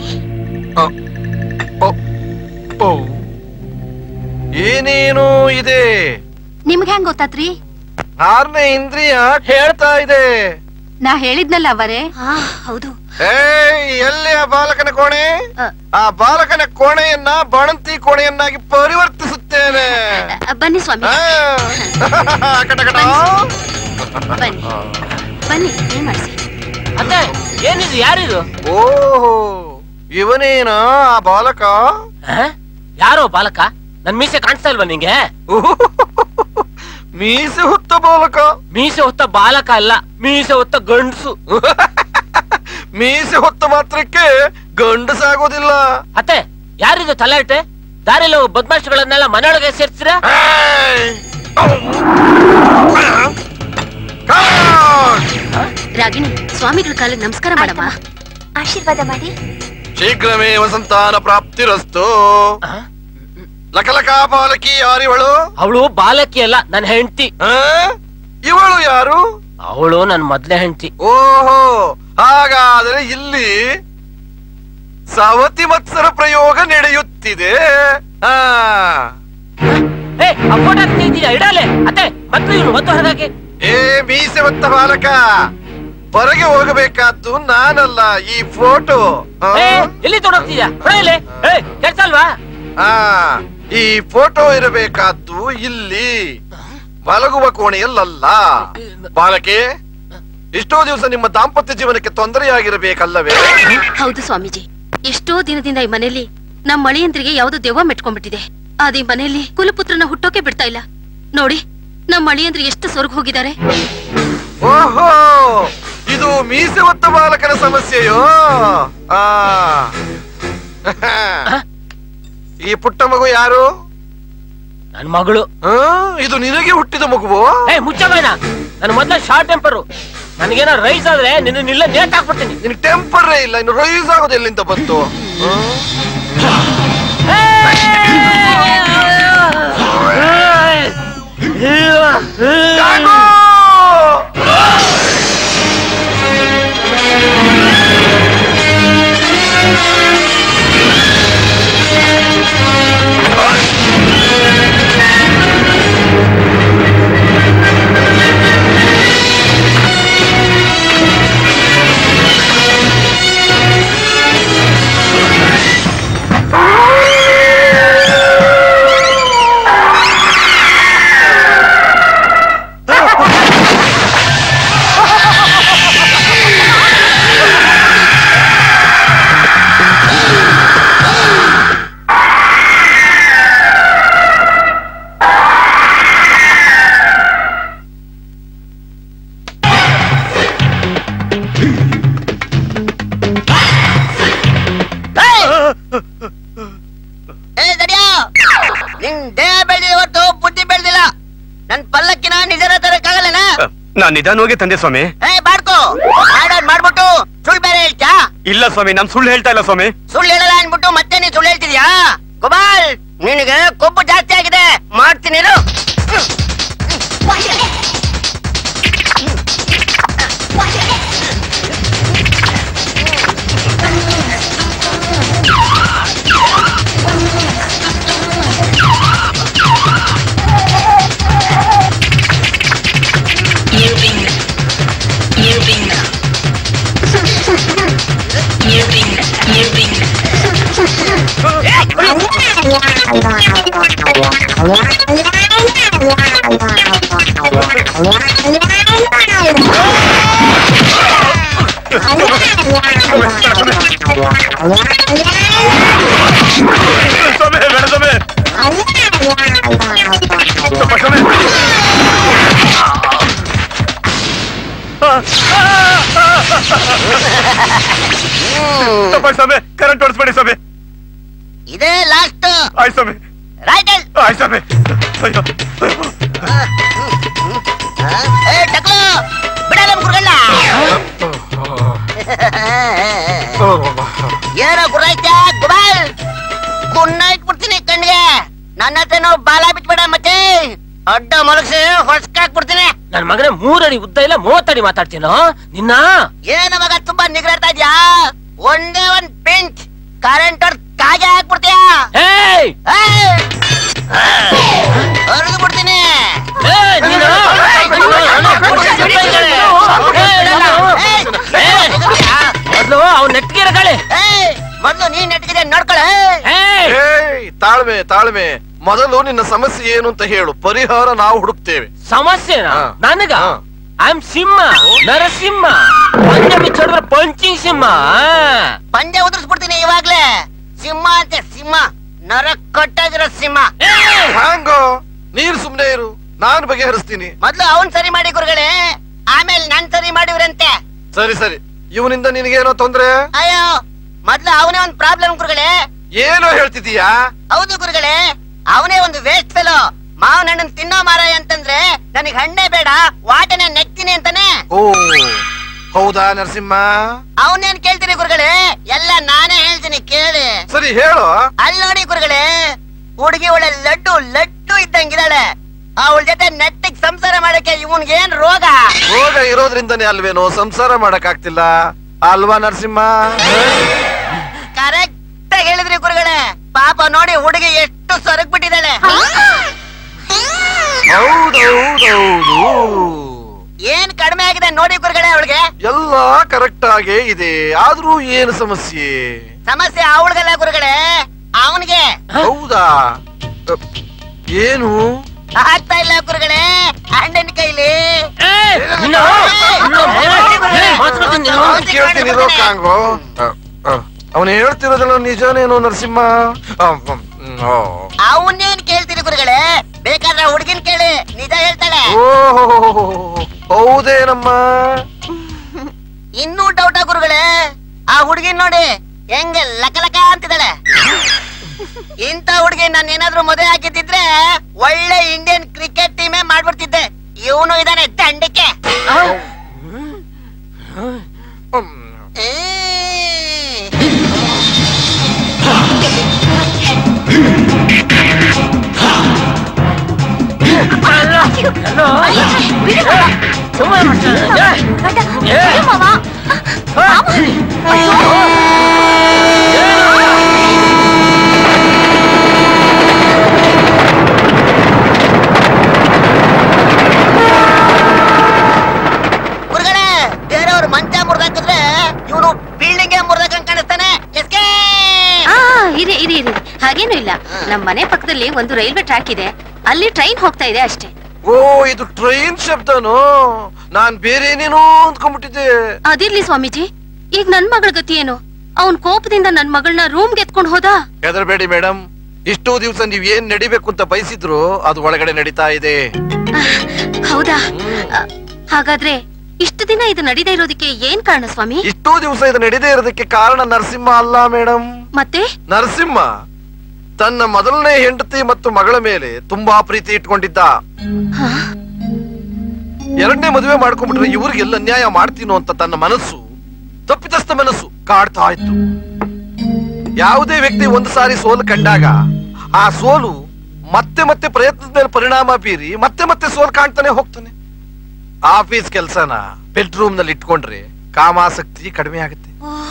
ಓ ಏನೇನೋ ಇದೆ ನಿಮ್ಗೆ ಹೆಂಗ್ ಗೊತ್ತಾತ್ರಿ ಆರನೇ ಇಂದ್ರಿಯ ಹೇಳ್ತಾ ಇದೆ ನಾ ಹೇಳಿದ್ನಲ್ಲ ಅವರೇ ಹೌದು ಏಯ್ ಎಲ್ಲಿ ಆ ಬಾಲಕನ ಕೋಣೆ ಆ ಬಾಲಕನ ಕೋಣೆಯನ್ನ ಬಾಣಂತಿ ಕೋಣೆಯನ್ನಾಗಿ ಪರಿವರ್ತಿಸುತ್ತೇನೆ ಬನ್ನಿ ಸ್ವಾಮಿ ಆ, ಕಟ ಕಟ. ಬನ್ನಿ ಬನ್ನಿ ಏನ್ ಮಾಡ್ಸಿ ಅತ್ತೆ ಏನಿದು ಯಾರಿದು ಓಹೋ ಇವನೇನ ಆ ಬಾಲಕ ಆ? ಯಾರೋ ಬಾಲಕ ನನ್ ಮೀಸೆ ಕಾಣಿಸ್ತಾ ಇಲ್ವಾ ನಿಂಗೆ ಮೀಸೆ ಹೊತ್ತ ಬಾಲಕ ಮೀಸೆ ಹೊತ್ತ ಬಾಲಕ ಅಲ್ಲ ಮೀಸೆ ಹೊತ್ತ ಗಂಡಸು ಮೀಸೆ ಹೊತ್ತ ಮಾತ್ರಕ್ಕೆ ಗಂಡಸಾಗೋದಿಲ್ಲ ಅತ್ತೆ ಯಾರಿದು ತಲೆ ಇಟ್ಟೆ ದಾರಿలో ಬದ್ಮಾಶಿಗಳನ್ನೆಲ್ಲ ಮನೆಯೊಳಗೆ ಸೇರ್ತೀರಾ ರಾಗಿಣಿ ಸ್ವಾಮಿಗಳ ಕಾಲಿಗೆ ನಮಸ್ಕಾರ ಮಾಡಮ್ಮ ಆಶೀರ್ವಾದ ಮಾಡಿ ಶೀಘ್ರಮೇ ವಸಂತಾನ ಪ್ರಾಪ್ತಿರಸ್ತು ಲಕಲಕ ಬಾಲಕಿ ಯಾರಿವಳು ಅವಳು ಬಾಲಕಿ ಅಲ್ಲ ನನ್ನ ಹೆಂಡತಿ ಇವಳು ಯಾರು ಅವಳು ನನ್ ಮೊದ್ಲೇ ಹೆಂಡತಿ ಓಹೋ ಹಾಗಾದರೆ ಇಲ್ಲಿ ಸವತಿ ಮತ್ಸರ ಪ್ರಯೋಗ ನಡೆಯುತ್ತಿದೆ ಆ ಏ ಅಪ್ಪೋಟ ಇದೀಯ ಇಡಲೆ ಅತ್ತೆ ಮತ್ತೆ ಇವನು ಒದ್ದು ಹೊರಗಾಕಿ ಏ ಮೀಸೆ ಹೊತ್ತ ಬಾಲಕ ಹೊರಗೆ ಹೋಗಬೇಕಾದ್ದು ನಾನಲ್ಲ ಈ ಫೋಟೋ ಆ? ಏ ಎಲ್ಲಿ ತೊಡಗ್ತೀಯ ಹೊಡೆಯಲೆ ಏ ಕೆಲ್ಸ ಅಲ್ವಾ ಆ ಈ ಫೋಟೋ ಇರಬೇಕಾದ್ದು ಇಲ್ಲಿ ಮಲಗುವ ಕೋಣೆಯಲ್ಲ ಬಾಲಕೆ ಇಷ್ಟೋ ದಿವಸ ನಿಮ್ಮ ದಾಂಪತ್ಯ ಜೀವನಕ್ಕೆ ತೊಂದರೆಯಾಗಿರಬೇಕಲ್ಲವೇ ಹೌದು ಸ್ವಾಮೀಜಿ ಎಷ್ಟೋ ದಿನದಿಂದ ಈ ಮನೆಯಲ್ಲಿ ನಮ್ಮ ಮಳೆಯಂತ್ರಿಗೆ ಯಾವ್ದೋ ದೆವ್ವ ಮೆಟ್ಕೊಂಡ್ಬಿಟ್ಟಿದೆ ಅದ್ ಈ ಮನೆಯಲ್ಲಿ ಕುಲಪುತ್ರನ ಹುಟ್ಟೋಕೆ ಬಿಡ್ತಾ ಇಲ್ಲ ನೋಡಿ ನಮ್ಮ ಮಳೆಯಂತ್ರ ಎಷ್ಟು ಸ್ವರ್ಗ ಹೋಗಿದ್ದಾರೆ ಓಹೋ ಇದು ಮೀಸೆ ಹೊತ್ತ ಬಾಲಕನ ಸಮಸ್ಯೆಯೋ ಆ ಈ ಪುಟ್ಟ ಮಗು ಯಾರು ನನ್ ಮಗಳು ಆ, ಇದು ನಿನಗೆ ಹುಟ್ಟಿದ ಮಗುವು ಏ ಮುಚ್ಚಬೇನ ನನ್ನ ಮೊದ್ಲ ಶಾರ್ಟ್ ಟೆಂಪರು ನನಗೇನೋ ರೈಸ್ ಆದ್ರೆ ನಿನ್ನ ನಿಲ್ಲ ನೇಟ್ ಹಾಕ್ಬಿಡ್ತೀನಿ ನಿನ್ ಟೆಂಪರೇ ಇಲ್ಲ ಇನ್ನು ರೈಸ್ ಆಗೋದು ಎಲ್ಲಿಂದ ಬಂತು ಏ ದಡಿಯೋ ನಿನ್ ದೇಹ ಬೆಳೆದಿದೆ ಹೊರತು ಬುದ್ಧಿ ಬೆಳೆದಿಲ್ಲ ನನ್ ಪಲ್ಲಕ್ಕಿನ ನಿಜರ ತರಕ್ಕಾಗಲ್ಲನ ನಾನ್ ನಿಧಾನವಾಗಿ ತಂದೆ ಸ್ವಾಮಿ ಏ ಬಾಡ್ಕೋ ಮಾಡೋದ್ ಮಾಡ್ಬಿಟ್ಟು ಸುಳ್ಳು ಬೇರೆ ಹೇಳ್ತಾ ಇಲ್ಲ ಸ್ವಾಮಿ ನಾನ್ ಸುಳ್ಳು ಹೇಳ್ತಾ ಇಲ್ಲ ಸ್ವಾಮಿ ಸುಳ್ಳು ಹೇಳಲ್ಲ ಅನ್ಬಿಟ್ಟು ಮತ್ತೆ ನೀನ್ ಸುಳ್ಳು ಹೇಳ್ತಿದ್ಯಾ ಕುಮಾರ್ ನಿನಗೆ ಕೊಬ್ಬು ಜಾಸ್ತಿ ಆಗಿದೆ ಮಾಡ್ತೀನಿ ಇರು. ಸ್ವಾಮಿ ಬೇಡ ಸ್ವಾಮಿ ಸ್ವಲ್ಪ ಸ್ವಾಮಿ ಸ್ವಲ್ಪ ಸ್ವಾಮಿ ಕರೆಂಟ್ ಓಡಿಸ್ಬೇಡಿ ಸ್ವಾಮಿ ಇದೇ ಲಾಸ್ಟ್ ಆಯ್ತು ಸ್ವಾಮಿ ರೈಟ್ ಆಯ್ತು ಸ್ವಾಮಿ ಅಯ್ಯೋ ಏ ಟಕ್ಲು ಬಿಡಲ್ಲ ಗುರುಗಳ್ಳ ಏನೋ ಗುರಾಯ್ತ ಗುಬಾಲ್ ಗುಣ್ಣ ಇಟ್ಬಿಡ್ತೀನಿ ಕಣ್ಣಿಗೆ ನನ್ನ ಹತ್ರನೋ ಬಾಲ ಬಿಟ್ಬೇಡ ಮತ್ತೆ ಅಡ್ಡ ಮಲಗಿಸಿ ಹೊಸ್ಕಾಕ್ಬಿಡ್ತೀನಿ ನನ್ ಮಗನೇ ಮೂರಡಿ ಉದ್ದ ಇಲ್ಲ ಮೂವತ್ತಡಿ ಮಾತಾಡ್ತೀನೋ ನಿನ್ನ ಏನ ಮಗ ತುಂಬಾ ನಿಗ್ರಾಡ್ತಾ ಇದ್ಯಾ ಒಂದೇ ಒಂದ್ ಪಿಂಚ್ ಕರೆಂಟ್ ಹೊಡ್ ಕಾಗೆ ಹಾಕ್ಬಿಡ್ತೀಯ ಏಯ್ ಹರಿದು ಬಿಡ್ತೀನಿ ಮೊದ್ಲು ಅವ್ನ ನೆಟ್ಗಿರ ಕಳೆ ಮೊದ್ಲು ನೀನ್ ನೆಟ್ಗಿದೆ ನೋಡ್ಕೊಳ ಏಯ್ ತಾಳ್ಮೆ ತಾಳ್ಮೆ ಮೊದಲು ನಿನ್ನ ಸಮಸ್ಯೆ ಏನು ಅಂತ ಹೇಳು ಪರಿಹಾರ ನಾವು ಹುಡುಕ್ತೇವೆ ಸಮಸ್ಯೆನಾ ನನಗ ಐ ಆಮ್ ಸಿಂಹ ನರಸಿಂಹ ಪಂಜ ಬಿಚ್ಚೋಡಿದ್ರೆ ಪಂಚಿಂಗ್ ಸಿಂಹ ಪಂದ್ಯ ಉದುರಿಸ್ಬಿಡ್ತೀನಿ ಇವಾಗ್ಲೇ ಸಿಂಹ ಅಂತೆ ಸಿಂಹ ನರ ಕೊಟ್ಟಾಗಿರೋ ಸಿಂಹ ಹ್ಯಾಂಗೋ ನೀರು ಸುಮ್ನೆ ಇರು ನಾನು ಬಗೆಹರಿಸ್ತೀನಿ ಮೊದ್ಲು ಅವನ್ ಸರಿ ಮಾಡಿ ಗುರುಗಳೇ ಆಮೇಲೆ ನನ್ ಸರಿ ಮಾಡಿವ್ರಂತೆ ಸರಿ ಸರಿ ಇವನಿಂದ ನಿನಗೇನೋ ತೊಂದ್ರೆ ಅಯ್ಯೋ ಮೊದ್ಲು ಅವನೇ ಒಂದ್ ಪ್ರಾಬ್ಲಮ್ ಗುರುಗಳೇ ಏನೋ ಹೇಳ್ತಿದೀಯಾ ಹೌದು ಗುರುಗಳೇ ಅವನೇ ಒಂದು ವೇಸ್ಟ್ ಫೆಲೋ ಮಾವನ ಹಣ್ಣನ್ ತಿನ್ನೋ ಮಾರಾಯ ಅಂತಂದ್ರೆ ನನಗ್ ಹಣ್ಣೇ ಬೇಡ ವಾಟನೆ ನೆಕ್ತೀನಿ ಅಂತಾನೆ ಓ ಹೌದಾ ನರಸಿಂಹ ಅವನೇನ್ ಕೇಳ್ತೀನಿ ಗುರುಗಳೇ ಎಲ್ಲ ನಾನೇ ಹೇಳ್ತೀನಿ ಕೇಳಿ ಸರಿ ಹೇಳು ಅಲ್ಲಿ ನೋಡಿ ಗುರುಗಳೇ ಹುಡುಗಿ ಒಳ್ಳೆ ಲಡ್ಡು ಲಡ್ಡು ಇದ್ದಂಗಿದ್ದಾಳೆ ಅವಳ ಜೊತೆ ನೆಟ್ಟಿಗ್ ಸಂಸಾರ ಮಾಡಕ್ಕೆ ಇವನ್ಗೆ ಏನ್ ರೋಗ ರೋಗ ಇರೋದ್ರಿಂದನೇ ಅಲ್ವೇನೋ ಸಂಸಾರ ಮಾಡಕ್ ಆಗ್ತಿಲ್ಲ ಅಲ್ವಾ ನರಸಿಂಹ ಕರೆಕ್ಟ್ ಆಗಿ ಹೇಳಿದ್ರಿ ಗುರುಗಳೇ ಪಾಪ ನೋಡಿ ಹುಡುಗಿ ಎಷ್ಟು ಸೊರಗ್ ಬಿಟ್ಟಿದ್ದಾಳೆ ಹೌದೌದೌದು ಏನ್ ಕಡಿಮೆ ಆಗಿದೆ ನೋಡಿ ಗುರುಗಳೇ ಅವಳಿಗೆ ಎಲ್ಲ ಕರೆಕ್ಟ್ ಆಗೇ ಇದೆ ಆದ್ರೂ ಏನು ಸಮಸ್ಯೆ ಸಮಸ್ಯೆ ಅವಳಿಗಲ್ಲ ಗುರುಗಳೇ ಅವನಿಗೆ ಹೌದಾ ಅ, ಏನು ಆಗ್ತಾ ಇಲ್ಲ ಗುರುಗಳೇ ಅಣ್ಣನ ಕೈಲಿ ಕೇಳ್ತೀನಿ ಇರೋ ಕಾಂಗೋ ಅವನು ಹೇಳ್ತಿರೋದಲ್ಲ ನಿಜನೇನೋ ನರಸಿಂಹ ಅ, ಮ್, ಓ. ಅವನ್ನೇನ್ ಕೇಳ್ತೀರಿ ಗುರುಗಳೇ ಬೇಕಾದ್ರೆ ಹುಡುಗಿನ ಕೇಳಿ ನಿಜ ಹೇಳ್ತಾಳೆ ಓಹೋ ಹೌದೇನಮ್ಮ ಇನ್ನೂ ಡೌಟ ಗುರುಗಳೇ ಆ ಹುಡುಗಿನ್ ನೋಡಿ ಹೆಂಗೆ ಲಕ ಲಕ ಅಂತಿದ್ದಾಳೆ ಇಂಥ ಹುಡುಗಿ ನಾನು ಏನಾದ್ರೂ ಮದುವೆ ಹಾಕಿದ್ದಿದ್ರೆ ಒಳ್ಳೆ ಇಂಡಿಯನ್ ಕ್ರಿಕೆಟ್ ಟೀಮೇ ಮಾಡ್ಬಿಡ್ತಿದ್ದೆ ಇವನು ಇದಾನೆ ದಂಡಕ್ಕೆ ಗುರುಗಳೇ ಬೇರೆಯವ್ರು ಮಂಚ ಮುರಿದಾಕಿದ್ರೆ ಇವನು ಬಿಲ್ಡಿಂಗ್ ಮುರಿದಾಕಂಗ್ ಕಾಣಿಸ್ತಾನೆ ಎಸ್ಕೆ ಆ ಇರಿ ಇರಿ ಇರಿ ಹಾಗೇನು ಇಲ್ಲ ನಮ್ ಮನೆ ಪಕ್ಕದಲ್ಲಿ ಒಂದು ರೈಲ್ವೆ ಟ್ರ್ಯಾಕ್ ಇದೆ ಅಲ್ಲಿ ಟ್ರೈನ್ ಹೋಗ್ತಾ ಇದೆ ಅಷ್ಟೇ ಓ ಇದು ಟ್ರೈನ್ ಶಬ್ದನೋ ನಾನ್ ಬೇರೆ ಏನೇನೋ ಅಂದ್ಕೊಂಡ್ಬಿಟ್ಟಿದ್ದೆ ಅದಿರ್ಲಿ ಸ್ವಾಮೀಜಿ ಈಗ ನನ್ ಮಗಳ ಗತಿ ಏನು ಅವನ್ ಕೋಪದಿಂದ ನನ್ ಮಗಳನ್ನ ರೂಮ್ಗೆ ಎತ್ಕೊಂಡ್ ಹೋದ ಹೆದರ್ಬೇಡಿ ಮೇಡಮ್ ಇಷ್ಟೋ ದಿವಸ ನೀವ್ ಏನ್ ನಡಿಬೇಕು ಅಂತ ಬಯಸಿದ್ರು ಅದು ಒಳಗಡೆ ನಡೀತಾ ಇದೆ ಹೌದಾ ಆ, ಹಾಗಾದ್ರೆ ಇಷ್ಟು ದಿನ ಇದು ನಡೀದೇ ಇರೋದಕ್ಕೆ ಏನ್ ಕಾರಣ ಸ್ವಾಮಿ ಇಷ್ಟೋ ದಿವಸ ಇದು ನಡೀದೇ ಇರೋದಕ್ಕೆ ಕಾರಣ ನರಸಿಂಹ ಅಲ್ಲ ಮೇಡಮ್ ಮತ್ತೆ ನರಸಿಂಹ ತನ್ನ ಮೊದಲನೇ ಹೆಂಡತಿ ಮತ್ತು ಮಗಳ ಮೇಲೆ ತುಂಬಾ ಪ್ರೀತಿ ಇಟ್ಕೊಂಡಿದ್ದ ಎರಡನೇ ಮದುವೆ ಮಾಡ್ಕೊಂಡ್ಬಿಟ್ರೆ ಇವ್ರಿಗೆಲ್ಲ ಅನ್ಯಾಯ ಮಾಡ್ತೀನೋ ಅಂತ ತನ್ನ ಮನಸ್ಸು ತಪ್ಪಿತಸ್ಥ ಮನಸ್ಸು ಕಾಡ್ತಾ ಇತ್ತು ಯಾವುದೇ ವ್ಯಕ್ತಿ ಒಂದು ಸಾರಿ ಸೋಲು ಕಂಡಾಗ ಆ ಸೋಲು ಮತ್ತೆ ಮತ್ತೆ ಪ್ರಯತ್ನದ ಮೇಲೆ ಪರಿಣಾಮ ಬೀರಿ ಮತ್ತೆ ಮತ್ತೆ ಸೋಲು ಕಾಣ್ತಾನೆ ಹೋಗ್ತಾನೆ ಆಫೀಸ್ ಕೆಲ್ಸನ ಬೆಡ್ರೂಮ್ ನಲ್ಲಿ ಇಟ್ಕೊಂಡ್ರೆ ಕಾಮಾಸಕ್ತಿ ಕಡಿಮೆ ಆಗುತ್ತೆ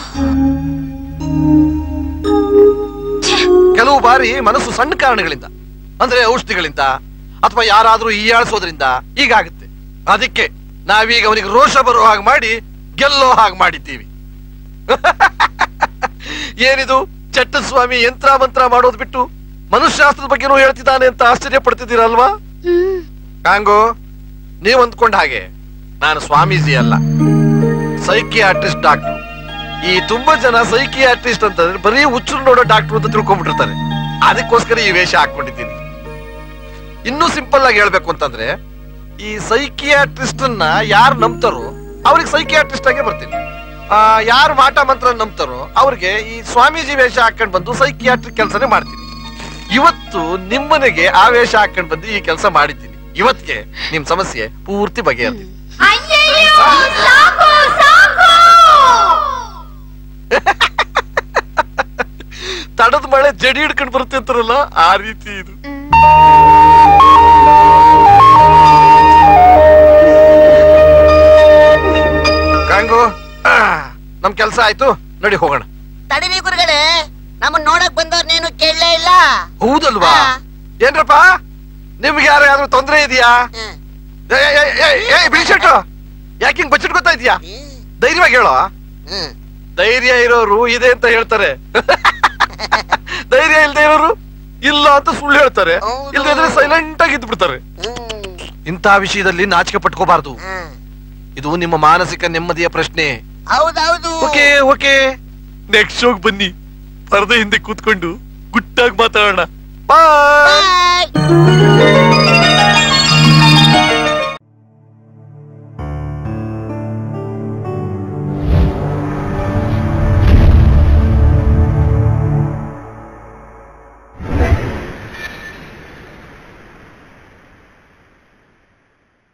ಕೆಲವು ಬಾರಿ ಮನಸ್ಸು ಸಣ್ಣ ಕಾರಣಗಳಿಂದ ಅಂದ್ರೆ ಔಷಧಿಗಳಿಂದ ಅಥವಾ ಯಾರಾದ್ರೂ ಈಯಾಳಿಸೋದ್ರಿಂದ ಹೀಗಾಗುತ್ತೆ ಅದಕ್ಕೆ ನಾವೀಗ ಅವನಿಗೆ ರೋಷ ಬರೋ ಹಾಗೆ ಮಾಡಿ ಗೆಲ್ಲೋ ಹಾಗೆ ಮಾಡಿದ್ದೀವಿ ಏನಿದು ಚಟ್ಟಸ್ವಾಮಿ ಯಂತ್ರ ಮಂತ್ರ ಮಾಡೋದ್ ಬಿಟ್ಟು ಮನುಷ್ಯಾಸ್ತ್ರದ ಬಗ್ಗೆನೂ ಹೇಳ್ತಿದ್ದಾನೆ ಅಂತ ಆಶ್ಚರ್ಯ ಪಡ್ತಿದ್ದೀರಲ್ವಾ ಕಾಂಗೋ ನೀವ್ ಅಂದ್ಕೊಂಡ ಹಾಗೆ ನಾನು ಸ್ವಾಮೀಜಿ ಅಲ್ಲ ಸೈಕಿಯಾಟ್ರಿಸ್ಟ್ ಡಾಕ್ಟರ್ ಈ ತುಂಬಾ ಜನ ಸೈಕಿಯಾಟ್ರಿಸ್ಟ್ ಅಂತಂದ್ರೆ ಬರೀ ಹುಚ್ಚರು ನೋಡೋ ಡಾಕ್ಟರ್ ಅಂತ ತಿಳ್ಕೊಂಡ್ಬಿಟ್ಟಿರ್ತಾರೆ ಅದಕ್ಕೋಸ್ಕರ ಈ ವೇಷ ಹಾಕೊಂಡಿದ್ದೀನಿ ಇನ್ನೂ ಸಿಂಪಲ್ ಆಗಿ ಹೇಳ್ಬೇಕು ಅಂತಂದ್ರೆ ಈ ಸೈಕಿಯಾಟ್ರಿಸ್ಟ್ ಅನ್ನ ಯಾರು ನಂಬ್ತಾರೋ ಅವ್ರಿಗೆ ಸೈಕಿಯಾಟ್ರಿಸ್ಟ್ ಆಗೇ ಬರ್ತೀನಿ ಆ, ಯಾರು ಮಾಟ ಮಂತ್ರ ನಂಬ್ತಾರೋ ಅವ್ರಿಗೆ ಈ ಸ್ವಾಮೀಜಿ ವೇಷ ಹಾಕೊಂಡ್ ಬಂದು ಸೈಕಿಯಾಟ್ರಿಕ್ ಕೆಲಸನೇ ಮಾಡ್ತೀನಿ ಇವತ್ತು ನಿಮ್ಮನೆಗೆ ಆ ವೇಷ ಹಾಕೊಂಡ್ ಬಂದು ಈ ಕೆಲಸ ಮಾಡಿದ್ದೀನಿ ಇವತ್ತಿಗೆ ನಿಮ್ ಸಮಸ್ಯೆ ಪೂರ್ತಿ ಬಗೆಹರಿದಿದೆ ತಡದ ಮಳೆ ಜಡಿ ಹಿಡ್ಕೊಂಡ್ ಬರುತ್ತೆ ಅಂತಾರಲ್ಲ ಆ ರೀತಿ ಇದು ಕಾಂಗೋ ಆ, ನಮ್ ಕೆಲ್ಸ ಆಯ್ತು ನಡಿ ಹೋಗೋಣ ತಡಿರಿ ಗುರುಗಳೇ ನಮ್ಮನ್ ನೋಡಕ್ ಬಂದವ್ರನ್ನೇನು ಕೇಳಲೇ ಇಲ್ಲ ಹೌದಲ್ವಾ ಏನ್ರಪ್ಪ ನಿಮ್ಗೆ ಯಾರು ಯಾರು ತೊಂದ್ರೆ ಇದೆಯಾ ಬಿಳಿಶೆಟ್ಟು ಯಾಕೆ ಹಿಂಗ್ ಬಚ್ಚಿಟ್ಕೊತಾ ಇದೀಯಾ ಧೈರ್ಯವಾಗಿ ಹೇಳೋ ಧೈರ್ಯ ಇರೋರು ಇದೆ ಅಂತ ಹೇಳ್ತಾರೆ ಧೈರ್ಯ ಇಲ್ದೇ ಇರೋರು ಇಲ್ಲ ಅಂತ ಸುಳ್ಳು ಹೇಳ್ತಾರೆ ಇಲ್ಲದ್ರೆ ಸೈಲೆಂಟ್ ಆಗಿ ಇದ್ದು ಬಿಡ್ತಾರೆ ಇಂಥ ವಿಷಯದಲ್ಲಿ ನಾಚಿಕೆ ಪಟ್ಕೋಬಾರ್ದು ಇದು ನಿಮ್ಮ ಮಾನಸಿಕ ನೆಮ್ಮದಿಯ ಪ್ರಶ್ನೆ ಹೌದೌದು ಓಕೆ ಓಕೆ ನೆಕ್ಸ್ಟ್ ಶೋಗ್ ಬನ್ನಿ ಪರದೆ ಹಿಂದೆ ಕೂತ್ಕೊಂಡು ಗುಟ್ಟಾಗಿ ಮಾತಾಡ